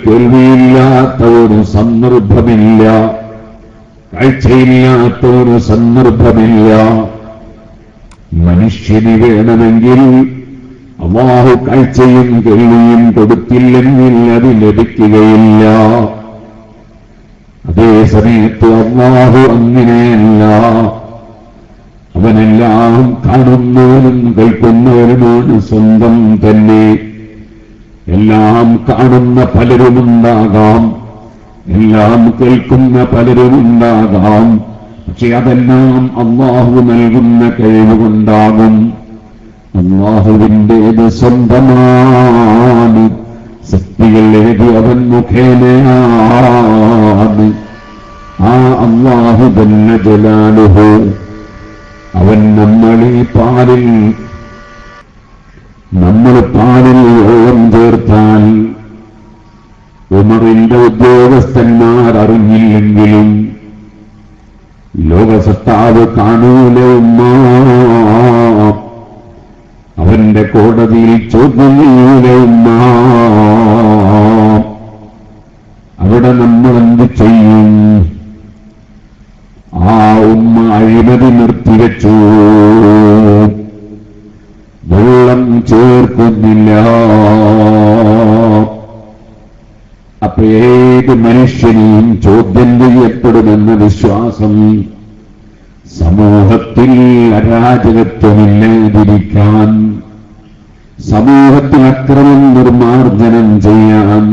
കേൾവിയില്ലാത്ത ഒരു സന്ദർഭമില്ല കാഴ്ചയില്ലാത്ത ഒരു സന്ദർഭമില്ല മനുഷ്യന് വേണമെങ്കിൽ അള്ളാഹു കാഴ്ചയും കേൾവിയും കൊടുത്തില്ലെങ്കിൽ അത് ലഭിക്കുകയില്ല അതേ സമയത്ത് അള്ളാഹു അങ്ങനെയല്ല അവനെല്ലാം കാണുന്നവനും കേൾക്കുന്നവനുമാണ് സ്വന്തം തന്നെ എല്ലാം കാണുന്ന പലരുമുണ്ടാകാം എല്ലാം കേൾക്കുന്ന പലരുമുണ്ടാകാം പക്ഷെ അതെല്ലാം അള്ളാഹു നൽകുന്ന കഴിവുകൊണ്ടാകും അള്ളാഹുവിൻ്റേത് സ്വന്തമാണ് ശക്തികൾ ഏത് അവൻ മുഖേനയാണ് ആ അള്ളാഹു തന്നെ ജലാലുഹു അവൻ നമ്മളീ പാലിൽ നമ്മൾ പാലിൽ വെള്ളം ചേർത്താൽ ഉമറിന്റെ ഉദ്യോഗസ്ഥന്മാർ അറിഞ്ഞില്ലെങ്കിലും ലോകസത്താവ് കാണൂല ഉമ്മ അവന്റെ കോടതിയിൽ ചോദ്യം ചെയ്യൂല ഉമ്മ അവിടെ നമ്മൾ എന്ത് ചെയ്യും ആ ഉമ്മ അഴിമതി നിർത്തിവെച്ചു വെള്ളം ചേർക്കുന്നില്ല അപ്പൊ ഏത് മനുഷ്യനെയും ചോദ്യം ചെയ്യപ്പെടുമെന്ന വിശ്വാസം സമൂഹത്തിൽ അരാജകത്വമില്ലാതിരിക്കാൻ സമൂഹത്തിൽ അക്രമം നിർമാർജനം ചെയ്യാൻ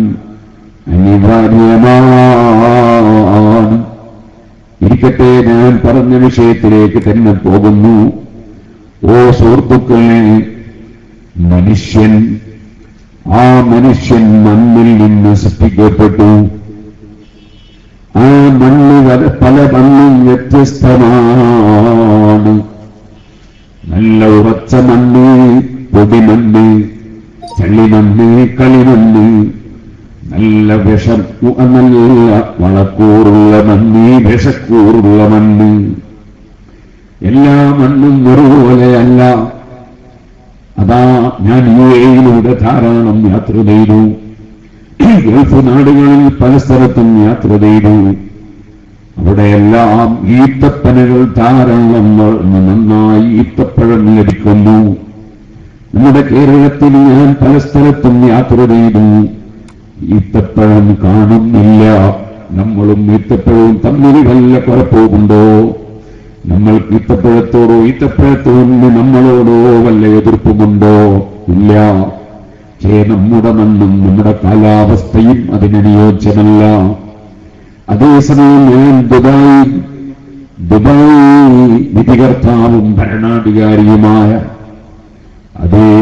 അനിവാര്യമാണ് ഇരിക്കട്ടെ ഞാൻ പറഞ്ഞ വിഷയത്തിലേക്ക് തന്നെ പോകുന്നു ഓ സുഹൃത്തുക്കളെ മനുഷ്യൻ ആ മനുഷ്യൻ മണ്ണിൽ നിന്ന് സൃഷ്ടിക്കപ്പെട്ടു ആ മണ്ണ് വല- പല മണ്ണും വ്യത്യസ്തമാണ് നല്ല ഉറച്ച മണ്ണ് പൊടിമണ്ണ് ചള്ളിമണ്ണ് കളിമണ്ണ് നല്ല വിഷം നല്ല വളക്കൂറുള്ള മണ്ണ് വിഷക്കൂറുള്ള മണ്ണ് എല്ലാ മണ്ണും ഒരുപോലെയല്ല അതാ ഞാൻ യു എയിലൂടെ ധാരാളം യാത്ര ചെയ്തു ഗൾഫ് നാടുകളിൽ പല സ്ഥലത്തും യാത്ര ചെയ്തു അവിടെയെല്ലാം ഈത്തപ്പനകൾ ധാരാളം വളർന്ന് നന്നായി ഈത്തപ്പഴം ലഭിക്കുന്നു നമ്മുടെ കേരളത്തിൽ ഞാൻ പല സ്ഥലത്തും യാത്ര ചെയ്തു ഈത്തപ്പഴം കാണുന്നില്ല നമ്മളും ഈത്തപ്പഴവും തമ്മിൽ വല്ല കുഴപ്പമുണ്ടോ നമ്മൾക്ക് ഈത്തപ്പഴത്തോടോ ഈത്തപ്പഴത്തോടിന് നമ്മളോടോ വല്ല എതിർപ്പുമുണ്ടോ ഇല്ല പക്ഷേ നമ്മുടെ മണ്ണും നമ്മുടെ കാലാവസ്ഥയും അതിനനുയോജ്യമല്ല അതേസമയം ഞാൻ ദുബായ് ദുബായ് വിധികർത്താവും ഭരണാധികാരിയുമായ അതേ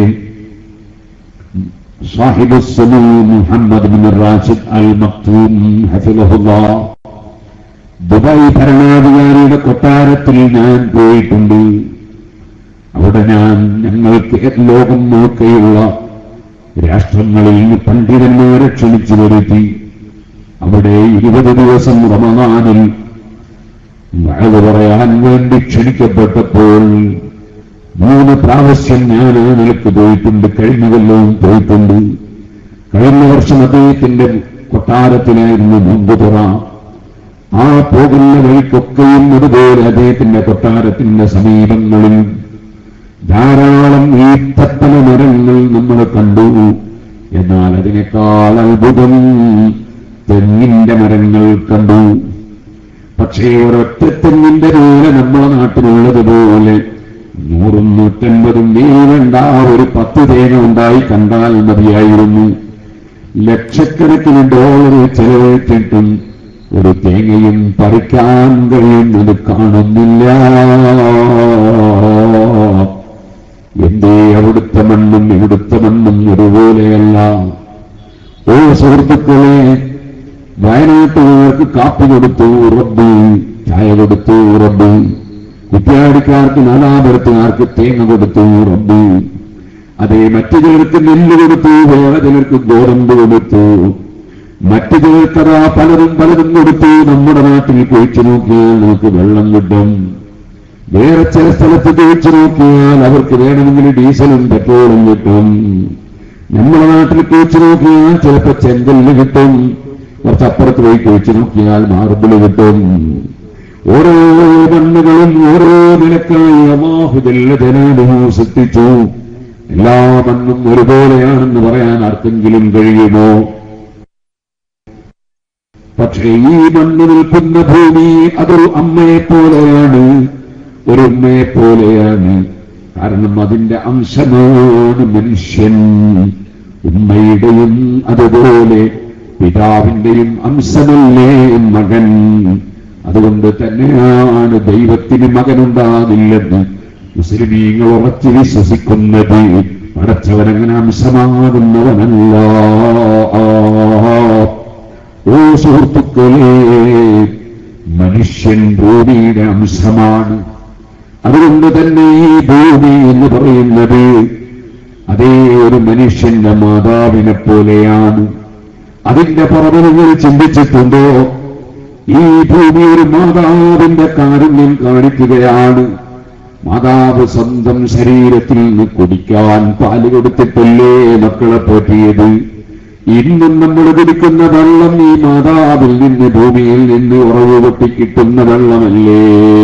സാഹിബ് സുനു Mohammed bin Rashid Al Maktoum ഹഫിലഹുല്ലാ ദുബായ് ഭരണാധികാരിയുടെ കൊട്ടാരത്തിൽ ഞാൻ പോയിട്ടുണ്ട് അവിടെ ഞാൻ ഞങ്ങൾക്ക് ലോകം നോക്കെയുള്ള രാഷ്ട്രങ്ങളിൽ പണ്ഡിതന്മാരെ ക്ഷണിച്ചു വരുത്തി അവിടെ ഇരുപത് ദിവസം റമദാനിൽ വയത് പറയാൻ വേണ്ടി ക്ഷണിക്കപ്പെട്ടപ്പോൾ മൂന്ന് പ്രാവശ്യം ഞാൻ ആ നിലക്ക് പോയിട്ടുണ്ട് കഴിഞ്ഞ കൊല്ലവും പോയിട്ടുണ്ട് കഴിഞ്ഞ വർഷം അദ്ദേഹത്തിന്റെ കൊട്ടാരത്തിലായിരുന്നു മുമ്പ് തുറ ആ പോകുന്ന വഴിക്കൊക്കെയും അതുപോലെ അദ്ദേഹത്തിന്റെ കൊട്ടാരത്തിന്റെ സമീപങ്ങളിൽ ധാരാളം ഈത്തപ്പന മരങ്ങൾ നമ്മൾ കണ്ടു എന്നാൽ അതിനേക്കാൾ അത്ഭുതം തെങ്ങിന്റെ മരങ്ങൾ കണ്ടു പക്ഷേ ഒരൊറ്റ തെങ്ങിന്റെ പോലെ നമ്മുടെ നാട്ടിലുള്ളതുപോലെ നൂറും നൂറ്റൻപതും നീളണ്ട ഒരു പത്ത് തേങ്ങ ഉണ്ടായി കണ്ടാൽ മതിയായിരുന്നു ലക്ഷക്കണക്കിന് ഡോളർ ചെലവഴിച്ചിട്ടും ഒരു തേങ്ങയും പറിക്കാൻ കഴിയുന്നത് കാണുന്നില്ല എന്തേ അവിടുത്തെ മണ്ണും ഇവിടുത്തെ മണ്ണും ഒരുപോലെയല്ല ഓ സുഹൃത്തുക്കളെ വയനാട്ടുകാർക്ക് കാപ്പി കൊടുത്തു റബ്ബ് ചായ കൊടുത്തു റബ്ബ് കുറ്റിയാടിക്കാർക്ക് നാലാപുരത്തുകാർക്ക് തേങ്ങ കൊടുത്തു റബ്ബ് അതേ മറ്റു ചിലർക്ക് നെല്ല് കൊടുത്തു വേറെ ചിലർക്ക് ഗോതമ്പ് കൊടുത്തു മറ്റു ചിലർക്കതാ പലരും പലരും കൊടുത്തു നമ്മുടെ നാട്ടിൽ കുഴിച്ചു നോക്കിയാൽ നമുക്ക് വെള്ളം കിട്ടും വേറെ ചില സ്ഥലത്ത് ചോദിച്ചു നോക്കിയാൽ അവർക്ക് വേണമെങ്കിൽ ഡീസലും പെട്രോളും കിട്ടും നമ്മുടെ നാട്ടിൽ കുഴിച്ചു നോക്കിയാൽ ചിലപ്പോ ചെങ്കല്ല് കിട്ടും കുറച്ചപ്പുറത്ത് പോയി കുഴിച്ചു നോക്കിയാൽ മാർബിള് കിട്ടും ഓരോ മണ്ണുകളും ഓരോ നിലക്കായി അമാഹുദല്ല ജനാനുഭവ സൃഷ്ടിച്ചു എല്ലാ മണ്ണും ഒരുപോലെയാണെന്ന് പറയാൻ ആർക്കെങ്കിലും കഴിയുമോ പക്ഷേ ഈ മണ്ണ് നിൽക്കുന്ന ഭൂമി അതൊരു അമ്മയെ പോലെയാണ് ഒരു ഉമ്മയെ പോലെയാണ് കാരണം അതിന്റെ അംശമാണ് മനുഷ്യൻ ഉമ്മയുടെയും അതുപോലെ പിതാവിന്റെയും അംശമല്ലേ മകൻ അതുകൊണ്ട് തന്നെയാണ് ദൈവത്തിന് മകനുണ്ടാകില്ലെന്ന് മുസ്ലിമീങ്ങൾ ഉറച്ചു വിശ്വസിക്കുന്നത് പടച്ചവനങ്ങനെ അംശമാകുന്നവനല്ല ഓ സുഹൃത്തുക്കളെ മനുഷ്യൻ ഭൂമിയുടെ അംശമാണ് അതുകൊണ്ട് തന്നെ ഈ ഭൂമി എന്ന് പറയുന്നത് അതേ ഒരു മനുഷ്യന്റെ മാതാവിനെ പോലെയാണ് അതിന്റെ പുറമെ നിങ്ങൾ ചിന്തിച്ചിട്ടുണ്ടോ ഈ ഭൂമി ഒരു മാതാവിന്റെ കാരുണ്യം കാണിക്കുകയാണ് മാതാവ് സ്വന്തം ശരീരത്തിൽ നിന്ന് കുടിക്കാൻ പാല് കൊടുത്തിട്ടല്ലേ മക്കളെ പോറ്റിയത് ഇന്നും നമ്മൾ കുടിക്കുന്ന വെള്ളം ഈ മാതാവിൽ നിന്ന് ഭൂമിയിൽ നിന്ന് ഉറവ് പൊട്ടി കിട്ടുന്ന വെള്ളമല്ലേ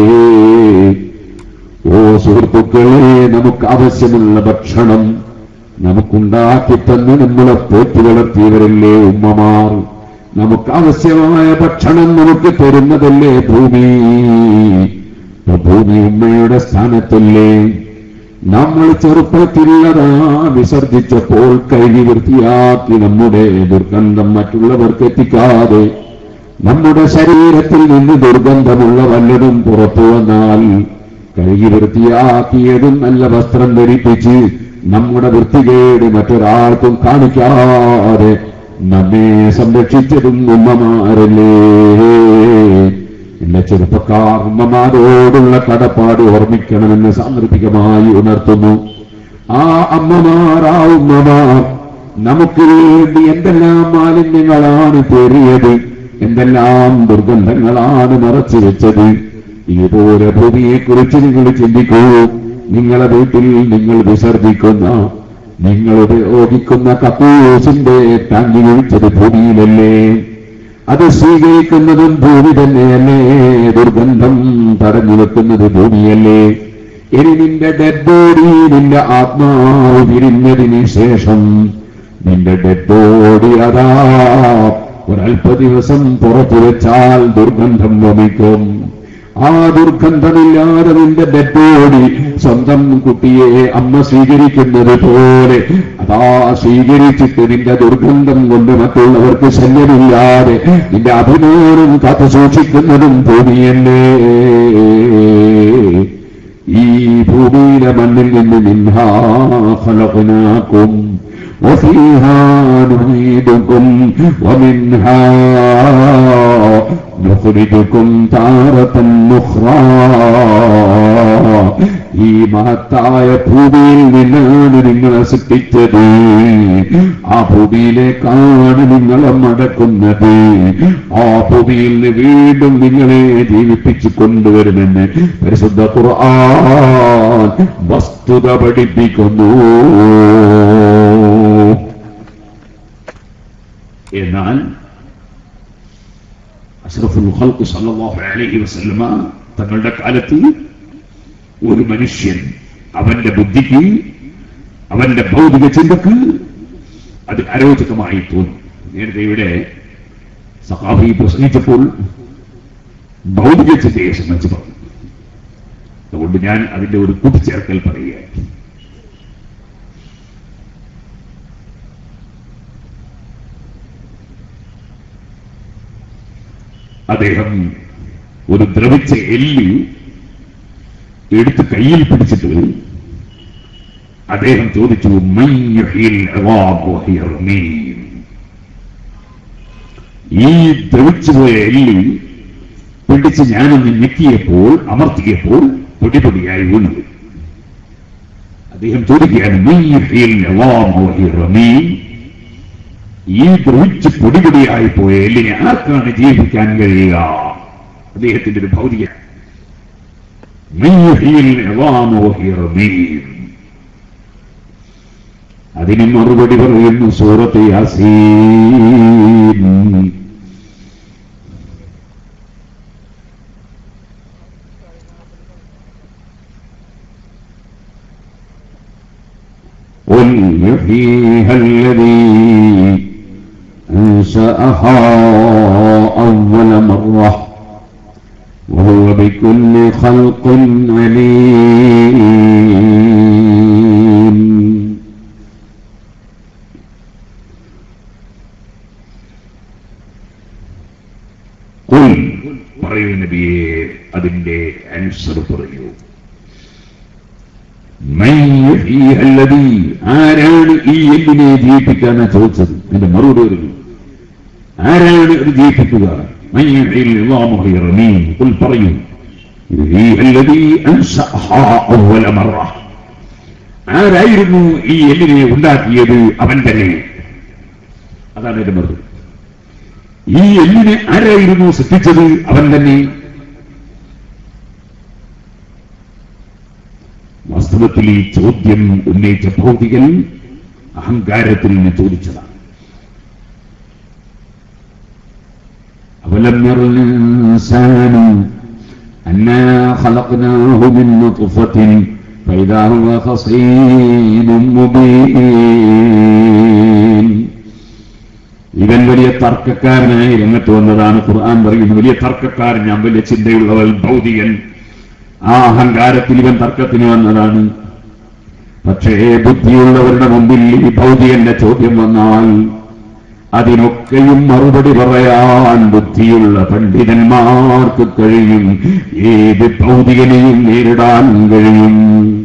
ഓ സുഹൃത്തുക്കളെ നമുക്ക് ആവശ്യമുള്ള ഭക്ഷണം നമുക്കുണ്ടാക്കി തന്ന് നമ്മളെ പോറ്റി വളർത്തിയവരല്ലേ ഉമ്മമാർ നമുക്ക് ആവശ്യമായ ഭക്ഷണം നമുക്ക് തരുന്നതല്ലേ ഭൂമി ഇപ്പൊ ഭൂമി ഉമ്മയുടെ സ്ഥാനത്തല്ലേ നമ്മൾ ചെറുപ്പത്തിലതാ വിസർജിച്ചപ്പോൾ കഴുകി വൃത്തിയാക്കി നമ്മുടെ ദുർഗന്ധം മറ്റുള്ളവർക്ക് എത്തിക്കാതെ നമ്മുടെ ശരീരത്തിൽ നിന്ന് ദുർഗന്ധമുള്ള വല്ലതും പുറത്തു വന്നാൽ കഴുകി വൃത്തിയാക്കിയതും നല്ല വസ്ത്രം ധരിപ്പിച്ച് നമ്മുടെ വൃത്തികേട് മറ്റൊരാൾക്കും കാണിക്കാതെ നമ്മെ സംരക്ഷിച്ചതും ഉമ്മമാരല്ലേ എന്റെ ചെറുപ്പക്കാർ ഉമ്മമാരോടുള്ള കടപ്പാട് ഓർമ്മിക്കണമെന്ന് സാന്ദർഭികമായി ഉണർത്തുന്നു ആ അമ്മമാർ ആ ഉമ്മമാർ നമുക്ക് വേണ്ടി എന്തെല്ലാം മാലിന്യങ്ങളാണ് പേറിയത് എന്തെല്ലാം ദുർഗന്ധങ്ങളാണ് മറച്ചു വെച്ചത് ഇതുപോലെ ഭൂമിയെക്കുറിച്ച് നിങ്ങൾ ചിന്തിക്കൂ നിങ്ങളെ വീട്ടിൽ നിങ്ങൾ വിസർജിക്കുന്ന നിങ്ങൾ ഉപയോഗിക്കുന്ന കക്കൂസിന്റെ ടാങ്കി ഒഴിച്ചത് ഭൂമിയിലല്ലേ അത് സ്വീകരിക്കുന്നതും ഭൂമി തന്നെയല്ലേ ദുർഗന്ധം തടഞ്ഞു വെക്കുന്നത് ഭൂമിയല്ലേ ഇനി നിന്റെ ഡെഡ് ബോഡി നിന്റെ ആത്മാവ് പിരിഞ്ഞതിന് ശേഷം നിന്റെ ഡെഡ് ബോഡി അതാ ഒരല്പ ദിവസം പുറത്തു വെച്ചാൽ ദുർഗന്ധം വമിക്കും ആ ദുർഗന്ധമില്ലാതെ നിന്റെ ഡെഡ് ബോഡി സ്വന്തം കുട്ടിയെ അമ്മ സ്വീകരിക്കുന്നത് പോലെ അതാ സ്വീകരിച്ചിട്ട് നിന്റെ ദുർഗന്ധം കൊണ്ട് മറ്റുള്ളവർക്ക് ശല്യമില്ലാതെ നിന്റെ അഭിമാനം കാത്തു സൂക്ഷിക്കുന്നതും ഭൂമിയല്ലേ ഈ ഭൂമിയിലെ മണ്ണിൽ നിന്ന് മിൻഹാഫലകുനാക്കും وفيها نعيدكم ومنها نخرجكم تارة أخرى ഈ മഹത്തായ ഭൂമിയിൽ നിന്നാണ് നിങ്ങളെ സൃഷ്ടിച്ചത് ആ ഭൂമിയിലേക്കാണ് നിങ്ങളെ മടക്കുന്നത് ആ ഭൂമിയിൽ നിന്ന് വീണ്ടും നിങ്ങളെ ജീവിപ്പിച്ചു കൊണ്ടുവരുമെന്ന് പരിശുദ്ധ ഖുർആൻ വസ്തുത പഠിപ്പിക്കുന്നു എന്നാൽ അഷ്റഫുൽ ഖൽഖ് സല്ലല്ലാഹു അലൈഹി വസല്ലമ തങ്ങളുടെ കാലത്ത് ഒരു മനുഷ്യൻ അവന്റെ ബുദ്ധിക്ക് അവന്റെ ഭൗതിക ചിന്തക്ക് അത് അരോചകമായി തോന്നും നേരത്തെ ഇവിടെ സഹാബി പ്രസംഗിച്ചപ്പോൾ ഭൗതിക ചിന്തയെ സംബന്ധിച്ച് പറഞ്ഞു അതുകൊണ്ട് ഞാൻ അതിന്റെ ഒരു കൂട്ടിച്ചേർക്കൽ പറയുകയാണ് അദ്ദേഹം ഒരു ദ്രവിച്ച എല്ല് എടുത്ത് കയ്യിൽ പിടിച്ചിട്ട് അദ്ദേഹം ചോദിച്ചു "മൻ യുഹ്യിൽ ഇളാം വഹിയ റമീം?" ഈ ദ്രവിച്ചുപോയ എല്ല് പിടിച്ച് ഞാനൊന്ന് ഞെക്കിയപ്പോൾ അമർത്തിയപ്പോൾ പൊടിപൊടിയായി വീണു അദ്ദേഹം ചോദിക്കുകയാണ് "മൻ യുഹ്യിൽ ഇളാം വഹിയ റമീം?" ഈ ദ്രവിച്ച് പൊടിപൊടിയായി പോയ എല്ലിനെ ആർക്കാണ് ജീവിക്കാൻ കഴിയുക അദ്ദേഹത്തിന്റെ ഒരു ഭൗതിക من يحيي العظام وهي رميم അതിന് മറുപടി പറയുന്നു സൂറത്ത് യാസീൻ قل يحييها الذي أنشأها أول مرة وهو بكل خلق عليم قل പറയൂ നബിയെ അതിന്റെ ആൻസർ പറയൂ മൻ യുഹ്യിഹ അല്ലദീ ആരാണ് ഈ എല്ലിനെ ജീവിപ്പിക്കാനാ ചോദിച്ചത് എന്റെ മറുപടി വരുന്നു ആരാണ് ഇത് ജീവിപ്പിക്കുക മൻ യുഹ്യിൽ ഇളാമ വഹിയ റമീം ഖുൽ പറയൂ യുഹ്യിഹ അല്ലദീ അൻശഅഹാ അവ്വല മറ ആരായിരുന്നു ഈ എല്ലിനെ ഉണ്ടാക്കിയത് അവൻ തന്നെ അതാണ് എന്റെ മറുപടി ഈ എല്ലിനെ ആരായിരുന്നു സൃഷ്ടിച്ചത് അവൻ തന്നെ വാസ്തവത്തിൽ ഈ ചോദ്യം ഉന്നയിച്ച ഭൗതികൻ അഹങ്കാരത്തിൽ നിന്ന് ചോദിച്ചതാണ് أولم ير الإنسان أنا خلقناه من نطفة فإذا هو خصيم مبين ഇവൻ വലിയ തർക്കക്കാരനായി രംഗത്ത് വന്നതാണ് ഖുർആൻ പറയുന്നത് വലിയ തർക്കക്കാരൻ ഞാൻ വലിയ ചിന്തയുള്ളവൻ ഭൗതികൻ ആ അഹങ്കാരത്തിൽ ഇവൻ തർക്കത്തിന് വന്നതാണ് പക്ഷേ ബുദ്ധിയുള്ളവരുടെ മുമ്പിൽ ഈ ഭൗതികന്റെ ചോദ്യം വന്നാൽ അതിനൊക്കെയും മറുപടി പറയാൻ ബുദ്ധിയുള്ള പണ്ഡിതന്മാർക്ക് കഴിയും ഏത് ഭൗതികനെയും നേരിടാൻ കഴിയും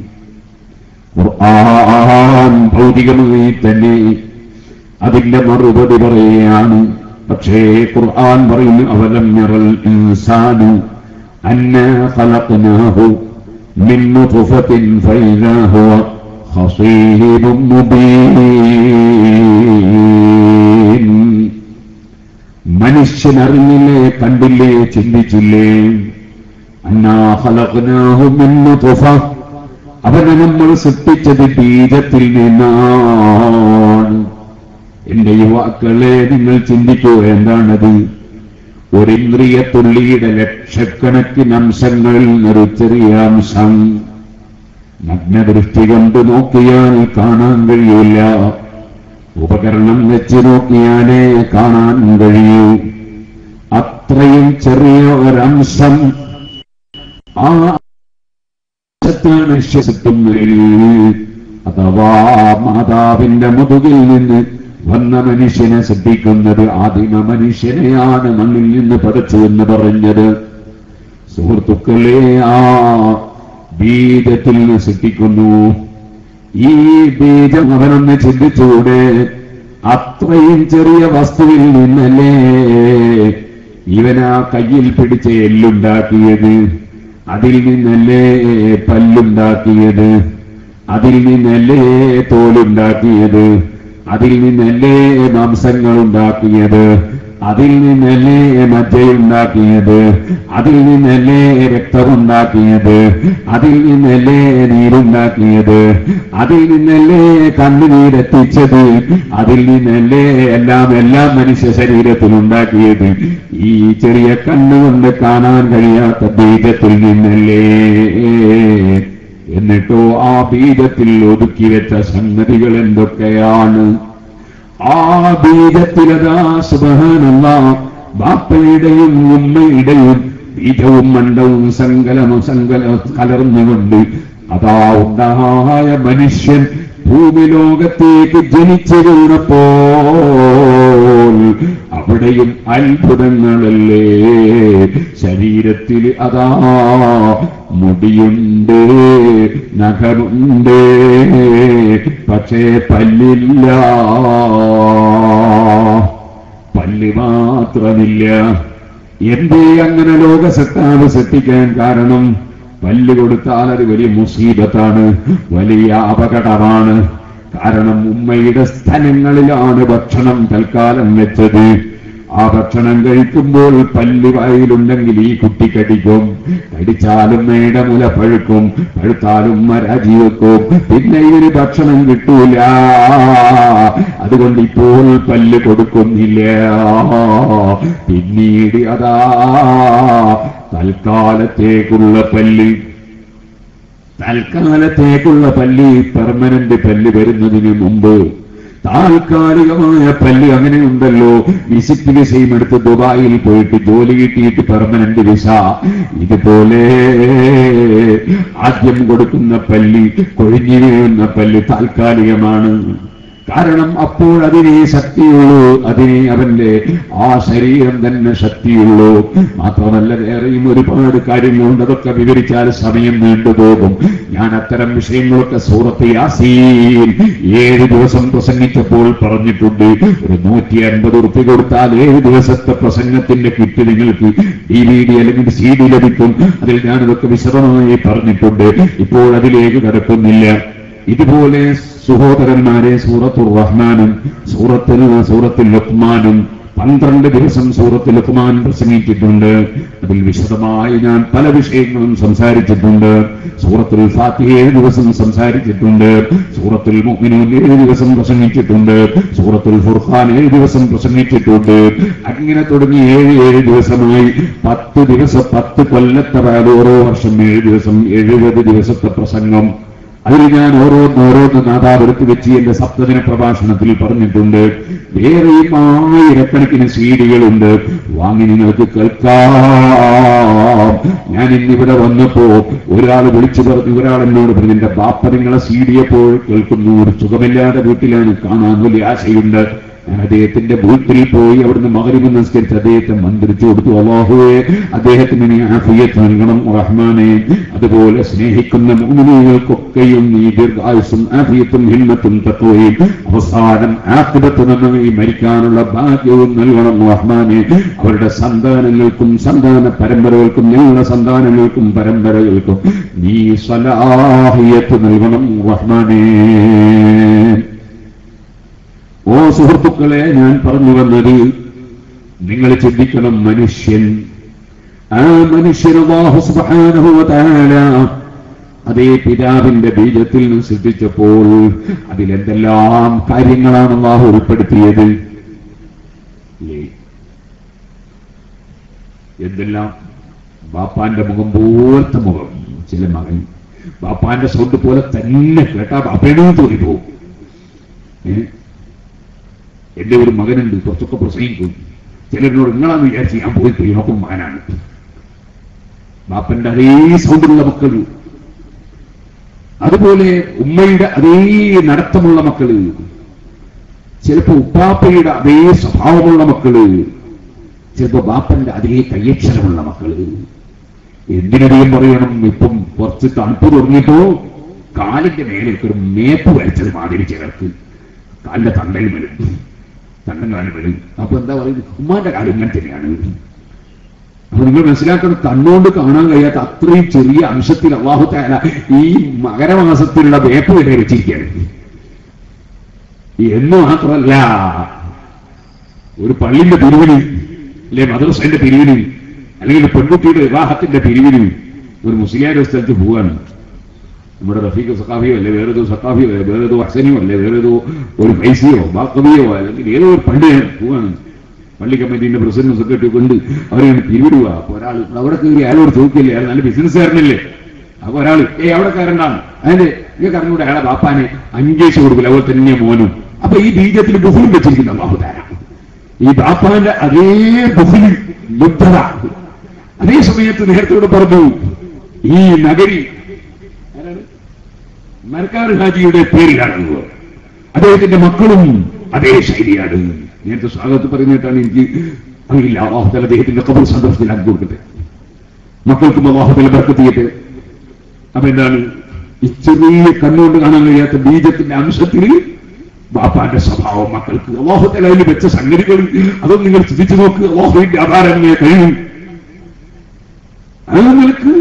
ഖുർആൻ ഭൗതികമായി തന്നെ അതിന്റെ മറുപടി പറയുകയാണ് പക്ഷേ ഖുർആൻ പറയുന്നു അവലം നിറൽ ഇൻസാനു അന്ന ഖലഖനാഹു മിൻ നുത്ഫത്തിൻ ഫൈദാ ഹുവ ഖസീബും മുബീൻ മനുഷ്യൻ അറിഞ്ഞില്ലേ കണ്ടില്ലേ ചിന്തിച്ചില്ലേ അന്നാ ഖലഖനാഹു മിൻ നുത്ഫ അവനെ നമ്മൾ സൃഷ്ടിച്ചത് ബീജത്തിൽ നിന്നാണ് എന്റെ യുവാക്കളെ നിങ്ങൾ ചിന്തിക്കൂ എന്താണത് ഒരിന്ദ്രിയ തുള്ളിയുടെ ലക്ഷക്കണക്കിന് അംശങ്ങളിൽ നിന്നൊരു ചെറിയ അംശം നഗ്നദൃഷ്ടി കൊണ്ട് നോക്കിയാൽ കാണാൻ കഴിയില്ല ഉപകരണം വെച്ച് നോക്കിയാലേ കാണാൻ കഴിയൂ അത്രയും ചെറിയ ഒരംശം ആ അംശത്താണ് ശ്വസിക്കുന്നത് അഥവാ മാതാവിന്റെ മുതുകിൽ നിന്ന് വന്ന മനുഷ്യനെ ശ്രദ്ധിക്കുന്നത് ആദിമ മനുഷ്യനെയാണ് മണ്ണിൽ നിന്ന് പഠിച്ചു എന്ന് പറഞ്ഞത് സുഹൃത്തുക്കളെ ആ ബീജത്തിൽ നിന്ന് സൃഷ്ടിക്കുന്നു ഈ ബീജം അവനൊന്ന് ചിന്തിച്ചുകൂടെ അത്രയും ചെറിയ വസ്തുവിൽ നിന്നല്ലേ ഇവനാ കയ്യിൽ പിടിച്ച എല്ലുണ്ടാക്കിയത് അതിൽ നിന്നല്ലേ പല്ലുണ്ടാക്കിയത് അതിൽ നിന്നല്ലേ തോലുണ്ടാക്കിയത് അതിൽ നിന്നല്ലേ മാംസങ്ങൾ ഉണ്ടാക്കിയത് അതിൽ നിന്നല്ലേ മജ്ജയുണ്ടാക്കിയത് അതിൽ നിന്നല്ലേ രക്തമുണ്ടാക്കിയത് അതിൽ നിന്നല്ലേ നീരുണ്ടാക്കിയത് അതിൽ നിന്നല്ലേ കണ്ണുനീരെത്തിച്ചത് അതിൽ നിന്നല്ലേ എല്ലാം എല്ലാം മനുഷ്യ ശരീരത്തിൽ ഉണ്ടാക്കിയത് ഈ ചെറിയ കണ്ണുകൊണ്ട് കാണാൻ കഴിയാത്ത ബീജത്തിൽ നിന്നല്ലേ എന്നിട്ടോ ആ ബീജത്തിൽ ഒതുക്കി വെച്ച സംഗതികൾ എന്തൊക്കെയാണ് ആ ബീജത്തിലതാ സുബഹാനല്ല ബാപ്പയുടെയും ഉമ്മയുടെയും ബീജവും മണ്ഡവും സങ്കലവും സങ്കല കലർന്നുകൊണ്ട് അതാ ഉണ്ടായ മനുഷ്യൻ ഭൂമിലോകത്തേക്ക് ജനിച്ചു വീണപ്പോൾ അവിടെയും അത്ഭുതങ്ങളല്ലേ ശരീരത്തിൽ അതാ മുടിയുണ്ട് നഖമുണ്ട് പക്ഷേ പല്ലില്ല പല്ല് മാത്രമില്ല എന്തേ അങ്ങനെ ലോകസത്താവ് സൃഷ്ടിക്കാൻ കാരണം പല്ല് കൊടുത്താൽ അത് വലിയ മുസീബത്താണ് വലിയ അപകടമാണ് കാരണം ഉമ്മയുടെ സ്ഥലങ്ങളിലാണ് ഭക്ഷണം തൽക്കാലം വെച്ചത് ആ ഭക്ഷണം കഴിക്കുമ്പോൾ പല്ല് വായിലുണ്ടെങ്കിൽ ഈ കുട്ടി കടിക്കും കടിച്ചാലും മേട മുല പഴുക്കും പഴുത്താലും മരാജി വെക്കും പിന്നെ ഇതിന് ഭക്ഷണം കിട്ടൂല അതുകൊണ്ട് ഇപ്പോൾ പല്ല് കൊടുക്കുന്നില്ല പിന്നീട് അതാ തൽക്കാലത്തേക്കുള്ള പല്ല് തൽക്കാലത്തേക്കുള്ള പല്ലി പെർമനന്റ് പല്ല് വരുന്നതിന് മുമ്പ് താൽക്കാലികമായ പല്ല് അങ്ങനെയുണ്ടല്ലോ വിസിറ്റ് വിസയും എടുത്ത് ദുബായിൽ പോയിട്ട് ജോലി കിട്ടിയിട്ട് പെർമനന്റ് വിസ ഇതുപോലെ ആദ്യം കൊടുക്കുന്ന പല്ലി കൊഴിഞ്ഞു വീഴുന്ന പല്ല് താൽക്കാലികമാണ് കാരണം അപ്പോൾ അതിനെ ശക്തിയുള്ളൂ അതിനെ അവന്റെ ആ ശരീരം തന്നെ ശക്തിയുള്ളൂ മാത്രമല്ല വേറെയും ഒരുപാട് കാര്യങ്ങളുണ്ട് അതൊക്കെ വിവരിച്ചാൽ സമയം നീണ്ടുപോകും ഞാൻ അത്തരം വിഷയങ്ങളൊക്കെ സൂറത്ത് യാസീൻ ഏഴ് ദിവസം പ്രസംഗിച്ചപ്പോൾ പറഞ്ഞിട്ടുണ്ട് ഒരു നൂറ്റി അൻപത് ഉറുപ്പി കൊടുത്താൽ ഏഴ് ദിവസത്തെ പ്രസംഗത്തിന്റെ കിറ്റ് നിങ്ങൾക്ക് ഡി വി ഡി അല്ലെങ്കിൽ സി ഡി ലഭിക്കും അതിൽ ഞാനിതൊക്കെ വിശദമായി പറഞ്ഞിട്ടുണ്ട് ഇപ്പോൾ അതിലേക്ക് കടക്കുന്നില്ല ഇതുപോലെ സഹോദരന്മാരെ സൂറത്തുർ റഹ്മാനും സൂറത്തിൽ സൂറത്തിൽ ലുക്മാനും പന്ത്രണ്ട് ദിവസം സൂറത്തിൽ ലുക്മാൻ പ്രസംഗിച്ചിട്ടുണ്ട് അതിൽ വിശദമായി ഞാൻ പല വിഷയങ്ങളും സംസാരിച്ചിട്ടുണ്ട് സൂറത്തുൽ ഫാത്തിഹ ഏഴ് ദിവസം സംസാരിച്ചിട്ടുണ്ട് സൂറത്തുൽ മുഅ്മിനൂൻ ഏഴ് ദിവസം പ്രസംഗിച്ചിട്ടുണ്ട് സൂറത്തുൽ ഫുർഖാൻ ഏഴ് ദിവസം പ്രസംഗിച്ചിട്ടുണ്ട് അങ്ങനെ തുടങ്ങി ഏഴ് ഏഴ് ദിവസമായി പത്ത് ദിവസം പത്ത് കൊല്ലത്തെ അതായത് ഓരോ വർഷം ഏഴ് ദിവസം എഴുപത് ദിവസത്തെ പ്രസംഗം അതിൽ ഞാൻ ഓരോന്ന് ഓരോന്ന് നാദാപുരത്ത് വെച്ച് എന്റെ സപ്തദിന പ്രഭാഷണത്തിൽ പറഞ്ഞിട്ടുണ്ട് വേറെയും ആയിരക്കണക്കിന് സീഡികളുണ്ട് വാങ്ങി നിങ്ങൾക്ക് കേൾക്കാം ഞാൻ ഇന്നിവിടെ വന്നപ്പോ ഒരാൾ വിളിച്ചു പറഞ്ഞു ഒരാൾ എന്നോട് പറഞ്ഞു എന്റെ ബാപ്പ നിങ്ങളെ സീഡിയപ്പോൾ കേൾക്കുന്നു ഒരു സുഖമില്ലാതെ വീട്ടിലാണ് കാണാൻ വലിയ ആശയുണ്ട് ഞാൻ അദ്ദേഹത്തിന്റെ വീട്ടിൽ പോയി അവിടുന്ന് മകരിവ് നിസ്കരിച്ച് അദ്ദേഹത്തെ മന്ത്രിച്ചു കൊടുത്തു അള്ളാഹുവെ അദ്ദേഹത്തിന് നീ ആഫിയത്ത് നൽകണം റഹ്മാനെ അതുപോലെ സ്നേഹിക്കുന്ന മോമിനികൾക്കൊക്കെയും നീ ദീർഘായുസും ആഫിയത്തും ഹിമ്മത്തും തത്വയും അവസാനം ആഫിബത്ത് നന്നായി മരിക്കാനുള്ള ഭാഗ്യവും നൽകണം റഹ്മാനെ അവരുടെ സന്താനങ്ങൾക്കും സന്താന പരമ്പരകൾക്കും ഞങ്ങളുടെ സന്താനങ്ങൾക്കും പരമ്പരകൾക്കും നീ സലാഹിയത്ത് നൽകണം റഹ്മാനേ ഓ സുഹൃത്തുക്കളെ ഞാൻ പറഞ്ഞു വന്നത് നിങ്ങൾ ചിന്തിക്കണം മനുഷ്യൻ ആ മനുഷ്യൻ അല്ലാഹു സുബ്ഹാനഹു വ തആല അതേ പിതാവിന്റെ ബീജത്തിൽ നിന്ന് സൃഷ്ടിച്ചപ്പോൾ അതിലെന്തെല്ലാം കാര്യങ്ങളാണ് അള്ളാഹു ഉൾപ്പെടുത്തിയത് ഇല്ലേ? എന്തെല്ലാം ബാപ്പാന്റെ മുഖം പോലത്തെ മുഖം ചില മകൻ ബാപ്പാന്റെ സൗണ്ട് പോലെ തന്നെ കേട്ടാ ബാപ്പേണെന്ന് തോന്നിപ്പോവും ഏ? എന്റെ ഒരു മകനുണ്ട് കുറച്ചൊക്കെ പ്രസംഗിക്കും ചിലരോട് നിങ്ങളാന്ന് വിചാരിച്ച് ഞാൻ പോയി പോയി നോക്കും മകനാണ് ബാപ്പന്റെ അതേ സൗണ്ടുള്ള മക്കൾ അതുപോലെ ഉമ്മയുടെ അതേ നടത്തമുള്ള മക്കള് ചിലപ്പോ ഉപ്പാപ്പയുടെ അതേ സ്വഭാവമുള്ള മക്കള് ചിലപ്പോ ബാപ്പന്റെ അതേ കയ്യക്ഷരമുള്ള മക്കള് എന്തിനധികം പറയണം ഇപ്പം കുറച്ച് തണുപ്പ് തുടങ്ങിയപ്പോ കാലിന്റെ മേലേക്ക് ഒരു മേപ്പ് വരച്ചത് മാതിരി ചിലർക്ക് കാലിന്റെ തണ്ടയിൽ വരും തണ്ടൻ കാലിൽ വരും അപ്പൊ എന്താ പറയുന്നത് ഉമ്മാന്റെ കാലം ഇങ്ങനെ തന്നെയാണ് അപ്പൊ നിങ്ങൾ മനസ്സിലാക്കണം കണ്ണുകൊണ്ട് കാണാൻ കഴിയാത്ത അത്രയും ചെറിയ അംശത്തിൽ അള്ളാഹു താല ഈ മകരമാസത്തിലുള്ള വേപ്പ് വരെ വെച്ചിരിക്കുകയാണ് എന്ന് മാത്രമല്ല ഒരു പള്ളിന്റെ പിരിവിന് അല്ലെ മദ്രസന്റെ പിരിവിന് അല്ലെങ്കിൽ ഒരു പെൺകുട്ടിയുടെ വിവാഹത്തിന്റെ പിരിവിന് ഒരു മുസ്ലിയാരുടെ സ്ഥലത്ത് പോവാണ് നമ്മുടെ റഫീഖ് സഖാഫിയോ അല്ലെ വേറേതോ സഖാഫിയോ അല്ലെ വേറേതോ ഹസനിയോ അല്ലെ വേറേതോ ഒരു ഫൈസിയോ ബാക്കവിയോ അല്ലെങ്കിൽ ഏതോ ഒരു പള്ളിയാണ് പോവാണ് പള്ളി കമ്മിറ്റീന്റെ പ്രസിഡന്റ് സെക്രട്ടറി കൊണ്ട് അവരെയാണ് പിരിവിടുക അപ്പൊ ഒരാൾ അവിടെ കയറി അയാളോട് ചോദിക്കില്ലേ അയാൾ നല്ല ബിസിനസ്സുകാരനല്ലേ അപ്പൊ ഒരാൾ ഏ അവിടെ കയറണ്ടാണ് അതിന്റെ നിങ്ങൾക്ക് അറിഞ്ഞൂടെ അയാളെ ബാപ്പാനെ അന്വേഷിച്ചു കൊടുക്കില്ല അതുപോലെ തന്നെ മോനും അപ്പൊ ഈ ബീജത്തിൽ ബഹുലും വെച്ചിരിക്കുന്ന ബാഹുദാരാണ് ഈ ബാപ്പാന്റെ അതേ ബഹുലിൽ ലുബ്ധത അതേ സമയത്ത് നേരത്തോട് പറഞ്ഞു ഈ നഗരി ആരാണ്? മരക്കാർ ഹാജിയുടെ പേരിലാണല്ലോ അദ്ദേഹത്തിന്റെ മക്കളും അതേ ശൈലിയാണ് നേരത്തെ സ്വാഗതത്തിൽ പറയുന്നിട്ടാണ് എനിക്ക് അറിയില്ല അള്ളാഹുത്തല അദ്ദേഹത്തിന്റെ കബർ സന്ദർശനത്തിലാക്കി കൊടുക്കട്ടെ മക്കൾക്കും അള്ളാഹുത്തല ബർക്കത്ത് ചെയ്യട്ടെ അപ്പൊ എന്താണ് ഈ ചെറിയ കണ്ണുകൊണ്ട് കാണാൻ കഴിയാത്ത ബീജത്തിന്റെ അംശത്തിന് ബാപ്പാന്റെ സ്വഭാവം മക്കൾക്ക് അള്ളാഹുത്തല അതിൽ വെച്ച സംഗതികൾ അതൊന്നും നിങ്ങൾ ചിന്തിച്ചു നോക്ക് അള്ളാഹുവിന്റെ ആധാരങ്ങളെ കഴിയും ആ നിലക്ക്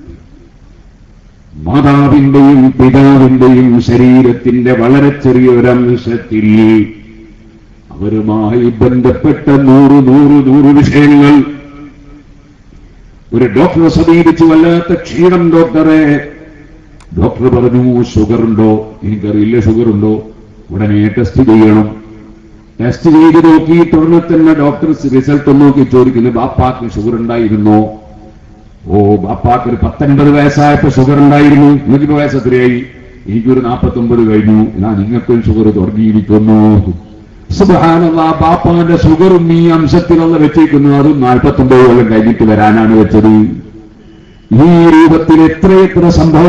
മാതാവിന്റെയും പിതാവിന്റെയും ശരീരത്തിന്റെ വളരെ ചെറിയൊരംശത്തിൽ അവരുമായി ബന്ധപ്പെട്ട നൂറ് നൂറ് നൂറ് വിഷയങ്ങൾ ഒരു ഡോക്ടറെ സമീപിച്ചു വല്ലാത്ത ക്ഷീണം ഡോക്ടറെ ഡോക്ടർ പറഞ്ഞു ഷുഗർ ഉണ്ടോ എനിക്കറിയില്ല ഷുഗർ ഉണ്ടോ ഉടനെ ടെസ്റ്റ് ചെയ്യണം ടെസ്റ്റ് ചെയ്ത് നോക്കി തുടർന്ന് തന്നെ ഡോക്ടർ റിസൾട്ട് നോക്കി ചോദിക്കുന്നു ബാപ്പാക്ക് ഷുഗർ ഉണ്ടായിരുന്നോ ഓ ബാപ്പാക്ക് ഒരു പത്തൊൻപത് വയസ്സായപ്പോ ഷുഗർ ഉണ്ടായിരുന്നു നിങ്ങൾക്കിപ്പോ വയസ്സ് എത്രയായി എനിക്കൊരു നാൽപ്പത്തൊമ്പത് കഴിഞ്ഞു ഞാൻ നിങ്ങൾക്കും ഷുഗർ തുടങ്ങിയിരിക്കുന്നു സുബാനുള്ള ബാപ്പാന്റെ ഷുഗറും ഈ അംശത്തിലുള്ള വെച്ചേക്കുന്നു അതും നാൽപ്പത്തൊമ്പത് കൊല്ലം കഴിഞ്ഞിട്ട് വരാനാണ് വെച്ചത് ഈ രൂപത്തിൽ എത്രയെത്ര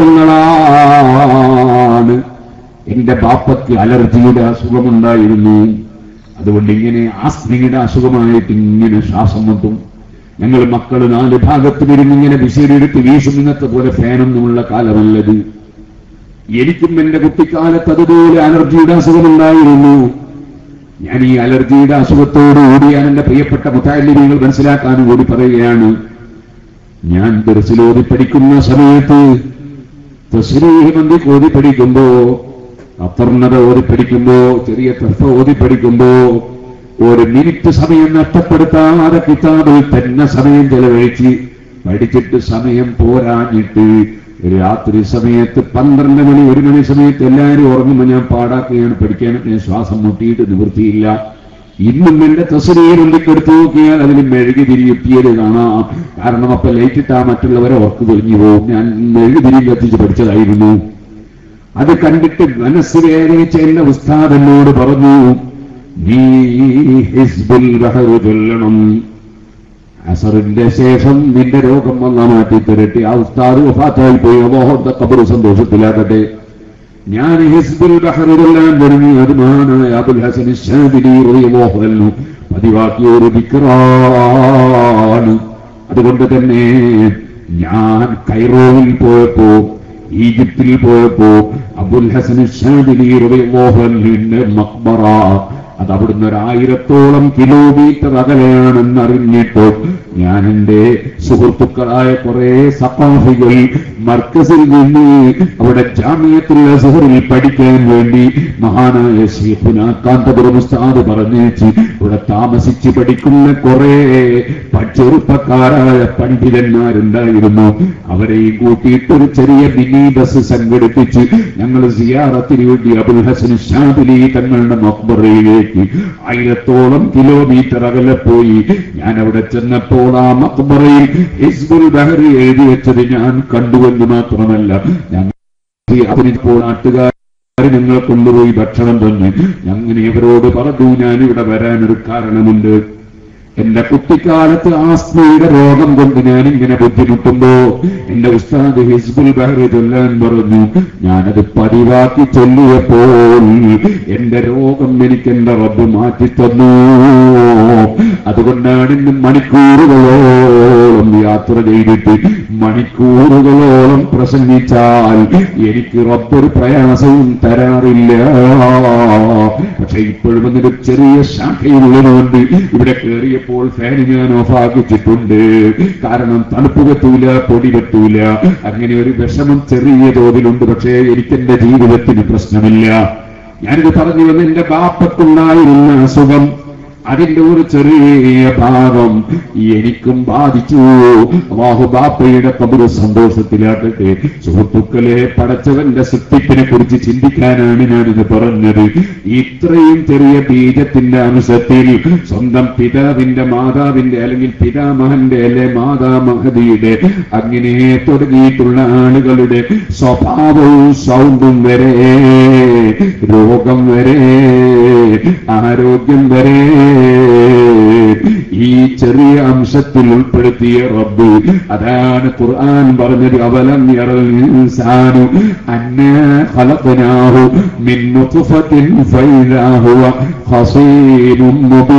സംഭവങ്ങളാണ് എന്റെ ബാപ്പയ്ക്ക് അലർജിയുടെ അസുഖമുണ്ടായിരുന്നു അതുകൊണ്ട് ഇങ്ങനെ ആസ്മിയുടെ അസുഖമായിട്ട് ഇങ്ങനെ ശ്വാസം മുട്ടും ഞങ്ങൾ മക്കൾ നാല് ഭാഗത്ത് വരുന്ന ഇങ്ങനെ വിശേരെടുത്ത് വീശും ഇന്നത്തെ പോലെ ഫാനൊന്നുമുള്ള കാലമല്ലത് എനിക്കും എന്റെ കുട്ടിക്കാലത്ത് അതുപോലെ അലർജിയുടെ അസുഖമുണ്ടായിരുന്നു ഞാൻ ഈ അലർജിയുടെ അസുഖത്തോട് കൂടി ഞാൻ എന്റെ പ്രിയപ്പെട്ട മുത്താലികൾ മനസ്സിലാക്കാനും കൂടി പറയുകയാണ് ഞാൻ ദർസിലോതി പഠിക്കുന്ന സമയത്ത് തസ്രീഹമന്തി ഓതി പഠിക്കുമ്പോ അപ്പർണത ഓതി പഠിക്കുമ്പോ ചെറിയ തഫ ഓതി പഠിക്കുമ്പോ ഒരു മിനിറ്റ് സമയം നഷ്ടപ്പെടുത്താതെ കിതാബിൽ തന്നെ സമയം ചെലവഴിച്ച് പഠിച്ചിട്ട് സമയം പോരാഞ്ഞിട്ട് രാത്രി സമയത്ത് പന്ത്രണ്ട് മണി ഒരു മണി സമയത്ത് എല്ലാവരും ഉറങ്ങുമ്പോൾ ഞാൻ പാടാക്കുകയാണ് പഠിക്കാൻ ഞാൻ ശ്വാസം മുട്ടിയിട്ട് നിവൃത്തിയില്ല ഇന്നും എന്റെ തസ്രീർ ഉള്ളിക്കെടുത്ത് നോക്കിയാൽ അതിൽ മെഴുകി തിരിയെത്തിയത് കാണാം കാരണം അപ്പൊ ലൈറ്റിട്ടാ മറ്റുള്ളവരെ ഉറക്കു തെളിഞ്ഞു പോകും ഞാൻ മെഴുകി തിരി കത്തിച്ച് പഠിച്ചതായിരുന്നു അത് കണ്ടിട്ട് മനസ്സ് വേദനിച്ച എന്റെ ഉസ്താദ് എന്നോട് പറഞ്ഞു നീ ഹിസ്ബുൽ ബഹറു ചൊല്ലണം അസറിന്റെ ശേഷം നിന്റെ രോഗം വന്ന മാറ്റി തരട്ടെ ആ ഉസ്താദ് വഫാത്തായി പോയി അള്ളാഹുന്റെ കബറ് സന്തോഷത്തിലാകട്ടെ ഞാൻ ഹിസ്ബുൽ ബഹറിലെല്ലാം തുടങ്ങി അത് മഹാനായ അബുൽ ഹസൻ ഷാദിലി റളിയല്ലാഹു അൻഹു പതിവാക്കിയ ഒരു ദിക്റാണ് അതുകൊണ്ട് തന്നെ ഞാൻ കൈറോവിൽ പോയപ്പോ ഈജിപ്തിൽ പോയപ്പോ അബുൽ ഹസൻ ഷാദിലി റളിയല്ലാഹു അൻഹുവിന്റെ മക്ബറ അത് അവിടുന്ന് ഒരായിരത്തോളം കിലോമീറ്റർ അകലെയാണെന്ന് അറിഞ്ഞിട്ട് ഞാൻ എന്റെ സുഹൃത്തുക്കളായ കുറെ സഫാഫികൾ മർക്കസിൽ നിന്ന് അവിടെ ജാമ്യത്തുള്ള സുഹറിൽ പഠിക്കാൻ വേണ്ടി മഹാനായ ശീഖുന കാന്തപുരം ഉസ്താദ് പറഞ്ഞേച്ച് ഇവിടെ താമസിച്ച് പഠിക്കുന്ന കുറെ ചെറുപ്പക്കാരായ പണ്ഡിതന്മാരുണ്ടായിരുന്നു അവരെയും കൂട്ടിയിട്ട് ഒരു ചെറിയ മിനി ബസ് സംഘടിപ്പിച്ച് ഞങ്ങൾ സിയാറത്തിന് വേണ്ടി അബുൽ ഹസൻ ഷാദിലി തങ്ങളുടെ മക്ബറയിലേക്ക് ആയിരത്തോളം കിലോമീറ്റർ അകലെ പോയി ഞാൻ അവിടെ ചെന്നപ്പോൾ ആ മക്ബറയിൽ ഹിസ്ബുൽ ബഹറി എഴുതി വെച്ചത് ഞാൻ കണ്ടുവെന്ന് മാത്രമല്ല ഞാൻ അതിനിപ്പോൾ നാട്ടുകാർ ഞങ്ങൾ കൊണ്ടുപോയി ഭക്ഷണം തന്നു അങ്ങനെ ഇവരോട് പറഞ്ഞു ഞാൻ ഇവിടെ വരാനൊരു കാരണമുണ്ട് എന്റെ കുട്ടിക്കാലത്ത് ആസ്മയുടെ രോഗം കൊണ്ട് ഞാൻ ഇങ്ങനെ ബുദ്ധിമുട്ടുമ്പോ എന്റെ ഉസ്താദ് ഹിസ്ബുൽ ബഹ്റി ചൊല്ലാൻ പറഞ്ഞു ഞാനത് പതിവാക്കി ചൊല്ലിയപ്പോൾ എന്റെ രോഗം എനിക്ക് എന്റെ റബ്ബ് മാറ്റി തന്നു അതുകൊണ്ടാണ് ഇന്ന് മണിക്കൂറുകളോളം യാത്ര ചെയ്തിട്ട് മണിക്കൂറുകളോളം പ്രസംഗിച്ചാൽ എനിക്ക് റബ്ബൊരു പ്രയാസവും തരാറില്ല പക്ഷെ ഇപ്പോഴും എന്നൊരു ചെറിയ ശാഖയുള്ളതുകൊണ്ട് ഇവിടെ കയറിയപ്പോൾ ഫാൻ ഞാൻ ഓഫാക്കിച്ചിട്ടുണ്ട് കാരണം തണുപ്പ് പറ്റൂല പൊടി പറ്റൂല അങ്ങനെ ഒരു വിഷമം ചെറിയ തോതിലുണ്ട് പക്ഷേ എനിക്കെന്റെ ജീവിതത്തിന് പ്രശ്നമില്ല ഞാനിത് പറഞ്ഞു വന്ന് എന്റെ ബാപ്പക്കുണ്ടായിരുന്ന അസുഖം അതിന്റെ ഒരു ചെറിയ ഭാഗം എനിക്കും ബാധിച്ചു അള്ളാഹു ബാപ്പയുടെ കബറ് സന്തോഷത്തിലാക്കട്ടെ സുഹൃത്തുക്കളെ പടച്ചവന്റെ സൃഷ്ടിപ്പിനെ കുറിച്ച് ചിന്തിക്കാനാണ് ഞാനിത് പറഞ്ഞത് ഇത്രയും ചെറിയ ബീജത്തിന്റെ അംശത്തിൽ സ്വന്തം പിതാവിന്റെ മാതാവിന്റെ അല്ലെങ്കിൽ പിതാമഹന്റെ അല്ലെ മാതാമഹതിയുടെ അങ്ങനെ തുടങ്ങിയിട്ടുള്ള ആളുകളുടെ സ്വഭാവവും സൗണ്ടും വരെ രോഗം വരെ ആരോഗ്യം വരെ ഈ ചെറിയ അംശത്തിൽ ഉൾപ്പെടുത്തിയ റബ്ബ് അതാണ് ഖുർആൻ പറഞ്ഞത് അവലം യറൽ ഇൻസാനു അന്നാ ഖലഖനാഹു മിൻ നുത്ഫത്തിൻ ഫൈദാ ഹുവ ഖസീറും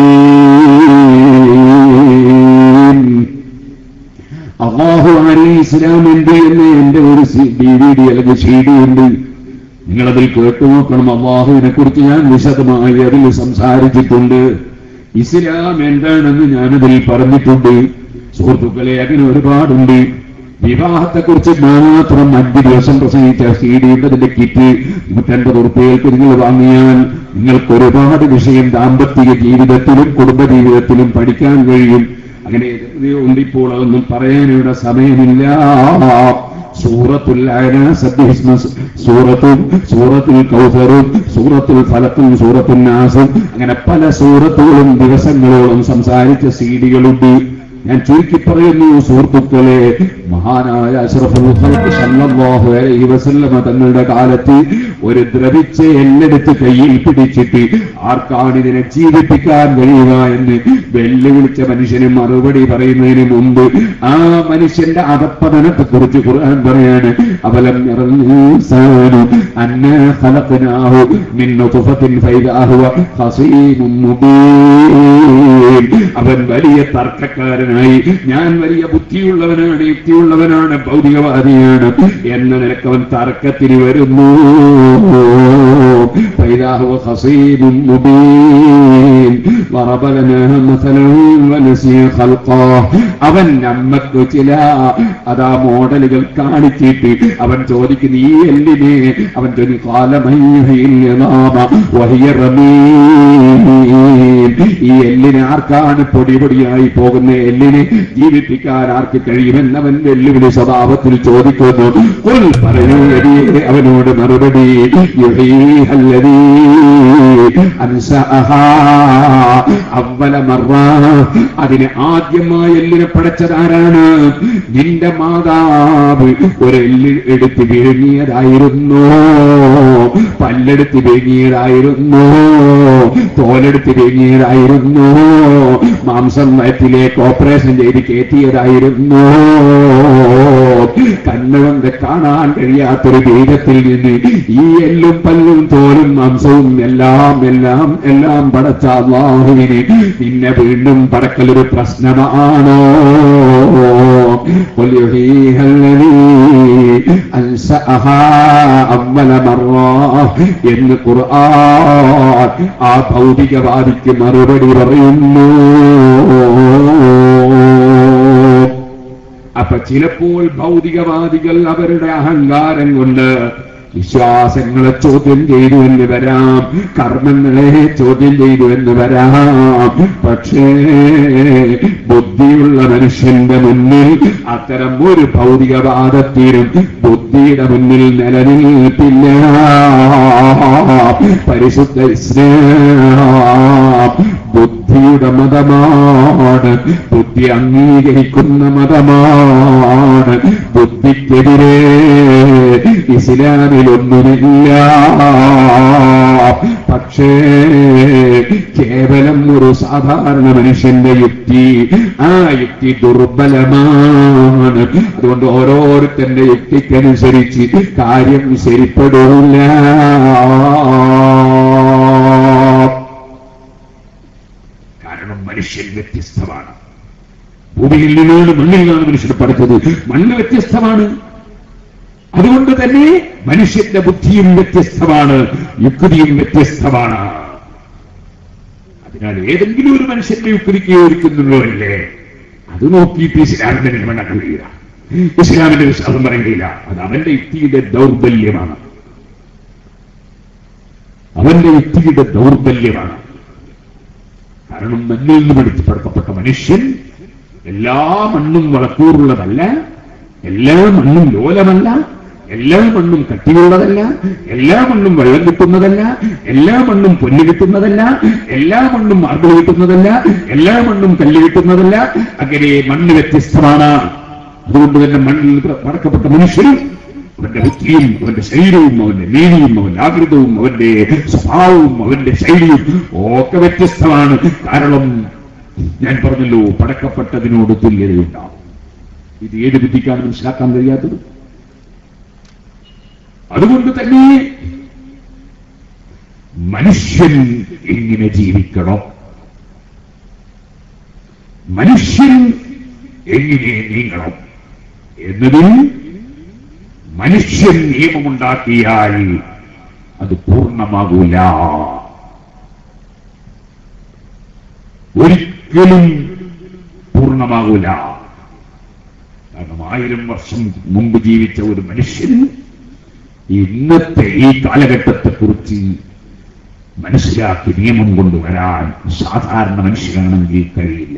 മുബീൻ അള്ളാഹു അലി ഇസ്ലാമിന്റെ എന്ന് എന്റെ ഒരു ഡി വി ഡി അല്ലെങ്കിൽ സി ഡി ഉണ്ട് നിങ്ങളതിൽ കേട്ടു നോക്കണം അള്ളാഹുവിനെ കുറിച്ച് ഞാൻ വിശദമായി അതിൽ സംസാരിച്ചിട്ടുണ്ട് ഇസ്ലാം എന്താണെന്ന് ഞാനതിൽ പറഞ്ഞിട്ടുണ്ട് സുഹൃത്തുക്കളെ അങ്ങനെ ഒരുപാടുണ്ട് വിവാഹത്തെക്കുറിച്ച് മാത്രം അഞ്ച് ദിവസം പ്രസംഗിച്ച സി ഡി ഉണ്ട് അതിന്റെ കിറ്റ് നൂറ്റൻപത് ഉറുപ്പകൾക്ക് നിങ്ങൾ വാങ്ങിയാൽ നിങ്ങൾക്ക് ഒരുപാട് വിഷയം ദാമ്പത്തിക ജീവിതത്തിലും കുടുംബ ജീവിതത്തിലും പഠിക്കാൻ കഴിയും അങ്ങനെ ഉണ്ട് ഇപ്പോൾ അതൊന്നും പറയാനിവിടെ സമയമില്ല സൂറത്തുൽ അഅല സബ്ബിഹിസ്മ സൂറത്തും സൂറത്തുൽ കൗസറും സൂറത്തുൽ ഫലത്തും സൂറത്തുൽ നാസും അങ്ങനെ പല സൂറത്തുകളും ദിവസങ്ങളോളം സംസാരിച്ച സീഡികളുണ്ട് ഞാൻ ചുരുക്കി പറയുന്നു സുഹൃത്തുക്കളെ മഹാനായ അഷ്റഫുൽ ഖൽഖ് സല്ലല്ലാഹു അലൈഹി വസല്ലമ തങ്ങളുടെ കാലത്ത് ഒരു ദ്രവിച്ച എല്ലെടുത്ത് കയ്യിൽ പിടിച്ചിട്ട് ആർക്കാണ് ഇതിനെ ജീവിപ്പിക്കാൻ കഴിയുക എന്ന് വെല്ലുവിളിച്ച മനുഷ്യന് മറുപടി പറയുന്നതിന് മുമ്പ് ആ മനുഷ്യന്റെ അധപ്പതനത്തെ കുറിച്ച് ഖുർആൻ പറയാണ് അവലം യറൽ ഇൻസാനു അന്നാ ഖലഖനാഹു മിൻ നുത്ഫത്തിൻ ഫൈദാ ഹുവ ഖസീമുൻ മുബീൻ അവൻ വലിയ തർക്കക്കാരനായി ഞാൻ വലിയ ബുദ്ധിയുള്ളവനാണ് യുക്തിയുള്ളവനാണ് ഭൗതികവാദിയാണ് എന്ന നിലക്ക് അവൻ തർക്കത്തിന് വരുന്നു فإذا هو خصيب مبين ضرب لنا مثلا ونسي خلقه അവൻ നമ്മക്ക് ചില അതാ മോഡലുകൾ കാണിച്ചിട്ട് അവൻ ചോദിക്കുന്ന ഈ എല്ലിനെ അവൻ ചോദിക്കും ഈ എല്ലിനെ ആർക്കാണ് പൊടി പൊടിയായി പോകുന്ന എല്ലിനെ ജീവിപ്പിക്കാൻ ആർക്ക് കഴിയുമെന്ന് അവൻ വെല്ലുവിളി സ്വഭാവത്തിൽ ചോദിക്കുന്നു കൊൽ പറയൂ എലിയെ അവനോട് മറുപടി യുഹീഹല്ലദീ അൻശഅഹാ അവല മറ അതിനെ ആദ്യമായി എല്ലിനെ പടച്ചതാരാണ് നിന്റെ മാതാവ് ഒരു എല്ല് എടുത്ത് വിഴുങ്ങിയതായിരുന്നു പല്ലെടുത്ത് വിഴുങ്ങിയതായിരുന്നു തോലെടുത്ത് വിഴുങ്ങിയതായിരുന്നു മാംസം വയറ്റിലേക്ക് ഓപ്പറേഷൻ ചെയ്ത് കയറ്റിയതായിരുന്നു കണ്ണുകൊണ്ട് കാണാൻ കഴിയാത്തൊരു ബീജത്തിൽ നിന്ന് ഈ എല്ലും പല്ലും തോലും മാംസവും എല്ലാം എല്ലാം എല്ലാം പടച്ച അള്ളാഹുവിന് നിന്നെ വീണ്ടും പടക്കലൊരു പ്രശ്നമാണോ قل يحييها الذي أنشأها أول مرة എന്ന് ഖുർആൻ ആ ഭൗതികവാദിക്ക് മറുപടി പറയുന്നു അപ്പൊ ചിലപ്പോൾ ഭൗതികവാദികൾ അവരുടെ അഹങ്കാരം കൊണ്ട് വിശ്വാസങ്ങളെ ചോദ്യം ചെയ്തു എന്ന് വരാം കർമ്മങ്ങളെ ചോദ്യം ചെയ്തു എന്ന് വരാം പക്ഷേ ബുദ്ധിയുള്ള മനുഷ്യന്റെ മുന്നിൽ അത്തരം ഒരു ഭൗതികവാദത്തിനും ബുദ്ധിയുടെ മുന്നിൽ നിലനിൽപ്പില്ല പരിശുദ്ധ ഇസ്ലാം ബുദ്ധിയുടെ മതമാണ് ബുദ്ധി അംഗീകരിക്കുന്ന മതമാണ് ബുദ്ധിക്കെതിരെ ഇസ്ലാമിലൊന്നുമില്ല പക്ഷേ കേവലം ഒരു സാധാരണ മനുഷ്യന്റെ യുക്തി ആ യുക്തി ദുർബലമാണ് അതുകൊണ്ട് ഓരോരുത്തന്റെ യുക്തിക്കനുസരിച്ച് കാര്യം ശരിപ്പെടില്ല കാരണം മനുഷ്യൻ വ്യത്യസ്തമാണ് ഭൂമിയിൽ നിന്നാണ് മണ്ണിൽ നിന്നാണ് മനുഷ്യൻ പഠിച്ചത് മണ്ണ് വ്യത്യസ്തമാണ് അതുകൊണ്ട് തന്നെ മനുഷ്യന്റെ ബുദ്ധിയും വ്യത്യസ്തമാണ് യുക്തിയും വ്യത്യസ്തമാണ് അതിനാൽ ഏതെങ്കിലും ഒരു മനുഷ്യന്റെ യുക്തിക്ക് യോജിക്കുന്നുള്ളൂ അല്ലേ അത് നോക്കിയിട്ട് ഇസ്ലാമിന്റെ നിയമം കഴിയില്ല ഇസ്ലാമിന്റെ വിശ്വാസം പറയാൻ കഴിയില്ല അത് അവന്റെ യുക്തിയുടെ ദൗർബല്യമാണ് അവന്റെ യുക്തിയുടെ ദൗർബല്യമാണ് കാരണം മണ്ണിൽ നിന്ന് പഠിച്ച് പഠിക്കപ്പെട്ട മനുഷ്യൻ എല്ലാ മണ്ണും വളക്കൂറുള്ളതല്ല എല്ലാ മണ്ണും ലോലമല്ല എല്ലാ മണ്ണും കട്ടിയുള്ളതല്ല എല്ലാ മണ്ണും വെള്ളം കിട്ടുന്നതല്ല എല്ലാ മണ്ണും പൊന്ന് കിട്ടുന്നതല്ല എല്ലാ മണ്ണും മാർബിൾ കിട്ടുന്നതല്ല എല്ലാ മണ്ണും കല്ല് കിട്ടുന്നതല്ല അങ്ങനെ മണ്ണ് വ്യത്യസ്തമാണ് അതുകൊണ്ട് തന്നെ മണ്ണിൽ പടക്കപ്പെട്ട മനുഷ്യനും അവന്റെ ബുദ്ധിയും അവന്റെ ശരീരവും അവന്റെ നീതിയും അവന്റെ ആകൃതവും അവന്റെ സ്വഭാവവും അവന്റെ ശൈലിയും ഒക്കെ വ്യത്യസ്തമാണ് കാരണം ഞാൻ പറഞ്ഞല്ലോ പടക്കപ്പെട്ടതിനോട് തുല്യതയുണ്ടാവും ഇത് ഏത് ബുദ്ധിക്കാണ് മനസ്സിലാക്കാൻ കഴിയാത്തത് അതുകൊണ്ട് തന്നെ മനുഷ്യൻ എങ്ങനെ ജീവിക്കണം മനുഷ്യൻ എങ്ങനെ നീങ്ങണം എന്നതിൽ മനുഷ്യൻ നിയമമുണ്ടാക്കിയാൽ അത് പൂർണ്ണമാകൂല ഒരിക്കലും പൂർണ്ണമാകൂല കാരണം ആയിരം വർഷം മുമ്പ് ജീവിച്ച ഒരു മനുഷ്യൻ ഇന്നത്തെ ഈ കാലഘട്ടത്തെക്കുറിച്ച് മനസ്സിലാക്കി നിയമം കൊണ്ടുവരാൻ സാധാരണ മനുഷ്യനാണെങ്കിൽ കഴിയില്ല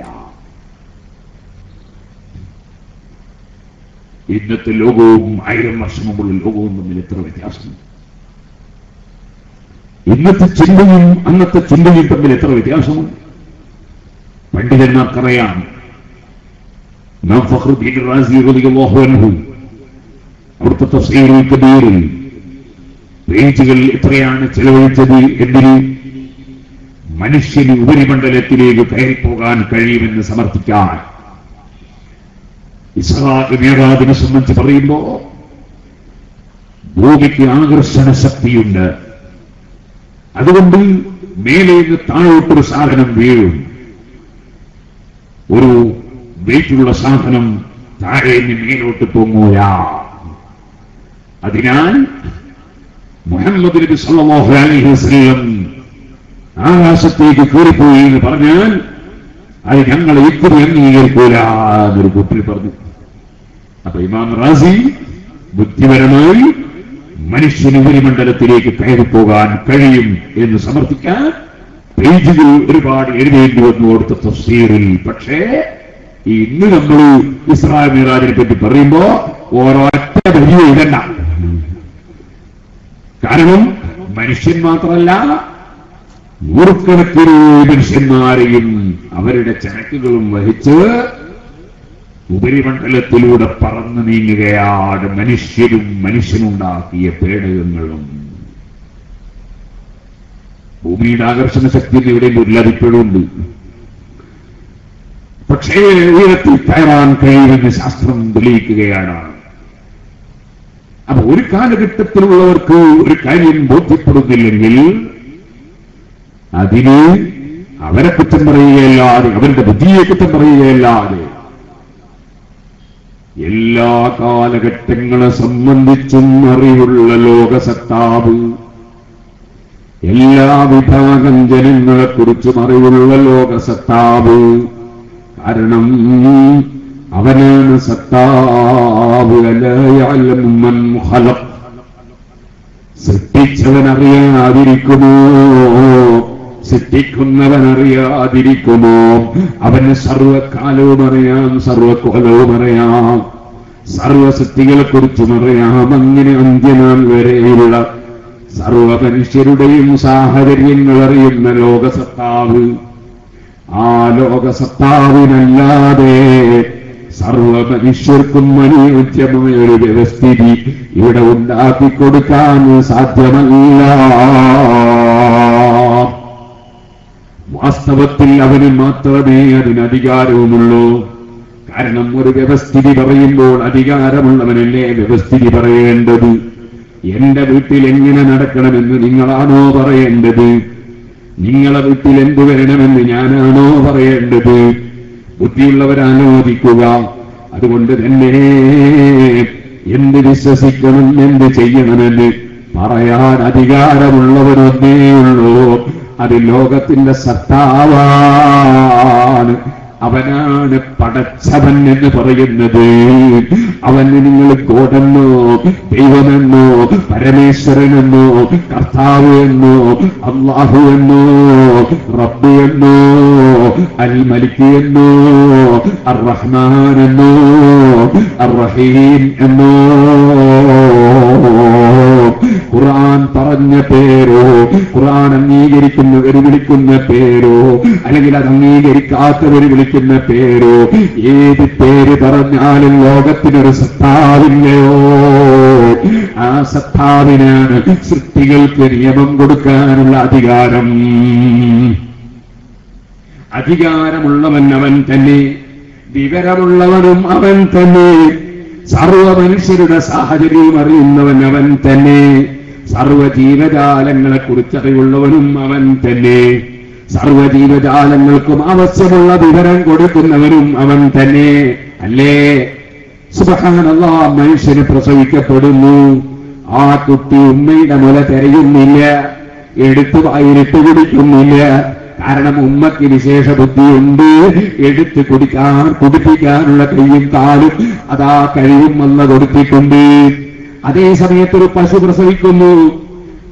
ഇന്നത്തെ ലോകവും ആയിരം വർഷം മുമ്പുള്ള ലോകവും തമ്മിൽ എത്ര വ്യത്യാസം ഇന്നത്തെ ചിന്തയും അന്നത്തെ ചിന്തയും തമ്മിൽ എത്ര വ്യത്യാസമുണ്ട് പണ്ഡിതന്മാർക്കറിയാം നാം ഫഖറുദ്ദീൻ റാസി റളിയല്ലാഹു അൻഹു അവിടുത്തെ തഫ്സീറുൽ കബീറിൽ പേജുകൾ എത്രയാണ് ചെലവഴിച്ചത് എന്നതിൽ മനുഷ്യന് ഉപരിമണ്ഡലത്തിലേക്ക് കയറിപ്പോകാൻ കഴിയുമെന്ന് സമർത്ഥിക്കാൻ ഇസ്രാഖ് മേറാദിനെ സംബന്ധിച്ച് പറയുമ്പോ ഭൂമിക്ക് ആകർഷണ ശക്തിയുണ്ട് അതുകൊണ്ട് മേലേക്ക് താഴോട്ടൊരു സാധനം വീഴും ഒരു വെയിറ്റുള്ള സാധനം താഴെ നിന്ന് മേലോട്ട് പൊങ്ങൂല അതിനാൽ മുഹമ്മദ് നബി സല്ലല്ലാഹു അലൈഹി വസല്ലം ആകാശത്തേക്ക് കയറിപ്പോയി എന്ന് പറഞ്ഞാൽ അത് ഞങ്ങളെ ഇക്കുറി അംഗീകരിക്കൂല എന്നൊരു കുട്ടിൽ പറഞ്ഞു അപ്പൊ ഇമാം റാസി ബുദ്ധിപരമായി മനുഷ്യന് ഉപരിമണ്ഡലത്തിലേക്ക് കയറിപ്പോകാൻ കഴിയും എന്ന് സമർത്ഥിക്കാൻ പേജുകൾ ഒരുപാട് എഴുതേണ്ടി വന്നു കൊടുത്ത തഫ്സീറിൽ പക്ഷേ ഈ ഇന്ന് നമ്മൾ ഇസ്രായേൽ മിറാജിനെ പറ്റി പറയുമ്പോ ഒരൊറ്റ വരി എഴുതണ്ട കാരണം മനുഷ്യൻ മാത്രമല്ല നൂറുകണക്കിന് മനുഷ്യന്മാരെയും അവരുടെ ചരക്കുകളും വഹിച്ച് ഉപരിമണ്ഡലത്തിലൂടെ പറന്നു നീങ്ങുകയാണ് മനുഷ്യരും മനുഷ്യനുണ്ടാക്കിയ പേടകങ്ങളും ഭൂമിയുടെ ആകർഷണ ശക്തി എവിടെയും ഇല്ലാതിപ്പോഴുണ്ട് പക്ഷേ ഉയരത്തിൽ കയറാൻ കഴിയുമെന്ന് ശാസ്ത്രം തെളിയിക്കുകയാണ് അപ്പൊ ഒരു കാലഘട്ടത്തിലുള്ളവർക്ക് ഒരു കാര്യം ബോധ്യപ്പെടുന്നില്ലെങ്കിൽ അതിന് അവരെ കുറ്റം പറയുകയല്ലാതെ അവരുടെ ബുദ്ധിയെ കുറ്റം പറയുകയല്ലാതെ എല്ലാ കാലഘട്ടങ്ങളെ സംബന്ധിച്ചും അറിവുള്ള ലോകസത്താവ് എല്ലാ വിഭാഗം ജനങ്ങളെക്കുറിച്ചും അറിവുള്ള ലോകസത്താവ് കാരണം അവനാണ് സത്താവ് അലയലമൻ ഖലഖ് സൃഷ്ടിച്ചവൻ അറിയാതിരിക്കുമോ സൃഷ്ടിക്കുന്നവൻ അറിയാതിരിക്കുമോ അവന് സർവകാലവും അറിയാം സർവകോലവും അറിയാം സർവസൃഷ്ടികളെ കുറിച്ചും അറിയാം അങ്ങനെ അന്ത്യനാൾ വരെയുള്ള സർവ മനുഷ്യരുടെയും സാഹചര്യങ്ങൾ അറിയുന്ന ലോകസത്താവ് ആ ലോകസത്താവിനല്ലാതെ സർവ മനുഷ്യർക്കും അനുയോജ്യമായ ഒരു വ്യവസ്ഥിതി ഇവിടെ ഉണ്ടാക്കി കൊടുക്കാൻ സാധ്യമല്ല വാസ്തവത്തിൽ അവന് മാത്രമേ അതിന് അധികാരവുമുള്ളൂ കാരണം ഒരു വ്യവസ്ഥിതി പറയുമ്പോൾ അധികാരമുള്ളവനല്ലേ വ്യവസ്ഥിതി പറയേണ്ടത് എന്റെ വീട്ടിൽ എങ്ങനെ നടക്കണമെന്ന് നിങ്ങളാണോ പറയേണ്ടത് നിങ്ങളെ വീട്ടിൽ എന്തു വരണമെന്ന് ഞാനാണോ പറയേണ്ടത് ബുദ്ധിയുള്ളവരാലോചിക്കുക അതുകൊണ്ട് തന്നെ എന്ത് വിശ്വസിക്കണം എന്ത് ചെയ്യണമെന്ന് പറയാൻ അധികാരമുള്ളവരൊന്നേയുള്ളൂ അത് ലോകത്തിന്റെ സത്താവാണ് അവനാണ് പടച്ചവൻ എന്ന് പറയുന്നത് അവന് നിങ്ങൾ ഗോഡെന്നോ ദൈവമെന്നോ പരമേശ്വരനെന്നോ കർത്താവ് എന്നോ അള്ളാഹു എന്നോ റബ്ബ് എന്നോ അൽ മലിക് എന്നോ അർ റഹ്മാൻ എന്നോ അർ റഹീം എന്നോ ഖുർആൻ പറഞ്ഞ പേരോ ഖുർആൻ അംഗീകരിക്കുന്നവർ വിളിക്കുന്ന പേരോ അല്ലെങ്കിൽ അത് അംഗീകരിക്കാത്തവർ വിളിക്കുന്ന പേരോ ഏത് പേര് പറഞ്ഞാലും ലോകത്തിനൊരു സത്താവില്ലയോ ആ സത്താവിനാണ് സൃഷ്ടികൾക്ക് നിയമം കൊടുക്കാനുള്ള അധികാരം അധികാരമുള്ളവൻ അവൻ തന്നെ വിവരമുള്ളവനും അവൻ തന്നെ സർവ മനുഷ്യരുടെ സാഹചര്യവും അറിയുന്നവൻ അവൻ തന്നെ സർവ ജീവജാലങ്ങളെ കുറിച്ചറിവുള്ളവനും അവൻ തന്നെ സർവ ജീവജാലങ്ങൾക്കും ആവശ്യമുള്ള വിവരം കൊടുക്കുന്നവനും അവൻ തന്നെ അല്ലേ സുബഹാനല്ലാ മനുഷ്യന് പ്രസവിക്കപ്പെടുന്നു ആ കുട്ടി ഉമ്മയുടെ മുല തിരയുന്നില്ല എടുത്തു വായിരിട്ട് കുടിക്കുന്നില്ല കാരണം ഉമ്മയ്ക്ക് വിശേഷ ബുദ്ധിയുണ്ട് എടുത്ത് കുടിക്കാൻ കുടിപ്പിക്കാനുള്ള കൈയും കാലും അതാ കഴിവും വന്ന കൊടുത്തിട്ടുണ്ട് അതേ സമയത്ത് ഒരു പശു പ്രസവിക്കുന്നു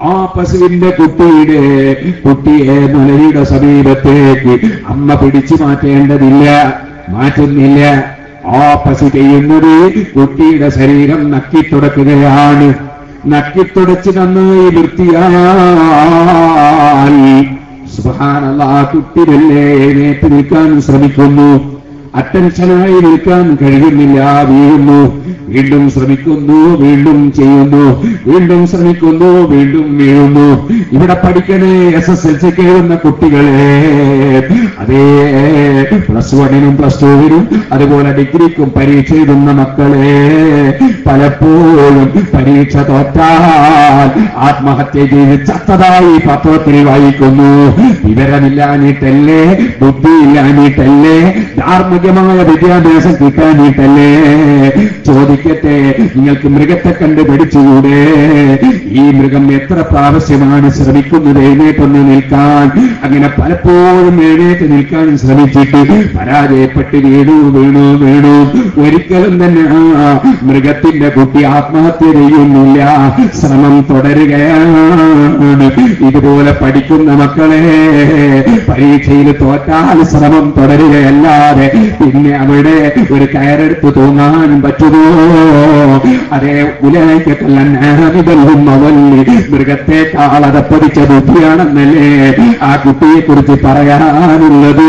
ആ പശുവിന്റെ കുട്ടിയുടെ കുട്ടിയെ മലയുടെ സമീപത്തേക്ക് അമ്മ പിടിച്ചു മാറ്റേണ്ടതില്ല മാറ്റുന്നില്ല ആ പശു ചെയ്യുന്നത് കുട്ടിയുടെ ശരീരം നക്കിത്തുടക്കുകയാണ് നക്കിത്തുടച്ച് നന്നായി വൃത്തിയാൽ സുബാനല്ല ആ കുട്ടി മെല്ലെ എഴുന്നേറ്റ് നിൽക്കാൻ ശ്രമിക്കുന്നു അറ്റൻഷനായി നിൽക്കാൻ കഴിയുന്നില്ല വീഴുന്നു വീണ്ടും ശ്രമിക്കുന്നു വീണ്ടും ചെയ്യുന്നു വീണ്ടും ശ്രമിക്കുന്നു വീണ്ടും വീഴുന്നു ഇവിടെ പഠിക്കണേ എസ് എസ് എൽ സിക്ക് എഴുതുന്ന കുട്ടികളെ അതേ പ്ലസ് വണ്ണിനും പ്ലസ് ടുവിനും അതുപോലെ ഡിഗ്രിക്കും പരീക്ഷ എഴുതുന്ന മക്കളെ പലപ്പോഴും പരീക്ഷ തോറ്റാൽ ആത്മഹത്യ ചെയ്ത് ചത്തതായി പത്രത്തിൽ വായിക്കുന്നു വിവരമില്ലാഞ്ഞിട്ടല്ലേ ബുദ്ധിയില്ലാഞ്ഞിട്ടല്ലേ ധാർമ്മികമായ വിദ്യാഭ്യാസം കിട്ടാഞ്ഞിട്ടല്ലേ ചോദിക്കട്ടെ നിങ്ങൾക്ക് മൃഗത്തെ കണ്ട് പഠിച്ചുകൂടെ ഈ മൃഗം എത്ര പ്രാവശ്യമാണ് ശ്രമിക്കുന്നത് എഴുന്നേറ്റൊന്ന് നിൽക്കാൻ അങ്ങനെ പലപ്പോഴും എഴുന്നേറ്റ് നിൽക്കാൻ ശ്രമിച്ചിട്ട് പരാജയപ്പെട്ട് വീണു വീണു വീണു ഒരിക്കലും തന്നെ ആ മൃഗത്തിന്റെ കുട്ടി ആത്മഹത്യ ചെയ്യുന്നില്ല ശ്രമം തുടരുകയാണ് ഇതുപോലെ പഠിക്കുന്ന മക്കളെ പരീക്ഷയിൽ തോറ്റാൽ ശ്രമം തുടരുകയല്ലാതെ പിന്നെ അവിടെ ഒരു കയറെടുത്ത് തൂങ്ങാൻ പറ്റുമോ അതേ ഉലയ്ക്കല്ലം അവല്ലി മൃഗത്തെക്കാൾ അതപ്പതിച്ച ബുദ്ധിയാണെന്നല്ലേ ആ കുട്ടിയെ കുറിച്ച് പറയാനുള്ളത്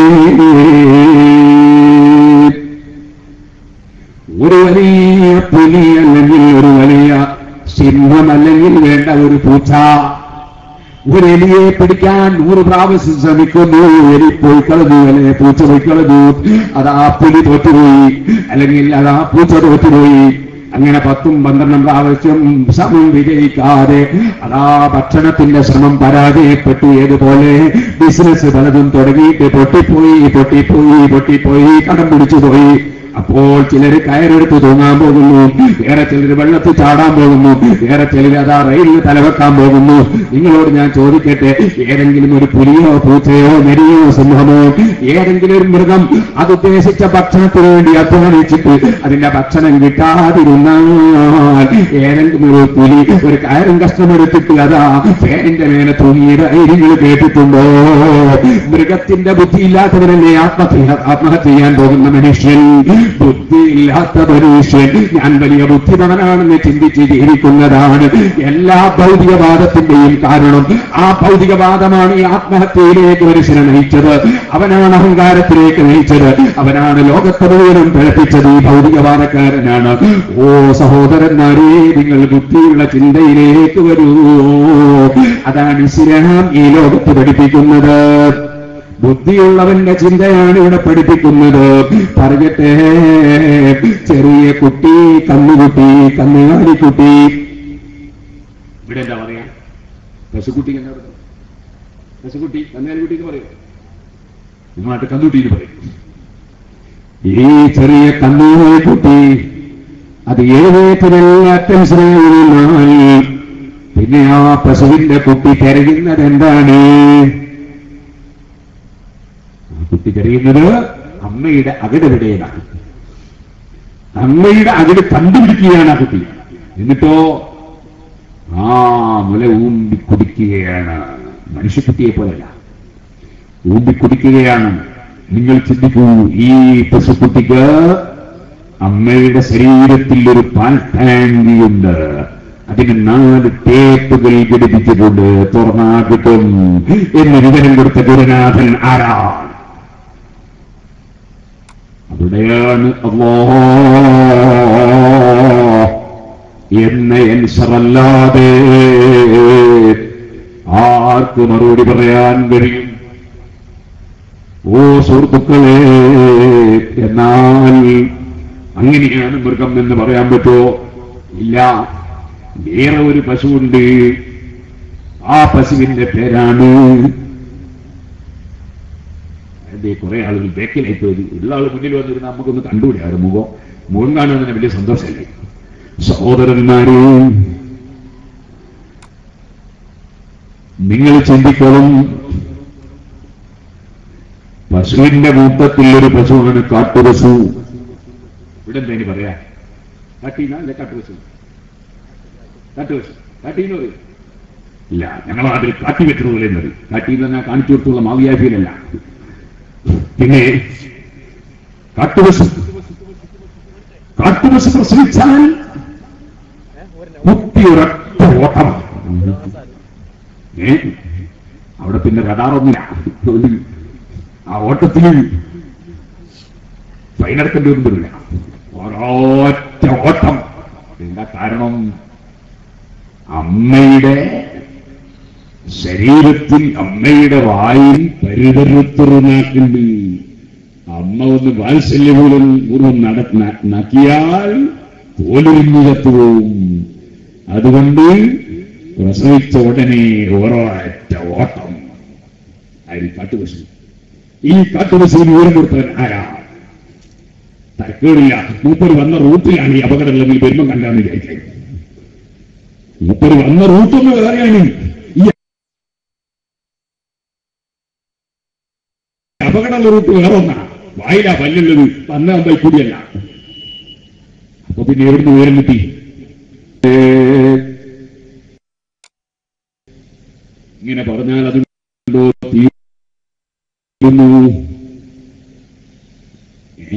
ഒരു വലിയ പുലി അല്ലെങ്കിൽ ഒരു വലിയ സിംഹം അല്ലെങ്കിൽ വേണ്ട ഒരു പൂച്ച ഒരു എലിയെ പിടിക്കാൻ നൂറ് പ്രാവശ്യം ശ്രമിക്കുന്നു എലി പോയി കളഞ്ഞു അല്ലെ പൂച്ച പോയി കളഞ്ഞു അതാ പുലി തോറ്റുപോയി അല്ലെങ്കിൽ അതാ പൂച്ച തോറ്റുപോയി അങ്ങനെ പത്തും പന്ത്രണ്ടും പ്രാവശ്യം ശ്രമം വിജയിക്കാതെ അതാ ഭക്ഷണത്തിന്റെ ശ്രമം പരാജയപ്പെട്ടു ഏതുപോലെ ബിസിനസ് പലതും തുടങ്ങിയിട്ട് പൊട്ടിപ്പോയി പൊട്ടിപ്പോയി പൊട്ടിപ്പോയി കടം പിടിച്ചു പോയി അപ്പോൾ ചിലർ കയറെടുത്ത് തൂങ്ങാൻ പോകുന്നു വേറെ ചിലർ വെള്ളത്തിൽ ചാടാൻ പോകുന്നു വേറെ ചിലർ അതാ റെയിലിൽ തലവെക്കാൻ പോകുന്നു നിങ്ങളോട് ഞാൻ ചോദിക്കട്ടെ ഏതെങ്കിലും ഒരു പുലിയോ പൂച്ചയോ നെരിയോ സിംഹമോ ഏതെങ്കിലും ഒരു മൃഗം അത് ഉദ്ദേശിച്ച ഭക്ഷണത്തിന് വേണ്ടി അധ്വാനിച്ചിട്ട് അതിന്റെ ഭക്ഷണം കിട്ടാതിരുന്നാൽ ഏതെങ്കിലും ഒരു പുലി ഒരു കയറും കഷ്ടമെടുത്തിട്ട് അതാ ഫാനിന്റെ മേലെ തൂങ്ങിയതായി നിങ്ങൾ കേട്ടിട്ടുണ്ടോ മൃഗത്തിന്റെ ബുദ്ധിയില്ലാത്തവരല്ലേ ആത്മഹത്യ ആത്മഹത്യ ചെയ്യാൻ പോകുന്ന മനുഷ്യൻ ബുദ്ധിയില്ലാത്ത മനുഷ്യൻ ഞാൻ വലിയ ബുദ്ധിപരനാണെന്ന് ചിന്തിച്ച് ജീവിക്കുന്നതാണ് എല്ലാ ഭൗതികവാദത്തിന്റെയും കാരണം ആ ഭൗതികവാദമാണ് ഈ ആത്മഹത്യയിലേക്ക് മനുഷ്യനെ നയിച്ചത് അവനാണ് അഹങ്കാരത്തിലേക്ക് നയിച്ചത് അവനാണ് ലോകത്തെ മുഴുവനും പിഴപ്പിച്ചത് ഈ ഭൗതികവാദക്കാരനാണ് ഓ സഹോദരന്മാരെ നിങ്ങൾ ബുദ്ധിയുള്ള ചിന്തയിലേക്ക് വരൂ അതാണ് ഇസ്ലാം ഈ ലോകത്ത് പഠിപ്പിക്കുന്നത് ബുദ്ധിയുള്ളവന്റെ ചിന്തയാണ് ഇവിടെ പഠിപ്പിക്കുന്നത് പറയട്ടെ ചെറിയ കുട്ടി കന്നുകുട്ടി കന്നുകാലിക്കുട്ടി ഇവിടെ എന്താ പറയാ പശുക്കുട്ടി എന്താ പറയുക പശുക്കുട്ടി കന്നുകാലിക്കുട്ടി എന്ന് പറയും നിങ്ങളാട്ട് കന്നുകുട്ടി എന്ന് പറയും ഈ ചെറിയ കന്നുകാലിക്കുട്ടി അത് എഴുന്നേറ്റിനെല്ലാം അറ്റൻഷനായി പിന്നെ ആ പശുവിന്റെ കുട്ടി കരയുന്നത് എന്താണ് ആ കുട്ടി കരയുന്നത് അമ്മയുടെ അകടെവിടെയാണ് അമ്മയുടെ അകട് കണ്ടുപിടിക്കുകയാണ് ആ കുട്ടി എന്നിട്ടോ ആ മുല ഊമ്പി കുടിക്കുകയാണ് മനുഷ്യക്കുട്ടിയെ പോലെയല്ല ഊമ്പി കുടിക്കുകയാണ് നിങ്ങൾ ചിന്തിക്കൂ ഈ പശുക്കുട്ടിക്ക് അമ്മയുടെ ശരീരത്തിൽ ഒരു പാൽ ടാങ്കിയുണ്ട് അതിന് നാല് ടേപ്പുകൾ ഘടിപ്പിച്ചിട്ടുണ്ട് തുറന്നാ കിട്ടും എന്ന് വിവരം കൊടുത്ത ഗുരുനാഥൻ ആരാണ് അവിടെയാണ് അല്ലോ എന്ന എൻസറല്ലാതെ ആർക്ക് മറുപടി പറയാൻ കഴിയും ഓ സുഹൃത്തുക്കളെ എന്നാൽ അങ്ങനെയാണ് മൃഗം എന്ന് പറയാൻ പറ്റുമോ ഇല്ല വേറെ ഒരു പശുവുണ്ട് ആ പശുവിന്റെ പേരാണ് എന്റെ കുറെ ആളുകൾ ബേക്കിലായി പോയി ഉള്ള ആൾ മുന്നിൽ വന്നിരുന്ന നമുക്കൊന്ന് കണ്ടുപിടിയാറ് മുഖം മുഖം കാണാൻ തന്നെ വലിയ സന്തോഷമല്ലേ സഹോദരന്മാരെ നിങ്ങൾ ചിന്തിക്കണം പശുവിന്റെ കൂട്ടത്തിൽ ഒരു പശുവാണ് കാട്ടുപശു ഇവിടെ എന്താ ഇനി പറയാ കാട്ടീന അല്ലെ കാട്ടുപശു കാട്ടുപശു കാട്ടീന്ന് പറയും ഇല്ല ഞങ്ങൾ അതിൽ കാട്ടി വെച്ചതുപോലെ എന്നത് കാട്ടി തന്നെ കാണിച്ചു കൊടുത്തുള്ള മാവിയാഫിയിലല്ല പിന്നെ കാട്ടുപശു കാട്ടുപശു പ്രസവിച്ചാൽ കുട്ടിയൊരൊറ്റ ഓട്ടമാണ് ഏ അവിടെ പിന്നെ റഡാറൊന്നുമില്ല ഒരു ആ ഓട്ടത്തിൽ ഫൈനടക്കേണ്ടി ഒന്നും വരില്ല ഒരൊറ്റ ഓട്ടം എന്താ കാരണം അമ്മയുടെ ശരീരത്തിൽ അമ്മയുടെ വായിൽ പരിതരുത്തുറുനാക്കുണ്ട് അമ്മ ഒന്ന് വാത്സല്യപൂലം പൂർവ്വം നട ന- നക്കിയാൽ തോലുരിഞ്ഞു ചത്തുപോകും അതുകൊണ്ട് പ്രസവിച്ച ഉടനെ ഒരൊറ്റ ഓട്ടം ആര് കാട്ടുപശു ഈ കാട്ടുപശുവിന് വിവരം കൊടുത്തവൻ ആരാ തരക്കേടില്ല മൂപ്പര് വന്ന റൂട്ടിലാണ് ഈ അപകടമുള്ളതെങ്കിൽ വരുമ്പം കണ്ടാന്ന് വിചാരിക്കാം മൂപ്പര് വന്ന റൂട്ടൊന്ന് വേറെയാണ് ഈ അപകടമുള്ള റൂട്ട് വേറെ ഒന്നാ വായിലാ പല്ലുള്ളത് വന്ന ബൈക്കൂടിയല്ല അപ്പൊ പിന്നെ എവിടുന്ന് ഉയരം കിട്ടി ഏ, ഇങ്ങനെ പറഞ്ഞാൽ അതുണ്ടോ തീരുന്നു ഏ?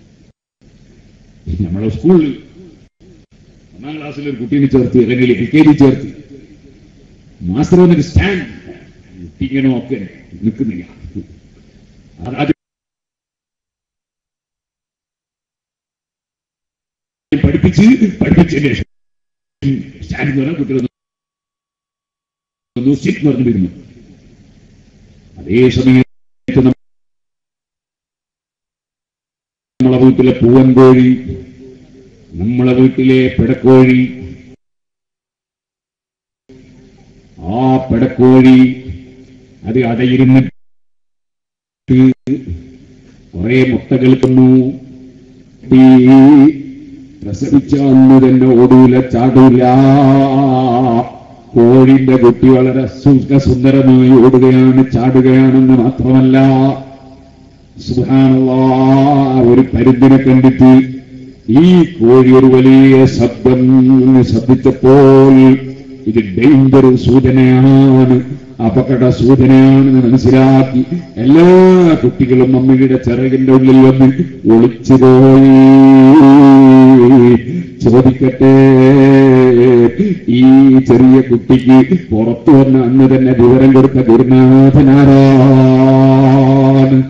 നമ്മളെ സ്കൂളിൽ ഒന്നാം ക്ലാസ്സിൽ ഒരു കുട്ടീനെ ചേർത്ത് അല്ലെങ്കിൽ എൽ കെ ജി ചേർത്ത് മാസ്റ്റർ വന്നിട്ട് സ്റ്റാൻഡ് കുട്ടിക്കണോ ഒക്കെ നിൽക്കുന്നില്ല അതാദ്യം പഠിപ്പിച്ച് പഠിപ്പിച്ചതിന് ശേഷം സ്റ്റാൻഡ് എന്ന് പറഞ്ഞാൽ കുട്ടികൾ ഒന്ന് സിറ്റ് എന്ന് പറഞ്ഞു വരുന്നു അതേ സമയത്ത് നമ്മളെ വീട്ടിലെ പൂവൻ കോഴി നമ്മളെ വീട്ടിലെ പിടക്കോഴി ആ പിടക്കോഴി അത് അടയിരുന്നിട്ട് കുറെ മുട്ടകൾ തന്നു ഈ പ്രസവിച്ച അന്ന് തന്നെ ഓടൂല ചാടൂല കോഴിന്റെ കുട്ടി വളരെ സുഖസുന്ദരമായി ഓടുകയാണ് ചാടുകയാണെന്ന് മാത്രമല്ല സുഹാനല്ലാ ഒരു പരുന്തിനെ കണ്ടിട്ട് ഈ കോഴി ഒരു വലിയ ശബ്ദം ശബ്ദിച്ചപ്പോൾ ഇത് ഡേഞ്ചർ സൂചനയാണ് അപകട സൂചനയാണെന്ന് മനസ്സിലാക്കി എല്ലാ കുട്ടികളും അമ്മയുടെ ചിറകിന്റെ ഉള്ളിൽ വന്ന് ഒളിച്ചുപോയി ചോദിക്കട്ടെ ഈ ചെറിയ കുട്ടിക്ക് പുറത്തു വന്ന അന്ന് തന്നെ വിവരം കൊടുത്ത ഗുരുനാഥനാരാണ്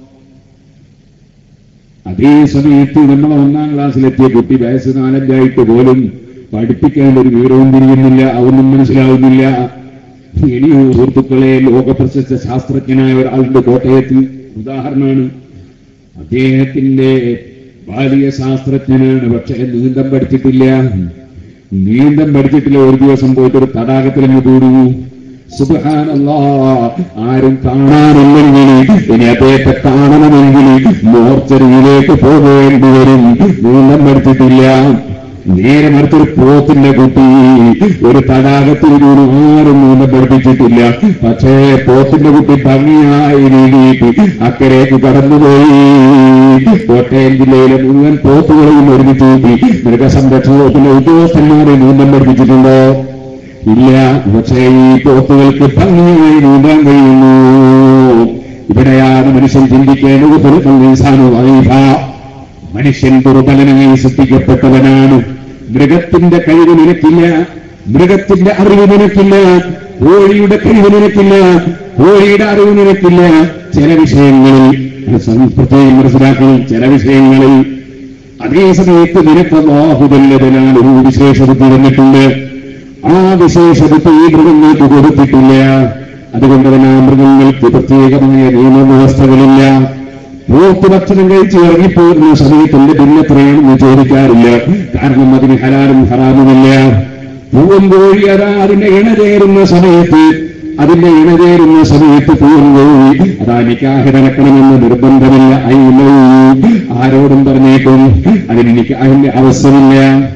അതേ സമയത്ത് നമ്മൾ ഒന്നാം ക്ലാസ്സിലെത്തിയ കുട്ടി വയസ്സ് നാലഞ്ചായിട്ട് പോലും പഠിപ്പിക്കാൻ ഒരു വിവരവും തിരിയുന്നില്ല അതൊന്നും മനസ്സിലാവുന്നില്ല ഇനിയോ സുഹൃത്തുക്കളെ ലോകപ്രശസ്ത ശാസ്ത്രജ്ഞനായ ഒരാളുടെ കോട്ടയത്ത് ഉദാഹരണമാണ് അദ്ദേഹത്തിന്റെ ബാലിയ ശാസ്ത്രജ്ഞനാണ് പക്ഷെ നീന്തം പഠിച്ചിട്ടില്ല നീന്തം പഠിച്ചിട്ടില്ല ഒരു ദിവസം പോയിട്ട് ഒരു തടാകത്തിൽ അങ്ങ് കൂടുന്നു സുബാനല്ലാ ആരും കാണാനില്ലെങ്കിൽ ഇനി അദ്ദേഹത്തെ കാണണമെങ്കിൽ മോർച്ചറിയിലേക്ക് പോകേണ്ടി വരും നീന്തം പഠിച്ചിട്ടില്ല നേരെ മറിച്ചൊരു പോത്തിന്റെ കുട്ടി ഒരു തടാകത്തിൽ ഒരു ആരും നീന്തം പഠിപ്പിച്ചിട്ടില്ല പക്ഷേ പോത്തിന്റെ കുട്ടി ഭംഗിയായി നീങ്ങിയിട്ട് അക്കരേക്ക് കടന്നുപോയി കോട്ടയം ജില്ലയിലെ മുഴുവൻ പോത്തുകളെയും ഒരുമിച്ച് കൂട്ടി മൃഗസംരക്ഷണ വകുപ്പിലെ ഉദ്യോഗസ്ഥന്മാരെ നീന്തം പഠിപ്പിച്ചിട്ടുണ്ടോ ഇല്ല പക്ഷേ ഈ പോത്തുകൾക്ക് ഭംഗിയായി നീന്താൻ കഴിയുന്നു ഇവിടെയാണ് മനുഷ്യൻ ചിന്തിക്കേണ്ടത് ദുർബലീസാനു വൈഭ മനുഷ്യൻ ദുർബലനായി സൃഷ്ടിക്കപ്പെട്ടവനാണ് മൃഗത്തിന്റെ കഴിവ് നിനക്കില്ല മൃഗത്തിന്റെ അറിവ് നിനക്കില്ല കോഴിയുടെ കഴിവ് നിനക്കില്ല കോഴിയുടെ അറിവ് നിനക്കില്ല ചില വിഷയങ്ങളിൽ പ്രത്യേകം മനസ്സിലാക്കണം ചില വിഷയങ്ങളിൽ അതേ സമയത്ത് നിനക്ക് ബാഹുബല്യതനാൽ ഒരു വിശേഷബുദ്ധി വന്നിട്ടുണ്ട് ആ വിശേഷബുദ്ധി ഈ മൃഗങ്ങൾക്ക് കൊടുത്തിട്ടില്ല അതുകൊണ്ട് തന്നെ ആ മൃഗങ്ങൾക്ക് പ്രത്യേകമായ നിയമവ്യവസ്ഥകളില്ല പോത്ത് ഭക്ഷണം കഴിച്ച് ഇറങ്ങിപ്പോകുന്ന സമയത്തിന്റെ ബില്ലെത്രയാണെന്ന് ചോദിക്കാറില്ല കാരണം അതിന് ഹലാലും ഹറാമുമില്ല പൂവൻ കോഴി അതാ അതിന്റെ ഇണ ചേരുന്ന സമയത്ത് അതിന്റെ ഇണ ചേരുന്ന സമയത്ത് പൂവൻ കോഴി അതാ നിക്കാഹ് നടക്കണമെന്ന് നിർബന്ധമില്ല അയ്യോ ആരോടും പറഞ്ഞേക്കും അതിന് നിക്കാഹിന്റെ ആവശ്യമില്ല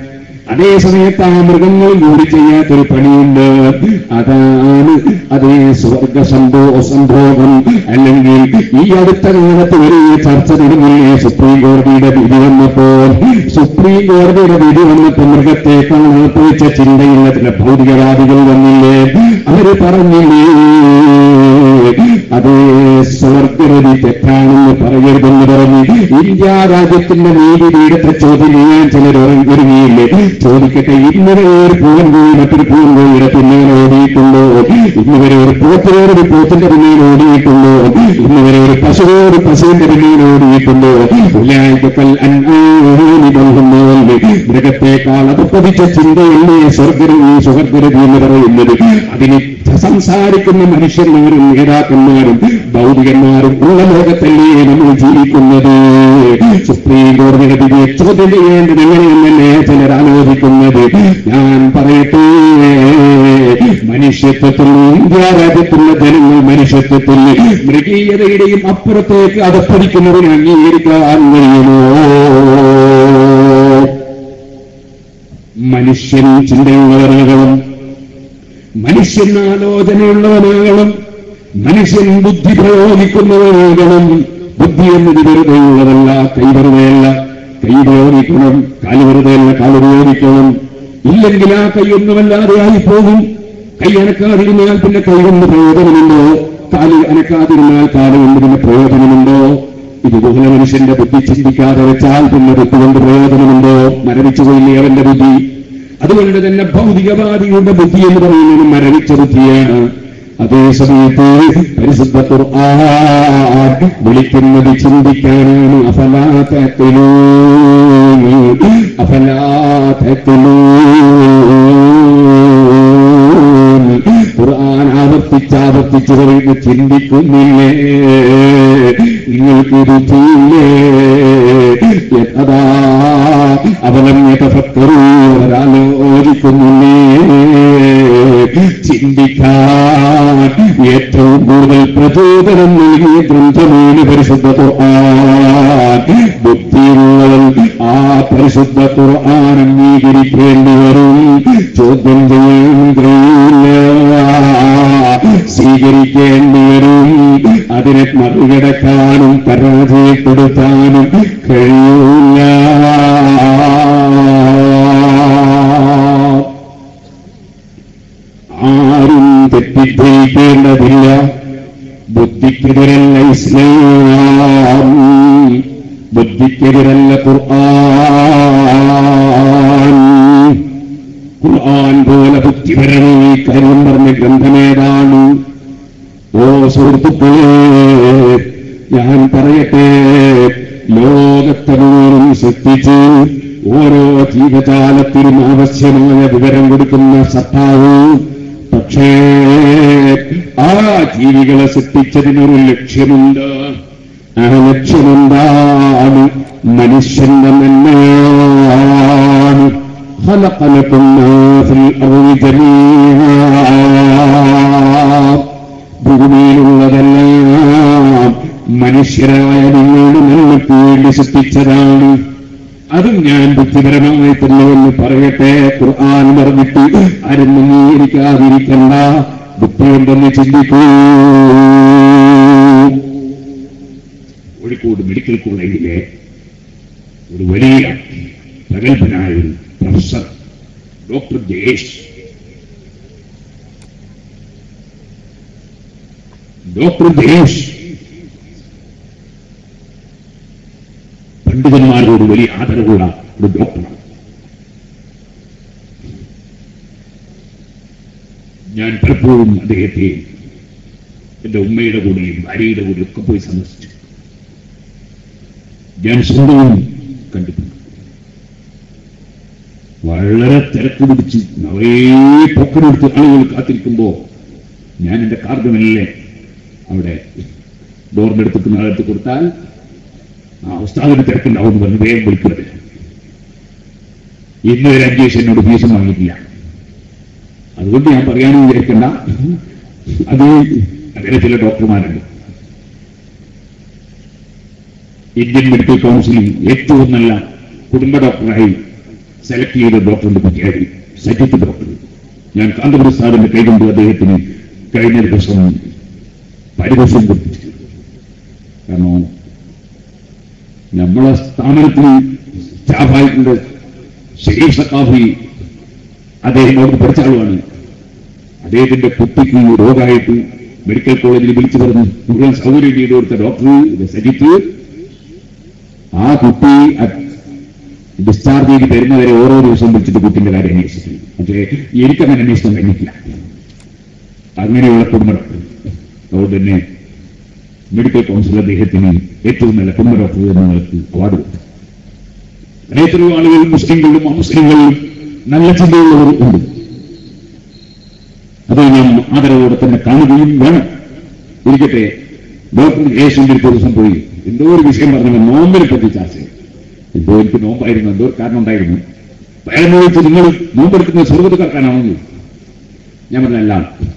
അതേ സമയത്ത് ആ മൃഗങ്ങൾ കൂടി ചെയ്യാത്തൊരു പണിയുണ്ട് അതാണ് അതേ സ്വർഗ സംഭോ സംഭോഗം അല്ലെങ്കിൽ ഈ അടുത്ത കാലത്ത് ഒരു ചർച്ച നടന്നില്ലേ സുപ്രീം കോടതിയുടെ വിധി വന്നപ്പോൾ സുപ്രീം കോടതിയുടെ വിധി വന്നപ്പോൾ മൃഗത്തെക്കാൾ ഉറപ്പിച്ച ചിന്തയുള്ള ചില ഭൗതികവാദികൾ വന്നില്ലേ അവര് പറഞ്ഞില്ലേ അതേ സ്വർഗരതി തെറ്റാണെന്ന് പറയരുതെന്ന് പറഞ്ഞ് ഇന്ത്യ രാജ്യത്തിന്റെ നീതിപീഠത്തെ ചോദ്യം ചെയ്യാൻ ചിലർ ഒരുങ്ങിയില്ലേ ചോദിക്കട്ടെ ഇന്ന് വരെ ഒരു പൂവൻ കോഴി മറ്റൊരു പൂവൻ കോഴിയുടെ പിന്നിൽ ഓടിയിട്ടുണ്ടോ ഇന്ന് വരെ ഒരു പോത്തിനോട് ഒരു പോത്തിന്റെ പിന്നിൽ ഓടിയിട്ടുണ്ടോ ഇന്ന് വരെ ഒരു പശുവോട് ഒരു പശുവിന്റെ പിന്നിൽ ഓടിയിട്ടുണ്ടോ ഉല്ലായിക്കൽ മൃഗത്തെക്കാൾ അപപ്പതിച്ച ചിന്തയല്ലേ സ്വർഗരതി സുവർഗരതി എന്ന് പറയുന്നത് അതിന് സംസാരിക്കുന്ന മനുഷ്യന്മാരും നേതാക്കന്മാരും ഭൗതികന്മാരും ഉള്ള ലോകത്തല്ലേ നമ്മൾ ജീവിക്കുന്നത് സുപ്രീം കോടതിയുടെ വിധിയെ ചോദ്യം ചെയ്യേണ്ടത് എങ്ങനെയെന്നല്ലേ ചിലർ ആലോചിക്കുന്നത് ഞാൻ പറയട്ടെ മനുഷ്യത്വത്തിൽ ഇന്ത്യ രാജ്യത്തുള്ള ജനങ്ങൾ മനുഷ്യത്വത്തിൽ മൃഗീയതയുടെയും അപ്പുറത്തേക്ക് അതപ്പതിക്കുന്നതിന് അംഗീകരിക്കാൻ കഴിയുമോ മനുഷ്യൻ ചിന്തയുള്ളവരാകണം മനുഷ്യൻ ആലോചനയുള്ളവനാകണം മനുഷ്യൻ ബുദ്ധി പ്രയോഗിക്കുന്നവനാകണം ബുദ്ധി എന്നത് വെറുതെയുള്ളതല്ല കൈ വെറുതെയല്ല കൈ ഉപയോഗിക്കണം കാല് വെറുതെയല്ല കാല് ഉപയോഗിക്കണം ഇല്ലെങ്കിൽ ആ കൈയൊന്നുമല്ലാതെ ആയിപ്പോകും കൈ അനക്കാതിരുന്നാൽ പിന്നെ കൈ കൊണ്ട് പ്രയോജനമുണ്ടോ കാല് അനക്കാതിരുന്നാൽ കാല് കൊണ്ട് പിന്നെ പ്രയോജനമുണ്ടോ ഇതുപോലെ മനുഷ്യന്റെ ബുദ്ധി ചിന്തിക്കാതെ വെച്ചാൽ പിന്നെ ബുദ്ധി കൊണ്ട് പ്രയോജനമുണ്ടോ മരവിച്ചു പോയില്ലേ അവന്റെ ബുദ്ധി അതുകൊണ്ട് തന്നെ ഭൗതികവാദിയുടെ ബുദ്ധി എന്ന് പറയുന്നത് മരവിച്ച ബുദ്ധിയാണ് അതേ സമയത്ത് പരിശുദ്ധ ഖുർആൻ വിളിക്കുന്നത് ചിന്തിക്കാനാണ് അഫലാത്തത്തിലൂ അഫലാത്തത്തിലൂ ഖുർആൻ ആവർത്തിച്ചാവർത്തിച്ചു പറയുന്നു ചിന്തിക്കുന്നില്ലേ നിങ്ങൾക്ക് ബുദ്ധിയില്ലേ അതാ അവലം യഥഫക്കറൂ ഒരാലോചിക്കുന്നില്ലേ ചിന്തിക്കാൻ ഏറ്റവും കൂടുതൽ പ്രചോദനം നൽകിയ ഗ്രന്ഥമാണ് പരിശുദ്ധ ഖുർആൻ ബുദ്ധിയുള്ളവൻ ആ പരിശുദ്ധ ഖുർആൻ അംഗീകരിക്കേണ്ടി വരും ചോദ്യം ചെയ്യാൻ കഴിയില്ല സ്വീകരിക്കേണ്ടി വരും അതിനെ മറികടക്കാനും പരാജയപ്പെടുത്താനും കഴിയില്ല ആരും തെറ്റിദ്ധരിക്കേണ്ടതില്ല ബുദ്ധിക്കെതിരല്ല ഇസ്ലാം ബുദ്ധിക്കെതിരല്ല ഖുർആൻ ഖുർആൻ പോലെ ബുദ്ധിപരമായി കാര്യം പറഞ്ഞ ഗ്രന്ഥമേതാണ് ഓ സുഹൃത്തുക്കളെ ഞാൻ പറയട്ടെ ലോകത്തെ മുഴുവൻ സൃഷ്ടിച്ച് ഓരോ ജീവജാലത്തിനും ആവശ്യമായ വിവരം കൊടുക്കുന്ന സത്താവ് പക്ഷേ ആ ജീവികളെ സൃഷ്ടിച്ചതിനൊരു ലക്ഷ്യമുണ്ട് ആ ലക്ഷ്യമെന്താണ് മനുഷ്യന്റെ നന്മയാണ് خلق لكم ما في الأرض جميعا ഭൂമിയിലുള്ളതെല്ലാം മനുഷ്യരായ നിങ്ങളുടെ നന്മയ്ക്ക് വേണ്ടി സൃഷ്ടിച്ചതാണ് അതും ഞാൻ ബുദ്ധിപരമായിട്ടുള്ളൂ എന്ന് പറയട്ടെ ഖുർആൻ പറഞ്ഞിട്ട് ആരും അംഗീകരിക്കാതിരിക്കണ്ട ബുദ്ധിയുണ്ടെന്ന് ചിന്തിക്കൂ കോഴിക്കോട് മെഡിക്കൽ കോളേജിലെ ഒരു വലിയ പ്രഗത്ഭനായ ഒരു professor doctor Jayesh doctor Jayesh പണ്ഡിതന്മാരോട് വലിയ ആദരവുള്ള ഒരു ഡോക്ടറാണ് ഞാൻ പലപ്പോഴും അദ്ദേഹത്തെ എന്റെ ഉമ്മയുടെ കൂടെയും ഭാര്യയുടെ കൂടെയും ഒക്കെ പോയി സന്ദർശിച്ചു ഞാൻ സ്വന്തവും കണ്ടിട്ടുണ്ട് വളരെ തിരക്ക് പിടിച്ച് നിറയെ പൊക്കനെടുത്ത് ആളുകൾ കാത്തിരിക്കുമ്പോ ഞാൻ എന്റെ കാർഡ് മെല്ലെ അവിടെ ഡോറിന്റെ അടുത്ത് നാളെടുത്ത് കൊടുത്താൽ ആ ഉസ്താദിന് തിരക്കുണ്ടാവും എന്ന് പറഞ്ഞ് വേഗം വിളിക്കുന്നത് ഇന്ന് ഒരു അഞ്ച് ദിവസം എന്നോട് ഫീസും വാങ്ങിയിട്ടില്ല അതുകൊണ്ട് ഞാൻ പറയാനും വിചാരിക്കണ്ട അത് അങ്ങനെ ചില ഡോക്ടർമാരുണ്ട് ഇന്ത്യൻ മെഡിക്കൽ കൗൺസിലിൽ ഏറ്റവും നല്ല കുടുംബ ഡോക്ടറായി സെലക്ട് ചെയ്ത ഡോക്ടറിന്റെ കുട്ടിയായി സജിത്ത് ഡോക്ടർ ഞാൻ കാന്തപുരം സാറിന്റെ കൈകൊണ്ട് അദ്ദേഹത്തിന് കഴിഞ്ഞ ദിവസം പരിപോഷം കൊടുപ്പിച്ചു കാരണം നമ്മളെ സ്ഥാപനത്തിൽ സ്റ്റാഫായിട്ടുള്ള ഷെരീഫ് സക്കാഫി അദ്ദേഹം അവിടെ പഠിച്ച ആളുമാണ് അദ്ദേഹത്തിന്റെ കുട്ടിക്ക് രോഗമായിട്ട് മെഡിക്കൽ കോളേജിൽ വിളിച്ചു പറഞ്ഞു മുഴുവൻ സൗകര്യം ചെയ്തു കൊടുത്ത ഡോക്ടർ സജിത്ത് ആ കുട്ടി ഡിസ്ചാർജ് ചെയ്ത് തരുന്നവരെ ഓരോ ദിവസം വിളിച്ചിട്ട് കുട്ടിന്റെ കാര്യം അന്വേഷിക്കുന്നു പക്ഷേ എനിക്കങ്ങനെ അന്വേഷണം കഴിഞ്ഞിട്ടില്ല അങ്ങനെയുള്ള കുടുംബ ഡോക്ടർ അതുകൊണ്ട് തന്നെ മെഡിക്കൽ കൗൺസിൽ അദ്ദേഹത്തിന് ഏറ്റവും നല്ല കുടുംബ ഡോക്ടർ എന്ന നിലക്ക് അവാർഡ് കൊടുത്തു അങ്ങനെ എത്രയോ ആളുകൾ മുസ്ലിങ്ങളിലും അമുസ്ലിങ്ങളിലും നല്ല ചിന്തയുള്ളവർ ഉണ്ട് അത് നാം ആദരവോടെ തന്നെ കാണുകയും വേണം ഇരിക്കട്ടെ ഡോക്ടർ യേശുവിന്റെ ഒരു ദിവസം പോയി എന്തോ ഒരു വിഷയം പറഞ്ഞു നോമ്പിനെ പറ്റി ചർച്ച ചെയ്തു എന്തോ എനിക്ക് നോമ്പായിരുന്നു എന്തോ ഒരു കാരണം ഉണ്ടായിരുന്നു അയാൾ ചോദിച്ചു നിങ്ങൾ നോമ്പെടുക്കുന്ന സ്വർഗത്തുകാർക്കാനാണോ എന്ന് ചോദിച്ചു. ഞാൻ പറഞ്ഞല്ല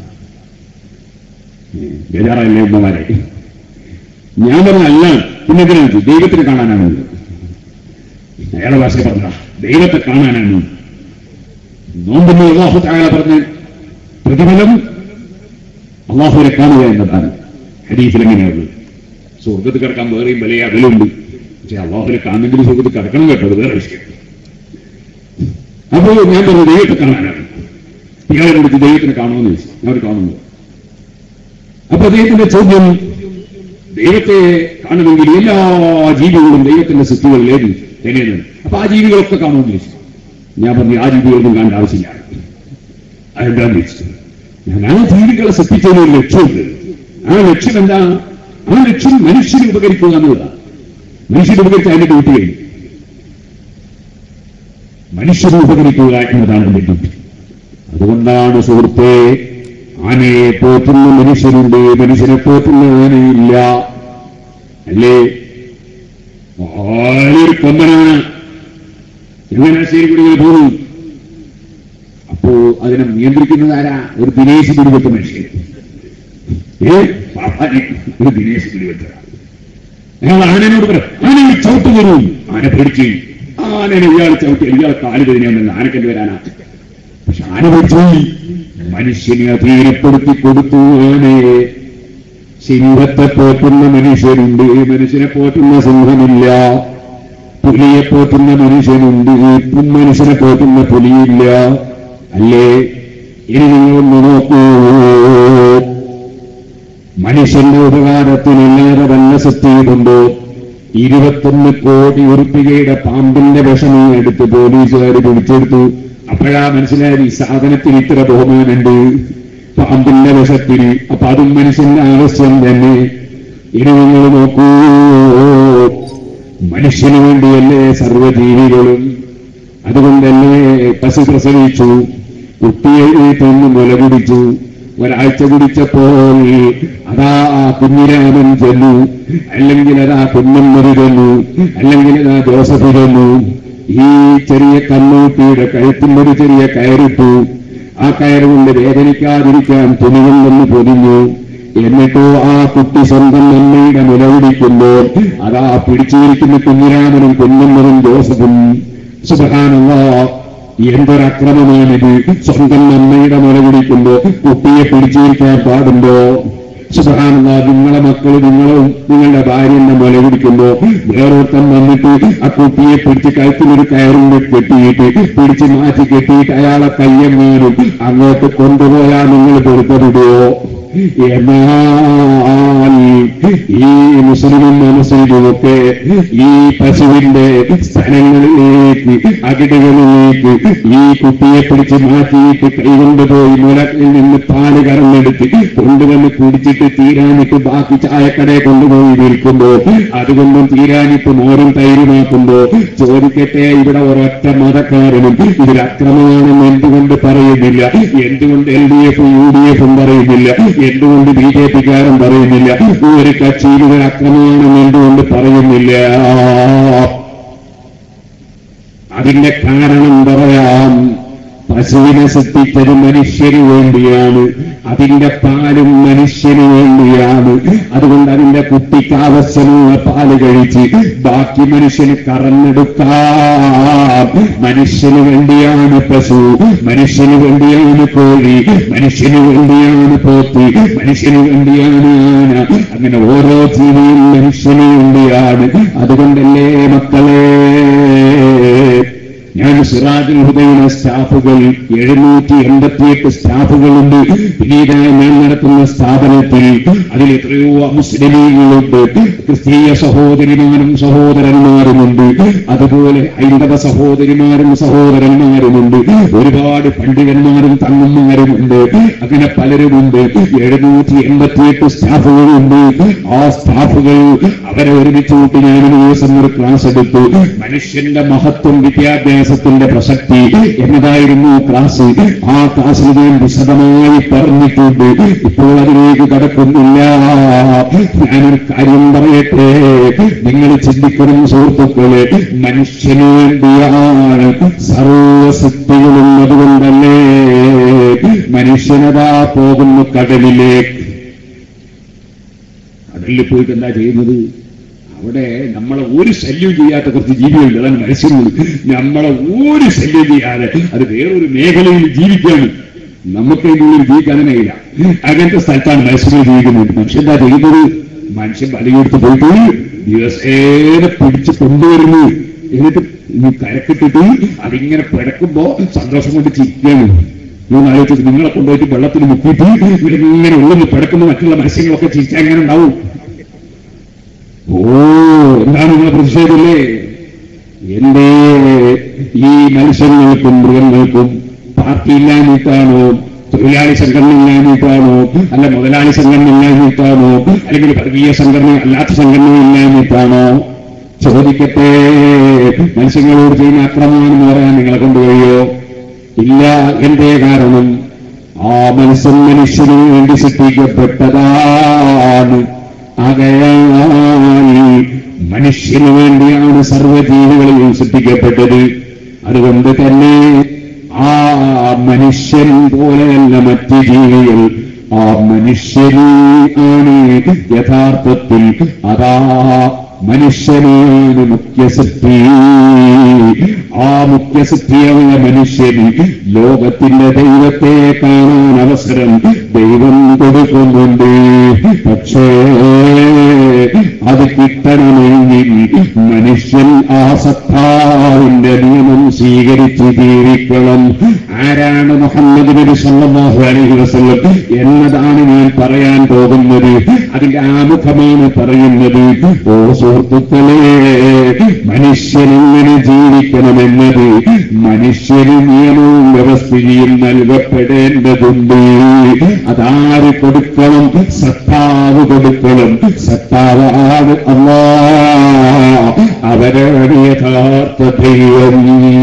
ബേജാറല്ലേ ഉമ്മമാരെ ഞാൻ പറഞ്ഞല്ല പിന്നെ എന്തിനാ ചോദിച്ചു ദൈവത്തിനെ കാണാനാണ് ഇത്. അയാളെ ഭാഷ പറഞ്ഞ ദൈവത്തെ കാണാനാണ് നോമ്പെന്ന് അള്ളാഹു താഴെ പറഞ്ഞ് പ്രതിഫലം അള്ളാഹുവിനെ കാണുക എന്നതാണ് ഹരീഫിൽ എങ്ങനെയുള്ളത് സ്വർഗത്ത് കിടക്കാൻ വേറെയും വലിയ അകലുണ്ട് പക്ഷെ അള്ളാഹുവിനെ കാണുന്നെങ്കിൽ സ്വർഗത്ത് കിടക്കണം കേട്ടോ അത് വേറെ വിഷയം അപ്പോൾ ഞാൻ പറഞ്ഞു ദൈവത്തെ കാണാനാണ് ഇയാളെ വിളിച്ച് ദൈവത്തിനെ കാണുമെന്ന് ചോദിച്ചു ഞാൻ ഒരു കാണുന്നു അപ്പൊ അദ്ദേഹത്തിന്റെ ചോദ്യം ദൈവത്തെ കാണുമെങ്കിൽ എല്ലാ ജീവികളും ദൈവത്തിന്റെ സൃഷ്ടികളിലേത് എങ്ങനെയാണ് അപ്പൊ ആ ജീവികളൊക്കെ കാണുമെന്ന് ചോദിച്ചു ഞാൻ പറഞ്ഞു ആ ജീവികളൊന്നും കാണേണ്ട ആവശ്യമില്ല അതെന്താന്ന് ചോദിച്ചു ഞാൻ ആ ജീവികളെ സൃഷ്ടിച്ചതിന് ഒരു ലക്ഷ്യമുണ്ട് ആ ലക്ഷ്യം എന്താ ആ ലക്ഷ്യം മനുഷ്യനെ ഉപകരിക്കുക എന്നുള്ളതാണ് മനുഷ്യനെ ഉപകരിച്ച അതിന്റെ ഡ്യൂട്ടി കഴിഞ്ഞു മനുഷ്യനെ ഉപകരിക്കുക എന്നതാണ് എന്റെ ഡ്യൂട്ടി അതുകൊണ്ടാണ് സുഹൃത്തെ ആനയെ പോറ്റുന്ന മനുഷ്യരുണ്ട് മനുഷ്യനെ പോറ്റുന്ന ആനയില്ല അല്ലേ വലിയൊരു കൊമ്പനാണ് ചങ്ങനാശ്ശേരി കുടികൾ പോകും അപ്പോ അതിനെ നിയന്ത്രിക്കുന്നത് ആരാ ഒരു ദിനേശ് പിടിവെട്ട മനുഷ്യൻ ഏ പാപ്പാനെ ഒരു ദിനേശ് പിടിവെട്ട അയാൾ ആനയോട് പറയും ആനയെ ചവിട്ട് തരും ആന പേടിച്ച് ആനനെ ഇയാൾ ചവിട്ടി ഇയാൾ കാല് തരുന്ന ആനക്കെന്ത് വരാനാ പക്ഷെ ആന പേടിച്ചു മനുഷ്യനെ അധീനപ്പെടുത്തി കൊടുത്തു ആനയെ സിംഹത്തെ പോറ്റുന്ന മനുഷ്യരുണ്ട് മനുഷ്യനെ പോറ്റുന്ന സിംഹമില്ല പുലിയെ പോറ്റുന്ന മനുഷ്യനുണ്ട് ഇപ്പം മനുഷ്യനെ പോറ്റുന്ന പുലിയില്ല അല്ലേ ഇനി നിങ്ങളൊന്ന് നോക്കൂ മനുഷ്യന്റെ ഉപകാരത്തിനില്ലാതെ വല്ല സൃഷ്ടിയിട്ടുണ്ടോ ഇരുപത്തൊന്ന് കോടി ഉറുപ്പികയുടെ പാമ്പിന്റെ വിഷമം എടുത്ത് പോലീസുകാർ പിടിച്ചെടുത്തു അപ്പോഴാ മനസ്സിലായത് ഈ സാധനത്തിന് ഇത്ര ബഹുമാനുണ്ട് പാമ്പിന്റെ വിഷത്തിന് അപ്പൊ അതും മനുഷ്യന്റെ ആവശ്യം തന്നെ ഇനി നിങ്ങൾ നോക്കൂ മനുഷ്യന് വേണ്ടിയല്ലേ സർവ്വജീവികളും അതുകൊണ്ടല്ലേ പശു പ്രസവിച്ചു കുട്ടിയെ തിന്ന് മുല കുടിച്ചു ഒരാഴ്ച കുടിച്ചപ്പോൾ അതാ കുഞ്ഞിരാമൻ ചെന്നു അല്ലെങ്കിൽ അതാ കുന്നമ്മതി ചെന്നു അല്ലെങ്കിൽ അതാ ജോസഫ് ചെന്നു ഈ ചെറിയ കണ്ണൂട്ടിയുടെ കഴുത്തിലൊരു ചെറിയ കയറിട്ടു ആ കയറുകൊണ്ട് വേദനിക്കാതിരിക്കാൻ തുണികൊണ്ടൊന്ന് പൊതിഞ്ഞു എന്നിട്ടോ ആ കുട്ടി സ്വന്തം അമ്മയുടെ നിലവിളിക്കുമ്പോൾ അതാ പിടിച്ചിരിക്കുന്ന കുഞ്ഞിരാമനും കുഞ്ഞമ്മനും ജോസഫും സുബഹാനല്ല എന്തൊരക്രമമാണിത് സ്വന്തം അമ്മയുടെ നിലവിളിക്കുമ്പോ കുട്ടിയെ പിടിച്ചിരിക്കാൻ പാടുമ്പോ സുബഹാനല്ല നിങ്ങളെ മക്കൾ നിങ്ങളും നിങ്ങളുടെ ഭാര്യന്റെ മുല പിടിക്കുമ്പോ വേറൊരുത്തൻ വന്നിട്ട് ആ കുട്ടിയെ പിടിച്ച് കഴുത്തിലൊരു കയറും കെട്ടിയിട്ട് പിടിച്ച് മാറ്റി കെട്ടിയിട്ട് അയാളെ കയ്യെങ്ങാനും അങ്ങോട്ട് കൊണ്ടുപോയാൽ നിങ്ങൾ പൊരുത്തപ്പെടുവോ എന്നാൽ ഈ മുസ്ലിമും മുസ്ലിമുമൊക്കെ ഈ പശുവിന്റെ സ്ഥലങ്ങളിലേക്ക് അകിടുകളിലേക്ക് ഈ കുട്ടിയെ പിടിച്ച് മാറ്റിയിട്ട് കൈകൊണ്ടുപോയി മുലക്കിൽ നിന്ന് പാല് കറന്നെടുത്ത് കൊണ്ടുവന്ന് കുടിച്ചിട്ട് തീരാനിട്ട് ബാക്കി ചായക്കടയെ കൊണ്ടുപോയി വിൽക്കുമ്പോ അതുകൊണ്ടും തീരാനിട്ട് മോരും തൈരുമാക്കുമ്പോ ചോദിക്കട്ടെ ഇവിടെ ഒരൊറ്റ മതക്കാരനും ഇതിൽ അക്രമമാണെന്ന് എന്തുകൊണ്ട് പറയുന്നില്ല എന്തുകൊണ്ട് എൽ ഡി എഫും യു ഡി എഫും പറയുന്നില്ല എന്തുകൊണ്ട് ബി ജെ പിക്കാരും പറയുന്നില്ല ഒരു കക്ഷിയിൽ ഒരു അക്രമമാണെന്ന് എന്തുകൊണ്ട് പറയുന്നില്ല അതിന്റെ കാരണം പറയാം പശുവിനെ സൃഷ്ടിച്ചത് മനുഷ്യന് വേണ്ടിയാണ് അതിന്റെ പാലും മനുഷ്യന് വേണ്ടിയാണ് അതുകൊണ്ട് അതിന്റെ കുട്ടിക്ക് ആവശ്യമുള്ള പാല് കഴിച്ച് ബാക്കി മനുഷ്യന് കറന്നെടുക്കാം മനുഷ്യന് വേണ്ടിയാണ് പശു മനുഷ്യന് വേണ്ടിയാണ് കോഴി മനുഷ്യന് വേണ്ടിയാണ് പോത്ത് മനുഷ്യന് വേണ്ടിയാണ് ആന അങ്ങനെ ഓരോ ജീവിയും മനുഷ്യന് വേണ്ടിയാണ് അതുകൊണ്ടല്ലേ മക്കളെ ഞാൻ സിറാജുൽ ഹുദയുടെ സ്റ്റാഫുകൾ എഴുന്നൂറ്റി എൺപത്തിയെട്ട് സ്റ്റാഫുകളുണ്ട് പിന്നീട് ഞാൻ നടത്തുന്ന സ്ഥാപനത്തിൽ അതിൽ എത്രയോ മുസ്ലിമീങ്ങളുണ്ട് ക്രിസ്തീയ സഹോദരിമാരും സഹോദരന്മാരുമുണ്ട് അതുപോലെ ഹൈന്ദവ സഹോദരിമാരും സഹോദരന്മാരുമുണ്ട് ഒരുപാട് പണ്ഡിതന്മാരും തങ്ങന്മാരുമുണ്ട് അങ്ങനെ പലരുമുണ്ട് എഴുന്നൂറ്റി എൺപത്തിയെട്ട് സ്റ്റാഫുകളുണ്ട് ആ സ്റ്റാഫുകൾ അവരെ ഒരുമിച്ച് കൂട്ടി ഞാൻ ഒരു ദിവസം ഒരു ക്ലാസ് എടുത്തു മനുഷ്യന്റെ മഹത്വം വിദ്യാഭ്യാസത്തിന്റെ പ്രസക്തി എന്നതായിരുന്നു ക്ലാസ് ആ ക്ലാസ്സിൽ ഞാൻ വിശദമായി പറഞ്ഞിട്ടുണ്ട് ഇപ്പോൾ അതിലേക്ക് കടക്കുന്നില്ല ഞാനൊരു കാര്യം പറയട്ടെ നിങ്ങൾ ചിന്തിക്കണം സുഹൃത്തുക്കളെ മനുഷ്യന് വേണ്ടിയാണ് സർവസൃഷ്ടികളും അതുകൊണ്ടല്ലേ മനുഷ്യനതാ പോകുന്നു കടലിലേക്ക് കടലിൽ പോയിട്ട് എന്താ ചെയ്യുന്നത് അവിടെ നമ്മളെ ഒരു ശല്യം ചെയ്യാത്ത കുറച്ച് ജീവികളുണ്ട് അതാണ് മത്സ്യങ്ങൾ നമ്മളെ ഒരു ശല്യം ചെയ്യാതെ അത് വേറൊരു മേഖലയിൽ ജീവിക്കാണ് നമുക്ക് ഇതിനുള്ളിൽ ജീവിക്കാൻ തന്നെ കഴിയില്ല അങ്ങനത്തെ സ്ഥലത്താണ് മത്സ്യങ്ങൾ ജീവിക്കുന്നത് മനുഷ്യൻ എന്താ ചെയ്യുന്നത് മനുഷ്യൻ വലയെടുത്ത് പോയിട്ട് ദിവസേന പിടിച്ച് കൊണ്ടുവരുന്നു എന്നിട്ട് ഈ കരക്കിട്ടിട്ട് അതിങ്ങനെ പിടക്കുമ്പോ സന്തോഷം കൊണ്ട് ചിരിക്കുകയാണ് ഞാൻ ആലോചിച്ചത് നിങ്ങളെ കൊണ്ടുപോയിട്ട് വെള്ളത്തിൽ മുക്കിയിട്ട് ഇവരിങ്ങനെ ഉള്ളിൽ പിടക്കുന്ന മറ്റുള്ള മത്സ്യങ്ങളൊക്കെ ചിരിച്ചാൽ എങ്ങനെ ഉണ്ടാവും ഓ എന്താണ് നിങ്ങളെ പ്രതിഷേധമില്ലേ എന്റെ ഈ മനുഷ്യങ്ങൾക്കും മൃഗങ്ങൾക്കും പാർട്ടി ഇല്ലാഞ്ഞിട്ടാണോ തൊഴിലാളി സംഘടന ഇല്ലാഞ്ഞിട്ടാണോ അല്ല മുതലാളി സംഘടന ഇല്ലാഞ്ഞിട്ടാണോ അല്ലെങ്കിൽ വർഗീയ സംഘടന അല്ലാത്ത സംഘടന ഇല്ലാഞ്ഞിട്ടാണോ ചോദിക്കട്ടെ മനുഷ്യങ്ങളോട് ചെയ്യുന്ന അക്രമമാണെന്ന് പറയാൻ നിങ്ങളെ കൊണ്ട് കഴിയോ ഇല്ല എന്തേ കാരണം ആ മനുഷ്യൻ മനുഷ്യന് വേണ്ടി സൃഷ്ടിക്കപ്പെട്ടതാണ് ആകയാൽ മനുഷ്യന് വേണ്ടിയാണ് സർവ്വജീവികളിൽ സൃഷ്ടിക്കപ്പെട്ടത് അതുകൊണ്ട് തന്നെ ആ മനുഷ്യൻ പോലെയല്ല മറ്റ് ജീവികൾ ആ മനുഷ്യന് ആണ് യഥാർത്ഥത്തിൽ അതാ മനുഷ്യനാണ് മുഖ്യസൃഷ്ടി ആ മുഖ്യസൃഷ്ടിയായ മനുഷ്യന് ലോകത്തിന്റെ ദൈവത്തെ കാണാൻ അവസരം ദൈവം കൊടുക്കുന്നുണ്ട് പക്ഷേ അത് കിട്ടണമെങ്കിൽ മനുഷ്യൻ ആ സത്താവിന്റെ നിയമം സ്വീകരിച്ച് ജീവിക്കണം ആരാണ് മുഹമ്മദ് നബി സല്ലല്ലാഹു അലൈഹി വസല്ലം എന്നതാണ് ഞാൻ പറയാൻ പോകുന്നത് അതിന്റെ ആമുഖമാണ് പറയുന്നത് ഓ സുഹൃത്തുക്കളെ മനുഷ്യൻ എങ്ങനെ ജീവിക്കണമെന്നത് മനുഷ്യന് നിയമവും വ്യവസ്ഥയും നൽകപ്പെടേണ്ടതുണ്ട് അതാര് കൊടുക്കണം സത്താവ് കൊടുക്കണം സത്താവാണ് അല്ലാ അവരാണ് യഥാർത്ഥ ദൈവം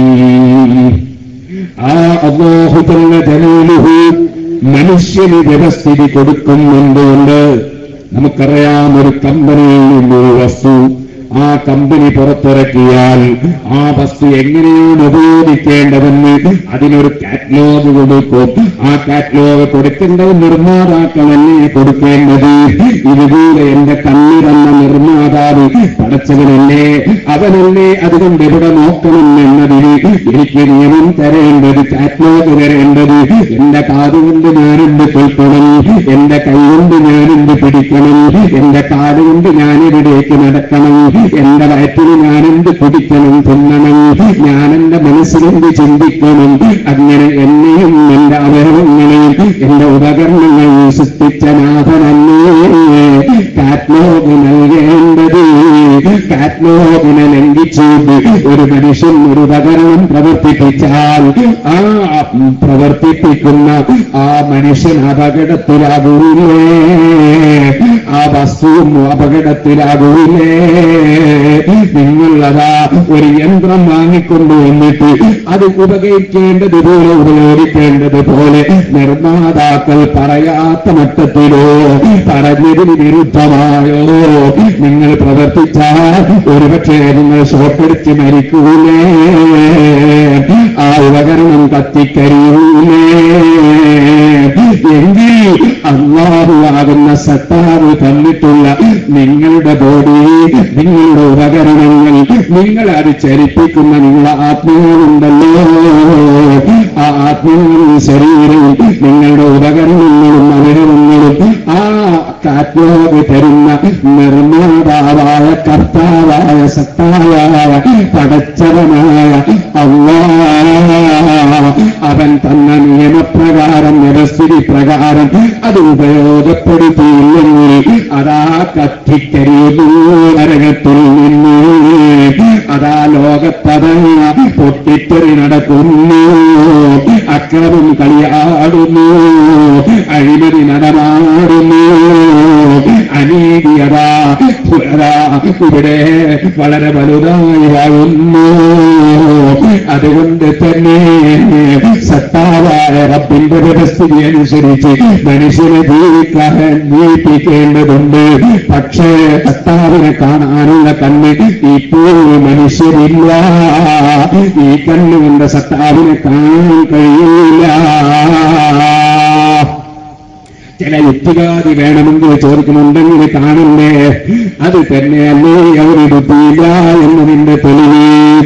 ആ അള്ളാഹു തന്നെ ജലീലുഹു മനുഷ്യന് വ്യവസ്ഥിതി കൊടുക്കുന്നുണ്ട് നമുക്കറിയാം ഒരു കമ്പനിയിൽ നിന്നൊരു വസ്തു ആ കമ്പനി പുറത്തിറക്കിയാൽ ആ വസ്തു എങ്ങനെയാണ് ഉപയോഗിക്കേണ്ടതെന്ന് അതിനൊരു കാറ്റലോഗ് കൊടുക്കും ആ കാറ്റലോഗ് കൊടുക്കേണ്ടത് നിർമ്മാതാക്കളല്ലേ കൊടുക്കേണ്ടത് ഇതുപോലെ എന്റെ കണ്ണി തന്ന നിർമ്മാതാവ് പടച്ചവനല്ലേ അവനല്ലേ അതുകൊണ്ട് ഇവിടെ നോക്കണം എന്നതിന് എനിക്ക് നിയമം തരേണ്ടത് കാറ്റലോഗ് തരേണ്ടത് എന്റെ കാതുകൊണ്ട് ഞാനെന്ത് കേൾക്കണം എന്റെ കൈ കൊണ്ട് ഞാനെന്ത് പിടിക്കണം എന്റെ കാലുകൊണ്ട് ഞാനിവിടേക്ക് നടക്കണം എന്റെ വയറ്റിന് ഞാനെന്ത് കുടിക്കണം തിന്നണം ഞാൻ എന്റെ മനസ്സിലെന്ത് ചിന്തിക്കണം അങ്ങനെ എന്നെയും എന്റെ അവയവങ്ങളെയും എന്റെ ഉപകരണങ്ങൾ സൃഷ്ടിച്ച നാഥനല്ലേ കാറ്റ്ലോഗ് നൽകേണ്ടത് കാറ്റ്ലോഗിനെ ലംഘിച്ചുകൊണ്ട് ഒരു മനുഷ്യൻ ഒരു ഉപകരണം പ്രവർത്തിപ്പിച്ചാൽ ആ പ്രവർത്തിപ്പിക്കുന്ന ആ മനുഷ്യൻ അപകടത്തിലാകൂലേ ആ വസ്തുവും അപകടത്തിലാകൂലേ നിങ്ങൾ അതാ ഒരു യന്ത്രം വാങ്ങിക്കൊണ്ടു വന്നിട്ട് അത് ഉപകരിക്കേണ്ടതുപോലെ ഉപയോഗിക്കേണ്ടത് പോലെ നിർമ്മാതാക്കൾ പറയാത്ത മട്ടത്തിലോ പറഞ്ഞതിന് വിരുദ്ധമായോ നിങ്ങൾ പ്രവർത്തിച്ചാൽ ഒരുപക്ഷെ നിങ്ങൾ ഷോക്കടിച്ച് മരിക്കൂലേ ആ ഉപകരണം കത്തിക്കരിയൂലേ എങ്കിൽ അള്ളാഹുവാകുന്ന സത്താവ് തന്നിട്ടുള്ള നിങ്ങളുടെ ബോഡി നിങ്ങളുടെ ഉപകരണങ്ങൾ നിങ്ങൾ അത് ചലിപ്പിക്കുന്ന നിങ്ങളുടെ ആത്മാവുണ്ടല്ലോ ആ ആത്മാവും ശരീരവും നിങ്ങളുടെ ഉപകരണങ്ങളും അവരവങ്ങളും ആ കാത്മാവ് തരുന്ന നിർമ്മാതാവായ കർത്താവായ സത്താവായ പടച്ചവനായ അള്ളാ അവൻ തന്ന നിയമപ്രകാരം വ്യവസ്ഥിതി പ്രകാരം അത് ഉപയോഗപ്പെടുത്തിയില്ലെങ്കിൽ അതാ കത്തിക്കരിയുന്നു നരകത്തിൽ നിന്ന് അതാ ലോകത്തതാ പൊട്ടിത്തെറി നടക്കുന്നു അക്രമം കളിയാടുന്നു അഴിമതി നടമാടുന്നു അനീതിയതാ അതാ ഇവിടെ വളരെ വലുതായി വാഴുന്നു അതുകൊണ്ട് തന്നെ സത്താവായ റബ്ബിന്റെ വ്യവസ്ഥിതി അനുസരിച്ച് മനുഷ്യനെ ജീവിക്കാൻ ജീവിപ്പിക്കേണ്ടതുണ്ട് പക്ഷേ സത്താവിനെ കാണാനുള്ള കണ്ണ് ഇപ്പോൾ മനുഷ്യരില്ല ഈ കണ്ണുകൊണ്ട് സത്താവിനെ കാണാൻ കഴിയില്ല ചില യുക്തിവാദി വേണമെങ്കിൽ ചോദിക്കുന്നുണ്ടെങ്കിൽ കാണണ്ടേ അത് തന്നെയല്ലേ അവർ ബുദ്ധിയില്ല എന്നതിന്റെ തെളിവ്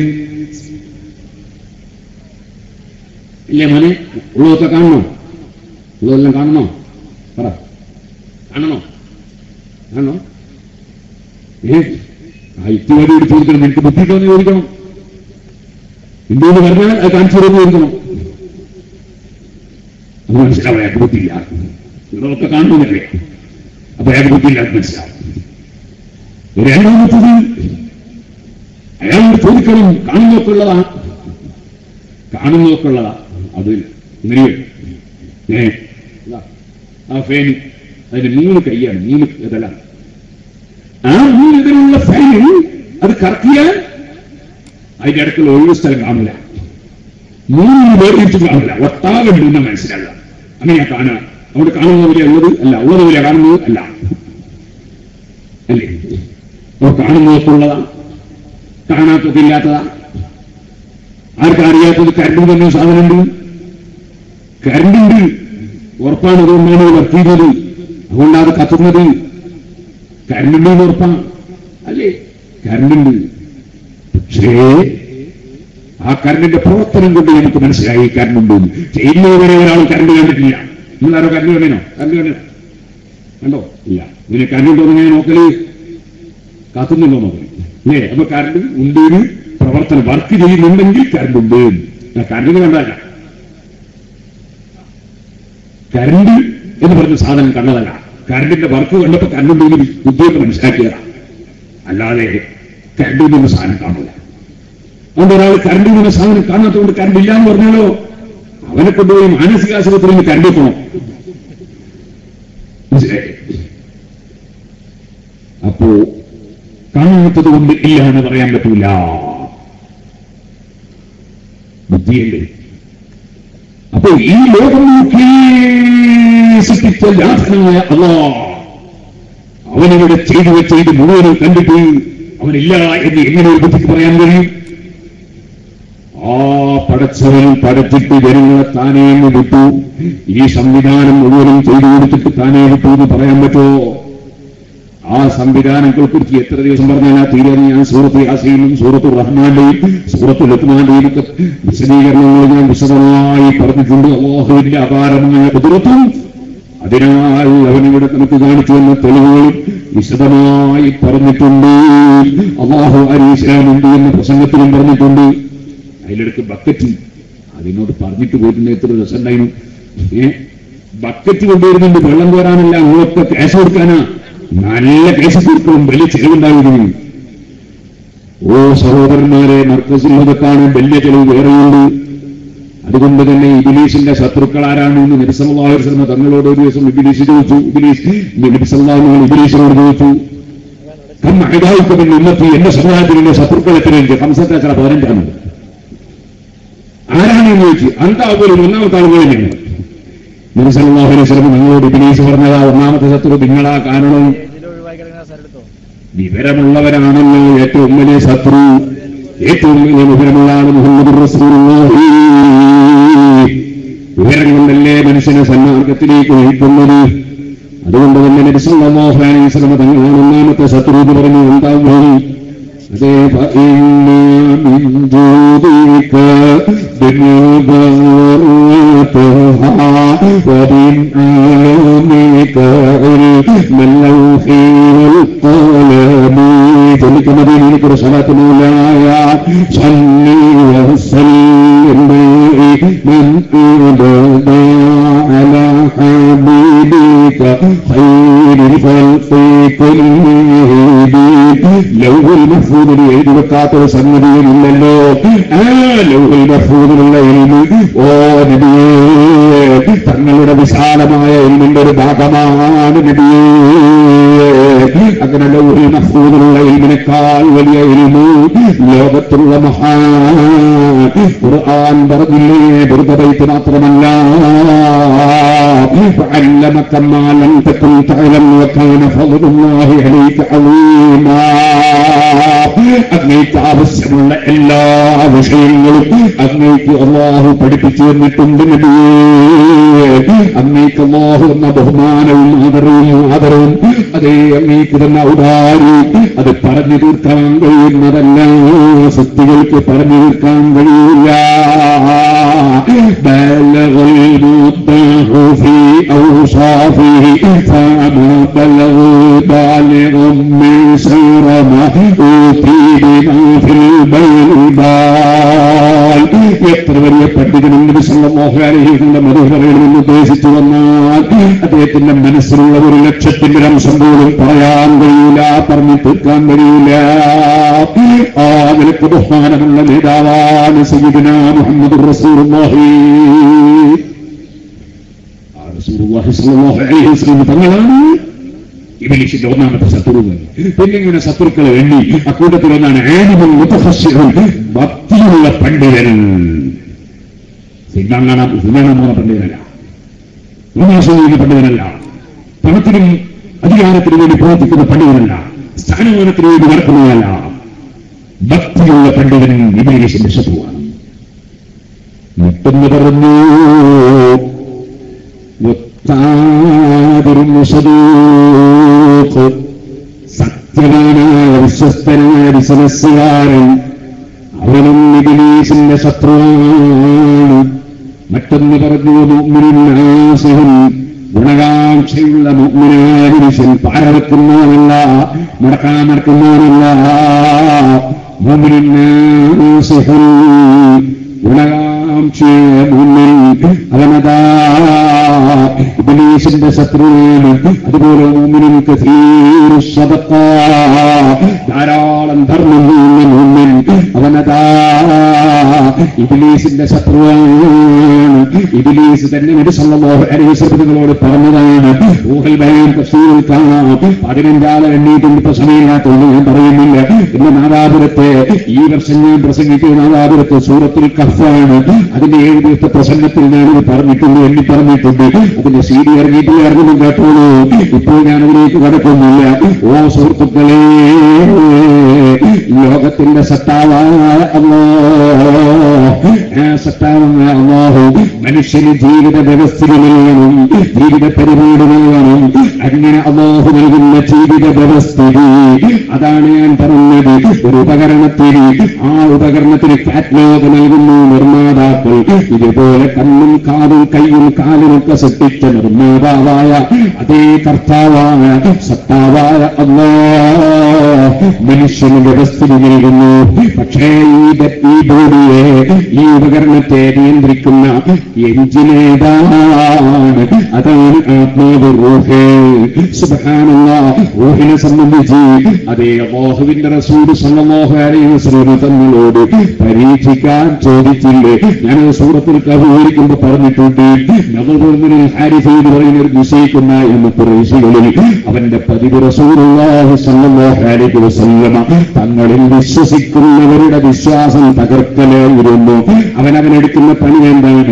ഇല്ലേ മോനെ ഉള്ളതൊക്കെ കാണണോ ഉള്ളതെല്ലാം കാണണോ പറ കാണണോ കാണണോ ഏ ആ യുക്തിവാദിയോട് ചോദിക്കണം നിനക്ക് ബുദ്ധിയിട്ടോ എന്ന് ചോദിക്കണം എന്തുകൊണ്ട് പറഞ്ഞാൽ അത് കാണിച്ചു തരുമെന്ന് ചോദിക്കണം അത് മനസ്സിലാവും അയാൾക്ക് ബുദ്ധിയില്ല നിങ്ങളൊക്കെ കാണുന്നില്ലേ അപ്പൊ അയാൾക്ക് ബുദ്ധിയില്ല അത് മനസ്സിലാവും രണ്ടാമത്തത് അയാളോട് ചോദിക്കണം കാണുന്നൊക്കെയുള്ളതാ കാണുന്നൊക്കെയുള്ളതാ അത് ഇങ്ങനെ ഏ ഇതാ, ആ ഫാന് അതിന് മൂന്ന് കൈയാണ് മൂന്ന് ഇതലാണ് ആ മൂന്ന് ഇതിലുള്ള ഫാന് അത് കറക്കിയാൽ അതിന്റെ ഇടയ്ക്കുള്ള ഒഴിവ് സ്ഥലം കാണില്ല മൂന്ന് വേർതിരിച്ച് കാണില്ല ഒട്ടാകെ ഉണ്ടെന്ന് മനസ്സിലല്ല അങ്ങനെയാ കാണുക അവിടെ കാണുന്ന പോലെ ഉള്ളത് അല്ല ഉള്ളത് പോലെ കാണുന്നത് അല്ല അല്ലേ അപ്പോൾ കാണുന്നതൊക്കെ ഉള്ളതാ കാണാത്തൊക്കെ ഇല്ലാത്തതാ ആർക്കും അറിയാത്തത് കരണ്ട് തന്നെ സാധനമുണ്ട് കരണ്ടുണ്ട് ഉറപ്പാണ് അതുകൊണ്ടാണ് വർക്ക് ചെയ്തത് അതുകൊണ്ടാണ് അത് കത്തുന്നത് കരണ്ടുണ്ട് ഉറപ്പാണ് അല്ലേ കരണ്ടുണ്ട് പക്ഷേ ആ കരണ്ടിന്റെ പ്രവർത്തനം കൊണ്ട് എനിക്ക് മനസ്സിലായി കരണ്ടുണ്ട് ചെയ്യുന്നവരെ ഒരാൾ കരണ്ട് കണ്ടിട്ടില്ല നിങ്ങളാരോ കരണ്ട് കണ്ടോ കരണ്ട് കണ്ടോ കണ്ടോ ഇല്ല ഇതിനെ കരണ്ടുണ്ടോ എന്ന് ഞാൻ നോക്കല് കാത്തുന്നുണ്ടോ നോക്കല് അല്ലേ അപ്പൊ കരണ്ട് ഉണ്ട് പ്രവർത്തനം വർക്ക് ചെയ്യുന്നുണ്ടെങ്കിൽ കരണ്ട് ഉണ്ട് ഞാൻ കരണ്ടിന് കണ്ടതല്ല കരണ്ട് എന്ന് പറഞ്ഞ സാധനം കണ്ടതല്ല കരണ്ടിന്റെ വർക്ക് കണ്ടപ്പോ കരണ്ടുണ്ടെങ്കിൽ ബുദ്ധിയൊക്കെ മനസ്സിലാക്കിയതാണ് അല്ലാതെ കരണ്ട് എന്ന സാധനം കാണില്ല അതുകൊണ്ട് ഒരാൾ കരണ്ട് എന്ന സാധനം കാണാത്തതുകൊണ്ട് കരണ്ട് ഇല്ല എന്ന് പറഞ്ഞാലോ അവനെ കൊണ്ടുപോയി മാനസികാശുപത്രിയിൽ നിന്ന് കരണ്ട് പോണം മനസ്സിലായി അപ്പോ കാണാത്തത് കൊണ്ട് ഇല്ല എന്ന് പറയാൻ പറ്റൂല ബുദ്ധിയല്ലേ അപ്പൊ ഈ ലോകം നോക്കി സൃഷ്ടിച്ച ലാഭനായ അള്ളാ അവനിവിടെ ചെയ്തു ചെയ്ത് മുഴുവനും കണ്ടിട്ട് അവനില്ല എന്ന് എങ്ങനെ ഒരു ബുദ്ധിക്ക് പറയാൻ കഴിയും ആ പടച്ചവൻ പടച്ചിട്ട് ജനങ്ങളെ താനേ അങ്ങ് വിട്ടു ഈ സംവിധാനം മുഴുവനും ചെയ്തു കൊടുത്തിട്ട് താനേ വിട്ടു എന്ന് പറയാൻ പറ്റുമോ ആ സംവിധാനങ്ങളെ കുറിച്ച് എത്ര ദിവസം പറഞ്ഞാൽ ആ തീരെ ഞാൻ സൂറത്ത് യാസീനും സൂറത്ത് റഹ്മാന്റെയും സൂറത്ത് ലക്മാന്റെയും ഒക്കെ വിശദീകരണങ്ങൾ ഞാൻ വിശദമായി പറഞ്ഞിട്ടുണ്ട് അള്ളാഹുവിന്റെ അപാരമായ കുതിരത്തും അതിനാൽ അവനിവിടെ നമുക്ക് കാണിച്ചു വന്ന തെളിവുകളും വിശദമായി പറഞ്ഞിട്ടുണ്ട് അള്ളാഹു അരീശ്വരാനുണ്ട് എന്ന പ്രസംഗത്തിലും പറഞ്ഞിട്ടുണ്ട് അതിലെടുക്ക് ബക്കറ്റ് അതിനോട് പറഞ്ഞിട്ട് പോയിട്ടുണ്ട് എത്ര രസമുണ്ടായിരുന്നു ഏ ബക്കറ്റ് കൊണ്ടുവരുന്നുണ്ട് വെള്ളം കോരാനല്ല അങ്ങോട്ട് ക്യാഷ് കൊടുക്കാനാ നല്ല കേസ് തീർക്കും വലിയ ചെലവുണ്ടായിരുന്നു ഓ സഹോദരന്മാരെ മർക്കസിൽ കാണാൻ വലിയ ചെലവ് വേറെയുണ്ട് അതുകൊണ്ട് തന്നെ ഇബിലീസിന്റെ ശത്രുക്കൾ ആരാണ് എന്ന് നബിസല്ലാഹുസ്ലമ തങ്ങളോട് ഒരു ദിവസം ഇബിലീസ് ചോദിച്ചു ഇബിലീസ് നബിസല്ലാഹു ഇബിലീസിനോട് ചോദിച്ചു കമ്മഴതായിക്കുമെന്ന് ഉന്നത്തി എന്റെ സമുദായത്തിലെ ശത്രുക്കൾ എത്രയുണ്ട് ഹംസത്തെ ചില പതിനഞ്ചാണ് ആരാണെന്ന് ചോദിച്ചു അന്താപോലും ഒന്നാമത്തെ ആൾ പോയി നിങ്ങൾ നബിസല്ലാഹു അലൈഹി സ്വലം നിങ്ങളോട് ഇബിലീസ് പറഞ്ഞതാ ഒന്നാമത്തെ ശത്രു നിങ്ങളാ കാരണം ഇതിൽ ഒഴിവാക്കി കിടക്കുന്ന സ്ഥലം എടുത്തോ വിവരമുള്ളവരാണല്ലോ ഏറ്റവും വലിയ ശത്രു ഏറ്റവും വലിയ വിവരമുള്ളതാണ് മുഹമ്മദ് റസൂലുള്ളാഹി വിവരം കൊണ്ടല്ലേ മനുഷ്യനെ സന്മാർഗത്തിലേക്ക് നയിക്കുന്നത് അതുകൊണ്ട് തന്നെ നബി സല്ലല്ലാഹു അലൈഹി വസല്ലം തങ്ങളാണ് ഒന്നാമത്തെ ശത്രു എന്ന് പറഞ്ഞു ഉണ്ടാവും അതേ فإن من جودك بنبرتها ومن علومك علم اللوح والقلم ചൊല്ലിക്കുന്നത് എനിക്കൊരു സ്ഥലത്തിനുള്ളായ സന്നി വസല്ലം من أبدا على حبيبك خير الخلق كلهم ലൗഹുൽ മഹ്ഫൂദിൽ എഴുതി വെക്കാത്തൊരു സംഗതിയിലില്ലല്ലോ ആ ലൗഹുൽ മഹ്ഫൂദിലുള്ള എൽമ് ഓ നബിയേ തങ്ങളുടെ വിശാലമായ എൽമിന്റെ ഒരു ഭാഗമാണ് നബിയേ അങ്ങനെ ലൗഹുൽ മഹ്ഫൂദിലുള്ള എൽമിനേക്കാൾ വലിയ എൽമ് ലോകത്തുള്ള മഹാൻ ഖുർആൻ പറഞ്ഞില്ലേ വെറുതെ ബൈത്ത് മാത്രമല്ല وعلمك ما لم تكن تعلم وكان فضل الله عليك عظيما അങ്ങേക്ക് ആവശ്യമുള്ള എല്ലാ വിഷയങ്ങളും അങ്ങേക്ക് അള്ളാഹു പഠിപ്പിച്ചു തന്നിട്ടുണ്ട് നബിയേ അങ്ങേക്ക് അള്ളാഹു എന്ന ബഹുമാനവും ആദരവും ആദരവും അതേ അങ്ങേക്ക് തന്നെ ഔദാരി അത് പറഞ്ഞു തീർക്കാൻ കഴിയുന്നതല്ല സൃഷ്ടികൾക്ക് പറഞ്ഞു തീർക്കാൻ കഴിയില്ല بلغ المدح في أوصافه فما بلغ بالغ من سير ما أوتي بما في البيبال എത്ര വലിയ പണ്ഡിതനും നബി സല്ലല്ലാഹു അലൈഹി വസല്ലം മധു പറയണമെന്ന് ഉദ്ദേശിച്ചു വന്നാൽ അദ്ദേഹത്തിന്റെ മനസ്സിലുള്ള ഒരു ലക്ഷത്തിന്റെ ഒരു അംശം പോലും പറയാൻ കഴിയില്ല പറഞ്ഞു തീർക്കാൻ കഴിയില്ല ആ നിലക്ക് ബഹുമാനമുള്ള നേതാവാണ് സയ്യിദുന മുഹമ്മദ് റസൂലുള്ളാഹി ആ റസൂലുള്ളാഹി സ്വല്ലല്ലാഹു അലൈഹി വസല്ലം തങ്ങളാണ് ഇബിലിഷിന്റെ ഒന്നാമത്തെ ശത്രുക്കൾ പിന്നെ ഇങ്ങനെ ശത്രുക്കളെ എണ്ണി അക്കൂട്ടത്തിൽ ഒന്നാണ് ആനിമൽ മുത്തഫസ്സിറുൻ ഭക്തിയുള്ള പണ്ഡിതൻ സിനിമ കാണാൻ സിനിമ പോകുന്ന പണ്ഡിതനല്ല ഉന്മേഷത്തിന് പണ്ഡിതനല്ല പണത്തിനും അധികാരത്തിനും വേണ്ടി പ്രവർത്തിക്കുന്ന പണ്ഡിതനല്ല സ്ഥാനമാനത്തിന് വേണ്ടി നടക്കുന്നതല്ല ഭക്തിയുള്ള പണ്ഡിതൻ ഇബിലിഷിന്റെ ശത്രുവാണ് മറ്റൊന്ന് പറഞ്ഞു വത്താതിരുന്നു സദൂഖ് സത്യവാനായ വിശ്വസ്തനായ ബിസിനസ്സുകാരൻ അവനും ഇബിലീസിന്റെ ശത്രുവാണ് മറ്റൊന്ന് പറഞ്ഞു മുഅ്മിനുൻ ഗുണകാംക്ഷയുള്ള മുഅ്മിനായ മനുഷ്യൻ പാരവെക്കുന്നവനല്ല മടക്കാൻ നടക്കുന്നവനല്ല മുഅ്മിനുൻ നാസിഹുൻ ഗുണകാംക്ഷയെ മുന്നിൽ അവനതാ ഇബിലീസിന്റെ ശത്രുവാണ് അതുപോലെ മുമ്മിനും കഥീർ സദക്ക ധാരാളം ധർമ്മം ചെയ്യുന്ന മുമ്മിൽ അവനതാ ഇബിലീസിന്റെ ശത്രുവാണ് ഇബിലീസ് തന്നെ നബി സല്ലല്ലാഹു അലൈഹി വസല്ലമയോട് പറഞ്ഞതാണ് ഊഹൽ ബയാൻ തഫ്സീറിൽ കാണാം പതിനഞ്ചാളെ എണ്ണീട്ടുണ്ട് ഇപ്പൊ സമയമില്ലാത്തതുകൊണ്ട് ഞാൻ പറയുന്നില്ല എന്റെ നാദാപുരത്തെ ഈ വർഷം ഞാൻ പ്രസംഗിക്കുന്ന നാദാപുരത്തെ സൂറത്തിൽ കഫാണ് അതിന്റെ ഏഴ് ദിവസത്തെ പ്രസംഗത്തിൽ ഞാനിത് പറഞ്ഞിട്ടുണ്ട് എണ്ണി പറഞ്ഞിട്ടുണ്ട് അതിന്റെ സി ഡി ഇറങ്ങിയിട്ടില്ല ഇറങ്ങുന്നു കേട്ടോളൂ ഇപ്പോൾ ഞാൻ അതിലേക്ക് കടക്കുന്നില്ല ഓ സുഹൃത്തുക്കളെ ലോകത്തിന്റെ സത്താവായ അല്ലോ ആ സത്താവായ അള്ളാഹു മനുഷ്യന് ജീവിത വ്യവസ്ഥിതി നൽകണം ജീവിത പരിപാടി നൽകണം അങ്ങനെ അള്ളാഹു നൽകുന്ന ജീവിത വ്യവസ്ഥിതി അതാണ് ഞാൻ പറഞ്ഞത് ഒരു ഉപകരണത്തിന് ആ ഉപകരണത്തിന് കാറ്റ്ലോഗ് നൽകുന്നു നിർമ്മാതാക്കൾ ഇതുപോലെ കണ്ണും കാതും കൈയും കാലും ഒക്കെ സൃഷ്ടിച്ച നിർമ്മാതാവായ അതേ കർത്താവായ സത്താവായ അള്ളാ മനുഷ്യന് വ്യവസ്ഥിതി നൽകുന്നു പക്ഷേ ഈ ബ- ഈ ബോഡിയെ ഈ ഉപകരണത്തെ നിയന്ത്രിക്കുന്ന എഞ്ചിനേതാണ് അതാണ് ആത്മാവ് റൂഹേ സുബഹാനുള്ള റൂഹിനെ സംബന്ധിച്ച് അതേ അള്ളാഹുവിന്റെ റസൂല് സല്ലല്ലാഹു അലൈഹി വസല്ലം തങ്ങളോട് പരീക്ഷിക്കാൻ ചോദിച്ചില്ലേ ഞാൻ സൂറത്തിൽ കവികരിക്കുമ്പോൾ പറഞ്ഞിട്ടുണ്ട് നബുൽ ഹാരിഫ് എന്ന് പറയുന്ന ഒരു നിശ്ചയിക്കുന്ന എന്ന കുറേശികളിൽ അവന്റെ പതിവ് റസൂലുള്ളാഹി സല്ലല്ലാഹു അലൈഹി വസല്ലമ തങ്ങളിൽ വിശ്വസിക്കുന്നവരുടെ വിശ്വാസം തകർക്കലായിരുന്നു അവൻ അവനെടുക്കുന്ന പണി എന്താണ്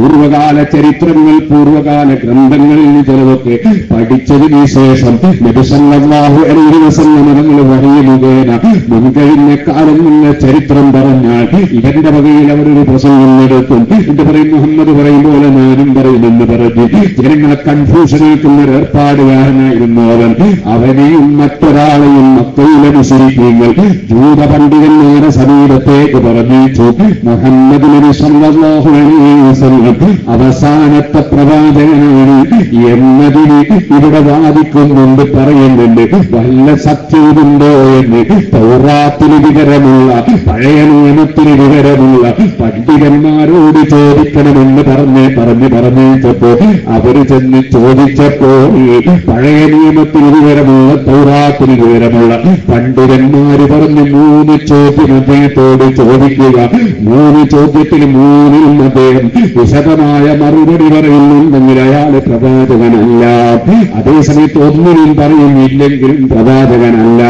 പൂർവകാല ചരിത്രങ്ങൾ പൂർവകാല ഗ്രന്ഥങ്ങളിൽ നിന്ന് ചിലതൊക്കെ പഠിച്ചതിന് ശേഷം നബിസല്ലാഹു അലൈഹി വസല്ലം തങ്ങൾ വഴിയ മുഖേന മുൻകഴിഞ്ഞ കാലങ്ങളിലെ ചരിത്രം പറഞ്ഞാൽ ഇവന്റെ വകയിൽ അവരൊരു പ്രസംഗം നടത്തും ഇത് പറയും മുഹമ്മദ് പറയും പോലെ ഞാനും പറയുമെന്ന് പറഞ്ഞ് ജനങ്ങളെ കൺഫ്യൂഷൻ നിൽക്കുന്ന ഒരു ഏർപ്പാടുകാരനായിരുന്നു അവൻ അവനെയും മറ്റൊരാളെയും മക്കയിലെ മുസ്ലിങ്ങൾ ജൂത പണ്ഡിതന്മാരെ സമീപത്തേക്ക് പറഞ്ഞിച്ചു മുഹമ്മദ് നബി സല്ലല്ലാഹു അലൈഹി വസല്ലം അവസാനത്തെ പ്രവാചകനാണ് എന്നതിന് ഇവിടെ വാദിക്കുന്നുണ്ട് പറയുന്നുണ്ട് വല്ല സത്യവുമുണ്ടോ എന്ന് പൗറാത്തിന് വിവരമുള്ള പഴയ നിയമത്തിന് വിവരമുള്ള പണ്ഡിതന്മാരോട് ചോദിക്കണമെന്ന് പറഞ്ഞ് പറഞ്ഞ് പറഞ്ഞിട്ടപ്പോ അവര് ചെന്ന് ചോദിച്ചപ്പോ പഴയ നിയമത്തിന് വിവരമുള്ള പൗറാത്തിന് വിവരമുള്ള പണ്ഡിതന്മാര് പറഞ്ഞ് മൂന്ന് ചോദ്യം അദ്ദേഹത്തോട് ചോദിക്കുക മൂന്ന് ചോദ്യത്തിന് മൂന്നിലും അദ്ദേഹം വിശദമായ മറുപടി പറയുന്നുണ്ടെങ്കിൽ അയാള് പ്രവാചകനല്ല അതേസമയത്ത് ഒന്നിനും പറയുന്നില്ലെങ്കിലും പ്രവാചകനല്ല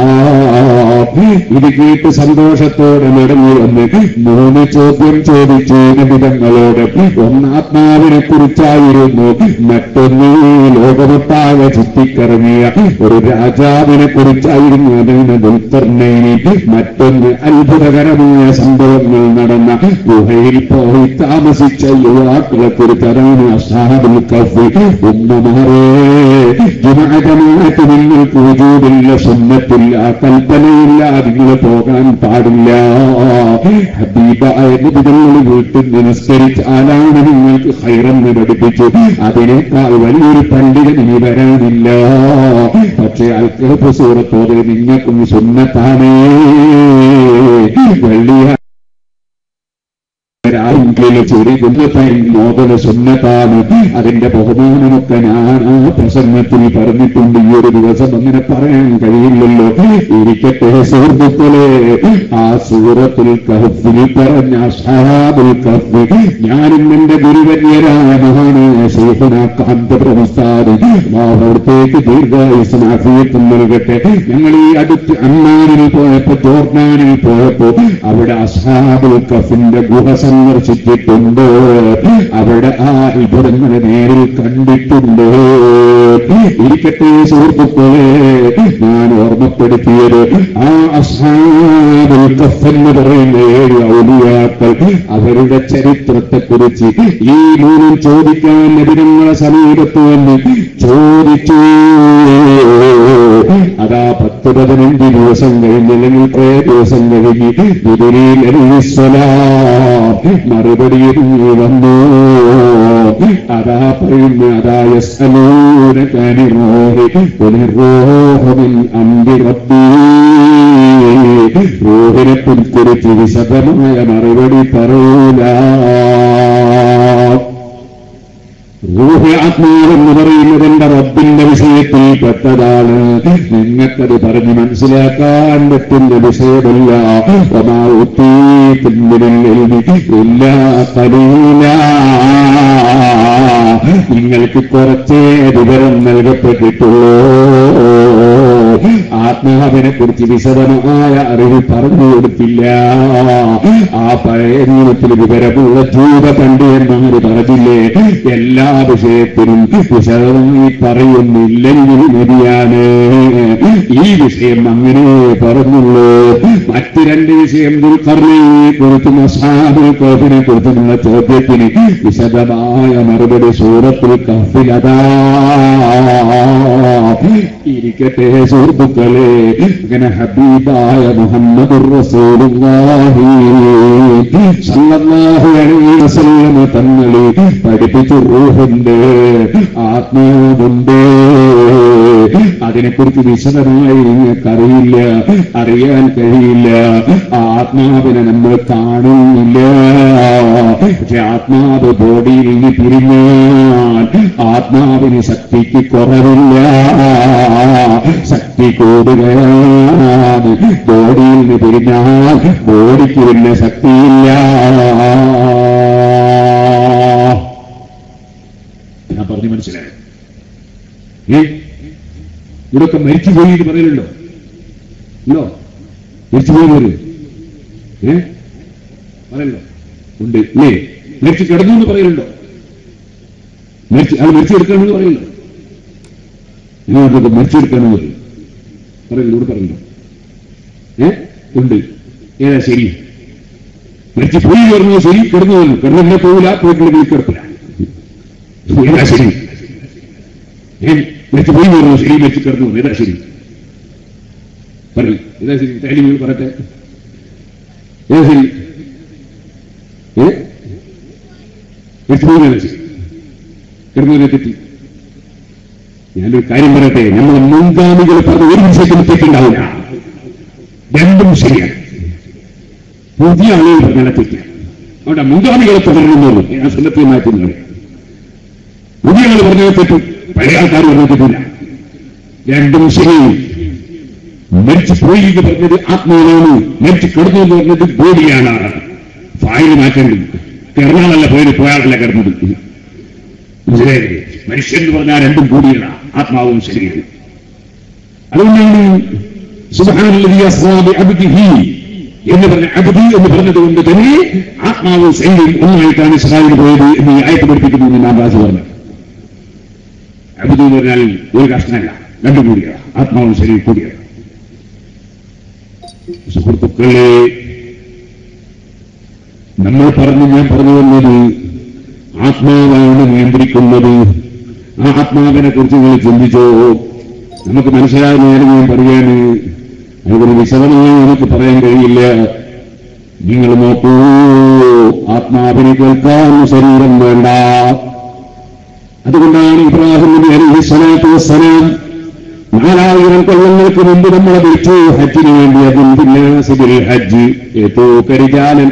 ഇത് കേട്ട് സന്തോഷത്തോടെ മടങ്ങി വന്ന് മൂന്ന് ചോദ്യം ചോദിച്ചു നബിതങ്ങളോട് ഒന്നാത്മാവിനെ കുറിച്ചായിരുന്നു മറ്റൊന്ന് ലോകമൊട്ടാകെ ചുറ്റിക്കറങ്ങിയ ഒരു രാജാവിനെ കുറിച്ചായിരുന്നു അതിന് ദുൽക്കർണയിനി മറ്റൊന്ന് അത്ഭുതകരമായ സംഭവങ്ങൾ നടന്ന ഗുഹയിൽ പോയി താമസിച്ച യുവാക്കളെ കുറിച്ചറിയുന്ന അസാബുൽ കഫി ഉമ്മമാരെ ജുമാജമാറ്റ് നിങ്ങൾക്ക് വജൂദില്ല സുന്നത്തില്ല കൽപ്പനയില്ല നിങ്ങൾ പോകാൻ പാടില്ല ഹബീബായ നിബിതങ്ങൾ വീട്ടിൽ നിസ്കരിച്ച് ആലാണ് നിങ്ങൾക്ക് ഹൈറെന്ന് പഠിപ്പിച്ചു അതിനേക്കാൾ വലിയൊരു പണ്ഡിതൻ ഇനി വരാനില്ല പക്ഷേ അൽക്കഹഫ് സൂറത്തോടെ നിങ്ങൾക്കും സുന്നത്താണേ വെള്ളിയ രാവിലെ ചെറിയ നോതല സുന്നത്താണ് അതിന്റെ ബഹുമാനമൊക്കെ ഞാൻ ആ പ്രസംഗത്തിൽ പറഞ്ഞിട്ടുണ്ട് ഈ ഒരു ദിവസം അങ്ങനെ പറയാൻ കഴിയില്ലല്ലോ ഇരിക്കട്ടെ സുഹൃത്തുക്കളെ ആ സൂറത്തിൽ കഹഫിൽ പറഞ്ഞ അഷാബുൽ കഹഫ് ഞാനും എന്റെ ഗുരുവര്യരായ മഹാനായ ശേഖന കാന്തപ്രവസ്ഥാദ് അവിടത്തേക്ക് ദീർഘായുസനാഫിയത്തും നൽകട്ടെ ഞങ്ങൾ ഈ അടുത്ത് അമ്മാനിൽ പോയപ്പോ ജോർദാനിൽ പോയപ്പോ അവിടെ അഷാബുൽ കഫിന്റെ ഗുഹ സന്ദർശിച്ചിട്ടുണ്ട് അവിടെ ആ അത്ഭുതങ്ങളെ നേരിൽ കണ്ടിട്ടുണ്ട് ഇരിക്കട്ടെ സുഹൃത്തുക്കളെ ഞാൻ ഓർമ്മപ്പെടുത്തിയത് ആ അസാബുൽ കഫ് എന്ന് പറയുന്ന ഏഴ് ഔലിയാക്കൾ അവരുടെ ചരിത്രത്തെക്കുറിച്ച് ഈ മൂന്നും ചോദിക്കാൻ നബിനങ്ങളെ സമീപത്ത് വന്ന് ചോദിച്ചു അതാ പത്ത് പതിനഞ്ച് ദിവസം കഴിഞ്ഞ് അല്ലെങ്കിൽ കുറേ ദിവസം കഴിഞ്ഞ് ഇതിരിൽ മറുപടി വന്നു അതാ പറയുന്ന അതാ യസ്അലൂന കാനിറോഹി പുനർറോഹമിൻ അമ്പി റബ്ബി റോഹിനെ കുറിച്ച് വിശദമായ മറുപടി പറയൂല റൂഹ് ആത്മാവെന്ന് പറയുന്നത് എന്റെ റബ്ബിന്റെ വിഷയത്തിൽ പെട്ടതാണ് നിങ്ങൾക്കത് പറഞ്ഞ് മനസ്സിലാക്കാൻ പറ്റുന്ന വിഷയമല്ല ഒമാ എല്ലാ കലീല നിങ്ങൾക്ക് കുറച്ചേ വിവരം നൽകപ്പെട്ടിട്ടുള്ളൂ ആത്മാവിനെ കുറിച്ച് വിശദമായ അറിവ് പറഞ്ഞു കൊടുത്തില്ല ആ പഴയ നിയമത്തിൽ വിവരമുള്ള ജൂത പണ്ഡിതന്മാര് പറഞ്ഞില്ലേ എല്ലാ വിഷയത്തിനും വിശദമായി പറയുന്നില്ലെങ്കിൽ മതിയാണ് ഈ വിഷയം അങ്ങനെ പറഞ്ഞുള്ളൂ മറ്റ് രണ്ട് വിഷയം ദുൽഖർണയെ കുറിച്ചും അസാബുൽ കഫിനെ കുറിച്ചുമുള്ള ചോദ്യത്തിന് വിശദമായ മറുപടി സൂറത്തുൽ കഫിലതാ ഇരിക്കട്ടെ സുഹൃത്തുക്കളെ അങ്ങനെ ഹബീബായ മുഹമ്മദ് റസൂലുള്ളാഹി സല്ലല്ലാഹു അലൈഹി വസല്ലം തങ്ങളെ പഠിപ്പിച്ചു റൂഹുണ്ട് ആത്മാവുണ്ട് അതിനെക്കുറിച്ച് വിശദമായി നിങ്ങൾക്കറിയില്ല അറിയാൻ കഴിയില്ല ആത്മാവിനെ നമ്മൾ കാണുന്നില്ല പക്ഷെ ആത്മാവ് ബോഡിയിൽ നിന്ന് പിരിഞ്ഞാൽ ആത്മാവിന് ശക്തിക്ക് കുറവില്ല ശക്തി കൂടുകയാണ് ബോഡിയിൽ നിന്ന് പിരിഞ്ഞാൽ ബോഡിക്ക് പിന്നെ ശക്തിയില്ല ഞാൻ പറഞ്ഞു മനസ്സിലായി ഏ ഇവിടൊക്കെ മരിച്ചുപോയി എന്ന് പറയലുണ്ടോ ഉണ്ടോ മരിച്ചുപോയവര് ഏ പറയല്ലോ ഉണ്ട് ഇല്ലേ മരിച്ചു കിടന്നു എന്ന് പറയലുണ്ടോ മരിച്ചു അത് മരിച്ചെടുക്കണമെന്ന് പറയില്ല നിങ്ങൾ മരിച്ചെടുക്കണമെന്ന് പറയും പറയില്ല ഇവിടെ പറയണ്ടോ ഏ ഉണ്ട് ഏതാ ശരി മരിച്ചു പോയി പറഞ്ഞത് ശരി കിടന്നു വന്നു കിടന്നെ പോവില്ല പോയിട്ടുണ്ടെങ്കിൽ കിടപ്പില്ല ഏതാ ശരി ഏ മരിച്ചു പോയി പറഞ്ഞു ശരി മരിച്ചു കിടന്നു വന്നു ഏതാ ശരി പറയും ഏതാ ശരി താലിമികൾ പറയട്ടെ ഏതാ ശരി ഏ മരിച്ചു പോയി ശരി കിടന്നതിനെ തെറ്റി ഞാനൊരു കാര്യം പറയട്ടെ നമ്മളെ മുൻഗാമികൾ പറഞ്ഞ ഒരു വിഷയത്തിൽ തെറ്റുണ്ടാവില്ല രണ്ടും ശരിയാണ് പുതിയ ആളുകൾ പറഞ്ഞാൽ തെറ്റാണ് അവിടെ മുൻഗാമികളെ തുടരുന്നുള്ളൂ ഞാൻ സ്വന്തത്തിൽ മാറ്റുന്നത് പുതിയ ആൾ പറഞ്ഞാൽ തെറ്റും പഴയ ആൾക്കാർ പറഞ്ഞാൽ തെറ്റില്ല രണ്ടും ശരിയും മരിച്ചു പോയി എന്ന് പറഞ്ഞത് ആത്മാവാണ് മരിച്ചു കിടന്നു എന്ന് പറഞ്ഞത് ബോഡിയാണ് ഫായിൽ മാറ്റേണ്ടത് കിടന്നാളല്ല പോയത് പോയാളല്ല കിടന്നത് മനസ്സിലായില്ലേ മനുഷ്യൻ എന്ന് പറഞ്ഞാൽ രണ്ടും കൂടിയാണ് ആത്മാവും ശരീരവും അതുകൊണ്ടാണ് സുബ്ഹാനല്ലദീ അസ്റാ ബിഅബ്ദിഹി എന്ന് പറഞ്ഞ അബ്ദി എന്ന് പറഞ്ഞത് കൊണ്ട് തന്നെ ആത്മാവും ശരീരവും ഒന്നായിട്ടാണ് ഇസ്രായേൽ പോയത് എന്ന് ഈ ആയത്ത് പഠിപ്പിക്കുന്നു എന്ന് നാം വാസു പറഞ്ഞു അബ്ദി എന്ന് പറഞ്ഞാൽ ഒരു കഷ്ണമല്ല രണ്ടും കൂടിയാണ് ആത്മാവും ശരീരം കൂടിയാണ് സുഹൃത്തുക്കളെ നമ്മൾ പറഞ്ഞു ഞാൻ പറഞ്ഞു വന്നത് ആത്മാവാണ് നിയന്ത്രിക്കുന്നത് ആ ആത്മാവിനെ കുറിച്ച് നിങ്ങൾ ചിന്തിച്ചോ നമുക്ക് മനസ്സിലായ നേരം ഞാൻ പറയാണ് അതിന് വിശദമായി നമുക്ക് പറയാൻ കഴിയില്ല നിങ്ങൾ നോക്കൂ ആത്മാവിനെ കേൾക്കാൻ ശരീരം വേണ്ട അതുകൊണ്ടാണ് ഇബ്രാഹിം നബി അലൈഹി സ്വലാത്തു വസ്സലാം നാലായിരം കൊല്ലങ്ങൾക്ക് മുമ്പ് നമ്മളെ വിളിച്ചു ഹജ്ജിന് വേണ്ടി അതും പിന്നെ സിബിൽ ഹജ്ജ് ഏതോ കരിജാലൻ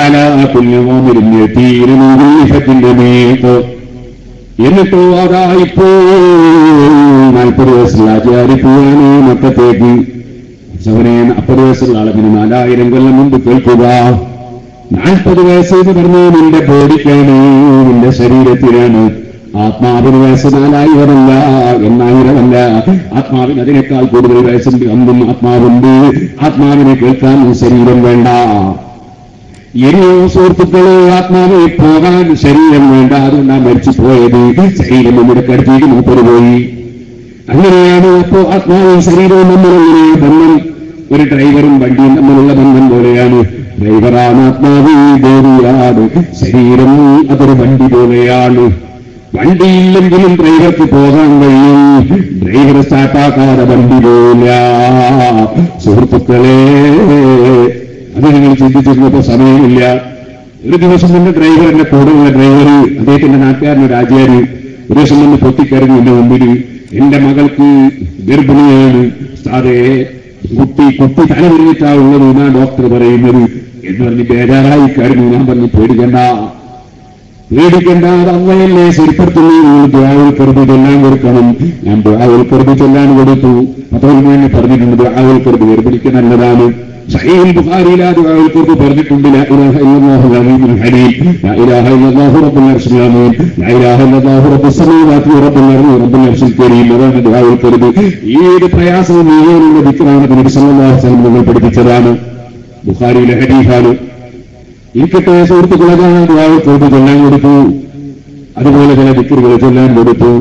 വാലാകുല്യത്തിന്റെ മേത്ത് എന്നിട്ടോ അതാ ഇപ്പോ നാൽപ്പത് വയസ്സുള്ള ആചാരി പോവാണ് മക്കത്തേക്ക് സവനെ നാൽപ്പത് വയസ്സുള്ള ആളതിന് നാലായിരം കൊല്ലം മുമ്പ് കേൾക്കുക നാൽപ്പത് വയസ്സ് എന്ന് പറഞ്ഞാൽ നിന്റെ ബോഡിക്കാണ് നിന്റെ ശരീരത്തിനാണ് ആത്മാവിന് വയസ്സ് നാലായിരമല്ല എണ്ണായിരമല്ല ആത്മാവിന് അതിനേക്കാൾ കൂടുതൽ വയസ്സുണ്ട് അന്നും ആത്മാവുണ്ട് ആത്മാവിനെ കേൾക്കാൻ ശരീരം വേണ്ട ഇനിയോ സുഹൃത്തുക്കളെ ആത്മാവ് പോകാൻ ശരീരം വേണ്ട അതുകൊണ്ടാണ് മരിച്ചു പോയത് ശരീരം നമ്മുടെ കടുത്തേക്ക് മൂപ്പര് പോയി അങ്ങനെയാണ് അപ്പോ ആത്മാവും ശരീരവും തമ്മിലുള്ള ബന്ധം ഒരു ഡ്രൈവറും വണ്ടിയും തമ്മിലുള്ള ബന്ധം പോലെയാണ് ഡ്രൈവറാണ് ആത്മാവ് ദേവിയാണ് ശരീരം അതൊരു വണ്ടി പോലെയാണ് വണ്ടിയില്ലെങ്കിലും ഡ്രൈവർക്ക് പോകാൻ കഴിയും ഡ്രൈവർ സ്റ്റാർട്ടാക്കാതെ വണ്ടി പോല സുഹൃത്തുക്കളെ അത് നിങ്ങൾ ചിന്തിച്ചിരുന്നപ്പോ സമയമില്ല ഒരു ദിവസം തന്നെ ഡ്രൈവർ എന്റെ കൂടെയുള്ള ഡ്രൈവർ അദ്ദേഹത്തിന്റെ നാട്ടുകാരൻ്റെ രാജ്യാര് ഒരു ദിവസം തന്നെ പൊട്ടിക്കരഞ്ഞു എന്റെ മുമ്പിൽ എന്റെ മകൾക്ക് ഗർഭിണിയാണ് സാറേ കുട്ടി കുട്ടി തലതിരിഞ്ഞിട്ടാ ഉള്ളത് എന്നാ ഡോക്ടർ പറയുന്നത് എന്ന് പറഞ്ഞ് ബേജാറായി കരഞ്ഞു ഞാൻ പറഞ്ഞു പേടിക്കണ്ട പേടിക്കേണ്ട അമ്മയല്ലേ ശരിപ്പെടുത്തുന്നു ദ്വാവുൽ കരുതി ചൊല്ലാൻ കൊടുക്കണം ഞാൻ ദ്വാവുൽ കരുതി ചൊല്ലാൻ കൊടുത്തു പത്തോൽമേനെ പറഞ്ഞിട്ടുണ്ട് ദ്വാവുൽ കരുതി ഗർഭിണിക്ക് നല്ലതാണ് സഹീൽ ബുഖാരിയിലെ ദ്വാവുൽ കരുതി പറഞ്ഞിട്ടുണ്ട് ലാ ഇലാഹ ഇല്ലല്ലാഹു അലീമുൽ ഹലീം ലാ ഇലാഹ ഇല്ലല്ലാഹു റബ്ബുൽ അർശിൽ അമീൻ ലാ ഇലാഹ ഇല്ലല്ലാഹു റബ്ബുസ് സമവാതി റബ്ബുൽ അർളി റബ്ബുൽ അർശിൽ കരീം അതാണ് ദ്വാവുൽ കരുതി ഏത് പ്രയാസവും നേരിടുന്ന ദിക്റാണ് നബി സല്ലല്ലാഹു അലൈഹി വസല്ലം നിങ്ങൾ പഠിപ്പിച്ചതാണ് ബുഖാരിയിലെ ഹദീസാണ് ഇരിക്കട്ടെ സുഹൃത്തുക്കളെല്ലാം ദുആവ് കൊടുത്ത് ചൊല്ലാൻ കൊടുത്തു അതുപോലെ ചില ദിക്കറുകൾ ചൊല്ലാൻ കൊടുത്തു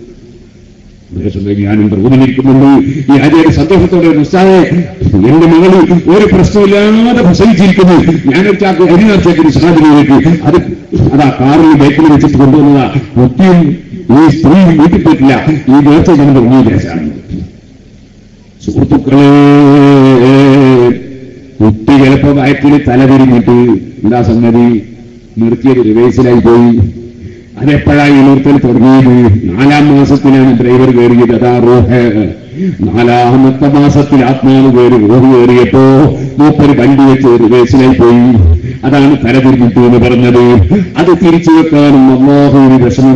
ഞാനും പ്രബോധനിരിക്കുന്നുണ്ട് ഈ ആചാര്യ സന്തോഷത്തോടെ നിസ്സായ എന്റെ മകള് ഒരു പ്രശ്നമില്ലാതെ പ്രസവിച്ചിരിക്കുന്നു ഞാനൊരു ചാക്ക് അരി നിറച്ചേക്കൊരു സാധനയിലേക്ക് അത് അതാ കാറിൽ ബൈക്കിൽ വെച്ചിട്ട് കൊണ്ടുവന്നതാ കുട്ടിയും ഈ സ്ത്രീയും വീട്ടിൽ പോയിട്ടില്ല ഈ നേർച്ച ഞാൻ തുടങ്ങിയ കേസാണ് സുഹൃത്തുക്കളെ കുട്ടി ചിലപ്പോ വയറ്റിൽ തലതിരിഞ്ഞിട്ട് എന്താ സംഗതി നിർത്തിയത് റിവേഴ്സിലായി പോയി അതെപ്പോഴായി നിർത്തൽ തുടങ്ങിയത് നാലാം മാസത്തിലാണ് ഡ്രൈവർ കയറിയത് അതാ റോഹ് നാലാമത്തെ മാസത്തിൽ ആത്മാവ് കയറി റോഹ് കയറിയപ്പോ മൂപ്പര് വണ്ടി വെച്ച് റിവേഴ്സിലായി പോയി അതാണ് തലതിരിഞ്ഞിട്ട് എന്ന് പറഞ്ഞത് അത് തിരിച്ചു വെക്കാനും അള്ളാഹുവിന്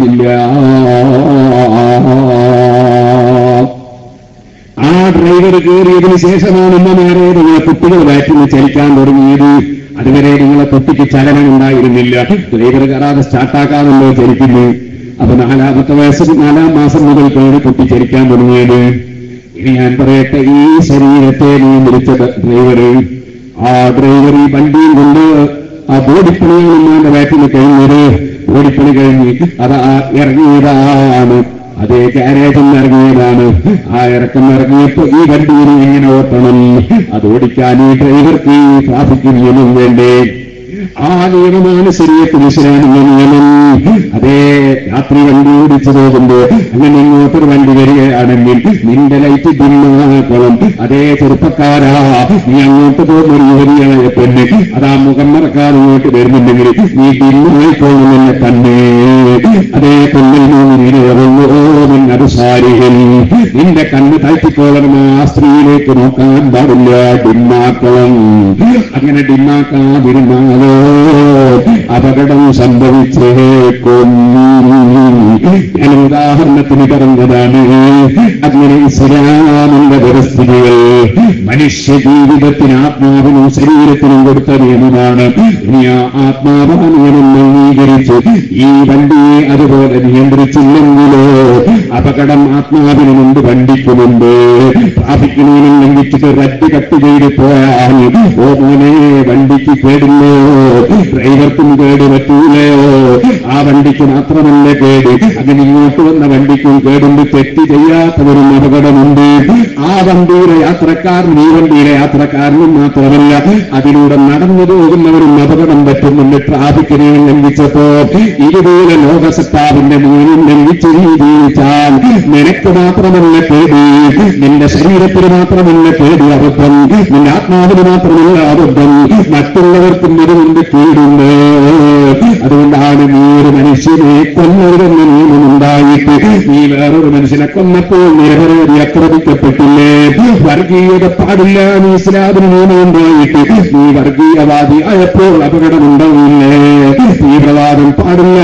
വിഷമമില്ല ആ ഡ്രൈവർ കയറിയതിന് ശേഷമാണ് ഉമ്മമാരെ നിങ്ങളെ കുട്ടികൾ വയറ്റിൽ ചലിക്കാൻ തുടങ്ങിയത് അതുവരെ നിങ്ങളെ കുട്ടിക്ക് ചലനം ഉണ്ടായിരുന്നില്ല ഡ്രൈവർ കയറാതെ സ്റ്റാർട്ടാക്കാമല്ലോ ചലിക്കുന്നു അപ്പൊ നാലാമത്തെ വയസ്സ് നാലാം മാസം മുതൽക്കാണ് കുട്ടി ചലിക്കാൻ തുടങ്ങിയത് ഇനി ഞാൻ പറയട്ടെ ഈ ശരീരത്തെ നിയന്ത്രിച്ച ഡ്രൈവർ ആ ഡ്രൈവർ ഈ വണ്ടിയും കൊണ്ട് ആ ബോഡിപ്പണിയാണ് ഉമ്മാന്റെ വയറ്റിൽ നിന്ന് കഴിഞ്ഞത് ബോഡിപ്പണി കഴിഞ്ഞ് അത് ആ ഇറങ്ങിയതാണ് അതേ ഗാരേജിൽ നിന്ന് ഇറങ്ങിയതാണ് ആ ഇറക്കം ഇറങ്ങിയപ്പോ ഈ വണ്ടിയിൽ എങ്ങനെ ഓട്ടണം അത് ഓടിക്കാൻ ഈ ഡ്രൈവർക്ക് ഈ ട്രാഫിക് നിയമം വേണ്ടേ ആ നിയമമാണ് ശരീരത്തിന് ഇസ്ലാമിന്റെ നിയമം അതേ രാത്രി വണ്ടി ഓടിച്ചു പോകുമ്പോ അങ്ങനെ ഇങ്ങോട്ടൊരു വണ്ടി വരികയാണെങ്കിൽ നിന്റെ ലൈറ്റ് ഡിമ്മാക്കണം അതേ ചെറുപ്പക്കാരാ നീ അങ്ങോട്ട് പോകുന്ന ഒരു യുവതിയായ പെണ്ണ് അതാ മുഖം മറക്കാതെ ഇങ്ങോട്ട് വരുന്നുണ്ടെങ്കിൽ നീ ഡിമ്മായിക്കോണമെന്നെ തന്നെ അതേ പെണ്ണിൽ നിന്നത് സാരികൾ നിന്റെ കണ്ണ് താഴ്ത്തിക്കോളണം ആ സ്ത്രീയിലേക്ക് നോക്കാൻ പാടില്ല ഡിമ്മാക്കണം അങ്ങനെ ഡിമ്മാക്കാതിരുന്നാലോ അപകടം സംഭവിച്ചേക്കും ഞാൻ ഉദാഹരണത്തിന് പറഞ്ഞതാണ് അങ്ങനെ ഇസ്ലാമിന്റെ പരിസ്ഥിതികൾ മനുഷ്യ ജീവിതത്തിന് ആത്മാവിനും ശരീരത്തിനും കൊടുത്ത നിയമമാണ് ഇനി ആ ആത്മാവാ നിയമം അംഗീകരിച്ച് ഈ വണ്ടിയെ അതുപോലെ നിയന്ത്രിച്ചില്ലെങ്കിലോ അപകടം ആത്മാവിനുമുണ്ട് വണ്ടിക്കുമുണ്ട് ട്രാഫിക് നിയമം ലംഘിച്ചിട്ട് റെഡ് കട്ട് ചെയ്ത് പോയാൽ ഓ മോനെ വണ്ടിക്ക് കേടില്ലോ ഡ്രൈവർക്കും കേട് പറ്റൂലയോ ആ വണ്ടിക്ക് മാത്രമല്ല കേട് അങ്ങനെ ഇങ്ങോട്ട് വന്ന വണ്ടിക്കും കേടുണ്ട് തെറ്റ് ചെയ്യാത്തവരും അപകടമുണ്ട് ആ വണ്ടിയിലെ യാത്രക്കാരനും ഈ വണ്ടിയിലെ യാത്രക്കാരനും മാത്രമല്ല അതിലൂടെ നടന്നു പോകുന്നവരും അപകടം പറ്റുന്നുണ്ട് ട്രാഫിക് നിയമം ലംഘിച്ചപ്പോ ഇതുപോലെ ലോകസത്താവിന്റെ നിയമം ലംഘിച്ച് നീ ജീവിച്ചാൽ നിനക്ക് മാത്രമല്ല പേടി നിന്റെ ശരീരത്തിന് മാത്രമല്ല പേടി അബദ്ധം നിന്റെ ആത്മാവിന് മാത്രമല്ല അബദ്ധം മറ്റുള്ളവർക്കും ഇതുകൊണ്ട് പേടുണ്ട് അതുകൊണ്ടാണ് നീ ഒരു മനുഷ്യനെ കൊന്നവരെന്ന നിയമമുണ്ടായിട്ട് നീ വേറൊരു മനുഷ്യനെ കൊന്നപ്പോൾ നിരപരാധി ആക്രമിക്കപ്പെട്ടില്ലേ വർഗീയത പാടില്ല നീ ഇസ്ലാമിന് നിയമമുണ്ടായിട്ട് നീ വർഗീയവാദി ആയപ്പോൾ അപകടമുണ്ടാവില്ലേ തീവ്രവാദം പാടില്ല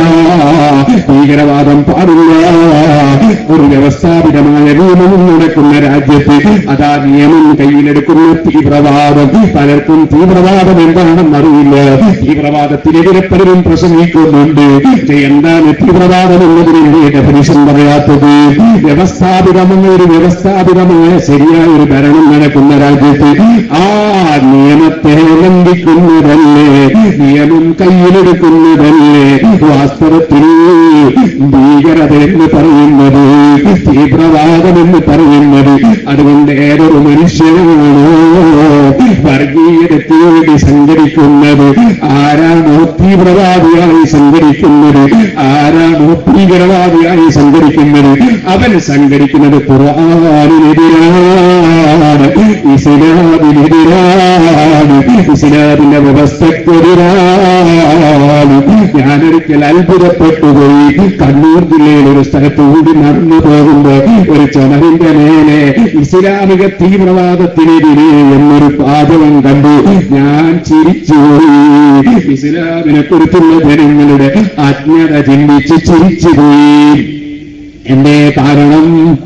ഭീകരവാദം പാടില്ല ഒരു വ്യവസ്ഥാപിതമായ നിയമം നടക്കുന്ന രാജ്യത്ത് അതാ നിയമം കയ്യിലെടുക്കുന്ന തീവ്രവാദം പലർക്കും തീവ്രവാദം എന്താണെന്ന് അറിയില്ല തീവ്രവാദത്തിനെതിരെ പലരും പ്രസംഗിക്കുന്നുണ്ട് പക്ഷേ എന്താണ് തീവ്രവാദം എന്നതിനെ ഡെഫിനിഷൻ പറയാത്തത് വ്യവസ്ഥാപിതമായ ഒരു വ്യവസ്ഥാപിതമായ ശരിയായ ഒരു ഭരണം നടക്കുന്ന രാജ്യത്ത് ആ നിയമത്തെ ലംഘിക്കുന്നതല്ലേ നിയമം കയ്യിലെടുക്കുന്നതല്ലേ വാസ്തവത്തിൽ ഭീകരത എന്ന് പറയുന്നത് തീവ്രവാദം എന്ന് പറയുന്നത് അതുകൊണ്ട് ഏതൊരു മനുഷ്യനാണോ വർഗീയതയ്ക്ക് വേണ്ടി സഞ്ചരിക്കുന്നത് ആരാണോ തീവ്രവാദിയായി സഞ്ചരിക്കുന്നത് ആരാണോ ഭീകരവാദിയായി സഞ്ചരിക്കുന്നത് അവൻ സഞ്ചരിക്കുന്നത് ഖുർആാനിനെതിരാണ് ഇസ്ലാമിനെതിരാണ് ഇസ്ലാമിന്റെ വ്യവസ്ഥക്കെതിരാണ് ഞാനൊരിക്കൽ അത്ഭുതപ്പെട്ടുപോയി കണ്ണൂർ ജില്ലയിൽ ഒരു സ്ഥലത്ത് കൂടി നടന്നു പോകുമ്പോ ഒരു ചുമരിന്റെ മേലെ ഇസ്ലാമിക തീവ്രവാദത്തിനെതിരെ എന്നൊരു പാചകം കണ്ടു ഞാൻ ചിരിച്ചുപോയി ഇസ്ലാമിനെ കുറിച്ചുള്ള ജനങ്ങളുടെ അജ്ഞത ചിന്തിച്ച് ചിരിച്ചുപോയി എന്തേ കാരണം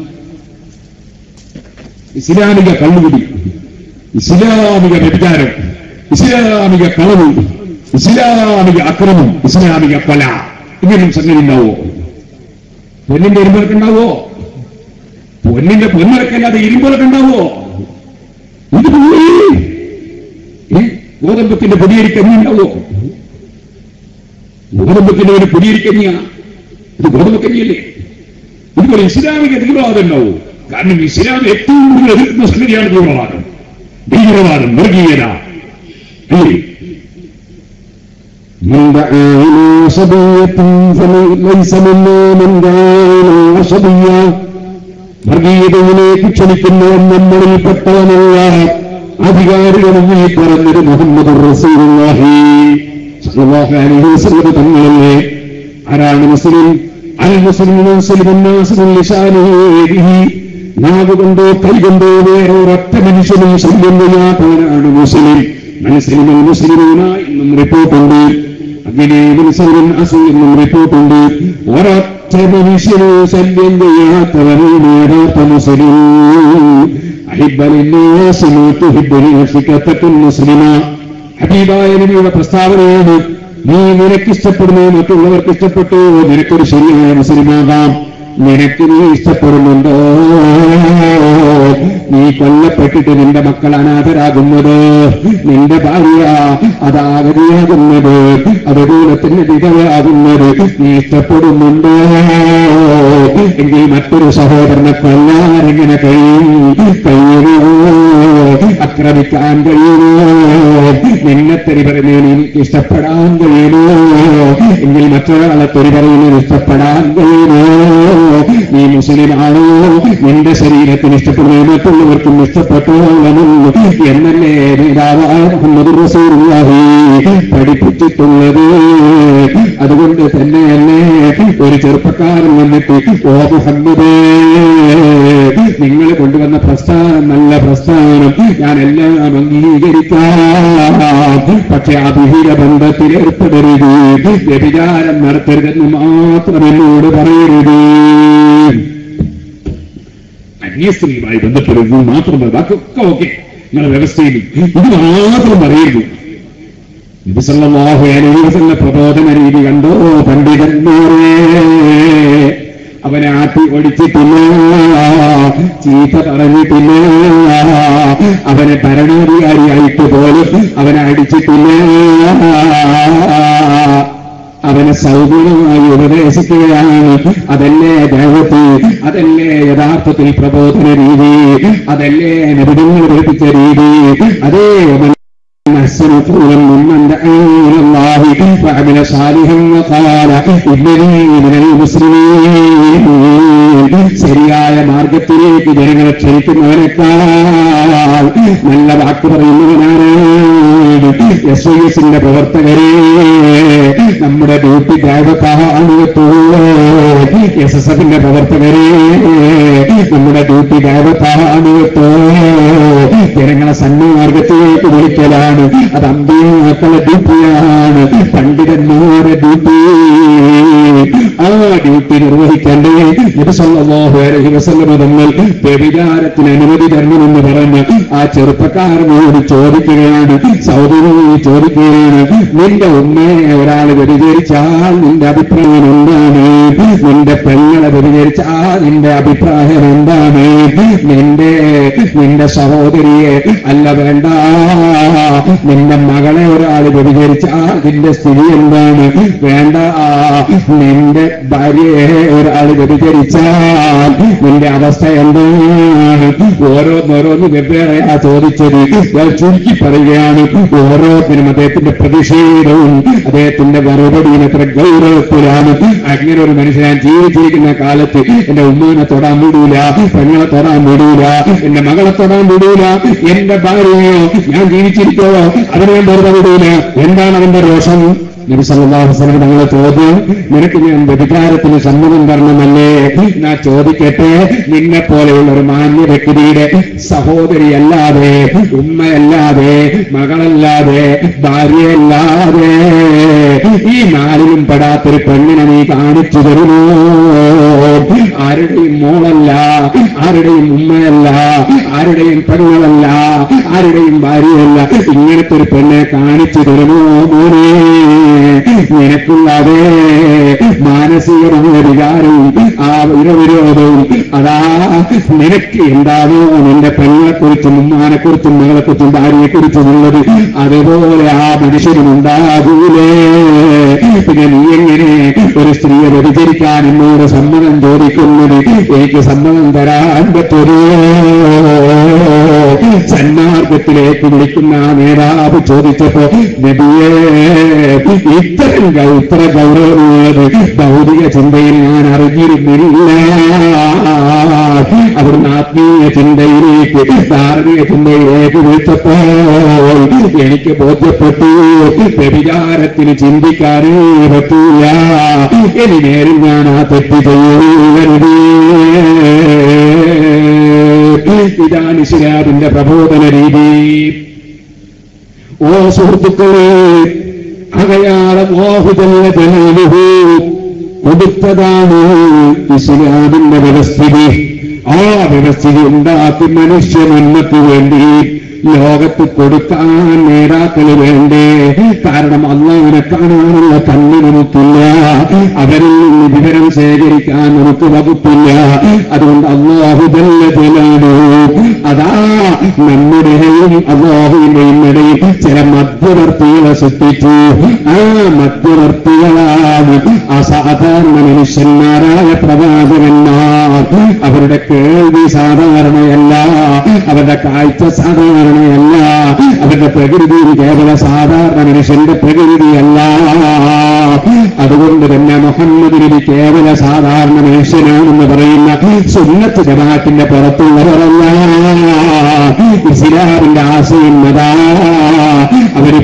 ഇസ്ലാമിക കള്ളുകുടി ഇസ്ലാമിക വ്യഭിചാരം ഇസ്ലാമിക കളവ് ഇസ്ലാമിക അക്രമം ഇസ്ലാമിക കൊല ഇങ്ങനെയും സംഗതി ഉണ്ടാവോ പൊന്നിന്റെ ഇരുമ്പലൊക്കെ ഉണ്ടാവോ പൊന്നിന്റെ പൊന്നിറക്കല്ലാതെ ഇരുമ്പലൊക്കെ ഉണ്ടാവോ ഇത് പോയി ഏ? ഗോതമ്പത്തിന്റെ പൊടിയരിക്കഞ്ഞി ഉണ്ടാവോ ഗോതമ്പത്തിന്റെ ഒരു പൊടിയരിക്കഞ്ഞിയ ഇത് ഗോതമ്പക്കഞ്ഞിയല്ലേ ഇതുപോലെ ഇസ്ലാമിക തീവ്രവാദം ഉണ്ടാവോ കാരണം ഇസ്ലാം ഏറ്റവും കൂടുതൽ എതിർക്കുന്ന സംഗതിയാണ് തീവ്രവാദം ഭീകരവാദം വർഗീയത അല്ലേ من دعا إلى عصبية فليس منا من دعا إلى عصبية വർഗീയതയിലേക്ക് ക്ഷണിക്കുന്നവൻ നമ്മളിൽപ്പെട്ടവനല്ല അധികാരികളുമായി പറഞ്ഞത് മുഹമ്മദ് റസൂലുള്ളാഹി സ്വല്ലല്ലാഹു അലൈഹി വസല്ലം തങ്ങളല്ലേ ആരാണ് മുസ്ലിം അൽ മുസ്ലിം മുസ്ലിം നാസിമുൽ ലിസാനിഹി നാവ് കൊണ്ടോ കൈ കൊണ്ടോ വേറെ ഒരൊറ്റ മനുഷ്യനും ശല്യം ചെയ്യാത്തവനാണ് മുസ്ലിം മനസ്സിലും മുസ്ലിമീന എന്നും റിപ്പോർട്ടുണ്ട് അങ്ങനെ മുസ്ലിം അസു എന്നും റിപ്പോർട്ടുണ്ട് ഒരൊറ്റ മനുഷ്യനോ ശല്യം ചെയ്യാത്തവനാണ് യഥാർത്ഥ മുസ്ലിം മുസ്ലിമ ഹബീബായ നബിയുടെ പ്രസ്താവനയാണ് നീ നിനക്കിഷ്ടപ്പെടുന്നു മറ്റുള്ളവർക്ക് ഇഷ്ടപ്പെട്ടു നിനക്കൊരു ശരിയായ മുസ്ലിമാകാം നിനക്ക് നീ ഇഷ്ടപ്പെടുന്നുണ്ടോ നീ കൊല്ലപ്പെട്ടിട്ട് നിന്റെ മക്കൾ അനാഥരാകുന്നത് നിന്റെ ഭാര്യ അതാഗതിയാകുന്നത് അതുപോലെ തന്നെ വിധവയാകുന്നത് നീ ഇഷ്ടപ്പെടുന്നുണ്ടോ എങ്കിൽ മറ്റൊരു സഹോദരനെ കൊല്ലാനെങ്ങനെ കഴിയും കഴിയുമോ ആക്രമിക്കാൻ കഴിയുമോ നിന്നെ തെരി പറയുന്നതിന് എനിക്ക് ഇഷ്ടപ്പെടാൻ കഴിയുമോ എങ്കിൽ മറ്റൊരാളെ തെരി പറയുന്നതിന് ഇഷ്ടപ്പെടാൻ കഴിയുമോ നീ മുസ്ലിമാണോ നിന്റെ ശരീരത്തിന് ഇഷ്ടപ്പെടുന്നത് മറ്റുള്ളവർക്കും ഇഷ്ടപ്പെട്ടോളമെന്ന് എന്നല്ലേ നേതാവായ മുഹമ്മദ് റസൂലുള്ളാഹി പഠിപ്പിച്ചിട്ടുള്ളത് അതുകൊണ്ട് തന്നെയല്ലേ ഒരു ചെറുപ്പക്കാരൻ വന്നിട്ട് ഓ മുഹമ്മദേ നിങ്ങൾ കൊണ്ടുവന്ന പ്രസ്ഥാനം നല്ല പ്രസ്ഥാനം ഞാൻ എല്ലാം അംഗീകരിക്കാം പക്ഷെ അഭിഹിത ബന്ധത്തിൽ ഏർപ്പെടരുത് വ്യഭിചാരം നടത്തരുതെന്ന് മാത്രം എന്നോട് പറയരുത് അന്യസ്ത്രീയുമായി ബന്ധപ്പെടരുത് മാത്രം പറ- ബാക്കിയൊക്കെ ഓക്കെ നിങ്ങളുടെ വ്യവസ്ഥയിൽ ഇത് മാത്രം പറയരുത് ഇത് സല്ലല്ലാഹു അലൈഹി വസല്ലം പ്രബോധന രീതി കണ്ടോ പണ്ഡിതന്മാരെ അവനെ ആട്ടി ഓടിച്ചിട്ടില്ല ചീത്ത പറഞ്ഞിട്ടില്ല അവനെ ഭരണാധികാരിയായിട്ട് പോലും അവനെ അടിച്ചിട്ടില്ല അവനെ സൗകര്യമായി ഉപദേശിക്കുകയാണ് അതല്ലേ ദൈവത്ത് അതല്ലേ യഥാർത്ഥത്തിൽ പ്രബോധന രീതി അതല്ലേ നബിതങ്ങൾ പഠിപ്പിച്ച രീതി അതേ അവൻ أحسن قولا ممن دعا إلى الله وعمل صالحا وقال إنني من المسلمين ശരിയായ മാർഗത്തിലേക്ക് ജനങ്ങളെ ക്ഷണിക്കുന്നവനേക്കാൾ നല്ല വാക്ക് പറയുന്നവനാണ് എസ് ഐ എസിന്റെ പ്രവർത്തകരെ നമ്മുടെ ഡ്യൂട്ടി ദേവത്താണെത്തോ എസ് എസ് എഫിന്റെ പ്രവർത്തകരെ നമ്മുടെ ഡ്യൂട്ടി ദേവത്താണെത്തോ ജനങ്ങളെ സന്മാർഗത്തിലേക്ക് വിളിക്കലാണ് അത് അമ്പിയാക്കളെ ഡ്യൂട്ടിയാണ് പണ്ഡിതന്മാരെ ഡ്യൂട്ടി ആ ഡ്യൂട്ടി നിർവഹിക്കണ്ടേ ഇത് സല്ലല്ലാഹു അലൈഹി വസല്ലം തങ്ങൾ വ്യഭിചാരത്തിന് അനുമതി തരണമെന്ന് പറഞ്ഞ് ആ ചെറുപ്പക്കാരനോട് ചോദിക്കുകയാണ് സൗദരിയോട് ചോദിക്കുകയാണ് നിന്റെ ഉമ്മയെ ഒരാൾ വ്യഭിചരിച്ചാൽ നിന്റെ അഭിപ്രായം എന്താണ് നിന്റെ പെങ്ങളെ വ്യഭിചരിച്ചാൽ നിന്റെ അഭിപ്രായം എന്താണ് നിന്റെ നിന്റെ സഹോദരിയെ അല്ല വേണ്ട നിന്റെ മകളെ ഒരാൾ വ്യഭിചരിച്ചാൽ നിന്റെ സ്ഥിതി എന്താണ് വേണ്ട നിന്റെ ഭാര്യയെ ഒരാൾ വ്യഭിചരിച്ചാൽ നിന്റെ അവസ്ഥ എന്താണ് ഓരോന്നോരോന്ന് വെവ്വേറെയാ ചോദിച്ചത് ഞാൻ ചുരുക്കി പറയുകയാണ് ഓരോന്നിനും അദ്ദേഹത്തിന്റെ പ്രതിഷേധവും അദ്ദേഹത്തിന്റെ മറുപടിയും എത്ര ഗൗരവത്തിലാണ് അങ്ങനെ ഒരു മനുഷ്യൻ ഞാൻ ജീവിച്ചിരിക്കുന്ന കാലത്ത് എന്റെ ഉമ്മാനെ തൊടാൻ വിടൂല പെങ്ങളെ തൊടാൻ വിടൂല എന്റെ മകളെ തൊടാൻ വിടൂല എന്റെ ഭാര്യയോ ഞാൻ ജീവിച്ചിരിക്കോ അവരെ ഞാൻ വെറുതെ വിടൂല എന്താണ് അവന്റെ രോഷം നബി സല്ലല്ലാഹു അലൈഹി വസല്ലം തങ്ങളെ ചോദ്യം നിനക്ക് ഞാൻ വ്യഭിചാരത്തിന് സമ്മതം തരണമല്ലേ ഞാൻ ചോദിക്കട്ടെ നിന്നെ പോലെയുള്ള ഒരു മാന്യ വ്യക്തിയുടെ സഹോദരിയല്ലാതെ ഉമ്മയല്ലാതെ മകളല്ലാതെ ഭാര്യയല്ലാതെ ഈ നാലിലും പെടാത്തൊരു പെണ്ണിനെ നീ കാണിച്ചു തരുമോ ആരുടെയും മോളല്ല ആരുടെയും ഉമ്മയല്ല ആരുടെയും പെണ്ണുകളല്ല ആരുടെയും ഭാര്യയല്ല ഇങ്ങനത്തെ ഒരു പെണ്ണെ കാണിച്ചു തരുമോ മോനെ നിനക്കുള്ളതേ മാനസികമായ വികാരവും ആ ഇരവിരോധവും അതാ നിനക്ക് എന്താണോ നിന്റെ പെങ്ങളെക്കുറിച്ചും ഉമ്മാനെക്കുറിച്ചും മകളെക്കുറിച്ചും ഭാര്യയെക്കുറിച്ചും ഉള്ളത് അതുപോലെ ആ മനുഷ്യനുണ്ടാകൂലേ പിന്നെ നീ എങ്ങനെ ഒരു സ്ത്രീയെ വ്യഭിചരിക്കാൻ എന്നോട് സമ്മതം ചോദിക്കുന്നത് എനിക്ക് സമ്മതം തരാൻ പറ്റുമോ സന്മാർഗത്തിലേക്ക് വിളിക്കുന്ന ആ നേതാവ് ചോദിച്ചപ്പോ നബിയേ ഇത്തരം ഗൗ- ഇത്ര ഗൗരവമുള്ളത് ഭൗതിക ചിന്തയിൽ ഞാൻ അറിഞ്ഞിരുന്നില്ല അവിടുന്ന് ആത്മീയ ചിന്തയിലേക്ക് ധാർമ്മിക ചിന്തയിലേക്ക് വിളിച്ചപ്പോൾ എനിക്ക് ബോധ്യപ്പെട്ടു വ്യഭിചാരത്തിന് ചിന്തിക്കാനേ പറ്റൂല ഇനി നേരിൽ ഞാൻ ആ തെറ്റ് ചെയ്യരുതേ ഇതാണ് ഇസ്ലാമിന്റെ പ്രബോധന രീതി ഓ സുഹൃത്തുക്കളെ അകയാളം ഓഹുജല്ല ജനാലുഹു കൊടുത്തതാണ് ഇസ്ലാമിന്റെ വ്യവസ്ഥിതി ആ വ്യവസ്ഥിതി ഉണ്ടാക്കി മനുഷ്യ നന്മയ്ക്ക് വേണ്ടി ലോകത്ത് കൊടുക്കാൻ നേതാക്കള് വേണ്ടേ കാരണം അള്ളാഹിനെ കാണാനുള്ള കണ്ണ് നമുക്കില്ല അവരിൽ നിന്ന് വിവരം ശേഖരിക്കാൻ നമുക്ക് വകുപ്പില്ല അതുകൊണ്ട് അള്ളാഹു ജലാണ് അതാ നമ്മുടെയും അള്ളാഹുവിന്റെയും ഇടയിൽ ചില മധ്യവർത്തികളെ സൃഷ്ടിച്ചു ആ മധ്യവർത്തികളാണ് അസാധാരണ മനുഷ്യന്മാരായ പ്രവാചകന്മാർ അവരുടെ കേൾവി സാധാരണയല്ല അവരുടെ കാഴ്ച സാധാരണയല്ല അവരുടെ പ്രകൃതി കേവല സാധാരണ മനുഷ്യന്റെ പ്രകൃതിയല്ല അതുകൊണ്ട് തന്നെ മുഹമ്മദ് നബി കേവല സാധാരണ മനുഷ്യനാണെന്ന് പറയുന്ന സുന്നത്ത് ജമാഅത്തിന്റെ പുറത്തുള്ളവരല്ല ഇസ്ലാമിന്റെ ആശയം അതാ അവര്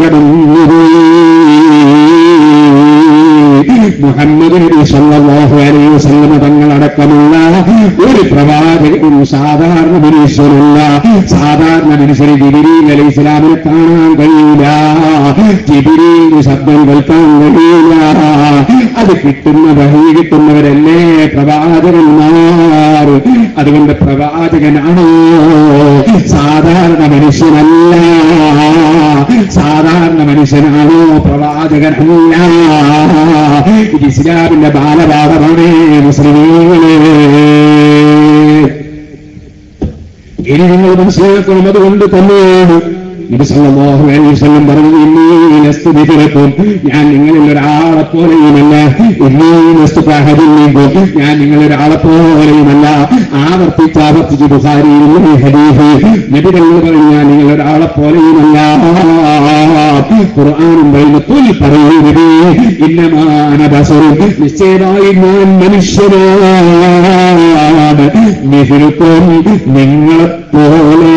പടികടന്നു മുഹമ്മദ് നബി സല്ലല്ലാഹു അലൈഹി വസല്ലമ തങ്ങളടക്കമുള്ള ഒരു പ്രവാചകനും സാധാരണ മനുഷ്യനല്ല സാധാരണ മനുഷ്യന് ജിബിരിയിൽ അലൈഹി ഇസ്ലാമിനെ കാണാൻ കഴിയില്ല ജിബിരിയിൽ ശബ്ദം കേൾക്കാൻ കഴിയില്ല അത് കിട്ടുന്ന വഴി കിട്ടുന്നവരല്ലേ പ്രവാചകന്മാർ അതുകൊണ്ട് പ്രവാചകനാണോ സാധാരണ മനുഷ്യനല്ല സാധാരണ മനുഷ്യനാണോ പ്രവാചകനല്ല ഇത് ഇസ്ലാമിന്റെ ബാലപാഠമാണ് മുസ്ലിമീങ്ങളെ ഇനി നിങ്ങൾ മനസ്സിലാക്കണം അതുകൊണ്ട് തന്നെയാണ് ഇത് സല്ലല്ലാഹു അലൈഹി വസല്ലം പറഞ്ഞു ഇന്നീ ലസ്തു ബിദിറക്കും ഞാൻ നിങ്ങളിൽ ഒരാളെ പോലെയുമല്ല ഇന്നീ ലസ്തു കഹദില്ലിക്കും ഞാൻ നിങ്ങളിൽ ഒരാളെ പോലെയുമല്ല ആവർത്തിച്ച് ആവർത്തിച്ച് ബുഖാരിയിൽ ഈ ഹദീസ് നബികൾ പറഞ്ഞു ഞാൻ നിങ്ങൾ ഒരാളെ പോലെയുമല്ല ഖുർആനും പറയുന്നു തുൽ പറയുന്നത് ഇന്നമാന ബസറും നിശ്ചയമായി ഞാൻ മനുഷ്യനാണ് മിഹിൽക്കും നിങ്ങളെപ്പോലെ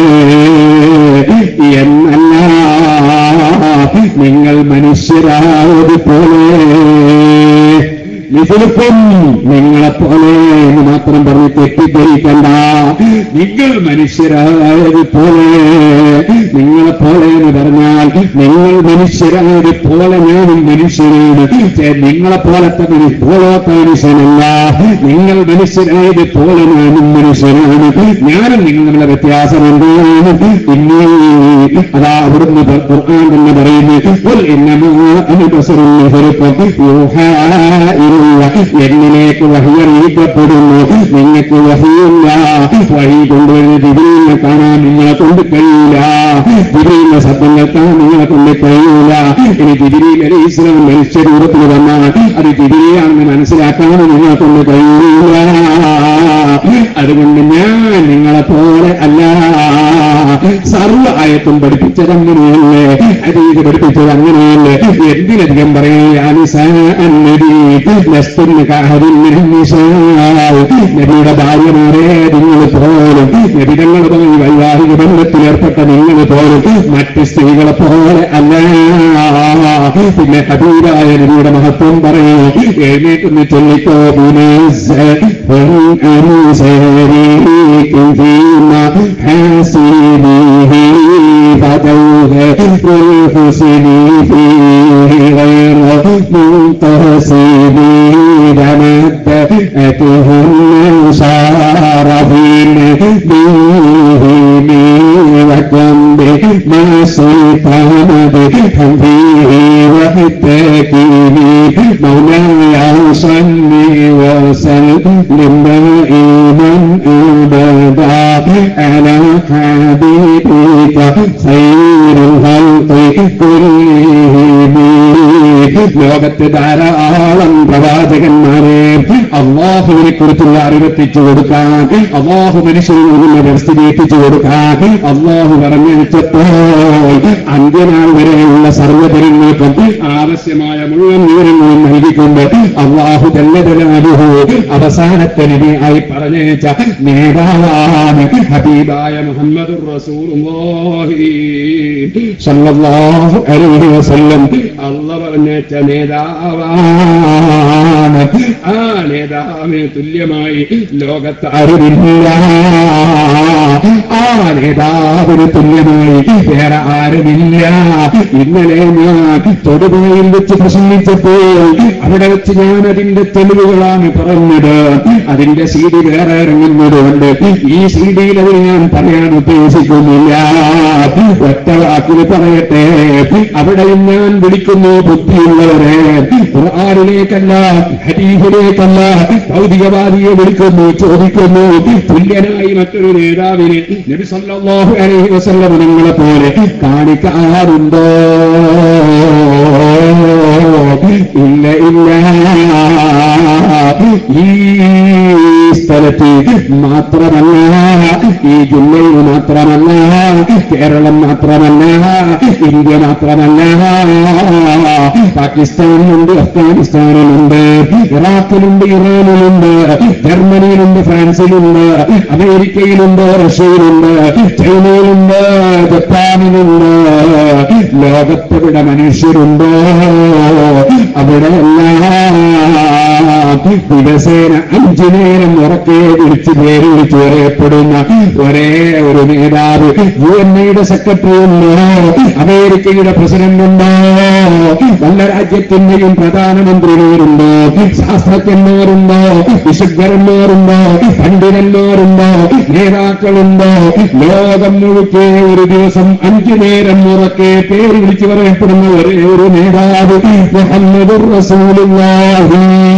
എന്നല്ല നിങ്ങൾ മനുഷ്യരായതുപോലെ മിഥുലക്കും നിങ്ങളെപ്പോലെ എന്ന് മാത്രം പറഞ്ഞ് തെറ്റിദ്ധരിക്കണ്ട നിങ്ങൾ മനുഷ്യരായതുപോലെ നിങ്ങളെപ്പോലെ എന്ന് പറഞ്ഞാൽ നിങ്ങൾ മനുഷ്യരായതുപോലെ ഞാനും മനുഷ്യനാണ് ഛെ, നിങ്ങളെപ്പോലത്തെ മനുഷ്യ പോലത്തെ മനുഷ്യനല്ല നിങ്ങൾ മനുഷ്യരായതുപോലെ ഞാനും മനുഷ്യനാണ് ഞാനും നിങ്ങൾ തമ്മിലെ വ്യത്യാസം എന്താണ് ഇന്നീ അതാ അവിടുന്ന് പ- ഖുർആൻ തന്നെ പറയുന്നു "ഖുൽ ഇന്നമാ അന ബസറുൻ മിഥലുക്കും യൂഹാ ഇലയ്യ." എന്നിലേക്ക് വഹിയറിയിക്കപ്പെടുന്നു നിങ്ങൾക്ക് വഹിയില്ല വഴി കൊണ്ടുവരുന്ന ദിബിലിനെ കാണാൻ നിങ്ങളെ കൊണ്ട് കഴിയില്ല ദിബിലിന്റെ ശബ്ദം കേൾക്കാൻ നിങ്ങളെ കൊണ്ട് കഴിയില്ല ഇനി ദിബിലിയിൽ അലി ഇസ്ലാം മനുഷ്യ രൂപത്തിൽ വന്നാൽ അത് ദിബിലിയാണെന്ന് മനസ്സിലാക്കാൻ നിങ്ങളെ കൊണ്ട് കഴിയില്ല അതുകൊണ്ട് ഞാൻ നിങ്ങളെ പോലെ അല്ല സർവ ആയത്തും പഠിപ്പിച്ചത് അങ്ങനെയല്ലേ അതീത് പഠിപ്പിച്ചത് അങ്ങനെയല്ലേ എന്തിനധികം നബിയുടെ ഭാര്യമാരെ നിങ്ങൾ പോലും നബിതങ്ങളുമായി വൈവാഹിക ബന്ധത്തിലേർപ്പെട്ട നിങ്ങൾ പോലും മറ്റ് സ്ത്രീകളെ പോലെ അല്ല പിന്നെ ഹബീബായ നബിയുടെ മഹത്വം പറയൂ എഴുന്നേറ്റൊന്ന് ചൊല്ലിക്കോ الحسن فيه غير منتصب تمدأتهم شارفين بهم وكم بما سيطان بهم فيه وحدكين مولاي صل وسلم دائما ابدا على حبيبك خير الخلق كلهم ലോകത്ത് ധാരാളം പ്രവാചകന്മാരെ അള്ളാഹുവിനെ കുറിച്ചുള്ള അറിവെത്തിച്ചു കൊടുക്കാൻ അള്ളാഹു മനുഷ്യരിൽ നിന്ന് വ്യവസ്ഥിതിയെത്തിച്ചു കൊടുക്കാൻ അള്ളാഹു പറഞ്ഞയച്ചപ്പോൾ അന്ത്യനാൾ വരെയുള്ള സർവ്വജനങ്ങൾക്കും ആവശ്യമായ മുഴുവൻ വിവരങ്ങളും നൽകിക്കൊണ്ട് അള്ളാഹു ജല്ലജലാലുഹു അവസാനത്തെ നബിയായി പറഞ്ഞയച്ച നേതാവാണ് ഹബീബായ മുഹമ്മദ് റസൂലുള്ളാഹി സല്ലല്ലാഹു അലൈഹി വസല്ലം അള്ള പറഞ്ഞേച്ച നേതാവാണ് ആ നേതാവിന് തുല്യമായി ലോകത്ത് ആരുമില്ല ആ നേതാവിന് തുല്യമായി വേറെ ആരുമില്ല ഇന്നലെ ഞാൻ തൊടുപുഴയിൽ വെച്ച് പ്രസംഗിച്ചപ്പോൾ അവിടെ വെച്ച് ഞാൻ അതിന്റെ തെളിവുകളാണ് പറഞ്ഞത് അതിന്റെ സി ഡി വേറെ ഇറങ്ങുന്നതുകൊണ്ട് ഈ സി ഡിയിൽ അത് ഞാൻ പറയാൻ ഉദ്ദേശിക്കുന്നില്ല ഒറ്റ വാക്കിൽ പറയട്ടെ അവിടെയും ഞാൻ വിളിക്കുന്നു ബുദ്ധിയുള്ളവരെ ഖുർആനിലേക്കല്ല ഹരീഫിലേക്കല്ല ഭൗതികവാദിയെ വിളിക്കുന്നു ചോദിക്കുന്നു തുല്യനായി മറ്റൊരു നേതാവിനെ നബി സല്ലല്ലാഹു അലൈഹി വസല്ലം നിങ്ങളെ പോലെ കാണിക്കാറുണ്ടോ ഇല്ല ഇല്ല ഈ സ്ഥലത്ത് മാത്രമല്ല ഈ ജില്ലയിൽ മാത്രമല്ല കേരളം മാത്രമല്ല ഇന്ത്യ മാത്രമല്ല പാകിസ്ഥാനിലുണ്ട് അഫ്ഗാനിസ്ഥാനിലുണ്ട് ഇറാഖിലുണ്ട് ഇറാനിലുണ്ട് ജർമ്മനിയിലുണ്ട് ഫ്രാൻസിലുണ്ട് അമേരിക്കയിലുണ്ട് റഷ്യയിലുണ്ട് ചൈനയിലുണ്ട് ജപ്പാനിലുണ്ട് ലോകത്തെവിടെ മനുഷ്യരുണ്ടോ അവിടെയെല്ലാം ദിവസേന അഞ്ചു നേരം ഉറക്കെ വിളിച്ച് പേര് വിളിച്ച് പറയപ്പെടുന്ന ഒരേ ഒരു നേതാവ് യു എൻ ഐയുടെ സെക്രട്ടറി ഉണ്ടോ അമേരിക്കയുടെ പ്രസിഡന്റ് ഉണ്ടോ വല്ല രാജ്യത്തിന്റെയും പ്രധാനമന്ത്രിമാരുണ്ടോ ശാസ്ത്രജ്ഞന്മാരുണ്ടോ വിശുദ്ധരന്മാരുണ്ടോ പണ്ഡിതന്മാരുണ്ടോ നേതാക്കളുണ്ടോ ലോകം മുഴുക്കെ ഒരു ദിവസം അഞ്ചു നേരം ഉറക്കെ പേര് വിളിച്ച് പറയപ്പെടുന്ന ഒരേ ഒരു നേതാവ് മുഹമ്മദ് റസൂലുള്ളാഹി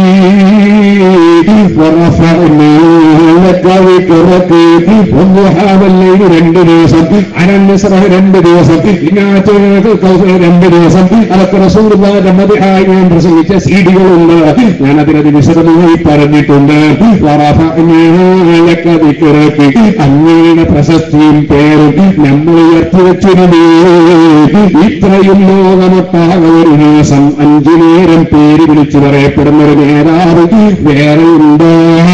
ورفعنا لك ذكرك والضحى والليل രണ്ട് ദിവസം അനന്നസ്ര രണ്ട് ദിവസം ഇങ്ങാറ്റ രണ്ട് ദിവസം അതൊക്കെ റസൂർദാന്റെ മതിഹായി ഞാൻ പ്രസംഗിച്ച സീഡികളുണ്ട് ഞാൻ അതിനത് വിശദമായി പറഞ്ഞിട്ടുണ്ട് ورفعنا لك ذكرك അങ്ങയുടെ പ്രശസ്തിയും പേരും നമ്മൾ ഉയർത്തി വെച്ചിരുന്നു ഇത്രയും ലോകമൊട്ടാകെ ഒരു ദിവസം അഞ്ചു നേരം പേര് വിളിച്ചു പറയപ്പെടുന്ന ഒരു നേതാവ് വേറെ ഉണ്ടോ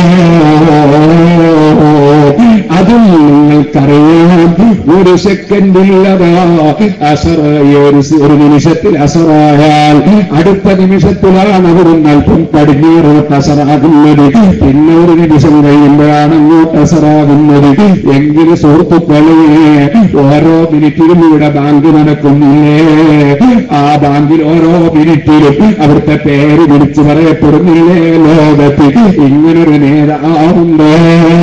അതും നിങ്ങൾക്കറിയാം ഒരു സെക്കൻഡില്ലതാ അസറായി ഒരു സ- ഒരു നിമിഷത്തിൽ അസറായാൽ അടുത്ത നിമിഷത്തിലാണ് അവിടുന്ന് അല്പം പടിഞ്ഞേറോട്ട് അസറാകുന്നത് പിന്നെ ഒരു നിമിഷം കഴിയുമ്പോഴാണ് അങ്ങോട്ട് അസറാകുന്നത് എങ്കിലും സുഹൃത്തുക്കളെ ഓരോ മിനിറ്റിലും ഇവിടെ ബാങ്ക് നടക്കുന്നില്ലേ ആ ബാങ്കിൽ ഓരോ മിനിറ്റിലും അവിടുത്തെ പേര് വിളിച്ചു പറയപ്പെടുന്നില്ലേ ലോകത്ത് ഇങ്ങനൊരു നേതാവുണ്ടോ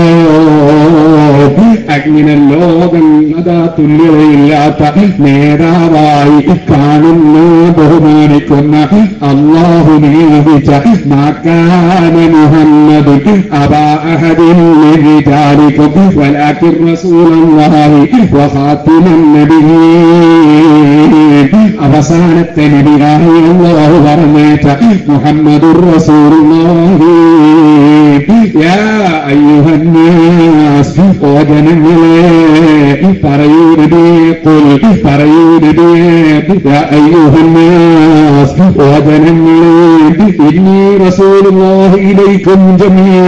അങ്ങനെ ലോകം അതാ തുല്യതയില്ലാത്ത നേതാവായി കാണുന്ന ബഹുമാനിക്കുന്ന അള്ളാഹു നിയോഗിച്ച മാക്കാന മുഹമ്മദ് അബാഹദിൻ ലിരിജാലിക്കും വലാക്കിർ റസൂലല്ലാഹി വഖാത്തിമൻ നബിയീൻ അവസാനത്തെ നബിയായി അള്ളാഹു പറഞ്ഞേറ്റ മുഹമ്മദുർ റസൂലുള്ളാഹി യാ അയ്യുഹന്നാസ് ഓ ജനങ്ങളെ പറയൂ നബിയേ ഖുൽ പറയൂ നബിയേ യാ അയ്യുഹന്നാസ് ഓ ജനങ്ങളെ ഇന്നി റസൂലുള്ളാഹി ഇലൈക്കും ജമീആ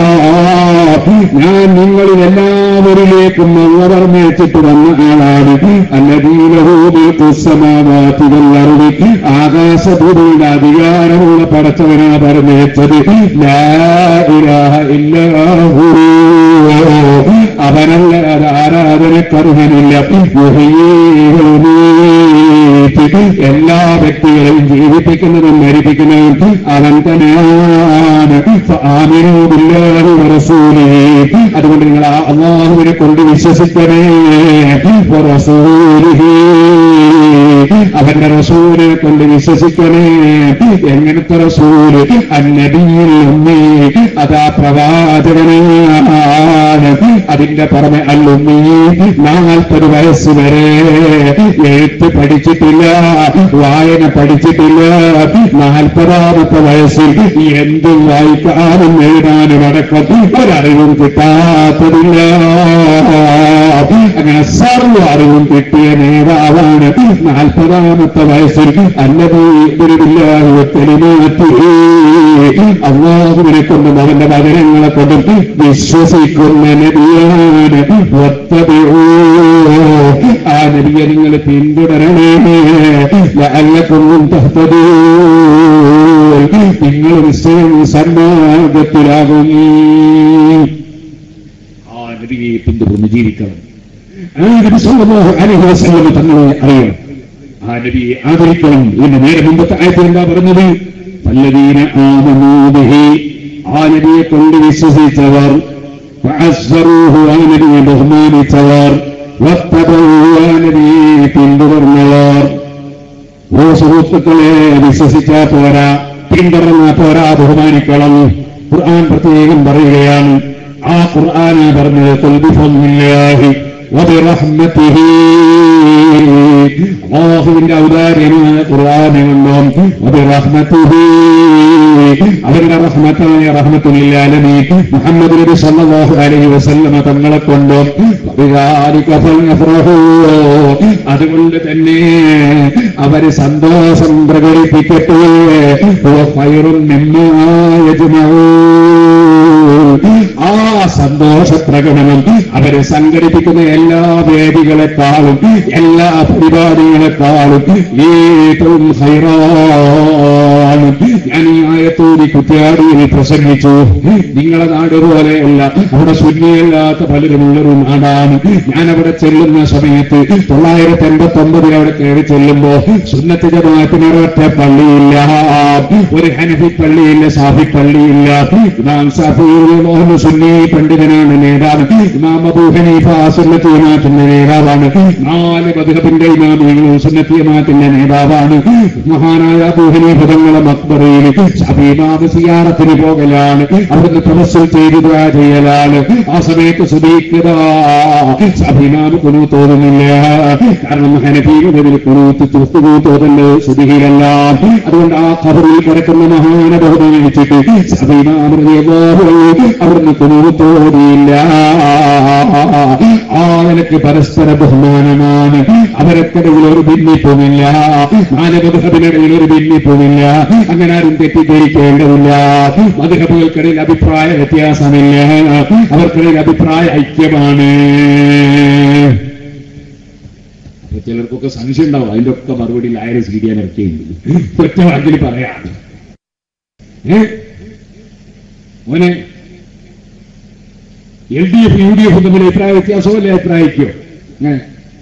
ഞാൻ നിങ്ങളിൽ എല്ലാവരിലേക്കും അള്ള പറഞ്ഞേച്ചിട്ട് വന്ന ആളാണ് അല്ലതീലഹൂബിസമാവാത്തിവല്ലറുതി ആകാശഭൂമിയുടെ അധികാരമുള്ള പടച്ചവനാ പറഞ്ഞേച്ചത് ലാ ഇലാഹ ഇല്ലാഹു അവനല്ലാതെ ആരാധനക്കർഹനില്ല എല്ലാ വ്യക്തികളെയും ജീവിപ്പിക്കുന്നതും മരിപ്പിക്കുന്നതും അവൻ തന്നെയാണ് ഫആമിനൂ ബില്ലാഹി വറസൂലിഹി. അതുകൊണ്ട് നിങ്ങൾ ആ അള്ളാഹുവിനെ കൊണ്ട് വിശ്വസിക്കണേ വറസൂലിഹി. അവന്റെ റസൂലിനെ കൊണ്ട് വിശ്വസിക്കണേ എങ്ങനത്തെ റസൂല് അന്നബിയിൽ ഉമ്മി അതാ പ്രവാചകനാണ് അതിന്റെ പുറമെ അല്ലുമ്മി നാൽപ്പത് വയസ്സ് വരെ എഴുത്ത് പഠിച്ചിട്ടില്ല വായന പഠിച്ചിട്ടില്ല നാൽപ്പതാമത്തെ വയസ്സിൽ എന്തും വായിക്കാനും എഴുതാനും അടക്കം ഒരറിവും കിട്ടാത്തതില്ല അങ്ങനെ സർവ്വ അറിവും കിട്ടിയ നേതാവാണ് നാൽപ്പതാമത്തെ വയസ്സിൽ അല്ലത് അള്ളാഹുവിനെ കൊണ്ടും അവന്റെ വചനങ്ങളെ കൊണ്ടും വിശ്വസിക്കുന്ന നബിയാണ് ഒത്തതയോ ആ നബിയെ നിങ്ങൾ പിന്തുടരണേ ലഅല്ലക്കും തഹ്തദൂൻ നിങ്ങൾ നിശ്ചയം സന്മാർഗത്തിലാകും ആ നബിയെ പിന്തുടർന്ന് ജീവിക്കണം ആ നബി സല്ലല്ലാഹു അലൈഹി വസല്ലം തങ്ങളെ അറിയണം ആ നബിയെ ആദരിക്കണം എന്ന് നേരെ മുമ്പത്തെ ആയത്തിൽ എന്താ പറഞ്ഞത് പല്ലവീന ആമനൂബിഹി ആ നബിയെ കൊണ്ട് വിശ്വസിച്ചവർ വഅസ്വറൂഹു ആ നബിയെ ബഹുമാനിച്ചവർ വത്തബഊ ആ നബിയെ പിന്തുടർന്നവർ ഓ സുഹൃത്തുക്കളെ വിശ്വസിച്ചാ പോരാ പിന്തുടർന്നാ പോരാ ബഹുമാനിക്കണം ഖുർആൻ പ്രത്യേകം പറയുകയാണ് ആ ഖുർആന പറഞ്ഞത് കൊൽബിഫില്ലാഹി വബിറഹ്മതിഹി അല്ലാഹുവിന്റെ ഔദാര്യമായ ഖുർആനെ കൊണ്ടും വബിറഹ്മതിഹി അവരുടെ റഹ്മത്തായ റഹ്മത്തുലില്ലാലമീൻ മുഹമ്മദ് നബി സല്ലല്ലാഹു അലൈഹി വസല്ലമ തങ്ങളെ കൊണ്ടും ബിദാലിക ഫൽയഫ്റഹൂ അതുകൊണ്ട് തന്നെ അവര് സന്തോഷം പ്രകടിപ്പിക്കട്ടെ ഹുവ ഖൈറുൻ മിമ്മാ യജ്മഊൻ ആ സന്തോഷ പ്രകടനം അവര് സംഘടിപ്പിക്കുന്ന എല്ലാ വേദികളെക്കാളും എല്ലാ പരിപാടികളെക്കാളും ഏറ്റവും ഹൈറാണ് ഞാൻ ഈ ആയത്തോടി കുറ്റ്യാടിയിൽ പ്രസംഗിച്ചു നിങ്ങളെ നാട് പോലെയല്ല അവിടെ ശൂന്യമില്ലാത്ത പലരുമുള്ളൊരു നാടാണ് ഞാൻ അവിടെ ചെല്ലുന്ന സമയത്ത് തൊള്ളായിരത്തി എൺപത്തി ഒമ്പതിൽ അവിടെ കയറി ചെല്ലുമ്പോ സുന്നത്ത് ജമാഅത്തിന് ഒരൊറ്റ പള്ളിയില്ല ഒരു ഹനഫി പള്ളിയില്ല സാഫി പള്ളിയില്ല ഇമാം സാഫി റളിയല്ലാഹു സുന്നി പണ്ഡിതനാണ് നേതാവ് ഇമാം അബൂ ഹനീഫ സുന്നത്ത് ജമാഅത്തിന്റെ നേതാവാണ് നാല് മദ്ഹബിന്റെ ഇമാമികളും സുന്നത്ത് ജമാഅത്തിന്റെ നേതാവാണ് മഹാനായ അബൂ ഹനീഫ തങ്ങളെ മക്ബറയിൽ ഷാഫി ഇമാം സിയാറത്തിന് പോകലാണ് അവിടുന്ന് തപസ്സുൽ ചെയ്ത് ദുആ ചെയ്യലാണ് ആ സമയത്ത് സുബീക്കത ഷാഫി ഇമാം കുനു തോന്നുന്നില്ല കാരണം ഹനഫീകളിൽ കുനൂത്ത് തുസ്തുകൂ തോന്നല് സുബിഹിലല്ല അതുകൊണ്ട് ആ ഖബറിൽ കിടക്കുന്ന മഹാന ബഹുമാനിച്ചിട്ട് ഷാഫി ഇമാം റളിയല്ലാഹു അൻഹു അവിടുന്ന് കുനൂത്ത് തോന്നിയില്ല ആ നിലക്ക് പരസ്പര ബഹുമാനമാണ് അവരക്കിടയിൽ ഒരു ഭിന്നിപ്പുമില്ല മാനവധബിനിടയിൽ ഒരു ഭിന്നിപ്പുമില്ല അങ്ങനെ ആരും തെറ്റിദ്ധരിക്കേണ്ടതില്ല മധുഹബുകൾക്കിടയിൽ അഭിപ്രായ വ്യത്യാസമില്ല അവർക്കിടയിൽ അഭിപ്രായ ഐക്യമാണ് അപ്പൊ ചിലർക്കൊക്കെ സംശയം ഉണ്ടാവും അതിന്റെ ഒക്കെ മറുപടി ലായരെ സ്വീകരിക്കാൻ ഇറക്കിയുണ്ട് ഒറ്റ വാക്കിൽ പറയാം ഏ മോനെ L D F U D F തമ്മിൽ അഭിപ്രായ വ്യത്യാസമോ അല്ലെ അഭിപ്രായിക്കോ അങ്ങനെ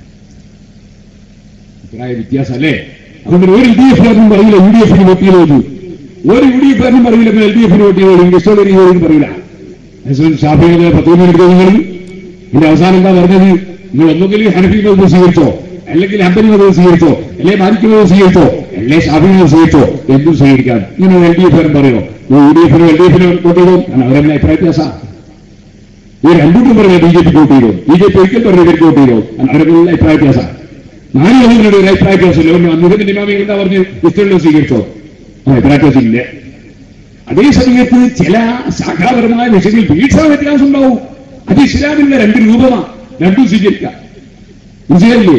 അഭിപ്രായ വ്യത്യാസം അല്ലേ അതുകൊണ്ട് ഒരു എൽ ഡി എഫ് കാരനും പറയില്ല യു ഡി എഫിന് വോട്ട് ചെയ്തോളൂ ഒരു യു ഡി എഫ് കാരനും പറയില്ല എൽ ഡി എഫിന് വോട്ട് ചെയ്തോളൂ ഇഷ്ടമുള്ള രീതിയിൽ പറയില്ല ഷാഫിയുടെ പത്ത് മിനിറ്റ് നിങ്ങൾ ഇതിന്റെ അവസാനം എന്താ പറഞ്ഞത് നിങ്ങൾ ഒന്നുകിൽ ഹനഫി മതം സ്വീകരിച്ചോ അല്ലെങ്കിൽ ഹംബലി മതം സ്വീകരിച്ചോ അല്ലെ മാലിക് മതം സ്വീകരിച്ചോ അല്ലെ ഷാഫി മതം സ്വീകരിച്ചോ എന്തും സ്വീകരിക്കാൻ ഇങ്ങനെ എൽ ഡി എഫ് കാരൻ പറയോ യു ഡി എഫിനും എൽ ഡി എഫിനും വോട്ട് ചെയ്തോ അവരെന്നെ അഭിപ്രായ വ്യത്യാസമാണ് ഈ രണ്ടും പറഞ്ഞ ബി ജെ പി വോട്ട് ചെയ്തോ ബി ജെ പി ഒരിക്കൽ പറഞ്ഞ ഇവർക്ക് വോട്ട് ചെയ്തോ അവരുടെ അഭിപ്രായ വ്യത്യാസമാണ് നാല് അതിനോട് ഒരു അഭിപ്രായ വ്യത്യാസമില്ല ഒന്ന് അന്നുഹത്തിന്റെ ഇമാമികൾ എന്താ പറഞ്ഞ് ഇഷ്ടമുള്ള സ്വീകരിച്ചോ ആ അഭിപ്രായ വ്യത്യാസം ഇല്ല അതേ സമയത്ത് ചില ശാഖാപരമായ വിഷയങ്ങളിൽ വീക്ഷണ വ്യത്യാസം ഉണ്ടാവും അത് ഇസ്ലാമിന്റെ രണ്ട് രൂപമാണ് രണ്ടും സ്വീകരിക്കാം വിജയല്ലേ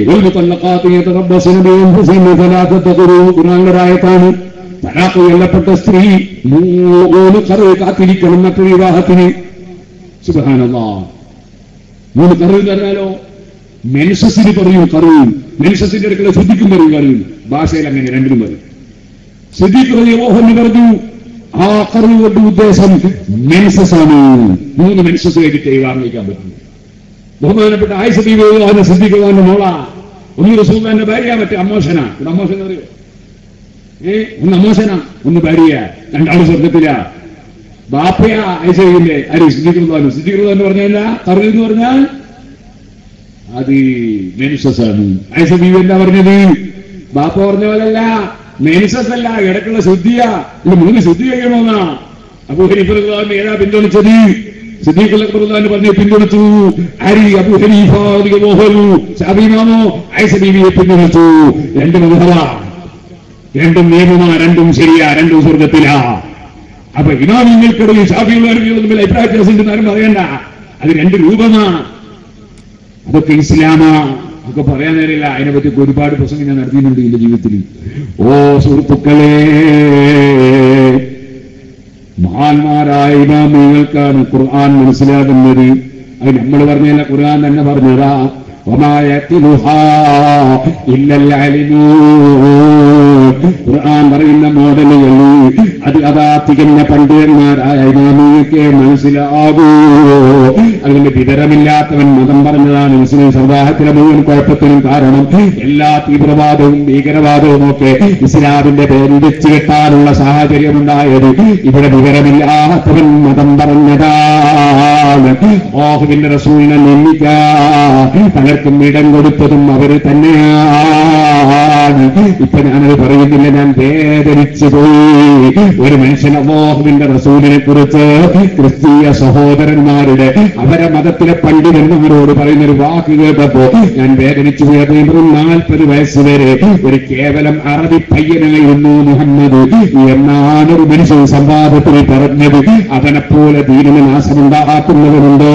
ഖുറാനിലൊരായത്താണ് തലാഖ് കൊല്ലപ്പെട്ട സ്ത്രീ മൂന്ന് കറവ് കാത്തിരിക്കണം മറ്റൊരു വിവാഹത്തിന് സുബഹാനല്ലാ മൂന്ന് കറവ് പറഞ്ഞാലോ മെൻസസിന് പറയും കറവും മെൻസസിന്റെ അടുക്കള ശുദ്ധിക്കും പറയും കറവും ഭാഷയിൽ അങ്ങനെ രണ്ടിനും പറയും ശ്രദ്ധിക്കുന്നത് മോഹൻ പറഞ്ഞു ആ കറവ് കൊണ്ട് ഉദ്ദേശം മെൻസസ് ആണ് മൂന്ന് മെൻസസ് കഴിഞ്ഞിട്ട് വിവാഹം കഴിക്കാൻ പറ്റും ബഹുമാനപ്പെട്ട ആയിഷ ബീവിനെ ശ്രദ്ധിക്കുന്നതിന്റെ മോള ഒന്ന് റസൂലിന്റെ ഭാര്യ മറ്റേ അമ്മോശന ഇവിടെ അമ്മോശന അറിയോ ഏ ഒന്ന് അമ്മോശന ഒന്ന് ഭാര്യ രണ്ടാളും സ്വർഗത്തില ബാപ്പയ ഐശ്വര്യന്റെ ആര് സിദ്ധിക്കുന്നതാണ് സിദ്ധിക്കുന്നതെന്ന് പറഞ്ഞാൽ കറു എന്ന് പറഞ്ഞാൽ അത് മെൻസസ് ആണ് ഐഷ ബീവി എന്താ പറഞ്ഞത് ബാപ്പ പറഞ്ഞ പോലല്ല മെൻസസ് അല്ല ഇടക്കുള്ള ശുദ്ധിയാ ഇത് മൂന്ന് ശുദ്ധി കഴിയണമെന്നാ അബൂ ഹനീഫുല്ലാന്ന് ഏതാ പിന്തുണച്ചത് സിദ്ദീഖുല്ലാന്ന് പറഞ്ഞ് പിന്തുണച്ചു ആരി അബൂ ഹനീഫ മോഹനു ഷാബിമാമോ ഐഷ ബീവിയെ പിന്തുണച്ചു രണ്ട് മുഖവ രണ്ടും നിയമമാ രണ്ടും ശരിയാ രണ്ടും സ്വർഗത്തിലാ അപ്പൊ ഇമാമിങ്ങൾക്കിടയിൽ ഷാഫിയുള്ളവരും തമ്മിൽ അഭിപ്രായ വ്യത്യാസം ഉണ്ടെന്നാരും പറയണ്ട അത് രണ്ട് രൂപമാണ് അതൊക്കെ ഇസ്ലാമാ ഒക്കെ പറയാൻ നേരില്ല അതിനെപ്പറ്റി ഒരുപാട് പ്രസംഗം ഞാൻ നടത്തിയിട്ടുണ്ട് എന്റെ ജീവിതത്തിൽ ഓ സുഹൃത്തുക്കളെ മഹാന്മാരായ ഇമാമികൾക്കാണ് ഖുർആൻ മനസ്സിലാകുന്നത് അത് നമ്മൾ പറഞ്ഞല്ല ഖുർആൻ തന്നെ പറഞ്ഞതാ وما يأكلها إلا العالمون ഖുർആൻ പറയുന്ന മോഡലുകൾ അത് അതാ തികഞ്ഞ പണ്ഡിതന്മാരായ ഇമാമിയൊക്കെ മനസ്സിലാകൂ അതുകൊണ്ട് വിവരമില്ലാത്തവൻ മതം പറഞ്ഞതാണ് മുസ്ലിം സമുദായത്തിലെ മുഴുവൻ കുഴപ്പത്തിനും കാരണം എല്ലാ തീവ്രവാദവും ഭീകരവാദവും ഒക്കെ ഇസ്ലാമിന്റെ പേരിൽ വെച്ച് കെട്ടാനുള്ള സാഹചര്യം ഉണ്ടായത് ഇവിടെ വിവരമില്ലാത്തവൻ മതം പറഞ്ഞതാണ് ഓഹുവിന്റെ റസൂലിനെ നിന്ദിക്കാൻ പലർക്കും ഇടം കൊടുത്തതും അവർ തന്നെയാണ് ഇപ്പൊ ഞാനത് പറയുന്നില്ല ഞാൻ വേദനിച്ചു പോയി ഒരു മനുഷ്യൻ അമോഹുവിന്റെ റസൂലിനെ കുറിച്ച് ക്രിസ്തീയ സഹോദരന്മാരുടെ അവരെ മതത്തിലെ പണ്ഡിതന്മാരോട് പറയുന്ന ഒരു വാക്ക് കേട്ടപ്പോ ഞാൻ വേദനിച്ചു പോയി അത് വെറും നാൽപ്പത് വയസ്സ് വരെ ഒരു കേവലം അറബി പയ്യനായിരുന്നു മുഹമ്മദ് എന്നാണ് ഒരു മനുഷ്യൻ സംവാദത്തിൽ പറഞ്ഞത് അവനെപ്പോലെ ദീനിന് നാശമുണ്ടാക്കുന്നവരുണ്ടോ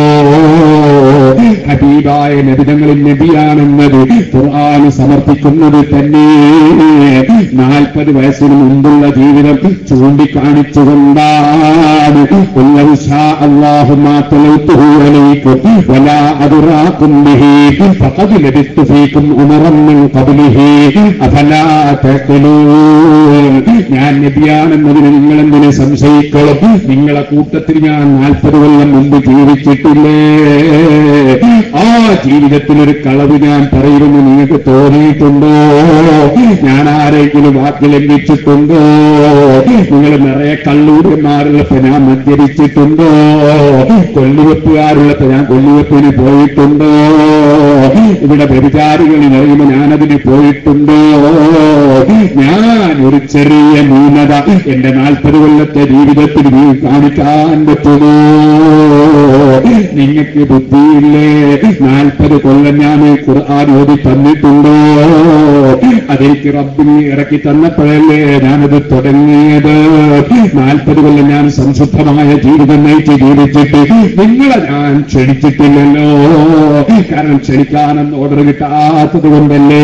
ഹബീബായ നബിതങ്ങളിൽ നബിയാണെന്നത് ഖുർആൻ സമർപ്പിക്കുന്നത് തന്നെ നാൽപ്പത് വയസ്സിന് മുമ്പുള്ള ജീവിതം ചൂണ്ടിക്കാണിച്ചുകൊണ്ടാണ് "ഖുൽ ഷാ അല്ലാഹു മാ തലൗതുഹു അലൈക്കും വലാ അദ്റാകും ബിഹി ഫഖദ് ലബിത്തു ഫീകും ഉമറൻ മിൻ ഖബ്ലിഹി അഫലാ തഖിലൂൻ ഞാൻ നബിയാണെന്നതിന് നിങ്ങൾ എന്തിനെ സംശയിക്കണം നിങ്ങളെ കൂട്ടത്തിൽ ഞാൻ നാൽപ്പത് കൊല്ലം മുമ്പ് ജീവിച്ചിട്ടില്ലേ ആ ജീവിതത്തിൽ ഒരു കളവ് ഞാൻ പറയുമെന്ന് നിങ്ങൾക്ക് തോന്നിയിട്ടുണ്ടോ ഞാൻ ആരെങ്കിലും വാക്ക് ലംഘിച്ചിട്ടുണ്ടോ നിങ്ങൾ നിറയെ കള്ളൂരന്മാരുള്ളപ്പോ ഞാൻ മദ്യപിച്ചിട്ടുണ്ടോ കൊല്ലുവെപ്പുകാരുള്ളപ്പോ ഞാൻ കൊല്ലുവെപ്പിന് പോയിട്ടുണ്ടോ ഇവിടെ വ്യഭിചാരികൾ നിറയുമ്പോ ഞാനതിന് പോയിട്ടുണ്ടോ ഞാൻ ഒരു ചെറിയ ന്യൂനത എന്റെ നാൽപ്പത് കൊല്ലത്തെ ജീവിതത്തിൽ നീ കാണിക്കാൻ പറ്റുമോ നിങ്ങൾക്ക് ബുദ്ധിയില്ലേ നാൽപ്പത് കൊല്ലം ഞാൻ ഖുർആൻ ഓതി തന്നിട്ടുണ്ടോ അതെനിക്ക് റബ്ബിന് ഇറക്കി തന്നപ്പോഴല്ലേ ഞാനത് തുടങ്ങിയത് നാൽപ്പത് കൊല്ലം ഞാൻ സംശുദ്ധമായ ജീവിതം നയിച്ച് ജീവിച്ചിട്ട് നിങ്ങളെ ഞാൻ ക്ഷണിച്ചിട്ടില്ലല്ലോ കാരണം ക്ഷണിക്കാനെന്ന് ഓർഡർ കിട്ടാത്തത് കൊണ്ടല്ലേ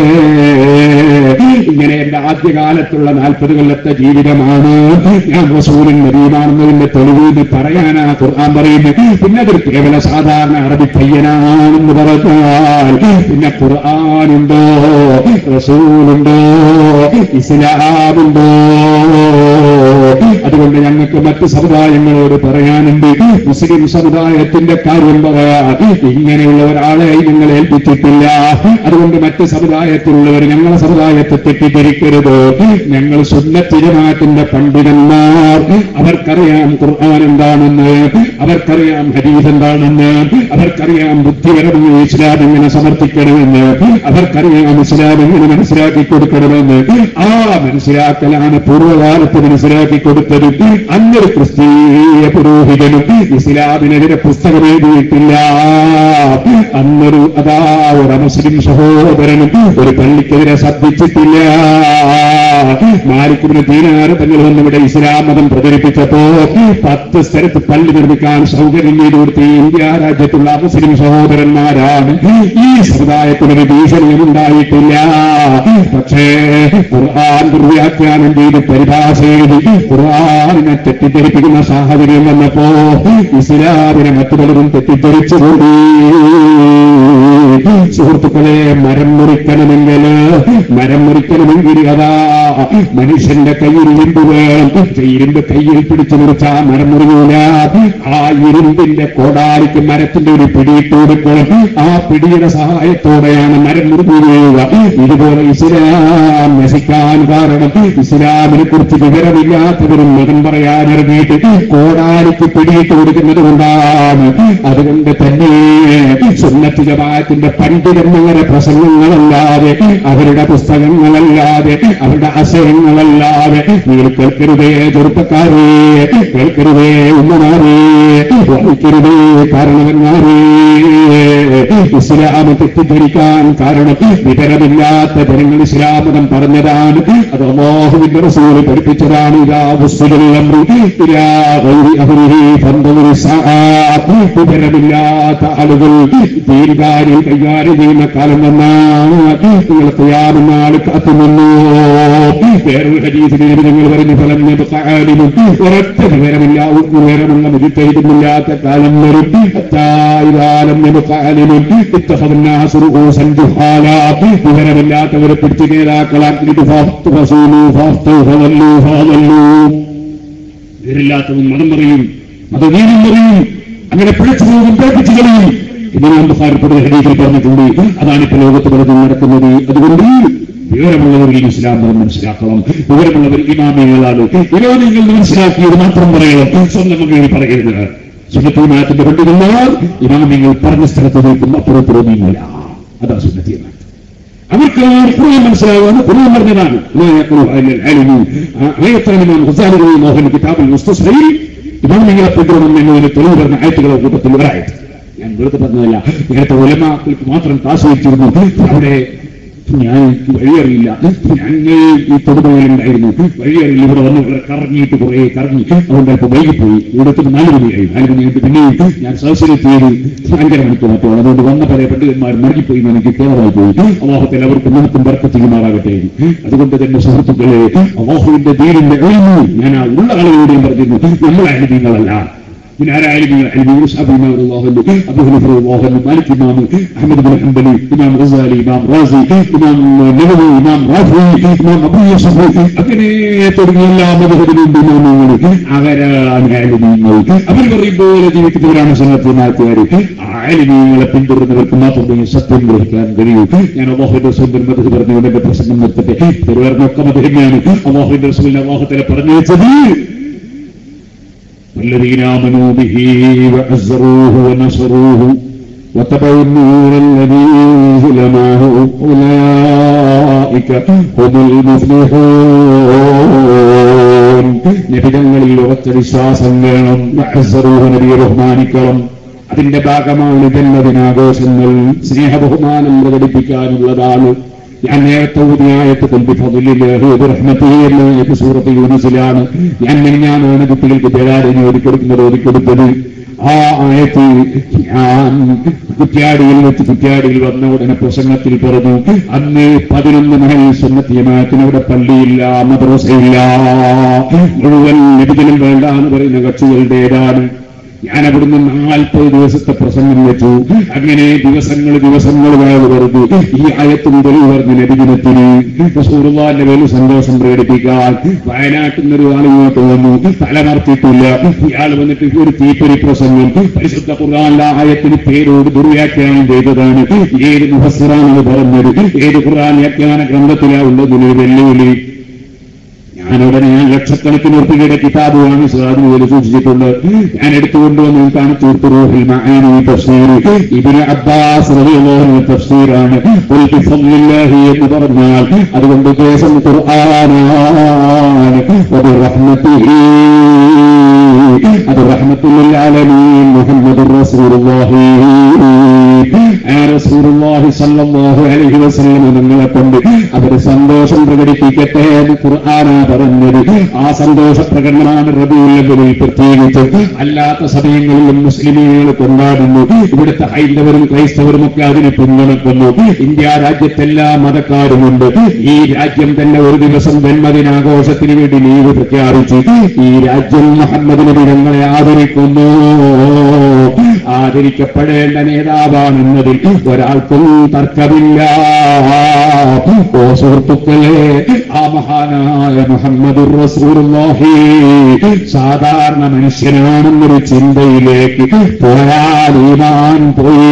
ഇങ്ങനെ എന്റെ ആദ്യകാലത്തുള്ള നാൽപ്പത് കൊല്ലത്തെ ജീവിതമാണ് ഞാൻ റസൂലിൻ നബീമാണെന്നതിന്റെ തെളിവ് പറയാനാ ഖുർആൻ പറയുന്നത് പിന്നെ അതൊരു കേവല സാധാരണ അറബി പയ്യനാണെന്ന് പറഞ്ഞാൽ പിന്നെ ഖുർആാനുണ്ടോ റസൂലുണ്ടോ ഇസ്ലാമുണ്ടോ അതുകൊണ്ട് ഞങ്ങൾക്ക് മറ്റ് സമുദായങ്ങളോട് പറയാനുണ്ട് മുസ്ലിം സമുദായത്തിന്റെ കാര്യം പറയാൻ ഇങ്ങനെയുള്ള ഒരാളെ നിങ്ങൾ ഏൽപ്പിച്ചിട്ടില്ല അതുകൊണ്ട് മറ്റ് സമുദായത്തിലുള്ളവർ ഞങ്ങളെ സമുദായത്തെ തെറ്റിദ്ധരിക്കരുത് ഞങ്ങൾ സുന്നത്തിരമാറ്റിന്റെ പണ്ഡിതന്മാർ അവർക്കറിയാം ഖുർആൻ എന്താണെന്ന് അവർക്കറിയാം ഹരീഫ് എന്താണെന്ന് അവർക്കറിയാം ബുദ്ധിപരമായ ഇസ്ലാം എങ്ങനെ സമർത്ഥിക്കണമെന്ന് അവർക്കറിയാം ഇസ്ലാം എങ്ങനെ മനസ്സിലാക്കി കൊടുക്കണമെന്ന് ആ മനസ്സിലാക്കലാണ് പൂർവ്വകാലത്ത് മനസ്സിലാക്കി കൊടുത്തത് അന്നൊരു ക്രിസ്തീയ പുരോഹിതനും ഇസ്ലാമിനെതിരെ പുസ്തകം എഴുതിയിട്ടില്ല അന്നൊരു അതാ ഒരു മുസ്ലിം സഹോദരനും ഒരു പള്ളിക്കെതിരെ ശ്രദ്ധിച്ചിട്ടില്ല മാലിക്കിന് ദീനാര തങ്ങൾ വന്നിവിടെ ഇസ്ലാം മതം പ്രചരിപ്പിച്ചപ്പോ പത്ത് സ്ഥലത്ത് പള്ളി നിർമ്മിക്കാൻ സൗകര്യം ചെയ്തു കൊടുത്ത ഈ ഇന്ത്യ രാജ്യത്തുള്ള മുസ്ലിം സഹോദരന്മാരാണ് ഈ സമുദായത്തിനൊരു ഭീഷണിയും ഉണ്ടായിട്ടില്ല പക്ഷേ ഖുർആൻ ദുർവ്യാഖ്യാനം ചെയ്ത് പരിഭാഷ എഴുതി ഖുർആാനിനെ തെറ്റിദ്ധരിപ്പിക്കുന്ന സാഹചര്യം വന്നപ്പോ ഇസ്ലാമിനെ മറ്റു പലരും തെറ്റിദ്ധരിച്ചു കൂടി സുഹൃത്തുക്കളെ മരം മുറിക്കണമെങ്കിൽ മരം മുറിക്കണമെങ്കിൽ അതാ മനുഷ്യന്റെ കയ്യിൽ ഇരുമ്പ് വേണം ഇരുമ്പ് കയ്യിൽ പിടിച്ചു മുറിച്ച മരം മുറിയൂല ആ ഇരുമ്പിന്റെ കോടാലിക്ക് മരത്തിന്റെ ഒരു പിടിയിട്ട് കൊടുക്കണം ആ പിടിയുടെ സഹായത്തോടെയാണ് മരം മുറിഞ്ഞു വീഴുക ഇതുപോലെ ഇസ്ലാം നശിക്കാൻ കാരണം ഇസ്ലാമിനെ കുറിച്ച് വിവരമില്ലാത്തവരും മതം പറയാൻ ഇറങ്ങിയിട്ട് കോടാലിക്ക് പിടിയിട്ട് കൊടുക്കുന്നത് കൊണ്ടാണ് അതുകൊണ്ട് തന്നെ സുന്നത്ത് ജമാഅത്തിന്റെ പണ്ഡിതന്മാരെ പ്രസംഗങ്ങളല്ലാതെ അവരുടെ പുസ്തകങ്ങളല്ലാതെ അവരുടെ ആശയങ്ങളല്ലാതെ നിങ്ങൾ കേൾക്കരുതേ ചെറുപ്പക്കാരെ കേൾക്കരുതേ ഉമ്മമാരെ വായിക്കരുതേ കാരണവന്മാരെ ഇസ്ലാം തെറ്റിദ്ധരിക്കാൻ കാരണം വിവരമില്ലാത്ത ജനങ്ങൾ ഇസ്ലാമതം പറഞ്ഞതാണ് അത് അള്ളാഹുവിന്റെ റസൂൽ പഠിപ്പിച്ചതാണ് ഇതാ വസ്തുതൽ അമ്രു ഇലാ ഗൈരി അഹ്ലിഹി ഫന്തദുർ സാഅത്ത്. വിവരമില്ലാത്ത ആളുകൾ ദീർഘാരിൽ കൈകാര്യം ചെയ്യുന്ന കാലം വന്നാൽ നിങ്ങൾ തയ്യാറുന്നാൾ കാത്തുനിന്നു വേറൊരു ഹരീതിന് നിങ്ങൾ പറയുന്ന ഫലം കാലിനും ഒരൊറ്റ വിവരമില്ല വിവരമുള്ള മുതിർത്തൈതുമില്ലാത്ത കാലം വരും കാലം കാലിനും വിവരമില്ലാത്തവരെ പിടിച്ച് നേതാക്കളാക്കിയിട്ട് ഫാഫ്തു ഫസൂലു ഫാഫ്തു ഫവല്ലു ഫാവല്ലു ഇവരില്ലാത്തവൻ മതം പറയും മതനീതി പറയും അങ്ങനെ പിഴച്ചു പോകും പേപ്പിച്ചു കളയും ഇമാം ബുഖാരിപ്പെടുന്ന ഹരീതിൽ പറഞ്ഞിട്ടുണ്ട് അതാണ് ഇപ്പൊ ലോകത്ത് പലതും നടക്കുന്നത് അതുകൊണ്ട് വിവരമുള്ളവർ ഈ ഇസ്ലാം മതം മനസ്സിലാക്കണം വിവരമുള്ളവർ ഇമാമികളാണ് വിരോധികൾ മനസ്സിലാക്കിയത് മാത്രം പറയണം സ്വന്തം മകളിൽ പറയരുത് സുന്നത്തിമാത്തിന്റെ പണ്ഡിതന്മാർ ഇമാമിങ്ങൾ പറഞ്ഞ സ്ഥലത്ത് നിൽക്കും അപ്പുറപ്പുറം നീങ്ങില്ല അതാ സുന്നത്തിയമാണ് അവർക്ക് ഖുർആൻ മനസ്സിലാവുമെന്ന് ഖുർആൻ പറഞ്ഞതാണ് ഹുസാനുകൾ മോഹൻ കിതാബിൽ മുസ്തസ്ഹയിൽ ഇമാം നിങ്ങളെ പിന്തുടരണം എന്നതിന് തെളിവ് പറഞ്ഞ ആയത്തുകളുടെ കൂട്ടത്തിൽ ഒരായത് ഞാൻ വെറുതെ പറഞ്ഞതല്ല നേരത്തെ ഉലമാക്കൾക്ക് മാത്രം ക്ലാസ് വെച്ചിരുന്നു അവിടെ ഞാൻ എനിക്ക് വഴിയറിയില്ല ഞങ്ങൾ ഈ തൊടുപുഴയിലുണ്ടായിരുന്നു വഴിയറിയില്ല ഇവിടെ വന്ന് ഇവിടെ കറങ്ങിയിട്ട് കുറെ കറങ്ങി അതുകൊണ്ട് അല്പം വൈകിപ്പോയി ഇവിടുത്തെ നാല് മണിയായി നാല് മണി കഴിഞ്ഞിട്ട് പിന്നെയും ഞാൻ സദസ്സിലെത്തിയത് അഞ്ചര മണിക്ക് മറ്റോ അതുകൊണ്ട് വന്ന പല പണ്ഡിതന്മാർ മടങ്ങിപ്പോയി എന്ന് എനിക്ക് കേരളമായി പോയി അവാഹത്തിൽ അവർക്ക് നമുക്കും ബർക്ക ചെയ്യുമാറാകട്ടെ അതുകൊണ്ട് തന്നെ സുഹൃത്തുക്കളെ അവാഹുവിന്റെ ദീനിന്റെ എഴുന്നു ഞാൻ ആ ഉള്ള ആളുകളോടെയും പറഞ്ഞിരുന്നു നമ്മൾ അഹദീങ്ങളല്ല من آراء علم يصحب إمام الله أبو حنيفة الله مالك إمام أحمد بن حنبل إمام غزالي إمام رازي إمام نووي إمام رافعي إمام أبو يوسف അങ്ങനെ തുടങ്ങിയ എല്ലാ മതത്തിലും ഇമാമുകൾ അവരാണ് ആലിമീങ്ങൾ അവർ പറയും പോലെ ജീവിക്കുന്നവരാണ് സന്നദ്ധനാക്കുകാർ ആലിമീങ്ങളെ പിന്തുടരുന്നവർക്ക് മാത്രമേ സത്യം ഗ്രഹിക്കാൻ കഴിയൂ ഞാൻ അള്ളാഹുന്റെ സ്വന്തം മതത്തിൽ പറഞ്ഞുകൊണ്ട് എന്റെ പ്രസംഗം നിർത്തട്ടെ പെരുവാറിനൊക്കെ മതഹിനെയാണ് അള്ളാഹുന്റെ റസൂലിനെ അള്ളാഹുത്തല പറഞ്ഞു വെച്ചത് والذين آمنوا به وعزروه ونصروه واتبعوا النور الذي أنزل معه أولئك هم المفلحون നബിതങ്ങളിൽ ഉറച്ച വിശ്വാസം വേണം വഅസ്സറൂഹു നബിയെ ബഹുമാനിക്കണം അതിന്റെ ഭാഗമാണ് ജന്മദിനാഘോഷങ്ങൾ സ്നേഹബഹുമാനം പ്രകടിപ്പിക്കാനുള്ളതാണ് ഞാൻ നേരത്തെ ഊതിയായത്ത് കൊല്ലിഫില്ലാഹി സൂറത്ത് യൂണിസിലാണ് ഞാൻ മെഞ്ഞാനാണ് കുട്ടികൾക്ക് ജലാലിനെ ഒതുക്കെടുക്കുന്നത് ഒതുക്കെടുത്തത് ആ ആയത്ത് ഞാൻ കുറ്റ്യാടിയിൽ വെച്ച് കുറ്റ്യാടിയിൽ വന്ന ഉടനെ പ്രസംഗത്തിൽ പറഞ്ഞു അന്ന് പതിനൊന്ന് മണി സുന്നത്തിയമായത്തിനവിടെ പള്ളിയില്ല മദ്രസയില്ല മുഴുവൻ ലഭിക്കലും വേണ്ട എന്ന് പറയുന്ന കക്ഷികളുടേതാണ് ഞാൻ അവിടുന്ന് നാൽപ്പത് ദിവസത്തെ പ്രസംഗം വെച്ചു അങ്ങനെ ദിവസങ്ങൾ ദിവസങ്ങൾ വേവ് പറഞ്ഞു ഈ ആയത്തും തെളിവ് പറഞ്ഞ നബിദിനത്തിന് റസൂറുള്ളാന്റെ പേരിൽ സന്തോഷം പ്രകടിപ്പിക്കാൻ വയനാട്ടിൽ നിന്നൊരു ആൾ ഇങ്ങോട്ട് വന്നു തലമർത്തിയിട്ടില്ല ഇയാൾ വന്നിട്ട് ഒരു തീപ്പൊരി പ്രസംഗം പരിശുദ്ധ ഖുർആാനിലെ ആയത്തിന് പേരോട് ദുർവ്യാഖ്യാനം ചെയ്തതാണ് ഏത് മുഹസിറാണെന്ന് പറഞ്ഞത് ഏത് ഖുർആൻ വ്യാഖ്യാന ഗ്രന്ഥത്തിലാണ് ഉള്ളതിന് വെല്ലുവിളി ഞാൻ ഉടനെ ഞാൻ ലക്ഷക്കണക്കിന് ഉറുപ്പികയുടെ കിതാബ് വാങ്ങി സാധുവിൽ സൂക്ഷിച്ചിട്ടുണ്ട് ഞാൻ എടുത്തുകൊണ്ടുവന്ന് കാണിച്ചു കൊടുത്തു റൂഹിൽ മഅാനി തഫ്സീർ ഇബ്നു അബ്ബാസ് റളിയല്ലാഹു അൻഹു തഫ്സീറാണ് ഖുൽ ബിഫദ്ലില്ലാഹി എന്ന് പറഞ്ഞാൽ അതുകൊണ്ട് ഉദ്ദേശം ഖുർആനാണ് വബിറഹ്മതിഹി അത് റഹ്മത്തുൽ ആലമീൻ മുഹമ്മദുർ റസൂലുള്ളാഹി ആ റസൂലുള്ളാഹി സ്വല്ലല്ലാഹു അലൈഹി വസല്ലം നിങ്ങളെ കൊണ്ട് അവര് സന്തോഷം പ്രകടിപ്പിക്കട്ടെ എന്ന് ഖുർആനാ പറഞ്ഞത് ആ സന്തോഷ പ്രകടനമാണ് റബിയുള്ളവരിൽ പ്രത്യേകിച്ച് അല്ലാത്ത സമയങ്ങളിലും മുസ്ലിമീങ്ങൾ കൊണ്ടാടുന്നു ഇവിടുത്തെ ഹൈന്ദവരും ക്രൈസ്തവരും ഒക്കെ അതിനെ പിന്തുണക്കുന്നു ഇന്ത്യ രാജ്യത്തെല്ലാ മതക്കാരുമുണ്ട് ഈ രാജ്യം തന്നെ ഒരു ദിവസം ജന്മദിനാഘോഷത്തിന് വേണ്ടി ലീവ് പ്രഖ്യാപിച്ചു ഈ രാജ്യം മുഹമ്മദ് നബി ഞങ്ങളെ ആദരിക്കുന്നു ആദരിക്കപ്പെടേണ്ട നേതാവാണെന്നതിൽ ഒരാൾക്കും തർക്കമില്ല ഓ സുഹൃത്തുക്കളെ ആ മഹാനായ മുഹമ്മദ് റസൂലുള്ളാഹി സാധാരണ മനുഷ്യനാണെന്നൊരു ചിന്തയിലേക്ക് പോയാൽ ഈമാൻ പോയി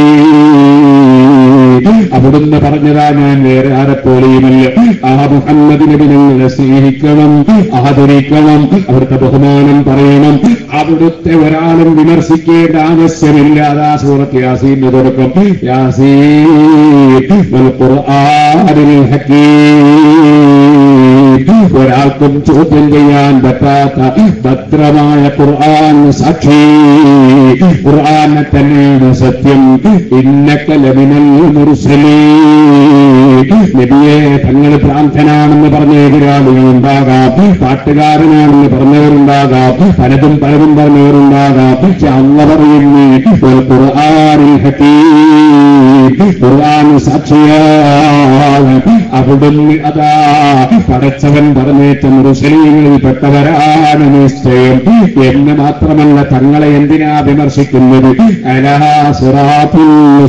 അവിടുന്ന് പറഞ്ഞതാ ഞാൻ വേറെ ആരെപ്പോലെയുമല്ല ആ മുഹമ്മദ് നബി നിങ്ങളെ സ്നേഹിക്കണം ആദരിക്കണം അവിടുത്തെ ബഹുമാനം പറയണം അവിടുത്തെ ഒരാളും വിമർശിക്കേണ്ട ആവശ്യമില്ലാതെ ആ സൂറത്ത് യാസീന്റെ തുടക്കം യാസീൻ വൽ ഖുർആനിൽ ഹക്കീം ഒരാൾക്കും ചോദ്യം ചെയ്യാൻ പറ്റാത്ത ഭദ്രമായ ഖുർആൻ സാക്ഷി ഖുർആനെ തന്നെയാണ് സത്യം ഇന്നക്കലമിനൽ മുർസലീ നബിയെ തങ്ങൾ ഭ്രാന്തനാണെന്ന് പറഞ്ഞ എതിരാളികളുണ്ടാകാം പാട്ടുകാരനാണെന്ന് പറഞ്ഞവരുണ്ടാകാം പലതും പലതും പറഞ്ഞവരുണ്ടാകാം പക്ഷെ അല്ല പറയുന്നു ഒരു ഖുർആനിൽ ഹക്കീം ഖുർആൻ സാക്ഷിയാണ് അവിടുന്ന് അതാ പടച്ചവൻ പറഞ്ഞേറ്റ മുസ്ലിങ്ങളിൽ പെട്ടവരാണ് നിശ്ചയം എന്ന് മാത്രമല്ല തങ്ങളെ എന്തിനാ വിമർശിക്കുന്നത് അലാ സിറാത്തുൽ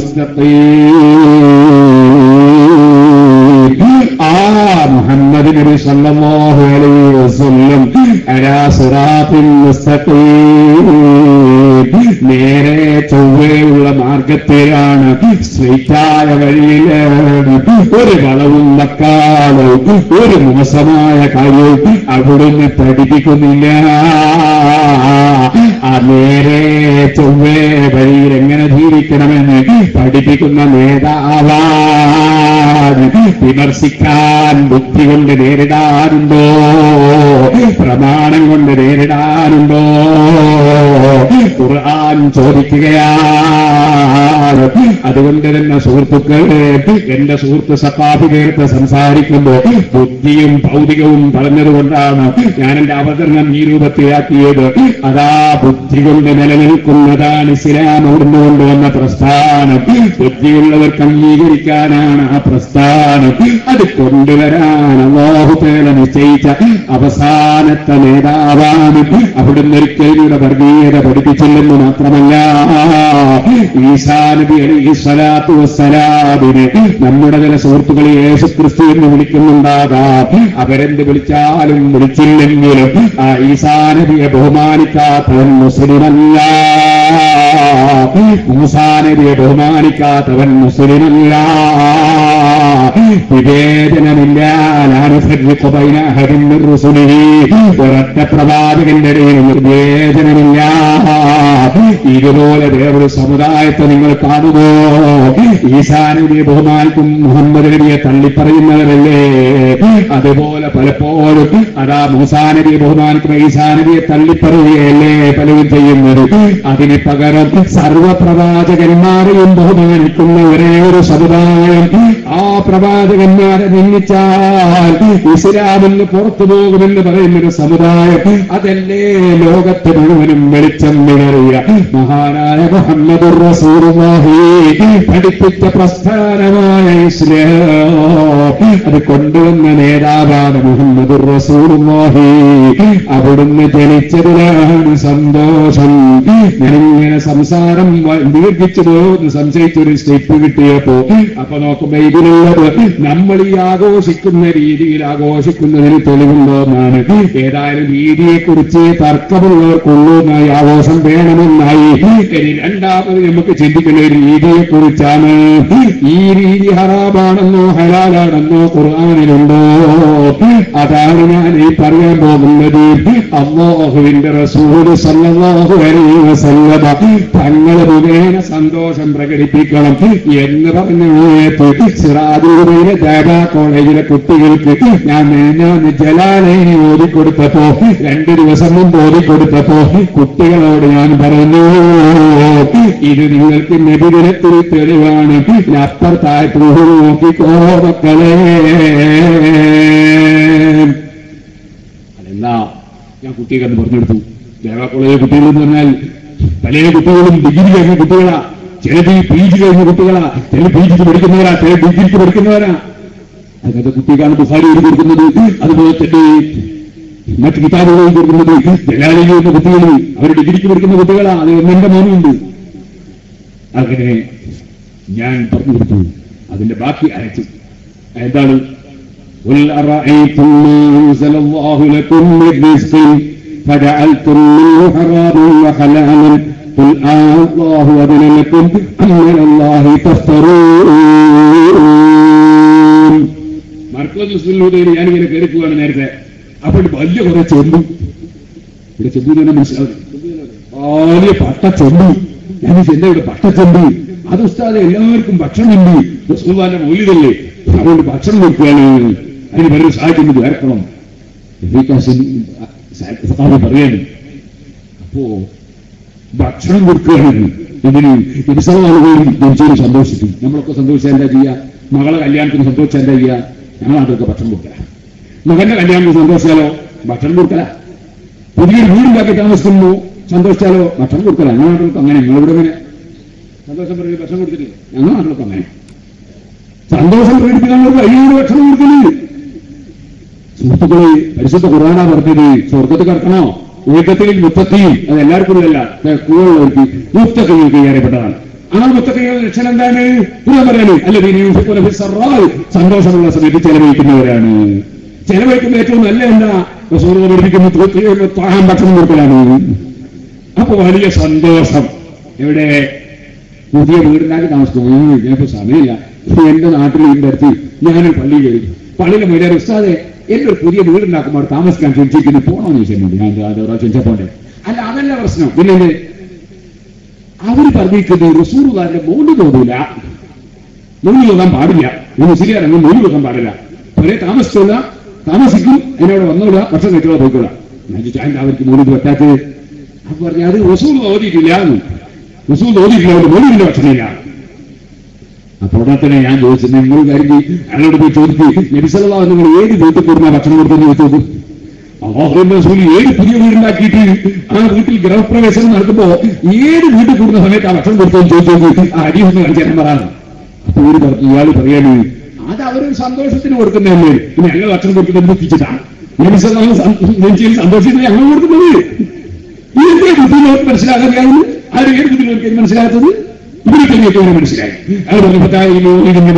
മുസ്തഖീം ആ മുഹമ്മദ് നബി സല്ലല്ലാഹു അലൈഹി വസല്ലം അലാ സിറാത്തുൽ മുസ്തഖീം നേരെ ചൊവ്വയുള്ള മാർഗത്തിലാണ് സ്ട്രീറ്റായ വഴിയിലാണ് ഒരു വളവും വക്കാലവും ഒരു മോശമായ കാര്യവും അവിടുന്ന് പഠിപ്പിക്കുന്നില്ല ആ നേരെ ചൊവ്വേ വഴിയിൽ എങ്ങനെ ജീവിക്കണമെന്ന് പഠിപ്പിക്കുന്ന നേതാവാണ് വിമർശിക്കാൻ ബുദ്ധി കൊണ്ട് നേരിടാനുണ്ടോ പ്രമാണം കൊണ്ട് നേരിടാനുണ്ടോ ഖുർആൻ ചോദിക്കുകയാണ് അതുകൊണ്ട് തന്നെ സുഹൃത്തുക്കൾ എന്റെ സുഹൃത്ത് സപ്പാഫി നേരത്തെ സംസാരിക്കുമ്പോൾ ബുദ്ധിയും ഭൗതികവും പറഞ്ഞതുകൊണ്ടാണ് ഞാൻ എന്റെ അവതരണം ഈ രൂപത്തിലാക്കിയത് അതാ ബുദ്ധി കൊണ്ട് നിലനിൽക്കുന്നതാണ് ഇസ്ലാം അവിടുന്ന് കൊണ്ടുവന്ന പ്രസ്ഥാനം ബുദ്ധിയുള്ളവർക്ക് അംഗീകരിക്കാനാണ് ആ പ്രസ്ഥാനം അത് കൊണ്ടുവരാൻ അള്ളാഹുപേല നിശ്ചയിച്ച അവസാനത്തെ നേതാവാണ് അവിടുന്ന് ഒരിക്കലും ഇവിടെ വർഗീയത പഠിപ്പിച്ചില്ലെന്ന് മാത്രമല്ല ഈസാ നബി അലൈഹി സ്വലാത്തു വസ്സലാമിനെ നമ്മുടെ ചില സുഹൃത്തുക്കൾ യേശു ക്രിസ്തു എന്ന് വിളിക്കുന്നുണ്ടാകാം അവരെന്ത് വിളിച്ചാലും വിളിച്ചില്ലെങ്കിലും ആ ഈസാ നബിയെ ബഹുമാനിക്കാത്തവൻ മുസ്ലിമല്ല മൂസാ നബിയെ ബഹുമാനിക്കാത്തവൻ മുസ്ലിമല്ല വിവേചനമില്ല ലാനുഫരിഖു ബൈന അഹദിൻ മിൻ റുസുലിഹി ഒരൊറ്റ പ്രവാചകന്റെ ഇടയിൽ വിവേചനമില്ല ഇതുപോലെ വേറൊരു സമുദായത്തെ നിങ്ങൾ കാണുമോ ഈസാ നബിയെ ബഹുമാനിക്കും മുഹമ്മദ് നബിയെ തള്ളിപ്പറയുന്നവരല്ലേ അതുപോലെ പലപ്പോഴും അതാ മൂസാ നബിയെ ബഹുമാനിക്കുന്ന ഈസാ നബിയെ തള്ളിപ്പറയുകയല്ലേ പലരും ചെയ്യുന്നത് അതിന് പകരം സർവപ്രവാചകന്മാരെയും ബഹുമാനിക്കുന്ന ഒരേ ഒരു സമുദായം ആ പ്രവാചകന്മാരെ നിന്ദിച്ചാൽ ഇസ്ലാമിൽ നിന്ന് പുറത്തു പോകുമെന്ന് പറയുന്ന ഒരു സമുദായം അതല്ലേ ലോകത്ത് മുഴുവനും വെളിച്ചം വിളറിയ മഹാനായ മുഹമ്മദ് റസൂലുള്ളാഹി പഠിപ്പിച്ച പ്രസ്ഥാനമായ ഇസ്ലാം അത് കൊണ്ടുവന്ന നേതാവാണ് മുഹമ്മദ് റസൂലുള്ളാഹി അവിടുന്ന് ജനിച്ചതിലാണ് സന്തോഷം ഞാനിങ്ങനെ സംസാരം വ- ദീർഘിച്ചു പോകുന്നു സംശയിച്ചൊരു സ്റ്റെപ്പ് കിട്ടിയപ്പോ അപ്പൊ നോക്കുമ്പോ ഇതിലുള്ളത് നമ്മൾ ഈ ആഘോഷിക്കുന്ന രീതിയിൽ ആഘോഷിക്കുന്നതിന് തെളിവുണ്ടോന്നാണ് ഏതായാലും രീതിയെ കുറിച്ച് തർക്കമുള്ളവർക്കുള്ളൂ എന്നായി ആഘോഷം വേണമെന്നായി ഇനി രണ്ടാമത് നമുക്ക് ചിന്തിക്കുന്ന ഒരു രീതിയെ കുറിച്ചാണ് ഈ രീതി ഹറാമാണെന്നോ ഹലാലാണെന്നോ ഖുർആാനിലുണ്ടോ അതാണ് ഞാൻ ഈ പറയാൻ പോകുന്നത് അള്ളാഹുവിന്റെ റസൂല് സല്ലല്ലാഹു അലൈഹി വസല്ലമ തങ്ങൾ മുഖേന സന്തോഷം പ്രകടിപ്പിക്കണം എന്ന് പറഞ്ഞ സമയത്ത് സിറാജുബയിലെ ദേവ കോളേജിലെ കുട്ടികൾക്ക് ഞാൻ ഞാൻ ജലാലയനെ ഓതിക്കൊടുത്തപ്പോ രണ്ടു ദിവസം മുമ്പ് ഓതിക്കൊടുത്തപ്പോ കുട്ടികളോട് ഞാൻ പറഞ്ഞു ഇത് നിങ്ങൾക്ക് നബിദിനത്തിൽ തെളിവാണ് ഇനി അപ്പുറത്തായിട്ട് നോക്കിക്കോ മക്കളെ അതെന്താ ഞാൻ കുട്ടിയെ എന്ന് പറഞ്ഞെടുത്തു ദേവാ കോളേജിലെ കുട്ടികൾ എന്ന് പറഞ്ഞാൽ പല കുട്ടികളും ഡിഗ്രി കഴിഞ്ഞ കുട്ടികളാ ചിലത് പി ജി കഴിഞ്ഞ കുട്ടികളാ ചില പി ജിക്ക് പഠിക്കുന്നവരാ ചില ഡിഗ്രിക്ക് പഠിക്കുന്നവരാ അങ്ങനത്തെ കുട്ടിക്കാണ് ബുഹാരി എഴുതി കൊടുക്കുന്നത് അതുപോലെ തന്നെ മറ്റ് കിതാബുകൾ എഴുതി കൊടുക്കുന്നത് ജലാലയിൽ എന്ന കുട്ടികൾ അവർ ഡിഗ്രിക്ക് പഠിക്കുന്ന കുട്ടികളാ അത് എന്നെ മോനുണ്ട് അങ്ങനെ ഞാൻ പറഞ്ഞു കൊടുത്തു അതിന്റെ ബാക്കി അയച്ചു എന്താണ് قل أرأيتم ما أنزل الله لكم من رزق فجعلتم منه حراما وحلالا قل آه الله أذن لكم أم من الله تفترون മർക്കസ് മുസ്ലിം ഞാനിങ്ങനെ കയറിപ്പോവാണ് നേരത്തെ അപ്പോൾ വലിയ കുറെ ചെമ്പ് ഇവിടെ ചെമ്പ് തന്നെ മനസ്സിലാവും വലിയ പട്ടച്ചെമ്പ് ഞാൻ എന്താ ഇവിടെ പട്ടച്ചെമ്പ് അത് ഉസ്താദ് എല്ലാവർക്കും ഭക്ഷണമുണ്ട് റസൂലുള്ളാഹിന്റെ മൗലിദല്ലേ അതുകൊണ്ട് ഭക്ഷണം കൊടുക്കുകയാണ് അതിന് വേറെ സാഹചര്യം വേർക്കണം സഹാബി പറയാണ് അപ്പോ ഭക്ഷണം കൊടുക്കുകയാണെങ്കിൽ ഇതിന് ഇരുസവാളുകളും ജനിച്ചതിന് സന്തോഷിക്കും നമ്മളൊക്കെ സന്തോഷിച്ചാൽ എന്താ ചെയ്യുക മകളെ കല്യാണത്തിന് സന്തോഷിച്ചാൽ എന്താ ചെയ്യുക ഞങ്ങൾ അതൊക്കെ ഭക്ഷണം കൊടുക്കല മകന്റെ കല്യാണത്തിന് സന്തോഷിച്ചാലോ ഭക്ഷണം കൊടുക്കല പുതിയൊരു വീടുണ്ടാക്കി താമസിക്കുന്നു സന്തോഷിച്ചാലോ ഭക്ഷണം കൊടുക്കല ഞങ്ങൾ നാട്ടിലൊക്കെ അങ്ങനെ നിങ്ങളിവിടെ ഇങ്ങനെ സന്തോഷം പറഞ്ഞ് ഭക്ഷണം കൊടുത്തിട്ടില്ല ഞങ്ങൾ നാട്ടിലൊക്കെ അങ്ങനെ സന്തോഷം പ്രകടിപ്പിക്കാനുള്ള വഴിയോട് ഭക്ഷണം കൊടുക്കുന്നത് സുഹൃത്തുക്കളെ പരിശുദ്ധ ഖുർആന പറഞ്ഞത് സ്വർഗത്ത് കിടക്കണോ ഏകത്തിൽ മുത്തത്തിയും അത് എല്ലാവർക്കും ഉള്ളല്ല കൂടുതലുള്ളവർക്ക് മുത്തക്കൈകൾക്ക് ഏറെപ്പെട്ടതാണ് ആ മുത്തക്കൈകളുടെ ലക്ഷണം എന്താണ് ഖുർആൻ പറയാണ് അല്ല സന്തോഷമുള്ള സമയത്ത് ചെലവഴിക്കുന്നവരാണ് ചെലവഴിക്കുന്ന ഏറ്റവും നല്ല എന്താ റസൂൽ പഠിപ്പിക്കുന്ന താഴാൻ ഭക്ഷണം കൊടുക്കലാണ് അപ്പൊ വലിയ സന്തോഷം എവിടെ പുതിയ വീടുണ്ടാക്കി താമസിക്കുന്നു ഞാനിപ്പോ സമയമില്ല എന്റെ നാട്ടിൽ ഇതിന്റെ അടുത്ത് ഞാനൊരു പള്ളി കയറി പള്ളിയിലെ മൈതാനം ഉസ്താദെ എന്റെ ഒരു പുതിയ വീടുണ്ടാക്കുമ്പോൾ അവിടെ താമസിക്കാൻ ക്ഷണിച്ചിരിക്കുന്നു പോകണമെന്ന് ചോദിച്ചിട്ടുണ്ട് ഞാൻ അത് ഒരാൾ ക്ഷണിച്ചപ്പോണ്ടേ അല്ല അതല്ല പ്രശ്നം പിന്നെ എന്ത്? അവര് പറഞ്ഞിരിക്കുന്നത് റസൂറുകാരുടെ മൗണ്ട് തോന്നൂല മൗണ്ട് തോന്നാൻ പാടില്ല ഒന്ന് ശരിയാണെങ്കിൽ മൗണ്ട് തോന്നാൻ പാടില്ല ഒരേ താമസിച്ചോള താമസിക്കും എന്നോട് വന്നോള ഭക്ഷണം കഴിച്ചോളാം പോയിക്കോളാം ഞാൻ ചോദിച്ചാൽ എന്താ അവർക്ക് മൗണ്ട് പറ്റാത്തത് അപ്പൊ പറഞ്ഞു അത് റസൂൽ ഓതിയിട്ടില്ല എന്ന് റസൂൽ ഓതിയിട്ടില്ല അവിടെ മൗലിന്റെ ഭക്ഷണമില്ല അപ്പൊ ഉടനെ തന്നെ ഞാൻ ചോദിച്ചു നിങ്ങൾ കരുതി അയാളോട് പോയി ചോദിച്ചു നബിസല്ലാ നിങ്ങൾ ഏത് വീട്ടിൽ കൂടുന്ന ഭക്ഷണം കൊടുത്തെന്ന് ചോദിച്ചത് അള്ളാഹുവിന്റെ റസൂൽ ഏത് പുതിയ വീടുണ്ടാക്കിയിട്ട് ആ വീട്ടിൽ ഗൃഹപ്രവേശനം നടക്കുമ്പോ ഏത് വീട്ടിൽ കൂടുന്ന സമയത്ത് ആ ഭക്ഷണം കൊടുത്തെന്ന് ചോദിച്ചു ആ അരി ഒന്ന് കാണിച്ചാൽ പറയാറ് അപ്പൊ ഒരു പറഞ്ഞു ഇയാൾ പറയാണ് അത് അവരൊരു സന്തോഷത്തിന് കൊടുക്കുന്നതല്ലേ പിന്നെ ഞങ്ങൾ ഭക്ഷണം കൊടുക്കുന്നത് ദുഃഖിച്ചിട്ടാണ് നബിസല്ലാ നെഞ്ചിയിൽ സന്തോഷത്തിന് ഞങ്ങൾ കൊടുക്കുന്നത് ഈ എന്തേ ബുദ്ധിമുട്ട് മനസ്സിലാകാതെയാണ് ആരും ഏത് ബുദ്ധിമുട്ട് മനസ്സിലാകാത്തത് ഇവിടെ തന്നെയൊക്കെ ഇവരെ മനസ്സിലായി അത് പറഞ്ഞപ്പോഴായിരുന്നു ഇതിന്റെ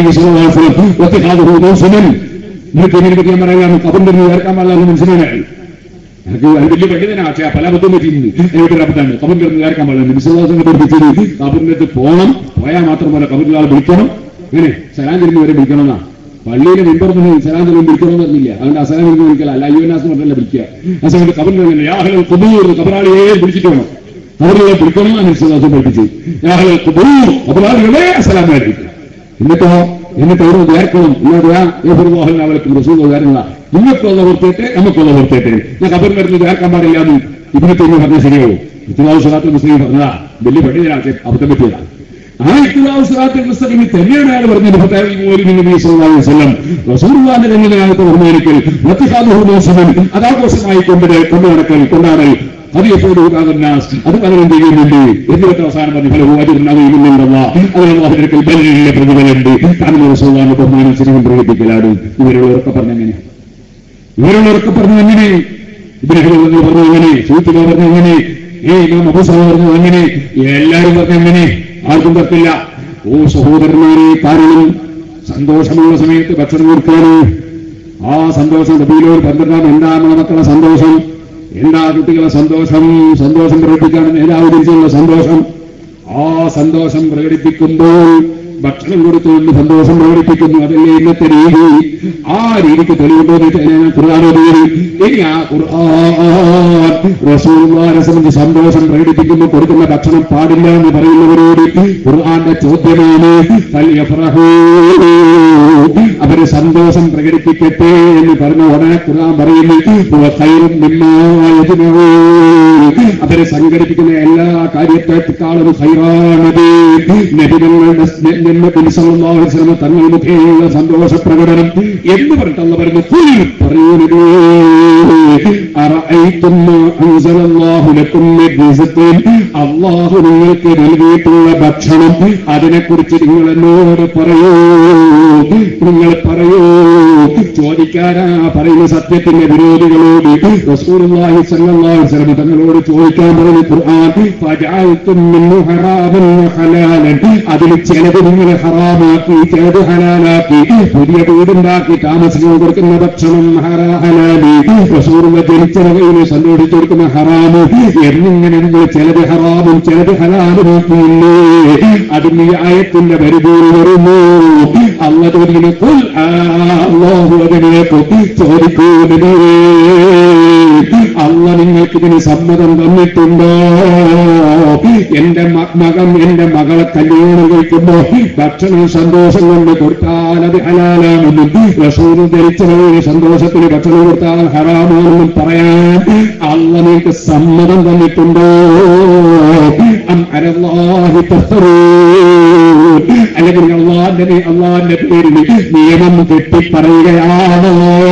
സുമൻ നിങ്ങൾക്ക് ഇതിനെ പറ്റി ഞാൻ പറയാം കബറിന്റെ ചേർക്കാൻ പാടില്ല മനസ്സിലായി എനിക്ക് അത് വലിയ പണ്ഡിതനാ പക്ഷേ പല അബദ്ധം പറ്റിയിരുന്നു എനിക്ക് അബദ്ധമാണ് കബറിന്റെ ഒന്ന് ചേർക്കാൻ പാടില്ല വിശ്വാസം പഠിപ്പിച്ചത് കബറിന്റെ പോകണം പോയാൽ മാത്രമല്ല കബറിൽ ആൾ വിളിക്കണം അങ്ങനെ സലാം തിരിഞ്ഞ് വരെ വിളിക്കണമെന്നാ പള്ളിയിലെ മെമ്പർ തന്നെ സലാം തിരിഞ്ഞ് വിളിക്കണമെന്ന് പറഞ്ഞില്ല അതുകൊണ്ട് അസലാം തിരിഞ്ഞ് വിളിക്കല അല്ല അയ്യോനാസ് പറഞ്ഞല്ല വിളിക്കുക ആ സമയത്ത് കബറിൽ യാഹൽ കുബൂർ കബറാളിയെ വിളിച്ചിട്ട് വേണം അവരുടെ പിടിക്കണമെന്നാണ് വിശ്വാസം പഠിപ്പിച്ചത് യാഹൽ കുബൂർ കബറാളികളെ അസലാം വേണ്ടിയിട്ട് എന്നിട്ടോ എന്നിട്ട് അവർ ചേർക്കണം ഇല്ലാതെ അവർക്ക് റസൂൽ ചേർന്നതാ നിങ്ങൾക്കുള്ള പുറത്തേറ്റ് നമുക്കുള്ള പുറത്തേറ്റ് ഞാൻ കബർ വരുന്നത് ചേർക്കാൻ പാടില്ല എന്ന് ഇവിടുത്തെ പറഞ്ഞാൽ ശരിയാവും ഇത്തിനാവ് സ്വലാത്തിൽ മുസ്ലിം പറഞ്ഞതാ വലിയ പണ്ഡിതനാണ് അബദ്ധം പറ്റിയതാണ് ആ ഇത്തിനാവ് സ്വലാത്തിൽ മുസ്ലിം തന്നെയാണ് അയാൾ പറഞ്ഞത് വസല്ലം റസൂർവാന്റെ തന്നെയായിട്ട് പറഞ്ഞൊരിക്കൽ മത്തിഹാദുഹുമോസമൻ അതാഘോഷമായി കൊണ്ട് കൊണ്ടു നടക്കൽ കൊണ്ടാടൽ അത് എപ്പോഴും ഉദാഹരണാസ് അത് പലരും ചെയ്യുന്നുണ്ട് എന്നിട്ട് അവസാനം പറഞ്ഞു ഫലവും അതിരുന്നവയിലുണ്ടല്ല അതിനുള്ള ബലിലെ പ്രതിഫലുണ്ട് കാരണം റസൂള്ളാന്റെ ബഹുമാനം ശരിക്കും പ്രകടിപ്പിക്കലാണ് ഇവരുള്ളവരൊക്കെ പറഞ്ഞെങ്ങനെ ഇവരുള്ളവരൊക്കെ പറഞ്ഞു എങ്ങനെ ഇബ്രാഹിം പറഞ്ഞു എങ്ങനെ സൂത്തില പറഞ്ഞു എങ്ങനെ ഏ ഇമാം അബൂസഹ പറഞ്ഞു എങ്ങനെ എല്ലാവരും പറഞ്ഞു എങ്ങനെ ആർക്കും തർക്കില്ല ഓ സഹോദരന്മാരെ കാരണം സന്തോഷമുള്ള സമയത്ത് ഭക്ഷണം കൊടുക്കാന് ആ സന്തോഷം റബീലോർ പന്ത്രണ്ടാം എന്താണ് മക്കളെ സന്തോഷം എന്താ കുട്ടികളെ സന്തോഷം സന്തോഷം പ്രകടിപ്പിക്കാൻ നേതാവ് തിരിച്ചുള്ള സന്തോഷം ആ സന്തോഷം പ്രകടിപ്പിക്കുമ്പോൾ ഭക്ഷണം കൊടുത്തുകൊണ്ട് സന്തോഷം പ്രകടിപ്പിക്കുന്നു അതല്ലേ ഇന്നത്തെ രീതി ആ രീതിക്ക് തെളിവുണ്ടോന്ന് ഞാൻ ഖുർആാനോദിയത് ഇനി ആ ഖുർആൻ റസൂൽമാരെ സംബന്ധിച്ച് സന്തോഷം പ്രകടിപ്പിക്കുമ്പോൾ കൊടുക്കുന്ന ഭക്ഷണം പാടില്ല എന്ന് പറയുന്നവരോട് ഖുർആന്റെ ചോദ്യമാണ് ഫൽയഫ്റഹൂ. അവര് സന്തോഷം പ്രകടിപ്പിക്കട്ടെ എന്ന് പറഞ്ഞ ഉടനെ ഖുർആൻ പറയുന്നു "ഹുവ ഖൈറും മിമ്മാ യജ്മഊൻ." അവരെ സംഘടിപ്പിക്കുന്ന എല്ലാ കാര്യത്തെക്കാളും ഹൈറാണത് നബികളുടെ നബിസല്ലാസ്ലമ തങ്ങൾ മുഖേയുള്ള സന്തോഷ പ്രകടനം എന്ന് പറഞ്ഞിട്ടുള്ള വരുന്ന കുൽ പറയുന്നത് അറഅയ്തും മാ അൻസലല്ലാഹു ലക്കും മിൻ റിസ്ഖിൻ അല്ലാഹു നിങ്ങൾക്ക് നൽകിയിട്ടുള്ള ഭക്ഷണം അതിനെക്കുറിച്ച് നിങ്ങൾ എന്നോട് പറയൂ നിങ്ങൾ പറയൂ ചോദിക്കാനാ പറയുന്ന സത്യത്തിന്റെ വിരോധികളോട് റസൂലുള്ളാഹി സ്വല്ലല്ലാഹു അലൈഹി വസല്ലം തങ്ങളോട് ചോദിക്കാൻ പറഞ്ഞു ഖുർആൻ ഫജഅൽതും മിൻഹു ഹറാമൻ ഹലാലൻ അതിൽ ചിലത് നിങ്ങൾ ഹറാമാക്കി ചിലത് ഹലാലാക്കി പുതിയ വീടുണ്ടാക്കി താമസിക്കാൻ കൊടുക്കുന്ന ഭക്ഷണം ഹറാ- ഹലാലി റസൂലുള്ള ജനിച്ച വകയിൽ സന്തോഷിച്ചു കൊടുക്കുന്ന ഹറാമ് എന്നിങ്ങനെ നിങ്ങൾ ചിലത് ഹറാമും ചിലത് ഹലാലുമാക്കിയില്ലേ അതിന് ഈ ആയത്തിന്റെ പരിധിയിൽ വരുന്നു അല്ല ചോദിക്കുന്നു "ഖുൽ ആ അല്ലാഹു അതിനേക്ക് ചോദിക്കൂ നബിയേ അല്ല നിങ്ങൾക്ക് ഇതിന് സമ്മതം തന്നിട്ടുണ്ടോ എന്റെ മ- മകൻ എന്റെ മകളെ കല്യാണം കഴിക്കുമ്പോ ഭക്ഷണം സന്തോഷം കൊണ്ട് കൊടുത്താൽ അത് ഹലാലാണെന്നും റസൂൽ ധരിച്ചവരുടെ സന്തോഷത്തിന് ഭക്ഷണം കൊടുത്താൽ ഹറാമാണെന്നും പറയാൻ അള്ള നിങ്ങൾക്ക് സമ്മതം തന്നിട്ടുണ്ടോ അം അലല്ലാഹി തഫ്തറൂൻ. അല്ലെങ്കിൽ അള്ളാന്റെ അള്ളാന്റെ പേരിൽ നിയമം കെട്ടിപ്പറയുകയാണോ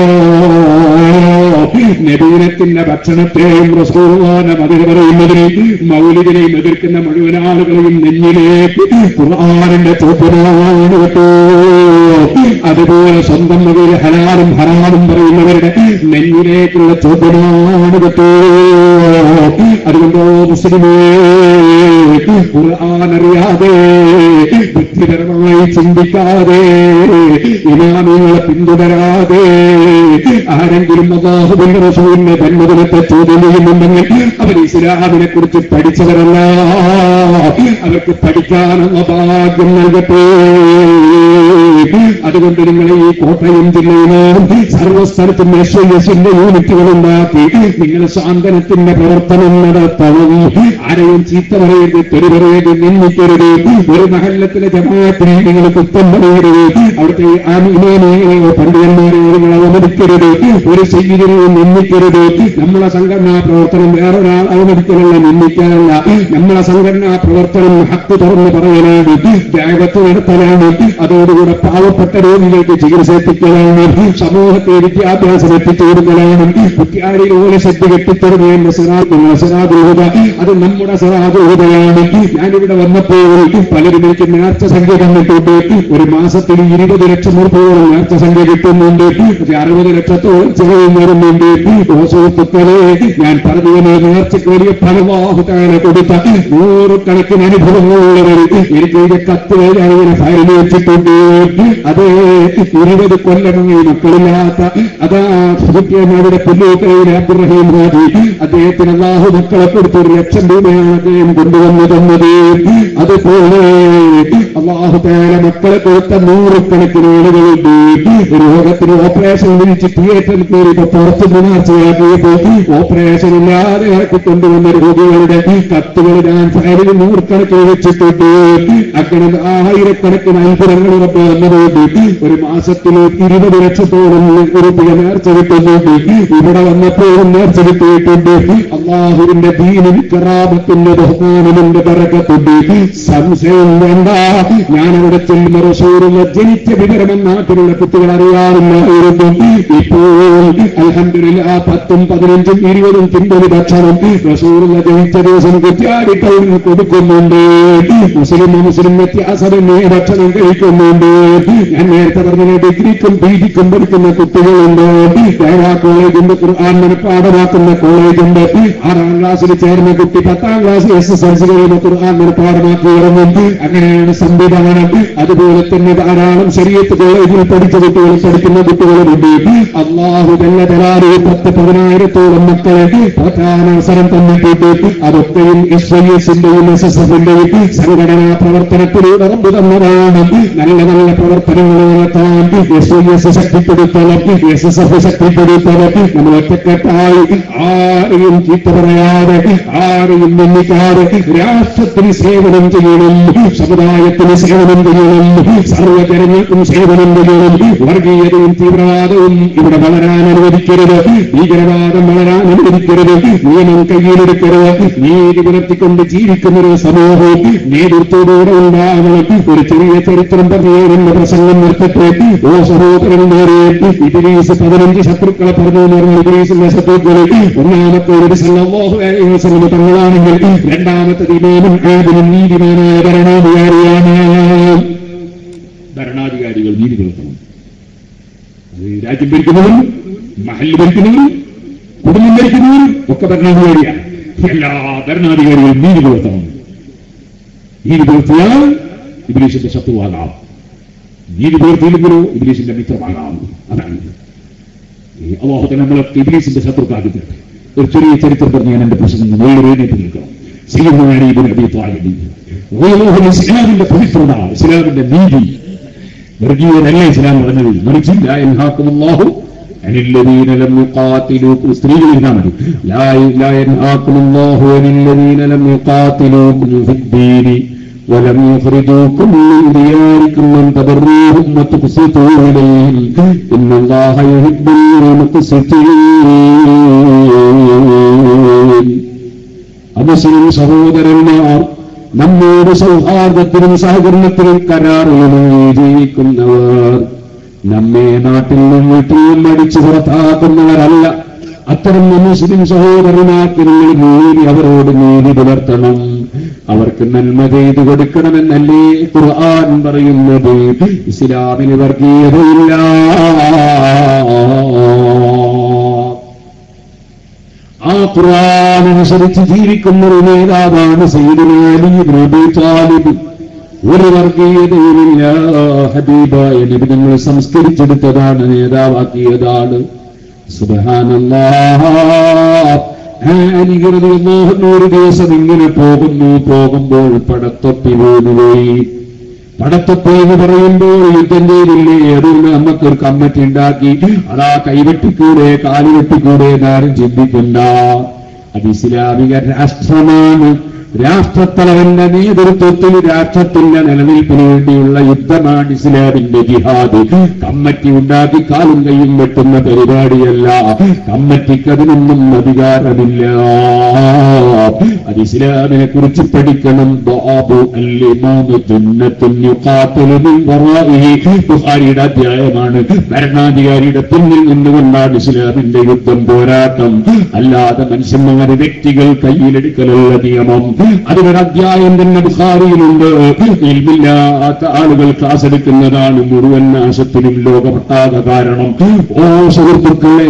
നബീനത്തിന്റെ ഭക്ഷണത്തെയും റസൂലാന മതിന് പറയുന്നതിന് മൗലികനെയും എതിർക്കുന്ന മുഴുവൻ ആളുകളെയും നെഞ്ഞിലേക്ക് ഖുർആാനിന്റെ ചോദ്യമാണ് കേട്ടോ അതുപോലെ സ്വന്തം മകയിൽ ഹലാലും ഹറാമും പറയുന്നവരുടെ നെഞ്ഞിലേക്കുള്ള ചോദ്യമാണ് കേട്ടോ അതുകൊണ്ടോ മുസ്ലിമേ ഖുർആൻ അറിയാതെ ബുദ്ധിപരമായി ചിന്തിക്കാതെ ഇമാമികളെ പിന്തുടരാതെ ആരെങ്കിലും അള്ളാഹുബിന്റെ റസൂലിന്റെ ജന്മദിനത്തെ ചോദ്യം ചെയ്യുന്നുണ്ടെങ്കിൽ അവർ ഇസ്ലാമിനെ കുറിച്ച് പഠിച്ചവരല്ല അവർക്ക് പഠിക്കാനുള്ള ഭാഗ്യം നൽകട്ടെ അതുകൊണ്ട് നിങ്ങൾ ഈ കോട്ടയം ജില്ലയിലും സർവസ്ഥലത്തും എസ് ഐ എസിന്റെ യൂണിറ്റുകൾ ഉണ്ടാക്കി നിങ്ങൾ സാന്ത്വനത്തിന്റെ പ്രവർത്തനം നടത്തണം ആരെയും ചീത്ത പറയരുത് തെറി പറയരുത് നിന്ദിക്കരുത് ഒരു മഹല്ലത്തിലെ ജമാഅത്തിനെ നിങ്ങൾ കുറ്റം പറയരുത് അവിടുത്തെ ആമിനെയോ പണ്ഡിതന്മാരെയോ നിങ്ങൾ അവമതിക്കരുത് ഒരു ചെയ്തിനെയും നിന്ദിക്കരുത് നമ്മളെ സംഘടനാ പ്രവർത്തനം വേറൊരാൾ അവമതിക്കലല്ല നിന്ദിക്കാനല്ല നമ്മളെ സംഘടനാ പ്രവർത്തനം ഹക്ക് തുറന്ന് പറയലാണ് ദേവത്ത് നടത്തലാണ് അതോടുകൂടെ പാവപ്പെട്ട രോഗികൾക്ക് ചികിത്സ എത്തിക്കലാണ് സമൂഹത്തെ വിദ്യാഭ്യാസം എത്തിച്ചു കൊടുക്കലാണ് കുട്ടിയാടിയിലൂടെ ശ്രദ്ധ കെട്ടിത്തരുന്ന സിറാദുഹുദ അത് നമ്മുടെ സിറാദുഹുദയാണ് ഞാനിവിടെ വന്നപ്പോൾ പലരും എനിക്ക് നേർച്ച സംഖ്യ തന്നിട്ടുണ്ട് ഒരു മാസത്തിൽ ഇരുപത് ലക്ഷം രൂപയോളം നേർച്ച സംഖ്യ കിട്ടുന്നുണ്ട് പക്ഷെ അറുപത് ലക്ഷത്തോളം ചെലവ് വരുന്നുണ്ട് ഓ സുഹൃത്തുക്കളെ ഞാൻ പറഞ്ഞതിനെ നേർച്ചയ്ക്ക് വലിയ ഫലവാഹുതാന കൊടുത്ത നൂറുകണക്കിന് അനുഭവങ്ങളുള്ളവർ എനിക്ക് ഇത് കത്തുകൾ ഞാൻ ഇങ്ങനെ ഫയൽ വെച്ചിട്ടുണ്ട് അത് ഇരുപത് കൊല്ലമായി മക്കളില്ലാത്ത അതാ സുഹൃത്തിയമ്മയുടെ പുല്ലൂക്കരയിലെ അബ്ദുറഹീം ഹാജി അദ്ദേഹത്തിന് അള്ളാഹു മക്കളെ കൊടുത്ത് ഒരു ലക്ഷം രൂപയാണ് അദ്ദേഹം കൊണ്ടുവന്നു തന്നത് അതുപോലെ അള്ളാഹു തേല മക്കളെ കൊടുത്ത നൂറുകണക്കിന് ആളുകളുണ്ട് രോഗത്തിന് ഓപ്പറേഷൻ വിളിച്ച് തിയേറ്ററിൽ കയറിയപ്പോ പുറത്ത് നിന്നാർച്ചയാക്കിയപ്പോ ഓപ്പറേഷൻ ഇല്ലാതെ ഇറക്കി കൊണ്ടുവന്ന രോഗികളുടെ കത്തുകൾ ഞാൻ ഫയലിൽ നൂറുകണക്കിന് വെച്ചിട്ടുണ്ട് അങ്ങനെ ആയിരക്കണക്കിന് അത്ഭുതങ്ങൾ ഉറപ്പ് വന്നതുകൊണ്ട് ഒരു മാസത്തിൽ ഇരുപത് ലക്ഷത്തോളം രൂപ നേർച്ച കിട്ടുന്നുണ്ട് ഇവിടെ വന്നപ്പോഴും നേർച്ച കിട്ടിയിട്ടുണ്ട് അള്ളാഹുവിന്റെ ദീനിൽ കറാമത്തിന്റെ ബഹുമാനമിന്റെ പറക്കത്തുണ്ട് സംശയം വേണ്ട ഞാൻ അവിടെ ചെല്ലുന്ന റസൂറുള്ള ജനിച്ച വിവരം നാട്ടിലുള്ള കുട്ടികൾ അറിയാറില്ലായിരുന്നു ഇപ്പോൾ അലഹമില്ല പത്തും പതിനഞ്ചും ഇരുപതും തിമ്പത് ഭക്ഷണം റസൂറുള്ള ജനിച്ച ദിവസം കുറ്റാടി ടൗണിൽ കൊടുക്കുന്നുണ്ട് മുസ്ലിം മുസ്ലിം വ്യത്യാസമന്യേ ഭക്ഷണം കഴിക്കുന്നുണ്ട് ഞാൻ നേരത്തെ പറഞ്ഞ ഡിഗ്രിക്കും പി ജിക്കും പഠിക്കുന്ന കുട്ടികളുണ്ട് കേരള കോളേജിന്റെ ഖുർആൻ മനഃപ്പാടമാക്കുന്ന കോളേജുണ്ട് ആറാം ക്ലാസ്സിൽ ചേർന്ന കുട്ടി പത്താം class S S L C കഴിയുന്ന ഖുർആൻ മനഃപ്പാടമാക്കി ഇറങ്ങും അങ്ങനെയാണ് സംവിധാനം അതുപോലെ തന്നെ ധാരാളം ശരീരത്ത് കോളേജിൽ പഠിച്ച കുട്ടികൾ പഠിക്കുന്ന കുട്ടികളുമുണ്ട് അള്ളാഹു നല്ല തലാറി പത്ത് പതിനായിരത്തോളം മക്കളെ പോറ്റാൻ അവസരം തന്നിട്ടുണ്ട് അതൊക്കെയും എസ് ഐ എസിന്റെയും എസ് എസ് എഫിന്റെയും സംഘടനാ പ്രവർത്തനത്തിലൂടെ റബ്ബ് തന്നതാണ് നല്ല നല്ല പ്രവർത്തനങ്ങൾ നടത്താൻ എസ് ഐ എസ് ശക്തിപ്പെടുത്തണം എസ് എസ് എഫ് ശക്തിപ്പെടുത്തണം നമ്മൾ ഒറ്റക്കെട്ടായി ആരെയും ചീത്ത പറയാതെ ആരെയും നിന്ദിക്കാതെ രാഷ്ട്രത്തിന് സേവനം ചെയ്യണം സമുദായത്തിന് സേവനം ചെയ്യണം സർവ്വജനങ്ങൾക്കും സേവനം ചെയ്യണം വർഗീയതയും തീവ്രവാദവും ഇവിടെ വളരാൻ അനുവദിക്കരുത് ഭീകരവാദം വളരാൻ അനുവദിക്കരുത് നിയമം കയ്യിലെടുക്കരുത് നീതി പുലർത്തിക്കൊണ്ട് ജീവിക്കുന്ന ഒരു സമൂഹവും നേതൃത്വത്തോടെ ഉണ്ടാവണം ഒരു ചെറിയ ചരിത്രം പറഞ്ഞതിന്റെ പ്രസംഗം നിർത്തട്ടെ ഓ സഹോദരന്മാരെ ഇബിലീസ് പതിനഞ്ച് ശത്രുക്കളെ പറഞ്ഞു എന്ന് പറഞ്ഞ ഇബിലീസിന്റെ ശത്രുക്കൾ ഒന്നാമത്തെ ഒരു സല്ലല്ലാഹു അലൈഹി വസല്ലം തങ്ങളാണെങ്കിൽ രണ്ടാമത്തെ ഇമാമും ആദിനും നീതിമാനായ ഭരണാധികാരിയാണ് ഭരണാധികാരികൾ നീതി പുലർത്തണം അത് രാജ്യം ഭരിക്കുന്നവരും മഹല്ല് ഭരിക്കുന്നവരും കുടുംബം ഭരിക്കുന്നവരും ഒക്കെ ഭരണാധികാരിയാണ് എല്ലാ ഭരണാധികാരികളും നീതി പുലർത്തണം നീതി പുലർത്തിയാൽ ഇബിലീസിന്റെ ശത്രുവാകാം നീതി പുലർത്തിയില്ലെങ്കിലോ ഇബിലീസിന്റെ മിത്രമാകാം അതാണ് ഈ അള്ളാഹുത്തെ നമ്മളൊക്കെ ഇബിലീസിന്റെ ശത്രുക്കാക്കി തരട്ടെ ഒരു ചെറിയ ചരിത്രം പറഞ്ഞ് ഞാൻ എന്റെ പ്രശ്നം വളരെ എഴുന്നേറ്റ് നിൽക്കണം സീകരണ ഇസ്ലാമിന്റെ പവിത്രത ഇസ്ലാമിന്റെ നീതി വർഗീയതല്ല ഇസ്ലാം പറഞ്ഞത് മറിച്ചില്ല എന്നാക്കുമല്ലാഹു അനില്ലദീന ലം യുഖാതിലൂക്കും സ്ത്രീകൾ ഇരുന്നാൽ മതി ലാ ലാ യൻഹാക്കുമുല്ലാഹു അനില്ലദീന ലം യുഖാതിലൂക്കും ഫിദ്ദീനി ولم يخرجوكم من دياركم من تبروهم وتقسطوا إليهم إن الله يحب المقسطين അമുസ്ലിം സഹോദരന്മാർ നമ്മോട് സൗഹാർദ്ദത്തിനും സഹകരണത്തിനും കരാറുകളുമായി ജീവിക്കുന്നവർ നമ്മെ നാട്ടിൽ നിന്നും വീട്ടിൽ നിന്നും അടിച്ചു പുറത്താക്കുന്നവരല്ല അത്തരം മുസ്ലിം സഹോദരന്മാർക്ക് നിങ്ങൾ നീതി അവരോട് നീതി പുലർത്തണം അവർക്ക് നന്മ ചെയ്തു കൊടുക്കണമെന്നല്ലേ ഖുർആൻ പറയുന്നത് ഇസ്ലാമിന് വർഗീയതയില്ല ആ ഖുർആൻ അനുസരിച്ച് ജീവിക്കുന്ന ഒരു നേതാവാണ് സയ്യിദുൽ അലി ഇബ്നു അബീ താലിബ് ഒരു വർഗീയതയിലില്ല ഹബീബായ നബി നിങ്ങൾ സംസ്കരിച്ചെടുത്തതാണ് നേതാവാക്കിയതാണ് സുബ്ഹാനല്ലാഹ് ആ അലി റളിയല്ലാഹു അൻഹു ഒരു ദിവസം ഇങ്ങനെ പോകുന്നു പോകുമ്പോൾ പടത്തൊപ്പി വീണുപോയി പടത്തൊപ്പി എന്ന് പറയുമ്പോൾ യുദ്ധം ചെയ്തില്ലേ അതുകൊണ്ട് നമുക്കൊരു കമ്മറ്റി ഉണ്ടാക്കി അതാ കൈവെട്ടിക്കൂടെ കാലുവെട്ടിക്കൂടെ എന്നാരും ചിന്തിക്കണ്ട അത് ഇസ്ലാമിക രാഷ്ട്രമാണ് രാഷ്ട്രത്തലവന്റെ നേതൃത്വത്തിൽ രാഷ്ട്രത്തിന്റെ നിലനിൽപ്പിന് വേണ്ടിയുള്ള യുദ്ധമാണ് ഇസ്ലാമിന്റെ ജിഹാദ് കമ്മറ്റി ഉണ്ടാക്കി കാലും കൈയും വെട്ടുന്ന പരിപാടിയല്ല കമ്മറ്റിക്ക് അതിനൊന്നും അധികാരമില്ല അത് ഇസ്ലാമിനെ കുറിച്ച് പഠിക്കണം ബാബു അല്ലിമാമു ജന്നത്തുൻ യുഖാത്തിലു മിൻ വറാഇഹി ബുഖാരിയുടെ അധ്യായമാണ് ഭരണാധികാരിയുടെ പിന്നിൽ നിന്നുകൊണ്ടാണ് ഇസ്ലാമിന്റെ യുദ്ധം പോരാട്ടം അല്ലാതെ മനുഷ്യന്മാരെ വ്യക്തികൾ കയ്യിലെടുക്കലുള്ള നിയമം അതിനൊരു അധ്യായം തന്നെ ബുഖാരിയിലുണ്ട് ഇൽമില്ലാത്ത ആളുകൾ ക്ലാസ് എടുക്കുന്നതാണ് മുഴുവൻ നാശത്തിനും ലോകപട്ടാക കാരണം ഓ സുഹൃത്തുക്കളെ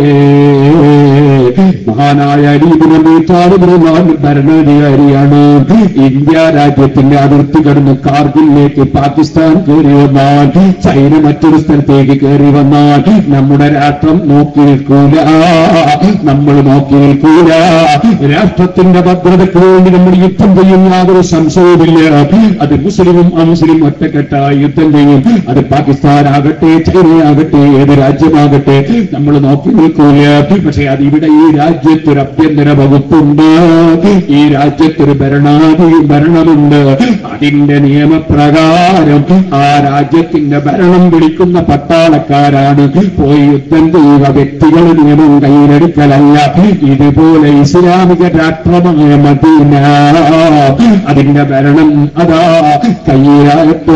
മഹാനായ അരീബിനാട് ഭരണാധികാരിയാണ് ഇന്ത്യ രാജ്യത്തിന്റെ അതിർത്തി കടന്ന് കാർഗിലേക്ക് പാകിസ്ഥാൻ കയറി വന്നാൽ ചൈന മറ്റൊരു സ്ഥലത്തേക്ക് കയറി വന്നാൽ നമ്മുടെ രാഷ്ട്രം നോക്കി നിൽക്കൂല നമ്മൾ നോക്കി നിൽക്കൂല രാഷ്ട്രത്തിന്റെ ഭദ്രതയ്ക്ക് വേണ്ടി നമ്മൾ യുദ്ധം ചെയ്യും യാതൊരു സംശയവുമില്ല അത് മുസ്ലിമും അമുസ്ലിം ഒറ്റക്കെട്ടായി യുദ്ധം ചെയ്യും അത് പാകിസ്ഥാൻ ആകട്ടെ ചൈനയാകട്ടെ ഏത് രാജ്യമാകട്ടെ നമ്മൾ നോക്കി നിൽക്കൂല പക്ഷെ അത് ഇവിടെ ഈ രാജ്യത്തൊരു ആഭ്യന്തര വകുപ്പുണ്ട് ഈ രാജ്യത്തൊരു ഭരണാധി ഭരണമുണ്ട് അതിന്റെ നിയമപ്രകാരം ആ രാജ്യത്തിന്റെ ഭരണം വിളിക്കുന്ന പട്ടാളക്കാരാണ് പോയി യുദ്ധം ചെയ്യുക വ്യക്തികൾ നിയമം കയ്യിലെടുക്കലല്ല ഇതുപോലെ ഇസ്ലാമിക രാഷ്ട്രമായ മദീന അതിന്റെ ഭരണം അതാ കയ്യിലായപ്പോ